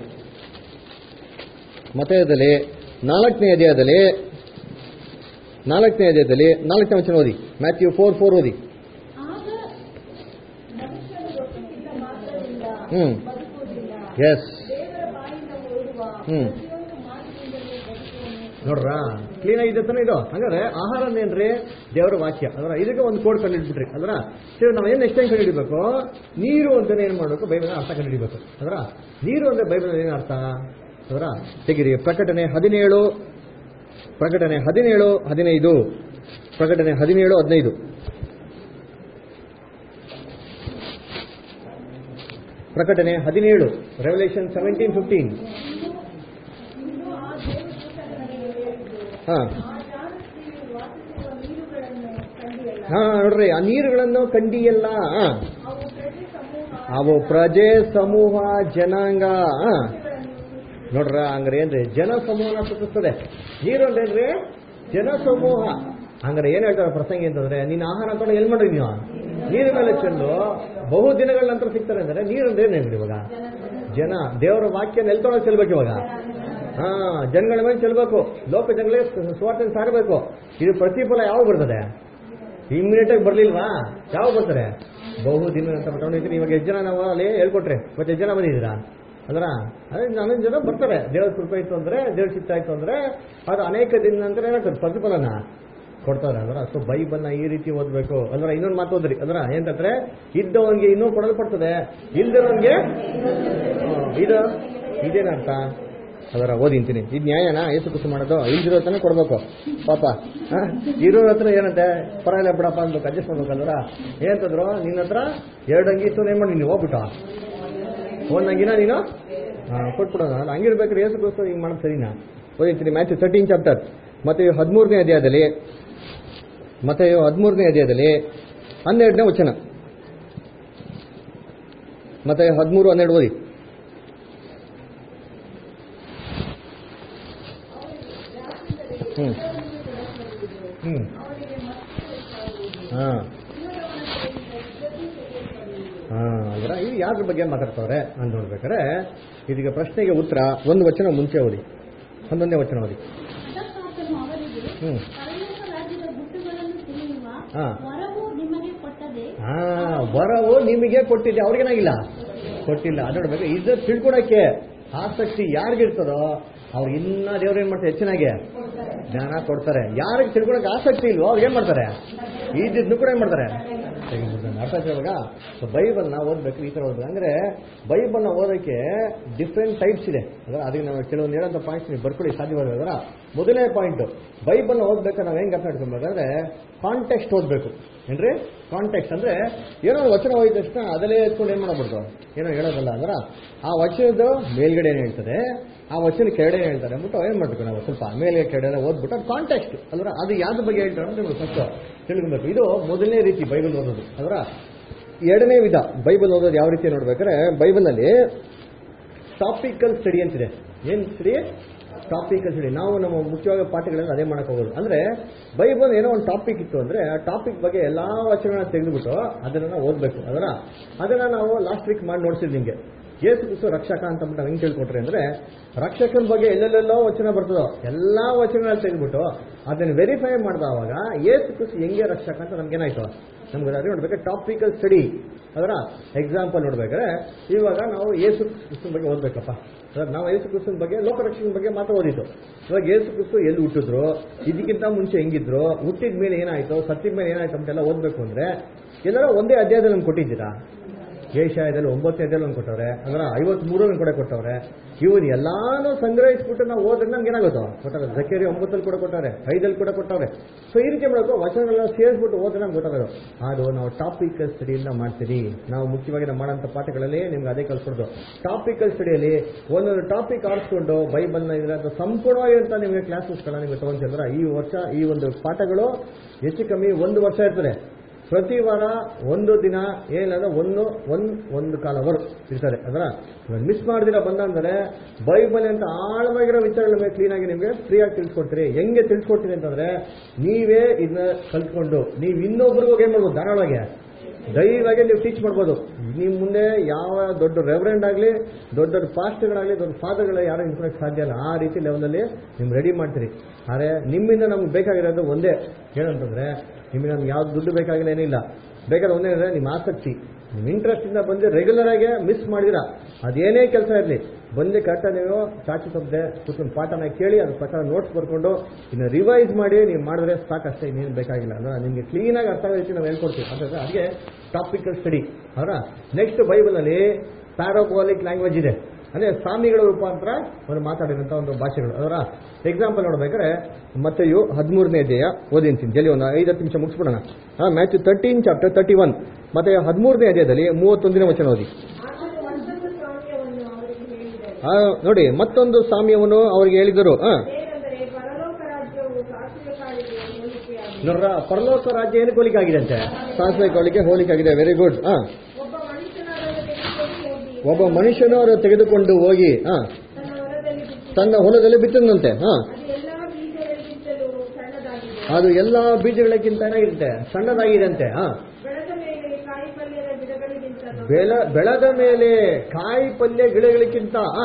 ಮತಯದಲ್ಲಿ ನಾಲ್ಕನೇ ಅಧ್ಯಾಯದಲ್ಲಿ ನಾಲ್ಕನೇ ಅಧ್ಯಾಯದಲ್ಲಿ ನಾಲ್ಕನೇ ವಚನ ಓದಿ ಮ್ಯಾಥ್ಯೂ ಫೋರ್ ಫೋರ್ ಓದಿ ಆಗ ಮನುಷ್ಯರು ರೊಟ್ಟಿಯಿಂದ ಮಾತ್ರದಿಂದ ಹ್ಮ್ ಬದುಕುವುದಿಲ್ಲ ಎಸ್ ದೇವರ ಬಾಯಿಂದ ಹೊರಡುವ ಹ್ಮ್. ಪ್ರತಿಯೊಂದು ಮಾತಿನಿಂದಲೂ ಬದುಕುವನು ನೋಡ್ರಾ ಕ್ಲೀನ್ ಆಗಿದೆ ತಾನೆ ಇದು ಹಂಗಾದ್ರೆ ಆಹಾರ ಏನ್ರಿ ದೇವರ ವಾಕ್ಯ ಅದರ ಇದಕ್ಕೆ ಒಂದು ಕೋಡ್ ಕಂಡುಹಿಡ್ಬಿಟ್ರಿ ಅದರ ಸರಿ ನಾವು ಏನು ನೆಕ್ಸ್ಟ್ ಟೈಮ್ ಕಂಡುಹಿಡಿಬೇಕು ನೀರು ಅಂತಾನೆ ಏನ್ ಮಾಡಬೇಕು ಬೈಬಲ್ ಅರ್ಥ ಕಂಡುಹಿಡಿಬೇಕು ಅದರ ನೀರು ಅಂದ್ರೆ ಬೈಬಲ್ ಏನು ಅರ್ಥ ಅದರ ತೆಗಿರಿ ಪ್ರಕಟಣೆ ಹದಿನೇಳು ಪ್ರಕಟಣೆ ಹದಿನೇಳು ಹದಿನೈದು ಪ್ರಕಟಣೆ ಹದಿನೇಳು ಹದಿನೈದು ಪ್ರಕಟಣೆ ಹದಿನೇಳು ರೆವಲ್ಯೂಷನ್ ಸೆವೆಂಟೀನ್ ಫಿಫ್ಟೀನ್ ಇನ್ನು ಆ ದೇವದೂತನಿಗೆ ಹೇಳಿದ್ದು ಹಾ ಆ ಜಾಗದಲ್ಲಿ ವಾಸಿಸುವ ನೀರುಗಳನ್ನು ಕಂಡಿಯಲ್ಲ ಹಾ ನೋಡ್ರಿ ಆ ನೀರುಗಳನ್ನು ಕಂಡಿಯಲ್ಲ ಆ. ಅವು ಪ್ರಜೆ ಸಮೂಹ ಅವು ಪ್ರಜೆ ಸಮೂಹ ಜನಾಂಗ ಆ. ಗಳನ್ನು ನೋಡ್ರ ಹಂಗಾರೆ ಏನ್ರಿ ಜನ ಸಮೂಹನ ಸೂಚಿಸ್ತದೆ ನೀರು ಅಂದ್ರೆ ಜನ ಸಮೂಹ ಹಂಗಾರೆ ಏನ್ ಹೇಳ್ತಾರೆ ಪ್ರಸಂಗಿ ಅಂತಂದ್ರೆ ನೀನ್ ಆಹಾರ ತಗೊಂಡು ಎಲ್ಲಿ ಮಾಡ್ರಿ ನೀವು ನೀರಿನ ಮೇಲೆ ಚೆಂದು ಬಹು ದಿನಗಳ ನಂತರ ಸಿಗ್ತಾರೆ ಅಂದ್ರೆ ನೀರು ಅಂದ್ರೆ ಏನ್ ಇವಾಗ ಜನ ದೇವರ ವಾಕ್ಯ ನೆಲ್ತೊಳಗೆ ಚೆಲ್ಬೇಕು ಇವಾಗ ಹಾ ಜನಗಳ ಮೇಲೆ ಚೆಲ್ಬೇಕು ಲೋಕ ಜನಗಳಿಗೆ ಸ್ವಾರ್ಥ ಸಾರಬೇಕು ಇದು ಪ್ರತಿಫಲ ಯಾವಾಗ ಬರ್ತದೆ ಇಮ್ಮಿಡಿಯೇಟ್ ಆಗಿ ಬರ್ಲಿಲ್ವಾ ಯಾವಾಗ ಬರ್ತಾರೆ ಬಹು ದಿನ ಅಂತ ತಗೊಂಡಿದ್ದೀನಿ ಇವಾಗ ಎಷ್ಟು ಜನ ನಾವು ಅಲ್ಲಿ ಹೇಳ್ಕೊಟ್ರೆ ಮತ್ತೆ ಎಷ್ಟು ಜನ ಬಂದಿದ್ದೀರಾ ಅದರ ಅದೇ ಹನ್ನೊಂದು ಜನ ಬರ್ತಾರೆ ದೇವ್ರ ಕೃಪೆ ಇತ್ತು ಅಂದ್ರೆ ದೇವ್ರ ಚಿತ್ತ ಆಯ್ತು ಅಂದ್ರೆ ಅದು ಅನೇಕ ದಿನ ನಂತರ ಏನಾಗ್ತದೆ ಪ್ರತಿಫಲನ ಕೊಡ್ತಾರೆ ಅದರ ಸೊ ಬೈಬಲ್ನ ಈ ರೀತಿ ಓದ್ಬೇಕು ಅಂದ್ರೆ ಇನ್ನೊಂದು ಮಾತು ಓದ್ರಿ ಅದರ ಏನಂತಂದ್ರೆ ಇದ್ದವನ್ಗೆ ಇನ್ನೂ ಕೊಡಲ್ಪಡ್ತದೆ ಇಲ್ದಿರೋನ್ಗೆ ಹ್ಮ್, ಇದು ಇದೇನರ್ಥ ಅದರ ಓದಿಂತೀನಿ ಇದು ನ್ಯಾಯನಾ ಏಸು ಕುಸು ಮಾಡೋದು ಇಲ್ದಿರೋ ತಾನೇ ಕೊಡ್ಬೇಕು ಪಾಪ ಹ? ಇರೋ ಹತ್ರ ಏನಂತೆ ಪರವಾಗಿಲ್ಲ ಬಿಡಪ್ಪ ಅನ್ಬೇಕು ಅಡ್ಜಸ್ಟ್ ಮಾಡ್ಬೇಕಂದ್ರ ಏನಂತಂದ್ರು ನಿನ್ನ ಹತ್ರ ಎರಡು ಅಂಗಿ ಇತ್ತು ಏನ್ ಮಾಡಿ ನೀನು ಹೋಗ್ಬಿಟ್ಟು ಒಂದ್ ಅಂಗಿನ ನೀನು ಹಾ, ಕೊಟ್ಬಿಡೋಣ ಅಲ್ಲ ಹಂಗಿರ್ಬೇಕ್ರಿ ಏಸು ಕುಸು ಹಿಂಗ್ ಮಾಡೋದು ಸರಿನಾ ಓದಿಂತೀನಿ ಮ್ಯಾಚ್ ತರ್ಟೀನ್ ಚಾಪ್ಟರ್ ಮತ್ತೆ ಹದಿಮೂರನೇ ಅಧ್ಯಾಯದಲ್ಲಿ ಮತ್ತೆ ಹದಿಮೂರನೇ ಅಧ್ಯಾಯದಲ್ಲಿ ಹನ್ನೆರಡನೇ ವಚನ ಮತ್ತೆ ಹದಿಮೂರು ಹನ್ನೆರಡು ಓದಿ ಹ್ಮ್ ಹ್ಮ್ ಹಾ ಹಾ ಅಂದ್ರೆ ಇದು ಯಾವ್ದ್ರ ಬಗ್ಗೆ ಮಾತಾಡ್ತವ್ರೆ ಅಂತ ನೋಡ್ಬೇಕಾದ್ರೆ ಇದೀಗ ಪ್ರಶ್ನೆಗೆ ಉತ್ತರ ಒಂದು ವಚನ ಮುಂಚೆ ಓದಿ ಹನ್ನೊಂದನೇ ವಚನ ಓದಿ ಅದಕ್ಕಾತನು ಅವರಿಗೆ ಹ್ಮ್ ಪರಲೋಕ ರಾಜ್ಯದ ಗುಟ್ಟುಗಳನ್ನು ತಿಳಿಯುವ ಹಾ. ವರವು ನಿಮಗೆ ಕೊಟ್ಟದೆ ಹಾ ವರವು ನಿಮಗೆ ಕೊಟ್ಟಿದೆ ಅವ್ರಿಗೇನಾಗಿಲ್ಲ ಕೊಟ್ಟಿಲ್ಲ ಅದು ನೋಡ್ಬೇಕು ಇದು ತಿಳ್ಕೊಳಕ್ಕೆ ಆಸಕ್ತಿ ಯಾರಿಗಿರ್ತದೋ ಅವ್ರು ಇನ್ನ ದೇವ್ರು ಏನ್ ಮಾಡ್ತಾರೆ ಹೆಚ್ಚಿನಾಗೆ ಜ್ಞಾನ ಕೊಡ್ತಾರೆ ಯಾರಿಗೆ ತಿಳ್ಕೊಳಕ್ಕೆ ಆಸಕ್ತಿ ಇಲ್ವೋ ಅವ್ರು ಏನ್ ಮಾಡ್ತಾರೆ ಇದ್ದಿದ್ನು ಕೂಡ ಏನ್ ಮಾಡ್ತಾರೆ ತೆಗೆದ್ಬಿಡ್ತಾರೆ. ಅರ್ಥ ಆಯ್ತಾ ಇವಾಗ ಸೊ ಬೈಬಲ್ನ ಓದ್ಬೇಕು ಈ ತರ ಓದ್ಬೇಕು ಅಂದ್ರೆ ಬೈಬಲ್ನ ಓದೋಕೆ ಡಿಫ್ರೆಂಟ್ ಟೈಪ್ಸ್ ಇದೆ ಅಂದ್ರೆ ಅದಕ್ಕೆ ನಾವು ಕೆಲವೊಂದು ಹೇಳೋಂಥ ಪಾಯಿಂಟ್ಸ್ ನೀವು ಬರ್ಕೊಳ್ಳಿ ಸಾಧ್ಯವಾದ್ರೆ ಮೊದಲನೇ ಪಾಯಿಂಟ್ ಬೈಬಲ್ನ ಓದ್ಬೇಕಾದ್ರೆ ನಾವು ಹೆಂಗ್ ಅರ್ಥ ಮಾಡ್ಕೊಬೇಕಂದ್ರೆ ಕಾಂಟೆಕ್ಸ್ಟ್ ಓದ್ಬೇಕು ಏನ್ರಿ ಕಾಂಟೆಕ್ಸ್ಟ್ ಅಂದ್ರೆ ಏನೋ ಒಂದು ವಚನ ಹೋಗಿದ ತಕ್ಷಣ ಅದಲ್ಲೇ ಎತ್ಕೊಂಡು ಏನ್ ಮಾಡಬಾರ್ದು ಏನೋ ಹೇಳೋದಲ್ಲ ಅಂದ್ರ ಆ ವಚನದ ಮೇಲ್ಗಡೆ ಏನ್ ಹೇಳ್ತದೆ ಆ ವಚನ ಕೆಳಗಡೆ ಏನ್ ಹೇಳ್ತಾರೆ ಅಂದ್ಬಿಟ್ಟು ಏನ್ ಮಾಡ್ಬೇಕು ನಾವು ಸ್ವಲ್ಪ ಮೇಲೆ ಕೆಳಗಡೆ ಓದ್ಬಿಟ್ಟು ಅದು ಕಾಂಟೆಕ್ಸ್ಟ್ ಅಲ್ರ ಅದು ಯಾವ್ದ್ರ ಬಗ್ಗೆ ಹೇಳ್ತಾರೆ ಅಂತ ನಿಮ್ಗೆ ಫಸ್ಟ್ ತಿಳ್ಕೊಬೇಕು ಇದು ಮೊದಲನೇ ರೀತಿ ಬೈಬಲ್ ಓದೋದು ಅದರ ಎರಡನೇ ವಿಧ ಬೈಬಲ್ ಓದೋದು ಯಾವ ರೀತಿ ನೋಡ್ಬೇಕಾದ್ರೆ ಬೈಬಲ್ನಲ್ಲಿ ಟಾಪಿಕಲ್ ಸ್ಟಡಿ ಅಂತಿದೆ ಏನ್ ಸ್ಟಡಿ ಟಾಪಿಕಲ್ ಸ್ಟಡಿ ನಾವು ನಮ್ಮ ಮುಖ್ಯವಾದ ಪಾಠಗಳಲ್ಲಿ ಅದೇ ಮಾಡಕ್ ಹೋಗೋದು ಅಂದ್ರೆ ಬೈಬಲ್ ಏನೋ ಒಂದು ಟಾಪಿಕ್ ಇತ್ತು ಅಂದ್ರೆ ಆ ಟಾಪಿಕ್ ಬಗ್ಗೆ ಎಲ್ಲಾ ವಚನಗಳನ್ನ ತೆಗೆದುಬಿಟ್ಟು ಅದನ್ನ ನಾವು ಓದ್ಬೇಕು ಅದರ ಅದನ್ನ ನಾವು ಲಾಸ್ಟ್ ವೀಕ್ ಮಾಡಿ ನೋಡ್ಸಿದ್ ನಿಮ್ಗೆ ಯೇಸು ಕ್ರಿಸ್ತು ರಕ್ಷಕ ಅಂತ ಅಂದ್ಬಿಟ್ಟು ನಾವು ಹೆಂಗ್ ತಿಳ್ಕೊಟ್ರಿ ಅಂದ್ರೆ ರಕ್ಷಕನ ಬಗ್ಗೆ ಎಲ್ಲೆಲ್ಲೆಲ್ಲೋ ವಚನ ಬರ್ತದೋ ಎಲ್ಲಾ ವಚನಗಳನ್ನ ತೆಗೆದ್ಬಿಟ್ಟು ಅದನ್ನ ವೆರಿಫೈ ಮಾಡಿದವಾಗ ಯೇಸು ಕ್ರಿಸ್ತು ಹೆಂಗೆ ರಕ್ಷಕ ಅಂತ ನಮ್ಗೇನಾಯ್ತು ನಮ್ಗೆ ಅದೇ ನೋಡ್ಬೇಕು ಟಾಪಿಕಲ್ ಸ್ಟಡಿ ಅದರ ಎಕ್ಸಾಂಪಲ್ ನೋಡ್ಬೇಕಾದ್ರೆ ಇವಾಗ ನಾವು ಯೇಸು ಕ್ರಿಸ್ತನ ಬಗ್ಗೆ ಓದ್ಬೇಕಪ್ಪ ಸರ್ ನಾವು ಯೇಸು ಕ್ರಿಸ್ತನ ಬಗ್ಗೆ ಲೋಕರಕ್ಷಣೆ ಬಗ್ಗೆ ಮಾತ್ರ ಓದಿದ್ದು ಇವಾಗ ಯೇಸು ಕ್ರಿಸ್ತು ಎಲ್ಲಿ ಹುಟ್ಟಿದ್ರು ಇದಕ್ಕಿಂತ ಮುಂಚೆ ಹೆಂಗಿದ್ರು ಹುಟ್ಟಿದ ಮೇಲೆ ಏನಾಯ್ತು ಸತ್ತಿದ ಮೇಲೆ ಏನಾಯ್ತು ಅಂತೆಲ್ಲ ಓದ್ಬೇಕು ಅಂದ್ರೆ ಎಲ್ಲರೂ ಒಂದೇ ಅಧ್ಯಾಯದಲ್ಲಿ ನಮ್ಗೆ ಕೊಟ್ಟಿದ್ದೀರಾ ಏಷ್ಯಾದಲ್ಲಿ ಒಂಬತ್ತನೇ ಅಧ್ಯಾಯ ಒಂದು ಕೊಟ್ಟವ್ರೆ ಅಂದ್ರೆ ಐವತ್ ಮೂರನೇ ಕೂಡ ಕೊಟ್ಟವ್ರೆ ಇವನ್ ಎಲ್ಲಾನು ಸಂಗ್ರಹಿಸ್ಬಿಟ್ಟು ನಾವು ಓದ್ರೆ ನಮ್ಗೆ ಏನಾಗುತ್ತೋ ಗೊತ್ತಾಗುತ್ತೆ ಜಕೇರಿ ಒಂಬತ್ತಲ್ಲಿ ಕೂಡ ಕೊಟ್ಟವ್ರೆ ಐದಲ್ಲಿ ಕೂಡ ಕೊಟ್ಟವ್ರೆ ಸೊ ಈ ರೀತಿ ಮಾಡಬೇಕು ವಚನಗಳೆಲ್ಲ ಸೇರಿಸ್ಬಿಟ್ಟು ಓದ್ರೆ ನಮ್ಗೆ ಗೊತ್ತಾಗೋದು ಅದು ನಾವು ಟಾಪಿಕಲ್ ಸ್ಟಡಿಯಿಂದ ಮಾಡ್ತೀವಿ ನಾವು ಮುಖ್ಯವಾಗಿ ನಾವು ಮಾಡೋಂಥ ಪಾಠಗಳಲ್ಲಿ ನಿಮ್ಗೆ ಅದೇ ಕಲ್ಸ್ಕೊಡೋದು ಟಾಪಿಕಲ್ ಸ್ಟಡಿಯಲ್ಲಿ ಒಂದೊಂದು ಟಾಪಿಕ್ ಆರಿಸ್ಕೊಂಡು ಬೈಬಲ್ನ ಇದ್ರೆ ಅದು ಸಂಪೂರ್ಣವಾಗಿರುವಂಥ ನಿಮಗೆ ಕ್ಲಾಸಸ್ಗಳನ್ನ ನಿಮಗೆ ತಗೊಂಡ್ರೆ ಈ ವರ್ಷ ಈ ಒಂದು ಪಾಠಗಳು ಹೆಚ್ಚು ಕಮ್ಮಿ ಒಂದು ವರ್ಷ ಇರ್ತದೆ ಪ್ರತಿ ವಾರ ಒಂದು ದಿನ ಏನಿಲ್ಲ ಒಂದು ಒಂದು ಒಂದು ಕಾಲ ಅವರು ಇರ್ತಾರೆ ಅದರ ಮಿಸ್ ಮಾಡ್ದಿರ ಬಂದಂದ್ರೆ ಬೈಬಲ್ ಅಂತ ಆಳವಾಗಿರೋ ವಿಚಾರಗಳ ಮೇಲೆ ಕ್ಲೀನ್ ಆಗಿ ನಿಮಗೆ ಫ್ರೀಯಾಗಿ ತಿಳಿಸ್ಕೊಡ್ತೀರಿ ಹೆಂಗೆ ತಿಳಿಸ್ಕೊಡ್ತೀರಿ ಅಂತಂದ್ರೆ ನೀವೇ ಇದನ್ನ ಕಲ್ತ್ಕೊಂಡು ನೀವು ಇನ್ನೊಬ್ರಿಗೂ ಏನ್ ಮಾಡ್ಬೋದು ಧಾರಾಳವಾಗಿ ಧೈರ್ಯವಾಗಿ ನೀವು ಟೀಚ್ ಮಾಡ್ಬೋದು ನಿಮ್ಮ ಮುಂದೆ ಯಾವ ದೊಡ್ಡ ರೆವರೆಂಡ್ ಆಗಲಿ ದೊಡ್ಡ ದೊಡ್ಡ ಪಾಸ್ಟ್ಗಳಾಗಲಿ ದೊಡ್ಡ ಫಾದರ್ಗಳ ಯಾರು ನಿಂತ್ಕೊಳಕ್ಕೆ ಸಾಧ್ಯ ಇಲ್ಲ ಆ ರೀತಿ ಲೆವೆಲಲ್ಲಿ ನೀವು ರೆಡಿ ಮಾಡ್ತೀರಿ ಆದರೆ ನಿಮ್ಮಿಂದ ನಮ್ಗೆ ಬೇಕಾಗಿರೋದು ಒಂದೇ ಏನಂತಂದ್ರೆ ನಿಮಗೆ ನಮ್ಗೆ ಯಾವ್ದು ದುಡ್ಡು ಬೇಕಾಗಿಲ್ಲ ಏನಿಲ್ಲ ಬೇಕಾದ್ರೆ ಒಂದೇ ಅಂದರೆ ನಿಮ್ಮ ಆಸಕ್ತಿ ನಿಮ್ಮ ಇಂಟ್ರೆಸ್ಟ್ ಇಂದ ಬಂದು ರೆಗ್ಯುಲರ್ ಆಗಿ ಮಿಸ್ ಮಾಡಿದಿರಾ ಅದೇನೇ ಕೆಲಸ ಇರಲಿ ಬಂದು ಕರೆಕ್ಟಾಗಿ ನೀವು ಚಾಚಿ ತಪ್ಪದೆ ಕೂತ್ಕೊಂಡು ಪಾಠನ ಕೇಳಿ ಅದ್ರ ಪ್ರಕಾರ ನೋಟ್ಸ್ ಬರ್ಕೊಂಡು ಇನ್ನು ರಿವೈಸ್ ಮಾಡಿ ನೀವು ಮಾಡಿದ್ರೆ ಸಾಕಷ್ಟೇ ಇನ್ನೇನು ಬೇಕಾಗಿಲ್ಲ ಅಂದ್ರೆ ನಿಮಗೆ ಕ್ಲೀನಾಗಿ ಅರ್ಥ ಆಗೋ ರೀತಿ ನಾವು ಹೇಳ್ಕೊಡ್ತೀವಿ ಅಂದ್ರೆ ಅದಕ್ಕೆ ಟಾಪಿಕಲ್ ಸ್ಟಡಿ ಅವರ ನೆಕ್ಸ್ಟ್ ಬೈಬಲಲ್ಲಿ ಪ್ಯಾರೋಪಾಲಿಕ್ ಲ್ಯಾಂಗ್ವೇಜ್ ಇದೆ ಅಂದ್ರೆ ಸ್ವಾಮಿಗಳ ರೂಪಾಂತರ ಒಂದು ಮಾತಾಡಿದಂಥ ಒಂದು ಭಾಷೆಗಳು ಅದರ ಎಕ್ಸಾಂಪಲ್ ನೋಡ್ಬೇಕಾದ್ರೆ ಮತ್ತೆಯು ಹದಿಮೂರನೇ ಅಧ್ಯಾಯ ಓದಿಂತೀನಿ ಜಲ್ಲಿ ಒಂದು ಐದು ಹತ್ತು ನಿಮಿಷ ಮುಗಿಸ್ಬಿಡೋಣ Matthew thirteen chapter thirty one ಮತ್ತೆ ಹದಿಮೂರನೇ ಅಧ್ಯಾಯದಲ್ಲಿ ಮೂವತ್ತೊಂದನೇ ವಚನ ಓದಿ ಆತನು ಒಂದೊಂದು ಸಾಮ್ಯವನ್ನು ಅವರಿಗೆ ಹೇಳಿದನು ಆ, ನೋಡಿ ಮತ್ತೊಂದು ಸಾಮ್ಯವನ್ನು ಅವರಿಗೆ ಹೇಳಿದರು ಆ, ಏನೆಂದರೆ ಪರಲೋಕ ರಾಜ್ಯವು ಸಾಸಿವೆ ಕಾಳಿಗೆ ಹೋಲಿಕೆಯಾಗಿದೆ ನೋಡ್ರ ಪರಲೋಕ ರಾಜ್ಯ ಏನು ಹೋಲಿಕೆ ಆಗಿದೆ ಅಂತೆ ಸಾಸಿವೆ ಕಾಳಿಗೆ ಹೋಲಿಕೆ ಆಗಿದೆ ವೆರಿ ಗುಡ್ ಆ ಒಬ್ಬ ಮನುಷ್ಯನ ಅದನ್ನು ತೆಗೆದುಕೊಂಡು ಹೋಗಿ ಒಬ್ಬ ಮನುಷ್ಯನು ಅವರು ತೆಗೆದುಕೊಂಡು ಹೋಗಿ ಆ, ತನ್ನ ಹೊಲದಲ್ಲಿ ಬಿಟ್ಟು ತನ್ನ ಹೊಲದಲ್ಲಿ ಬಿತ್ತದಂತೆ ಹಾ ಅದು ಎಲ್ಲಾ ಬೀಜಗಳಿಗಿಂತಲೂ ಸಣ್ಣದಾಗಿದೆ ಅದು ಎಲ್ಲಾ ಬೀಜಗಳಕ್ಕಿಂತ ಏನಾಗಿರುತ್ತೆ ಸಣ್ಣದಾಗಿದಂತೆ ಹಾ ಬೆಳೆದ ಮೇಲೆ ಕಾಯಿ ಪಲ್ಯದ ಗಿಡಗಳಿಗಿಂತಲೂ ಬೆಳ ಬೆಳೆದ ಮೇಲೆ ಕಾಯಿ ಪಲ್ಯ ಗಿಡಗಳಿಗಿಂತ ಆ,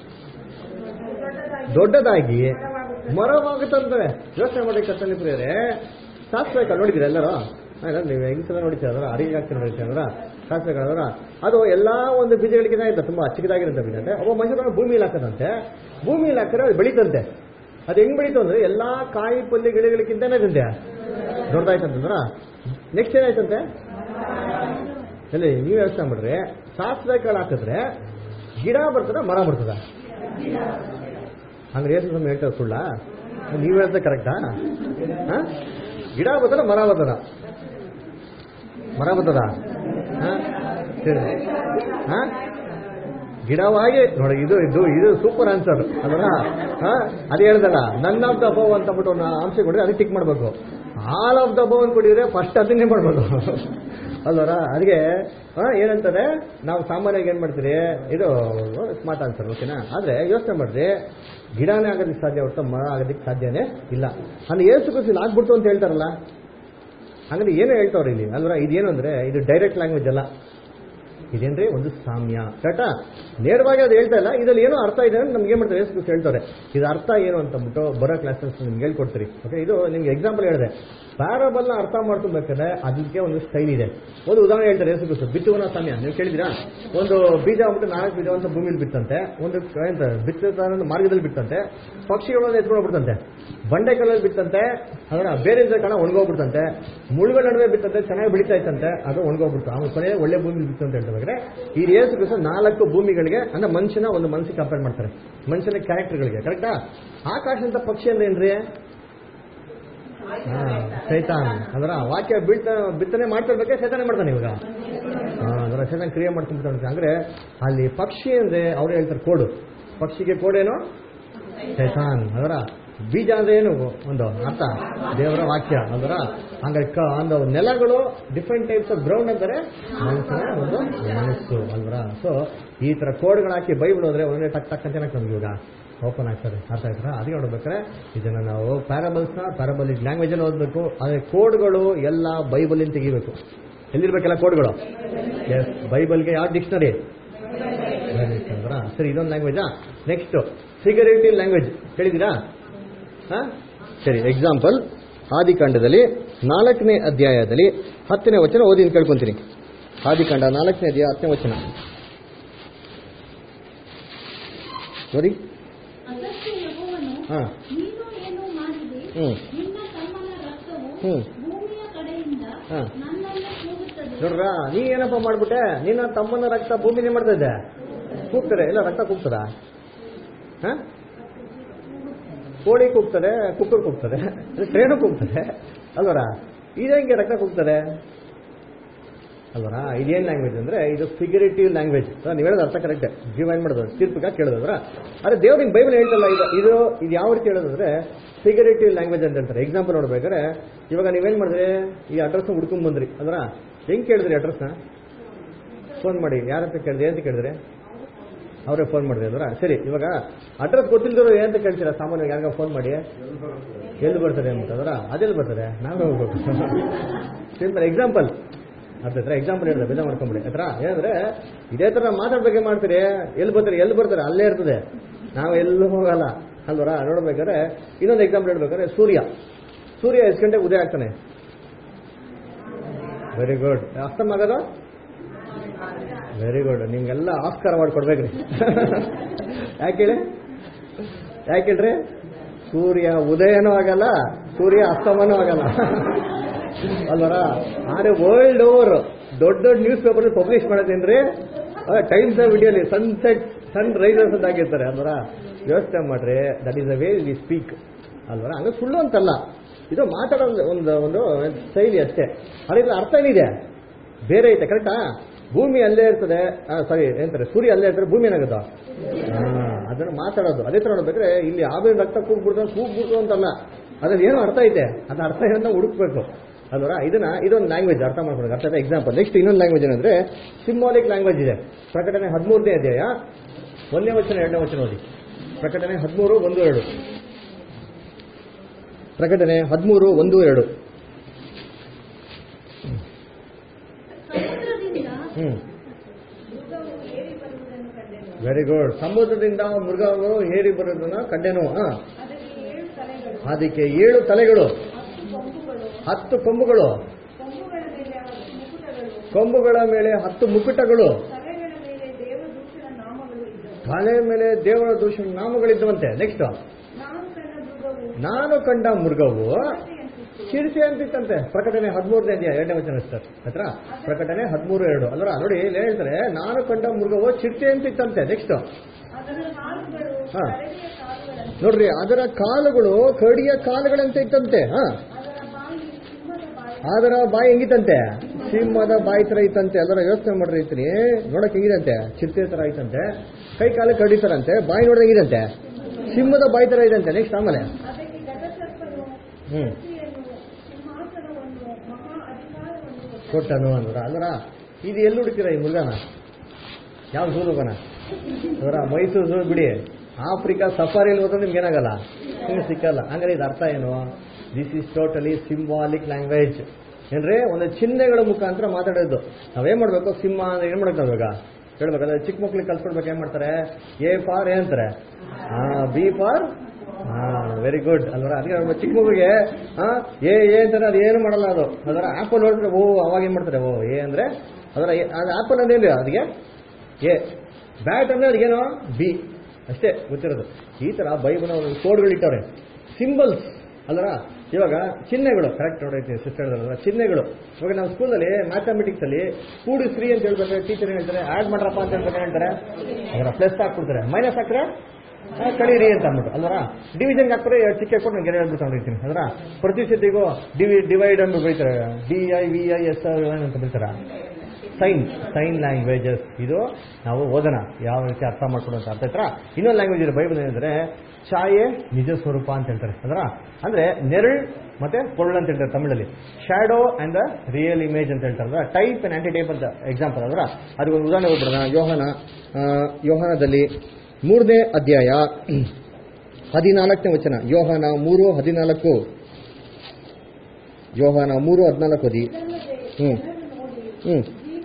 ದೊಡ್ಡದಾಗಿ ದೊಡ್ಡದಾಗಿ ಮರವಾಗುತ್ತದೆ. ಮರವಾಗುತ್ತಂತಾರೆ ಯೋಚನೆ ಮಾಡಿ ಕರ್ತನೆ ಪ್ರಿಯರೇ ಸಾಸಿವೆ ಕಾಳು ನೋಡಿದಿರ ಎಲ್ಲರೂ ಆ, ಇಲ್ಲ, ನೀವು ಹೆಂಗಸಲ ನೋಡಿತೀರ ಅದರ ಅಡಿಗೆ ಹಾಕ್ತಾರೆ ನೋಡಿತೀರ ಅದರ ಸಾಸಿವೆ ಕಾಳು ಅದರ ಅದು ಎಲ್ಲಾ ಒಂದು ಬೀಜಗಳಿಗಿಂತ ಇರುತ್ತೆ ತುಂಬಾ ಚಿಕ್ಕದಾಗಿರುತ್ತೆ ಬೀಜ ಅಂತೆ ಒಬ್ಬ ಮನುಷ್ಯನ ಭೂಮಿಲಿ ಹಾಕದಂತೆ ಭೂಮಿಲಿ ಹಾಕಿದ್ರೆ ಅದು ಬೆಳೀತಂತೆ ಅದು ಹೆಂಗ್ ಬೆಳೀತು ಅಂದ್ರೆ ಎಲ್ಲಾ ಕಾಯಿ ಪಲ್ಯ ಗಿಡಗಳಿಗಿಂತ ಏನಾಯ್ತಂತೆ ದೊಡ್ಡದಾಯ್ತಂತಂದ್ರ ನೆಕ್ಸ್ಟ್ ಏನಾಯ್ತಂತೆ ಎಲ್ಲಿ ನೀವು ಯೋಚನೆ ಮಾಡ್ರಿ ಸಾಸಿವೆ ಕಾಳು ಹಾಕಿದ್ರೆ ಗಿಡ ಬರ್ತದ ಮರ ಬರ್ತದ ಹಂಗ್ರೆ ಏಸು ಸ್ವಾಮಿ ಹೇಳ್ತಾರೆ ಸುಳ್ಳ ನೀವು ಹೇಳ್ತಾ ಕರೆಕ್ಟಾ ಗಿಡ ಬರ್ತದ ಮರ ಬರ್ತದ ಮರ ಬರ್ತದ ಹಾ? ಸರಿ ಹಾ? ಗಿಡವಾಗಿ ನೋಡಿ ಇದು ಇದು ಇದು ಸೂಪರ್ ಆನ್ಸರ್ ಅಲ್ವಾ ಹಾ? ಅದೇ ಹೇಳ್ದಲ್ಲ ನನ್ ಆಫ್ ದ ಅಬವ್ ಅಂತ ಬಿಟ್ಟು ಒಂದು ಅಂಶ ಕೊಡಿದ್ರೆ ಅದಕ್ಕೆ ಟಿಕ್ ಮಾಡ್ಬೇಕು ಆಲ್ ಆಫ್ ದ ಅಬವ್ ಅಂತ ಕೊಟ್ಟಿದ್ರೆ ಫಸ್ಟ್ ಅದನ್ನೇ ಮಾಡ್ಬೇಕು ಅಲ್ವರ ಅದಕ್ಕೆ ಆ, ಏನಂತಾರೆ ನಾವು ಸಾಮಾನ್ಯವಾಗಿ ಏನ್ ಮಾಡ್ತೀರಿ ಇದು ಸ್ಮಾರ್ಟ್ ಆನ್ಸರ್ ಓಕೆನಾ ಆದ್ರೆ ಯೋಚನೆ ಮಾಡ್ರಿ ಗಿಡನೇ ಆಗೋದಕ್ಕೆ ಸಾಧ್ಯ ಹೊರತು ಮರ ಆಗೋದಕ್ಕೆ ಸಾಧ್ಯನೇ ಇಲ್ಲ ಅಂದ್ರೆ ಏಸು ಕುಸಿಲ್ ಆಗ್ಬಿಡ್ತು ಅಂತ ಹೇಳ್ತಾರಲ್ಲ ಹಂಗಂದ್ರೆ ಏನು ಹೇಳ್ತಾವ್ರೆ ಇಲ್ಲಿ ಅಲ್ವರ ಇದೇನು ಅಂದ್ರೆ ಇದು ಡೈರೆಕ್ಟ್ ಲ್ಯಾಂಗ್ವೇಜ್ ಅಲ್ಲ ಇದೇನ್ರಿ ಒಂದು ಸಾಮ್ಯ ಕರೆಕ್ಟಾ ನೇರವಾಗಿ ಅದು ಹೇಳ್ತಾ ಇಲ್ಲ ಇದ್ರಲ್ಲಿ ಏನೋ ಅರ್ಥ ಇದೆ ಅಂತ ನಮ್ಗೆ ಏನ್ ಮಾಡ್ತಾರೆ ಯೇಸು ಕ್ರಿಸ್ತ ಹೇಳ್ತಾರೆ ಇದು ಅರ್ಥ ಏನು ಅಂತ ಅಂದ್ಬಿಟ್ಟು ಬರೋ ಕ್ಲಾಸಸ್ ನಿಮ್ಗೆ ಹೇಳ್ಕೊಡ್ತೀರಿ ಓಕೆ ಇದು ನಿಮ್ಗೆ ಎಕ್ಸಾಂಪಲ್ ಹೇಳಿದೆ ಪ್ಯಾರಬಲ್ನ ಅರ್ಥ ಮಾಡ್ಕೊಬೇಕಾದ್ರೆ ಅದಕ್ಕೆ ಒಂದು ಸ್ಟೈಲ್ ಇದೆ ಒಂದು ಉದಾಹರಣೆ ಹೇಳ್ತಾರೆ ಯೇಸು ಕ್ರಿಸ್ತ ಬಿತ್ತುವನ ಸಾಮ್ಯ ನೀವು ಕೇಳಿದಿರಾ ಒಂದು ಬೀಜ ಆಗ್ಬಿಟ್ಟು ನಾಲ್ಕು ಬೀಜ ಅಂತ ಭೂಮಿಲಿ ಬಿತ್ತಂತೆ ಒಂದು ಎಂತ ಬಿತ್ತ ಮಾರ್ಗದಲ್ಲಿ ಬಿತ್ತಂತೆ ಪಕ್ಷಿಗಳನ್ನ ಎತ್ಕೊಂಡು ಹೋಗ್ಬಿಡ್ತಂತೆ ಬಂಡೆಕಲ್ಲಲ್ಲಿ ಬಿತ್ತಂತೆ ಅದರ ಬೇರೆ ಕಣ ಒಣಗೋಗ್ಬಿಡ್ತಂತೆ ಮುಳುಗಳ ನಡುವೆ ಬಿತ್ತಂತೆ ಚೆನ್ನಾಗಿ ಬೆಳೀತಾ ಇತ್ತಂತೆ ಅದು ಒಣಗೋಗ್ಬಿಡ್ತು ಆಮೇಲೆ ಕೊನೆ ಒಳ್ಳೆ ಭೂಮಿ ಬಿತ್ತು ಅಂತ ಹೇಳ್ತಾರೆ ಈ ಏಸು ಕ್ರಿಸ್ತ ನಾಲ್ಕು ಭೂಮಿಗಳಿಗೆ ಅಂದ್ರೆ ಮನುಷ್ಯನ ಒಂದು ಮನಸ್ಸಿಗೆ ಕಂಪೇರ್ ಮಾಡ್ತಾರೆ ಮನುಷ್ಯನ ಕ್ಯಾರೆಕ್ಟರ್ಗಳಿಗೆ ಕರೆಕ್ಟಾ ಆಕಾಶ ಅಂತ ಪಕ್ಷಿ ಅಂದ್ರೆ ಏನ್ರಿ ಹಾ, ಸೈತಾನ್ ಅಂದ್ರ ವಾಕ್ಯ ಬೀಳ್ತ ಬಿತ್ತನೆ ಮಾಡ್ತಿರ್ಬೇಕೆ ಸೈತಾನೆ ಮಾಡ್ತಾನೆ ಇವಾಗ ಹಾ, ಅದರ ಸೈತಾನ್ ಕ್ರಿಯೆ ಮಾಡ್ಕೊಂಡ್ಬಿಡ್ತಾನೆ ಅಂದ್ರೆ ಅಲ್ಲಿ ಪಕ್ಷಿ ಅಂದ್ರೆ ಅವ್ರು ಹೇಳ್ತಾರೆ ಕೋಡು ಪಕ್ಷಿಗೆ ಕೋಡೇನು ಸೈತಾನ್ ಅದರ ಬೀಜ ಅಂದ್ರೆ ಏನು ಒಂದು ಅರ್ಥ ದೇವರ ವಾಕ್ಯ ಅದರ ಹಂಗಾಗಿ ಕ ಒಂದು ನೆಲಗಳು ಡಿಫ್ರೆಂಟ್ ಟೈಪ್ಸ್ ಆಫ್ ಗ್ರೌಂಡ್ ಅಂತಾರೆ ಮನುಷ್ಯನ ಒಂದು ಮನಸ್ಸು ಅಲ್ವರ ಸೊ ಈ ತರ ಕೋಡ್ಗಳು ಹಾಕಿ ಬೈಬಲ್ ಹೋದ್ರೆ ಒಂದೇ ಟಕ್ ಟಕ್ ಅಂತ ನಮ್ಗೆ ಇವಾಗ ಓಪನ್ ಆಗ್ತದೆ ಅರ್ಥ ಆಯ್ತಾ ಅದಕ್ಕೆ ನೋಡ್ಬೇಕಾದ್ರೆ ಇದನ್ನ ನಾವು ಪ್ಯಾರಬಲ್ಸ್ನ ಪ್ಯಾರಬಲ್ ಲ್ಯಾಂಗ್ವೇಜ್ ಅಲ್ಲಿ ಓದಬೇಕು ಆದ್ರೆ ಕೋಡ್ಗಳು ಎಲ್ಲ ಬೈಬಲಿಂದ ತೆಗಿಬೇಕು ಎಲ್ಲಿರ್ಬೇಕೆಲ್ಲ ಕೋಡ್ಗಳು ಎಸ್ ಬೈಬಲ್ಗೆ ಯಾವ ಡಿಕ್ಷನರಿ ಅಂದ್ರ ಸರಿ ಇದೊಂದು ಲ್ಯಾಂಗ್ವೇಜಾ ನೆಕ್ಸ್ಟ್ ಫಿಗರೇಟಿವ್ ಲ್ಯಾಂಗ್ವೇಜ್ ಕೇಳಿದ್ದೀರಾ ಹಾ ಸರಿ ಎಕ್ಸಾಂಪಲ್ ಆದಿಕಾಂಡದಲ್ಲಿ ನಾಲ್ಕನೇ ಅಧ್ಯಾಯದಲ್ಲಿ ಹತ್ತನೇ ವಚನ ಓದಿ ಅಂತ ಕೇಳ್ಕೊಂತೀನಿ ಆದಿಕಾಂಡ ನಾಲ್ಕನೇ ಅಧ್ಯಾಯ ಹತ್ತನೇ ವಚನ ಓದಿ ಅದಕ್ಕೆ ಯೆಹೋವನು ಹಾ ನೀನು ಏನು ಮಾಡಿದೆ ಹ್ಮ್ ನಿನ್ನ ತಮ್ಮನ ರಕ್ತವು ಹ್ಮ್ ಭೂಮಿಯ ಕಡೆಯಿಂದ ಹಾ. ನನ್ನನ್ನು ಕೂಗುತ್ತದೆ ನೋಡ್ರ ನೀ ಏನಪ್ಪ ಮಾಡ್ಬಿಟ್ಟೆ ನಿನ್ನ ತಮ್ಮನ ರಕ್ತ ಭೂಮಿನೇ ಮಾಡ್ತಾ ಇದ್ದೆ ಕೂಗ್ತಾರೆ ಇಲ್ಲ ರಕ್ತ ಕೂಗ್ತದ ಹ ಕೋಳಿ ಕೂಗ್ತದೆ ಕುಕ್ಕರ್ ಕೂಗ್ತದೆ ಟ್ರೇನು ಕೂಗ್ತದೆ ಅಲ್ವರ ಇದೇಂಗೆ ರಕ್ತ ಕೂಗ್ತದೆ ಅಲ್ವರ ಇದೇನ್ ಲ್ಯಾಂಗ್ವೇಜ್ ಅಂದ್ರೆ ಇದು ಫಿಗರೇಟಿವ್ ಲ್ಯಾಂಗ್ವೇಜ್ ನೀವು ಹೇಳೋದು ಅರ್ಥ ಕರೆಕ್ಟ್ ಜೀವ ಏನ್ ಮಾಡೋದು ತೀರ್ಪಿಗ ಕೇಳೋದ್ರ ಅದೇ ದೇವ್ರ ನಿಮ್ ಬೈಬಲ್ ಹೇಳ್ತಲ್ಲ ಇದು ಇದು ಇದು ಯಾವ ರೀತಿ ಹೇಳೋದಂದ್ರೆ ಫಿಗರೇಟಿವ್ ಲ್ಯಾಂಗ್ವೇಜ್ ಅಂತ ಹೇಳ್ತಾರೆ ಎಕ್ಸಾಂಪಲ್ ನೋಡ್ಬೇಕಾದ್ರೆ ಇವಾಗ ನೀವೇನ್ ಮಾಡಿದ್ರಿ ಈ ಅಡ್ರೆಸ್ ಹುಡ್ಕೊಂಡ್ ಬಂದ್ರಿ ಅಲ್ವರ ಹೆಂಗ್ ಕೇಳಿದ್ರಿ ಅಡ್ರೆಸ್ನ ಫೋನ್ ಮಾಡಿ ಯಾರಂತ ಕೇಳಿದ್ರಿ ಅಂತ ಕೇಳಿದ್ರೆ ಅವರೇ ಫೋನ್ ಮಾಡಿದ್ರಿ ಅಲ್ವರ ಸರಿ ಇವಾಗ ಅಡ್ರೆಸ್ ಗೊತ್ತಿಲ್ದಿರೋ ಏನಂತ ಕೇಳ್ತೀರಾ ಸಾಮಾನ್ಯವಾಗಿ ಯಾರಿಗ ಫೋನ್ ಮಾಡಿ ಎಲ್ಲಿ ಬರ್ತಾರೆ ಅಂತ ಅದರ ಅದೆಲ್ಲಿ ಬರ್ತಾರೆ ನಾವೇ ಹೋಗ್ಬೇಕು ಸಿಂಪಲ್ ಎಕ್ಸಾಂಪಲ್ ಅರ್ಥ ಹತ್ರ ಎಕ್ಸಾಂಪಲ್ ಹೇಳಿದ್ರೆ ಬೇಜ ಮಾಡ್ಕೊಂಬಿಡಿ ಹತ್ರ ಏನಂದ್ರೆ ಇದೇ ತರ ಮಾತಾಡ್ಬೇಕೆ ಮಾಡ್ತೀರಿ ಎಲ್ಲಿ ಬರ್ತಾರೆ ಎಲ್ಲಿ ಬರ್ತಾರೆ ಅಲ್ಲೇ ಇರ್ತದೆ ನಾವು ಎಲ್ಲೂ ಹೋಗಲ್ಲ ಅಲ್ವರ ನೋಡ್ಬೇಕಾದ್ರೆ ಇನ್ನೊಂದು ಎಕ್ಸಾಂಪಲ್ ಹೇಳ್ಬೇಕಾದ್ರೆ ಸೂರ್ಯ ಸೂರ್ಯ ಎಷ್ಟು ಗಂಟೆಗೆ ಉದಯ ಆಗ್ತಾನೆ ವೆರಿ ಗುಡ್ ಅಸ್ತಮ ಆಗೋದು ವೆರಿ ಗುಡ್ ನಿಮ್ಗೆಲ್ಲ ಆಸ್ಕಾರ ಮಾಡಿ ಕೊಡ್ಬೇಕ್ರಿ ಯಾಕೆ ಹೇಳಿ ಯಾಕೆ ಹೇಳ್ರಿ ಸೂರ್ಯ ಉದಯನೂ ಆಗಲ್ಲ ಸೂರ್ಯ ಅಸ್ತಮನೂ ಆಗಲ್ಲ ಅಲ್ವರ ಆದ್ರೆ ವರ್ಲ್ಡ್ ಓವರ್ ದೊಡ್ಡ ದೊಡ್ಡ ನ್ಯೂಸ್ ಪೇಪರ್ ಪಬ್ಲಿಷ್ ಮಾಡೋದೇನ್ರಿ ಟೈಮ್ಸ್ ಆಫ್ ವಿಡಿಯೋಲಿ ಸನ್ಸೆಟ್ ಸನ್ ರೈಸರ್ಸ್ ಅಂತ ಆಗಿರ್ತಾರೆ ಅಲ್ವರ ಯೋಚನೆ ಮಾಡ್ರಿ that is a way we speak ಅಲ್ವರ ಹಂಗ ಸುಳ್ಳು ಅಂತಲ್ಲ ಇದು ಮಾತಾಡೋ ಒಂದು ಒಂದು ಶೈಲಿ ಅಷ್ಟೇ ಅದ್ರ ಅರ್ಥ ಏನಿದೆ ಬೇರೆ ಐತೆ ಕರೆಕ್ಟಾ ಭೂಮಿ ಅಲ್ಲೇ ಇರ್ತದೆ ಸಾರಿ ಏನಂತಾರೆ ಸೂರ್ಯ ಅಲ್ಲೇ ಇರ್ತಾರೆ ಭೂಮಿ ಏನಾಗುತ್ತೋ ಅದನ್ನ ಮಾತಾಡೋದು ಅದೇ ತರ ನೋಡ್ಬೇಕ್ರೆ ಇಲ್ಲಿ ಆವಿನ ರಕ್ತ ಕೂಗ್ಬಿಡ್ತು ಕೂಗ್ಬಿಡ್ತು ಅಂತಲ್ಲ ಅದ್ರಲ್ಲಿ ಏನೋ ಅರ್ಥ ಐತೆ ಅದ ಅರ್ಥ ಏನನ್ನ ಹುಡುಕ್ಬೇಕು ಅಲ್ವರ ಇದನ್ನ ಇದೊಂದು ಲ್ಯಾಂಗ್ವೇಜ್ ಅರ್ಥ ಮಾಡ್ಕೊಂಡು ಅರ್ಥ ಎಕ್ಸಾಂಪಲ್ ನೆಕ್ಸ್ಟ್ ಇನ್ನೊಂದು ಲ್ಯಾಂಗ್ವೇಜ್ ಏನಂದ್ರೆ ಸಿಂಬಾಲಿಕ್ ಲ್ಯಾಂಗ್ವೇಜ್ ಇದೆ ಪ್ರಕಟಣೆ ಹದಿಮೂರನೇ ಅಧ್ಯಾಯ ಒಂದನೇ ವಚನ ಎರಡನೇ ವಚನ ಓದಿ ಪ್ರಕಟಣೆ ಹದಿಮೂರು ಒಂದು ಎರಡು ಪ್ರಕಟಣೆ ಹದಿಮೂರು ಒಂದು ಎರಡು ಸಮುದ್ರದಿಂದ ಹ್ಮ್ ಮೃಗವು ಏರಿ ಬರುವುದನ್ನು ಕಂಡೆನು ವೆರಿ ಗುಡ್ ಸಮುದ್ರದಿಂದ ಮೃಗಗಳು ಏರಿ ಬರೋದನ್ನ ಕಂಡೆನು ಹಾ ಅದಕ್ಕೆ ಏಳು ತಲೆಗಳು ಅದಕ್ಕೆ ಏಳು ತಲೆಗಳು ಹತ್ತು ಕೊಂಬುಗಳು ಹತ್ತು ಕೊಂಬುಗಳು ಕೊಂಬುಗಳ ಮೇಲೆ ಹತ್ತು ಮುಕುಟಗಳು ಕೊಂಬುಗಳ ಮೇಲೆ ಹತ್ತು ಮುಕುಟಗಳು ತಲೆಗಳ ಮೇಲೆ ದೇವದೂತನ ನಾಮಗಳು ಇದ್ದವು ತಲೆ ಮೇಲೆ ದೇವರ ದೂಷಣ ನಾಮಗಳಿದ್ದವಂತೆ ನೆಕ್ಸ್ಟ್ ನಾನು ಕಂಡ ಮೃಗವು ನಾನು ಕಂಡ ಮೃಗವು ಚಿರತೆಯಂತಿತ್ತು. ಚಿರತೆ ಅಂತಿತ್ತಂತೆ ಪ್ರಕಟಣೆ ಹದಿಮೂರನೇ ಅಧ್ಯಾಯ ಎರಡನೇ ವಚನ ಸರ್ ಹತ್ರ ಪ್ರಕಟಣೆ ಹದಿಮೂರು ಎರಡು ಅಲ್ವರ ನೋಡಿ ಇಲ್ಲಿ ಹೇಳ್ತಾರೆ ನಾನು ಕಂಡ ಮೃಗವು ಚಿರತೆ ಅಂತಿತ್ತಂತೆ ನೆಕ್ಸ್ಟ್ ಅದರ ಕಾಲುಗಳು ಹಾ. ಕರಡಿಯ ಕಾಲುಗಳಂತೆ ನೋಡ್ರಿ ಅದರ ಕಾಲುಗಳು ಕಡಿಯ ಕಾಲುಗಳಂತೆ ಇತ್ತಂತೆ ಹಾ ಅದರ ಬಾಯಿ ಸಿಂಹದ ಬಾಯಿ ಅದರ ಬಾಯಿ ಹೆಂಗಿತ್ತಂತೆ ಸಿಂಹದ ಬಾಯಿ ತರ ಇತ್ತಂತೆ ಅದರ ಯೋಚನೆ ಮಾಡ್ರಿ ಐತ್ರಿ ನೋಡಕ್ ಹೆಂಗಿದಂತೆ ಚಿರತೆ ತರ ಐತಂತೆ ಕೈ ಕಾಲ ಕಡಿತಾರಂತೆ ಬಾಯಿ ನೋಡಕ್ ಹೆಂಗಿದಂತೆ ಸಿಂಹದ ಬಾಯಿ ತರ ಇದಂತೆ ನೆಕ್ಸ್ಟ್ ಆಮೇಲೆ ಅದಕ್ಕೆ ಗಜಸರ್ಪನು ಹ್ಮ್ ಶಕ್ತಿಯನ್ನು ಸಿಂಹಾಸನವನ್ನು ಮಹಾ ಅಧಿಕಾರವನ್ನು ಕೊಟ್ಟನು. ಕೊಟ್ಟನು ಅಂದ್ರ ಅಲ್ವರ ಇದು ಎಲ್ಲಿ ಹುಡುಕಿರ ಈ ಮುರುಗನ ಯಾವ ಝೂ ಹೋಗೋಣ ಅವರ ಮೈಸೂರು ಝೂ ಬಿಡಿ ಆಫ್ರಿಕಾ ಸಫಾರಿಯಲ್ಲಿ ಹೋದ್ರೆ ನಿಮ್ಗೆ ಏನಾಗಲ್ಲ ನಿಮ್ಗೆ ಸಿಕ್ಕಲ್ಲ ಹಂಗಾರೆ ಇದು ಅರ್ಥ ಏನು this is totally symbolic language ಏನ್ರಿ ಒಂದು ಚಿಹ್ನೆಗಳ ಮುಖಾಂತರ ಮಾತಾಡೋದು ನಾವೇನ್ ಮಾಡ್ಬೇಕು ಸಿಂಹ ಅಂದ್ರೆ ಏನ್ ಮಾಡಕ್ ನಾವೀಗ ಹೇಳ್ಬೇಕಾದ್ರೆ ಚಿಕ್ಕ ಮಕ್ಳಿಗೆ ಕಲ್ಸ್ಕೊಡ್ಬೇಕು ಏನ್ ಮಾಡ್ತಾರೆ ಎ ಫಾರ್ ಏ ಅಂತಾರೆ ಬಿ ಫಾರ್ ಹಾ ವೆರಿ ಗುಡ್ ಅಲ್ವರ ಅದಕ್ಕೆ ನಮ್ಮ ಚಿಕ್ಕ ಮಗುಗೆ ಹಾ ಏ ಏ ಅಂತಾರೆ ಅದು ಏನು ಮಾಡಲ್ಲ ಅದು ಅದರ ಆಪಲ್ ನೋಡಿದ್ರೆ ಓ ಅವಾಗ ಏನ್ ಮಾಡ್ತಾರೆ ಓ ಏ ಅಂದ್ರೆ ಅದರ ಎ- ಅದು ಆಪಲ್ ಅಂದ್ರೆ ಅದಕ್ಕೆ ಎ ಬ್ಯಾಟ್ ಅಂದ್ರೆ ಅದಕ್ಕೇನು ಬಿ ಅಷ್ಟೇ ಗೊತ್ತಿರೋದು ಈ ತರ ಬೈಬಲ್ ಒಂದು ಕೋಡ್ಗಳು ಇಟ್ಟವ್ರೆ ಸಿಂಬಲ್ಸ್ ಅಲ್ವರ ಇವಾಗ ಚಿಹ್ನೆಗಳು ಕರೆಕ್ಟ್ ನೋಡೈತಿ ಸಿಸ್ಟರ್ ಹೇಳಿದ್ರಲ್ಲ ಚಿಹ್ನೆಗಳು ಇವಾಗ ನಾವು ಸ್ಕೂಲಲ್ಲಿ ಮ್ಯಾಥಮೆಟಿಕ್ಸ್ ಅಲ್ಲಿ ಕೂಡಿಸ್ರಿ ಅಂತ ಹೇಳ್ಬೇಕಾದ್ರೆ ಟೀಚರ್ ಹೇಳ್ತಾರೆ ಆಡ್ ಮಾಡ್ರಪ್ಪ ಅಂತ ಹೇಳ್ಬೇಕಾದ್ರೆ ಹೇಳ್ತಾರೆ ಅದರ ಪ್ಲಸ್ ಹಾಕ್ಬಿಡ್ತಾರೆ ಮೈನಸ್ ಹಾಕ್ರೆ ಆ, ಕಳೀರಿ ಅಂತ ಅಂದ್ಬಿಟ್ಟು ಅಲ್ವರ ಡಿವಿಷನ್ ಹಾಕ್ತಾರೆ ಎರಡು ಚಿಕ್ಕ ಕೊಟ್ಟು ನಾನು ಗೆರೆ ಹೇಳ್ಬಿಟ್ಟು ಹೊಡಿತೀನಿ ಅದರ ಪ್ರತಿ ಸತಿಗೂ ಡಿವಿ ಡಿವೈಡ್ ಅಂತ ಬೈತಾರೆ D I V I S ಅಂತ ಬೈತಾರ ಸೈನ್ ಸೈನ್ ಲ್ಯಾಂಗ್ವೇಜಸ್ ಇದು ನಾವು ಓದೋಣ ಯಾವ ರೀತಿ ಅರ್ಥ ಮಾಡ್ಕೊಂಡು ಅಂತ ಅರ್ಥ ಆಯ್ತಾ ಇನ್ನೊಂದು ಲ್ಯಾಂಗ್ವೇಜ್ ಇದೆ ಬೈಬಲ್ ಏನಂದ್ರೆ ಛಾಯೆ ನಿಜ ಸ್ವರೂಪ ಅಂತ ಹೇಳ್ತಾರೆ ಅದರ ಅಂದ್ರೆ ನೆರಳ್ ಮತ್ತೆ ಪೊರುಳು ಅಂತ ಹೇಳ್ತಾರೆ ತಮಿಳಲ್ಲಿ shadow and the real image ಅಂತ ಹೇಳ್ತಾರೆ ಟೈಪ್ ಅಂಡ್ ಆಂಟಿ ಟೈಪ್ ಅಂತ ಎಕ್ಸಾಂಪಲ್ ಅದರ ಅದಕ್ಕೊಂದು ಉದಾಹರಣೆ ಹೋಗ್ಬಿಡೋಣ ಯೋಹನ ಆ, ಯೋಹನದಲ್ಲಿ ಮೂರನೇ ಅಧ್ಯಾಯ ಹದಿನಾಲ್ಕನೇ ವಚನ ಯೋಹನ ಮೂರು ಹದಿನಾಲ್ಕು ಯೋಹನ ಮೂರು ಹದಿನಾಲ್ಕು ಓದಿ ಹ್ಮ್ ಹ್ಮ್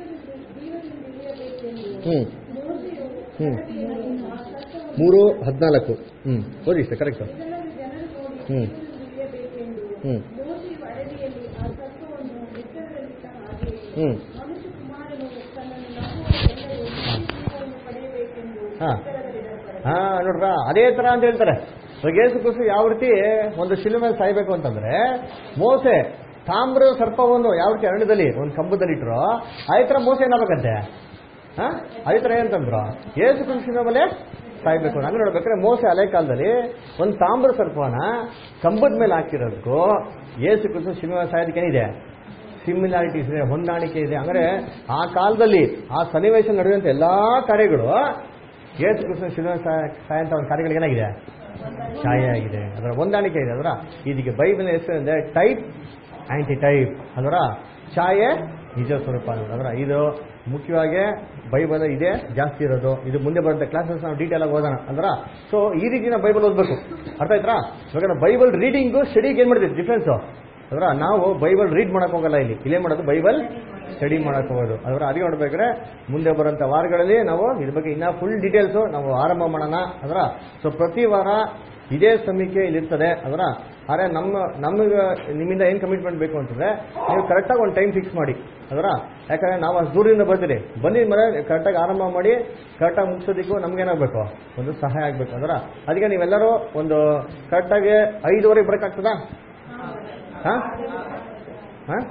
ಹ್ಮ್ ಹ್ಮ್ ಮೂರು ಹದಿನಾಲ್ಕು ಹ್ಮ್ ಓದಿ ಸರ್ ಕರೆಕ್ಟ್ ಹ್ಮ್ ಹ್ಮ್ ಮೋಶೆಯು ಅಡವಿಯಲ್ಲಿ ಆ ಸರ್ಪವನ್ನು ಎತ್ತರದಲ್ಲಿಟ್ಟ ಹಾಗೆ ಹ್ಮ್ ಮನುಷ್ಯ ಕುಮಾರನು ತನ್ನನ್ನು ನಂಬುವವರೆಲ್ಲರೂ ಜೀವವನ್ನು ಪಡೆಯಬೇಕೆಂದು ಹಾ. ಎತ್ತರದಲ್ಲಿಡಲ್ಪಡನು. ಹಾ ನೋಡ್ರ ಅದೇ ತರ ಅಂತ ಹೇಳ್ತಾರೆ ಇವಾಗ ಯೇಸು ಕ್ರಿಸ್ತು ಯಾವ ರೀತಿ ಒಂದು ಶಿಲೆ ಮೇಲೆ ಸಾಯ್ಬೇಕು ಅಂತಂದ್ರೆ ಮೋಸೆ ತಾಮ್ರ ಸರ್ಪವನ್ನು ಯಾವ ರೀತಿ ಅರಣ್ಯದಲ್ಲಿ ಒಂದು ಕಂಬದಲ್ಲಿ ಇಟ್ರು ಅದೇ ಥರ ಮೋಸ ಏನಾಗಬೇಕಂತೆ ಹಾ ಅದೇ ಥರ ಏನಂತಂದ್ರು ಏಸು ಕೃಷ್ಣನ ಮೇಲೆ ಸಾಯ್ಬೇಕು ಹಂಗೆ ನೋಡ್ಬೇಕಾದ್ರೆ ಮೋಸ ಹಳೆ ಕಾಲದಲ್ಲಿ ಒಂದು ತಾಮ್ರ ಸರ್ಪನ ಕಂಬದ ಮೇಲೆ ಹಾಕಿರೋದಕ್ಕೂ ಏಸು ಕೃಷ್ಣ ಸಿನಿಮಾ ಸಾಯೋದಕ್ಕೆ ಏನಿದೆ ಸಿಮಿಲಾರಿಟೀಸ್ ಇದೆ ಹೊಂದಾಣಿಕೆ ಇದೆ ಅಂದರೆ ಆ ಕಾಲದಲ್ಲಿ ಆ ಸನ್ನಿವೇಶ ನಡೆಯುವಂಥ ಎಲ್ಲಾ ಕಾರ್ಯಗಳು ಯೇಸು ಕೃಷ್ಣ ಶಿಲುವೆ ಸಾಯಂತ ಒಂದು ಕಾರ್ಯಗಳಿಗೆ ಏನಾಗಿದೆ ಛಾಯೆ ಆಗಿದೆ ಅದರ ಹೊಂದಾಣಿಕೆ ಇದೆ ಅದರ ಇದಕ್ಕೆ ಬೈಬಲ್ ಹೆಸರು ಅಂದರೆ ಟೈಪ್ ಆಂಟಿ ಟೈಪ್ ಅದರ ಛಾಯೆ ನಿಜ ಸ್ವರೂಪ ಅನ್ನೋದು ಅದರ ಇದು ಮುಖ್ಯವಾಗಿ ಬೈಬಲ್ ಇದೆ ಜಾಸ್ತಿ ಇರೋದು ಇದು ಮುಂದೆ ಬರುತ್ತೆ ಕ್ಲಾಸಸ್ ನಾವು ಡೀಟೇಲ್ ಆಗಿ ಓದೋಣ ಅಂದ್ರ ಸೊ ಈ ರೀತಿ ನಾವು ಬೈಬಲ್ ಓದಬೇಕು ಅರ್ಥ ಆಯ್ತಾ ಇವಾಗ ನಾವು ಬೈಬಲ್ ರೀಡಿಂಗು ಸ್ಟಡಿಗೆ ಏನು ಮಾಡಿದ್ವಿ ಡಿಫ್ರೆನ್ಸು ಅದರ ನಾವು ಬೈಬಲ್ ರೀಡ್ ಮಾಡಕ್ ಹೋಗಲ್ಲ ಇಲ್ಲಿ ಇಲ್ಲೇ ಮಾಡೋದು ಬೈಬಲ್ ಸ್ಟಡಿ ಮಾಡಕ್ ಹೋಗೋದು ಅದರ ಅರಿವು ನೋಡ್ಬೇಕಾದ್ರೆ ಮುಂದೆ ಬರುವಂತ ವಾರಗಳಲ್ಲಿ ನಾವು ಇದ್ರ ಬಗ್ಗೆ ಇನ್ನ ಫುಲ್ ಡೀಟೇಲ್ಸ್ ನಾವು ಆರಂಭ ಮಾಡೋಣ ಅದರ ಸೊ ಪ್ರತಿ ವಾರ ಇದೇ ಸಮಯಕ್ಕೆ ಇಲ್ಲಿರ್ತದೆ ಅದರ ಆದರೆ ನಮ್ಮ ನಮಗೆ ನಿಮ್ಮಿಂದ ಏನು ಕಮಿಟ್ಮೆಂಟ್ ಬೇಕು ಅಂತಂದ್ರೆ ನೀವು ಕರೆಕ್ಟಾಗಿ ಒಂದು ಟೈಮ್ ಫಿಕ್ಸ್ ಮಾಡಿ ಅದರ ಯಾಕಂದ್ರೆ ನಾವು ಅಷ್ಟು ದೂರದಿಂದ ಬರ್ತೀರಿ ಬಂದಿದ ಮೇಲೆ ಕರೆಕ್ಟಾಗಿ ಆರಂಭ ಮಾಡಿ ಕರೆಕ್ಟಾಗಿ ಮುಗಿಸೋದಕ್ಕೂ ನಮ್ಗೇನಾಗಬೇಕು ಒಂದು ಸಹಾಯ ಆಗಬೇಕು ಅದರ ಅದಕ್ಕೆ ನೀವೆಲ್ಲರೂ ಒಂದು ಕರೆಕ್ಟಾಗಿ ಐದುವರೆಗೆ ಬರೋಕ್ಕಾಗ್ತದಾ ಹಾಂ ಹಾಂ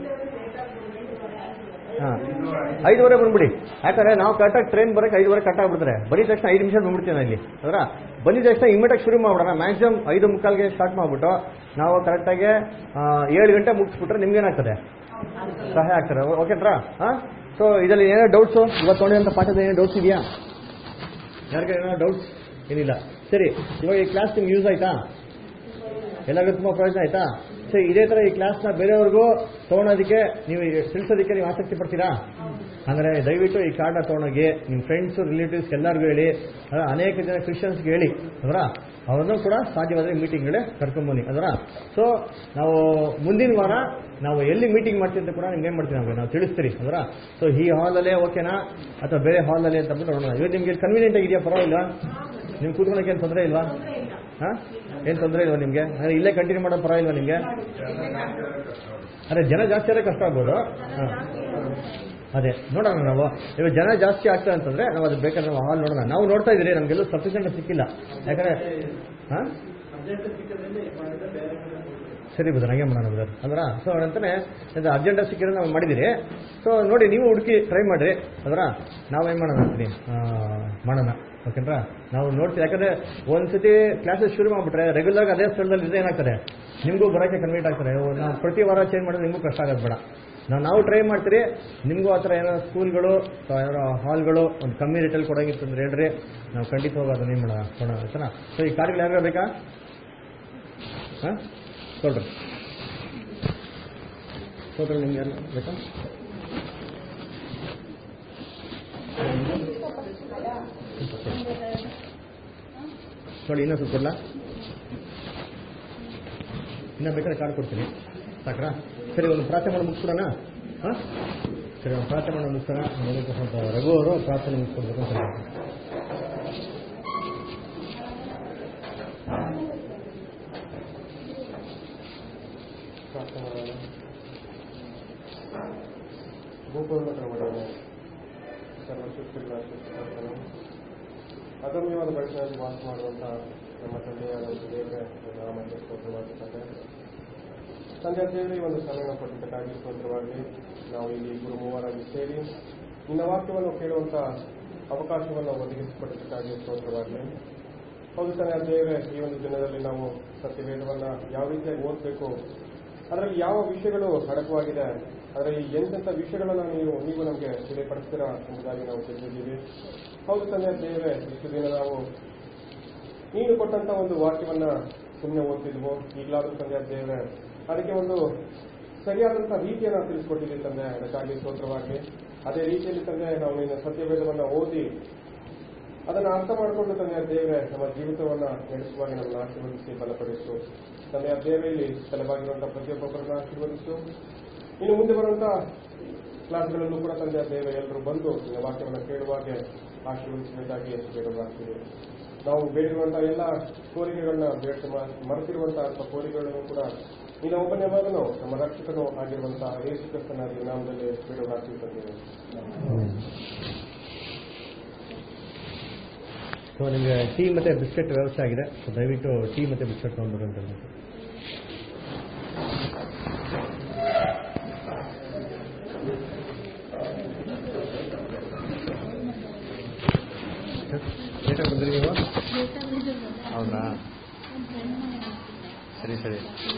ಹಾಂ ಐದುವರೆ ಬಂದ್ಬಿಡಿ ಯಾಕಂದ್ರೆ ನಾವು ಕರೆಕ್ಟಾಗಿ ಟ್ರೈನ್ ಬರೋಕೆ ಐದುವರೆ ಕಟ್ ಆಗ್ಬಿಡ್ತಾರೆ ಬರೀ ತಕ್ಷಣ ಐದು ನಿಮಿಷ ಬಂದ್ಬಿಡ್ತೀವಿ ನಾನು ಇಲ್ಲಿ ಅದರ ಬಂದಿದ ತಕ್ಷಣ ಇಮ್ಮಿಡಿಯೇಟ್ ಶುರು ಮಾಡ್ಬಿಡೋಣ ಮ್ಯಾಕ್ಸಿಮಮ್ ಐದು ಮುಕ್ಕಾಲ್ಗೆ ಸ್ಟಾರ್ಟ್ ಮಾಡ್ಬಿಟ್ಟು ನಾವು ಕರೆಕ್ಟಾಗಿ ಏಳು ಗಂಟೆ ಮುಗಿಸ್ಬಿಟ್ರೆ ನಿಮ್ಗೇನಾಗ್ತದೆ ಸಹಾಯ ಆಗ್ತಾರೆ ಓಕೆನ್ರಾ ಹಾಂ ಸೊ ಇದರಲ್ಲಿ ಏನೋ ಡೌಟ್ಸು ಇವತ್ತು ನೋಡಿದಂಥ ಪಾಠದ ಏನೋ ಡೌಟ್ಸ್ ಇದೆಯಾ ಯಾರಿಗೆ ಏನೋ ಡೌಟ್ಸ್ ಏನಿಲ್ಲ ಸರಿ ಇವಾಗ ಈ ಕ್ಲಾಸ್ ನಿಮ್ಗೆ ಯೂಸ್ ಆಯ್ತಾ ಎಲ್ಲರಿಗೂ ತುಂಬ ಪ್ರಯೋಜನ ಆಯ್ತಾ ಸರಿ ಇದೇ ಥರ ಈ ಕ್ಲಾಸ್ನ ಬೇರೆಯವ್ರಿಗೂ ತೊಗೊಳೋದಕ್ಕೆ ನೀವು ತಿಳಿಸೋದಕ್ಕೆ ನೀವು ಆಸಕ್ತಿ ಪಡ್ತೀರಾ ಅಂದರೆ ದಯವಿಟ್ಟು ಈ ಕಾರ್ಡ್ನ ತೊಗೊಂಡೋಗಿ ನಿಮ್ಮ ಫ್ರೆಂಡ್ಸು ರಿಲೇಟಿವ್ಸ್ ಎಲ್ಲರಿಗೂ ಹೇಳಿ ಅದರ ಅನೇಕ ಜನ ಕ್ರಿಶ್ಚಿಯನ್ಸ್ಗೆ ಹೇಳಿ ಅದರ ಅವ್ರನ್ನೂ ಕೂಡ ಸಾಧ್ಯವಾದರೆ ಮೀಟಿಂಗ್ಗಳೇ ಕರ್ಕೊಂಬನ್ನಿ ಅದರ ಸೊ ನಾವು ಮುಂದಿನ ವಾರ ನಾವು ಎಲ್ಲಿ ಮೀಟಿಂಗ್ ಮಾಡ್ತೀವಿ ಅಂತ ಕೂಡ ನಿಮ್ಗೆ ಏನು ಮಾಡ್ತೀವಿ ನಾವು ನಾವು ತಿಳಿಸ್ತೀರಿ ಅದರ ಸೊ ಈ ಹಾಲಲ್ಲೇ ಓಕೆನಾ ಅಥವಾ ಬೇರೆ ಹಾಲಲ್ಲಿ ಅಂತ ಅಂದ್ಬಿಟ್ಟು ನೋಡೋಣ ಇವತ್ತು ನಿಮಗೆ ಕನ್ವೀನಿಯಂಟ್ ಆಗಿದೆಯಾ ಪರವಾಗಿಲ್ವಾ ನೀವು ಕೂತ್ಕೊಳ್ಳೋಕೆ ಏನು ತೊಂದರೆ ಇಲ್ವಾ ಹಾಂ ಏನು ತೊಂದರೆ ಇಲ್ವಾ ನಿಮಗೆ ಅಂದರೆ ಇಲ್ಲೇ ಕಂಟಿನ್ಯೂ ಮಾಡೋದು ಪರವಾಗಿಲ್ವಾ ನಿಮಗೆ ಅದೇ ಜನ ಜಾಸ್ತಿ ಆದರೆ ಕಷ್ಟ ಆಗ್ಬೋದು ಹಾಂ ಅದೇ ನೋಡೋಣ ನಾವು ಇವಾಗ ಜನ ಜಾಸ್ತಿ ಆಗ್ತಾರೆ ಅಂತಂದ್ರೆ ನಾವು ಅದು ಬೇಕಾದ್ರೆ ನಾವು ಹಾಲ್ ನೋಡೋಣ ನಾವು ನೋಡ್ತಾ ಇದ್ದೀರಿ ನಮಗೆಲ್ಲೂ ಸಫಿಷಿಯಂಟ್ ಸಿಕ್ಕಿಲ್ಲ ಯಾಕಂದ್ರೆ ಹಾಂ ಸರಿ ಬುಧರ್ ಹಾಗೆ ಮಾಡೋಣ ಬುಧರ್ ಅಂದ್ರ ಸೊ ಅಂತಾನೆ ಇದು ಅರ್ಜೆಂಟ್ ಸಿಕ್ಕಿದ್ರೆ ನಾವು ಮಾಡಿದಿರಿ ಸೊ ನೋಡಿ ನೀವು ಹುಡುಕಿ ಟ್ರೈ ಮಾಡ್ರಿ ಅದರ ನಾವೇನು ಮಾಡೋಣ ಅಂತೀನಿ ಆ, ಮಾಡೋಣ ಓಕೆನ್ರಾ ನಾವು ನೋಡ್ತೀವಿ ಯಾಕಂದ್ರೆ ಒಂದ್ಸತಿ ಕ್ಲಾಸಸ್ ಶುರು ಮಾಡ್ಬಿಟ್ರೆ ರೆಗ್ಯುಲರ್ ಅದೇ ಸ್ಥಳದಲ್ಲಿ ಇದ್ರೆ ಏನಾಗ್ತದೆ ನಿಮಗೂ ಬರೋಕ್ಕೆ ಕನ್ವೀಟ್ ಆಗ್ತದೆ ಇವಾಗ ನಾವು ಪ್ರತಿ ವಾರ ಚೇಂಜ್ ಮಾಡಿದ್ರೆ ನಿಮಗೂ ಕಷ್ಟ ಆಗೋದು ಬೇಡ ನಾವು ನಾವು ಟ್ರೈ ಮಾಡ್ತೀರಿ ನಿಮಗೂ ಆ ಥರ ಏನೋ ಸ್ಕೂಲ್ಗಳು ಅಥವಾ ಏನೋ ಹಾಲ್ಗಳು ಒಂದು ಕಮ್ಮಿ ರೇಟಲ್ಲಿ ಕೊಡೋಂಗಿತ್ತು ಅಂದ್ರೆ ಹೇಳ್ರಿ ನಾವು ಖಂಡಿತವಾಗಿ ಅದನ್ನ ಏನು ಮಾಡೋಣ ಕೊಡೋಣ ಆಯ್ತಾ ಸೊ ಈ ಕಾರ್ಡ್ಗಳು ಯಾರು ಬೇಕಾ ಹಾಂ ಕೊಡ್ರಿ ಸೋದ್ರ ನಿಮ್ಗೆ ಯಾರು ಬೇಕಾ ನೋಡಿ ಇನ್ನೂ ಸ್ವಲ್ಪ ಕೊಡ್ಲಾ ಇನ್ನೂ ಬೇಕಾದ್ರೆ ಕಾರ್ಡ್ ಕೊಡ್ತೀನಿ ಸಾಕ್ರಾ ಸರಿ ಒಂದು ಪ್ರಾರ್ಥನೆ ಮಾಡಿ ಮುಗಿಸ್ಬಿಡೋಣ ಹಾಂ ಸರಿ ಒಂದು ಪ್ರಾರ್ಥನೆ ಮಾಡಿ ಮುಗಿಸೋಣ ಮೊದಲು ಸ್ವಲ್ಪ ರಘು ಅವರು ಪ್ರಾರ್ಥನೆ ಮುಗಿಸ್ಕೊಡ್ಬೇಕು ಅಂತ ಹೇಳ್ತಾರೆ. ಭೂಪೂರ್ಣಕರ ಒಡೆಯನೆ ಸರ್ವಶಕ್ತಿಗಳ ಸೃಷ್ಟಿಕರ್ತನು ಅದಮ್ಯವಾದ ಬೆಳಕಿನಲ್ಲಿ ವಾಸ ಮಾಡುವಂತಹ ನಮ್ಮ ತಂದೆಯಾದ ದೇವರೇ ನಾಮಕ್ಕೆ ಸ್ತೋತ್ರವಾಗಿ ತಂದೆ ತಂದೆ ದೇವರೇ ಈ ಒಂದು ಸಮಯ ಕೊಟ್ಟಿದ್ದಕ್ಕಾಗಿ ಸ್ತೋತ್ರವಾಗಲಿ ನಾವು ಇಲ್ಲಿ ಗುರು ಮೂವರಾಗಿ ಸೇರಿ ನಿನ್ನ ವಾಕ್ಯವನ್ನು ಕೇಳುವಂತ ಅವಕಾಶವನ್ನು ಒದಗಿಸಿಕೊಟ್ಟಿದ್ದಕ್ಕಾಗಿ ಸ್ತೋತ್ರವಾಗಲಿ ಹೌದು ತಾನೇ ದೇವರೇ ಈ ಒಂದು ದಿನದಲ್ಲಿ ನಾವು ಸತ್ಯವೇದವನ್ನ ಯಾವ ರೀತಿಯಾಗಿ ಓದಬೇಕು ಅದರಲ್ಲಿ ಯಾವ ವಿಷಯಗಳು ಅಡಕವಾಗಿದೆ ಅದರಲ್ಲಿ ಎಂತೆಂಥ ವಿಷಯಗಳನ್ನು ನೀವು ನೀವು ನಮಗೆ ತಿಳಿಪಡಿಸ್ತೀರಾ ಎಂಬುದಾಗಿ ನಾವು ತಿಳಿದಿದ್ದೀವಿ ಹೌದು ತಂದೆ ದೇವರೇ ಇಷ್ಟು ದಿನ ನಾವು ನೀನು ಕೊಟ್ಟಂತ ಒಂದು ವಾಕ್ಯವನ್ನ ಸುಮ್ಮನೆ ಓದ್ತಿದ್ವು ಈಗಲಾದ್ರೂ ತಂದೆ ದೇವರೇ ಅದಕ್ಕೆ ಒಂದು ಸರಿಯಾದಂತಹ ರೀತಿಯನ್ನು ತಿಳಿಸ್ಕೊಟ್ಟಿದ್ದೀನಿ ತಂದೆ ಅದಕ್ಕಾಗಿ ಸ್ತೋತ್ರವಾಗಿ ಅದೇ ರೀತಿಯಲ್ಲಿ ತಂದೆ ನಾವು ನಿನ್ನ ಸತ್ಯವೇದವನ್ನ ಓದಿ ಅದನ್ನು ಅರ್ಥ ಮಾಡಿಕೊಂಡು ತಂದೆಯ ದೇವರೇ ನಮ್ಮ ಜೀವಿತವನ್ನ ನಡೆಸುವಾಗ ನಮ್ಮನ್ನು ಆಶೀರ್ವದಿಸಿ ಬಲಪಡಿಸು ತಂದೆಯ ದೇವರಲ್ಲಿ ತಲೆಬಾಗಿರುವಂತಹ ಪ್ರತಿಯೊಬ್ಬೊಬ್ಬರನ್ನ ಆಶೀರ್ವದಿಸು ಇನ್ನು ಮುಂದೆ ಬರುವಂತಹ ಕ್ಲಾಸ್ಗಳಲ್ಲೂ ಕೂಡ ತಂದೆಯ ದೇವ ಎಲ್ಲರೂ ಬಂದು ನಿನ್ನ ವಾಕ್ಯವನ್ನು ಕೇಳುವಾಗೆ ಆಶೀರ್ವದಿಸಬೇಕಾಗಿ ಬೇಡವಾಗ್ತೀವಿ ನಾವು ಬೇಡಿರುವಂತಹ ಎಲ್ಲ ಕೋರಿಕೆಗಳನ್ನ ಬೇಡ ಮರೆತಿರುವಂತಹ ಅಲ್ಪ ಕೋರಿಕೆಗಳನ್ನು ಕೂಡ ನಿನ್ನ ಒಬ್ಬನೇ ಮಗನು ನಮ್ಮ ರಕ್ಷಕನು ಆಗಿರುವಂತಹ ಯೇಸು ಕ್ರಿಸ್ತನ ನಾಮದಲ್ಲಿ ಬೇಡವಾಗ್ತೀವಿ ತಂದೆಯೇ ಸೊ ನಿಮಗೆ ಟೀ ಮತ್ತು ಬಿಸ್ಕೆಟ್ ವ್ಯವಸ್ಥೆ ಆಗಿದೆ ಸೊ ದಯವಿಟ್ಟು ಟೀ ಮತ್ತು ಬಿಸ್ಕೆಟ್ ತೊಗೊಂಡ್ಬರು ಅಂತ ಹೇಳ್ಬೇಕು ಲೇಟಾಗಿ ಬಂದ್ರಿ ನೀವು ಹೌದಾ ಸರಿ ಸರಿ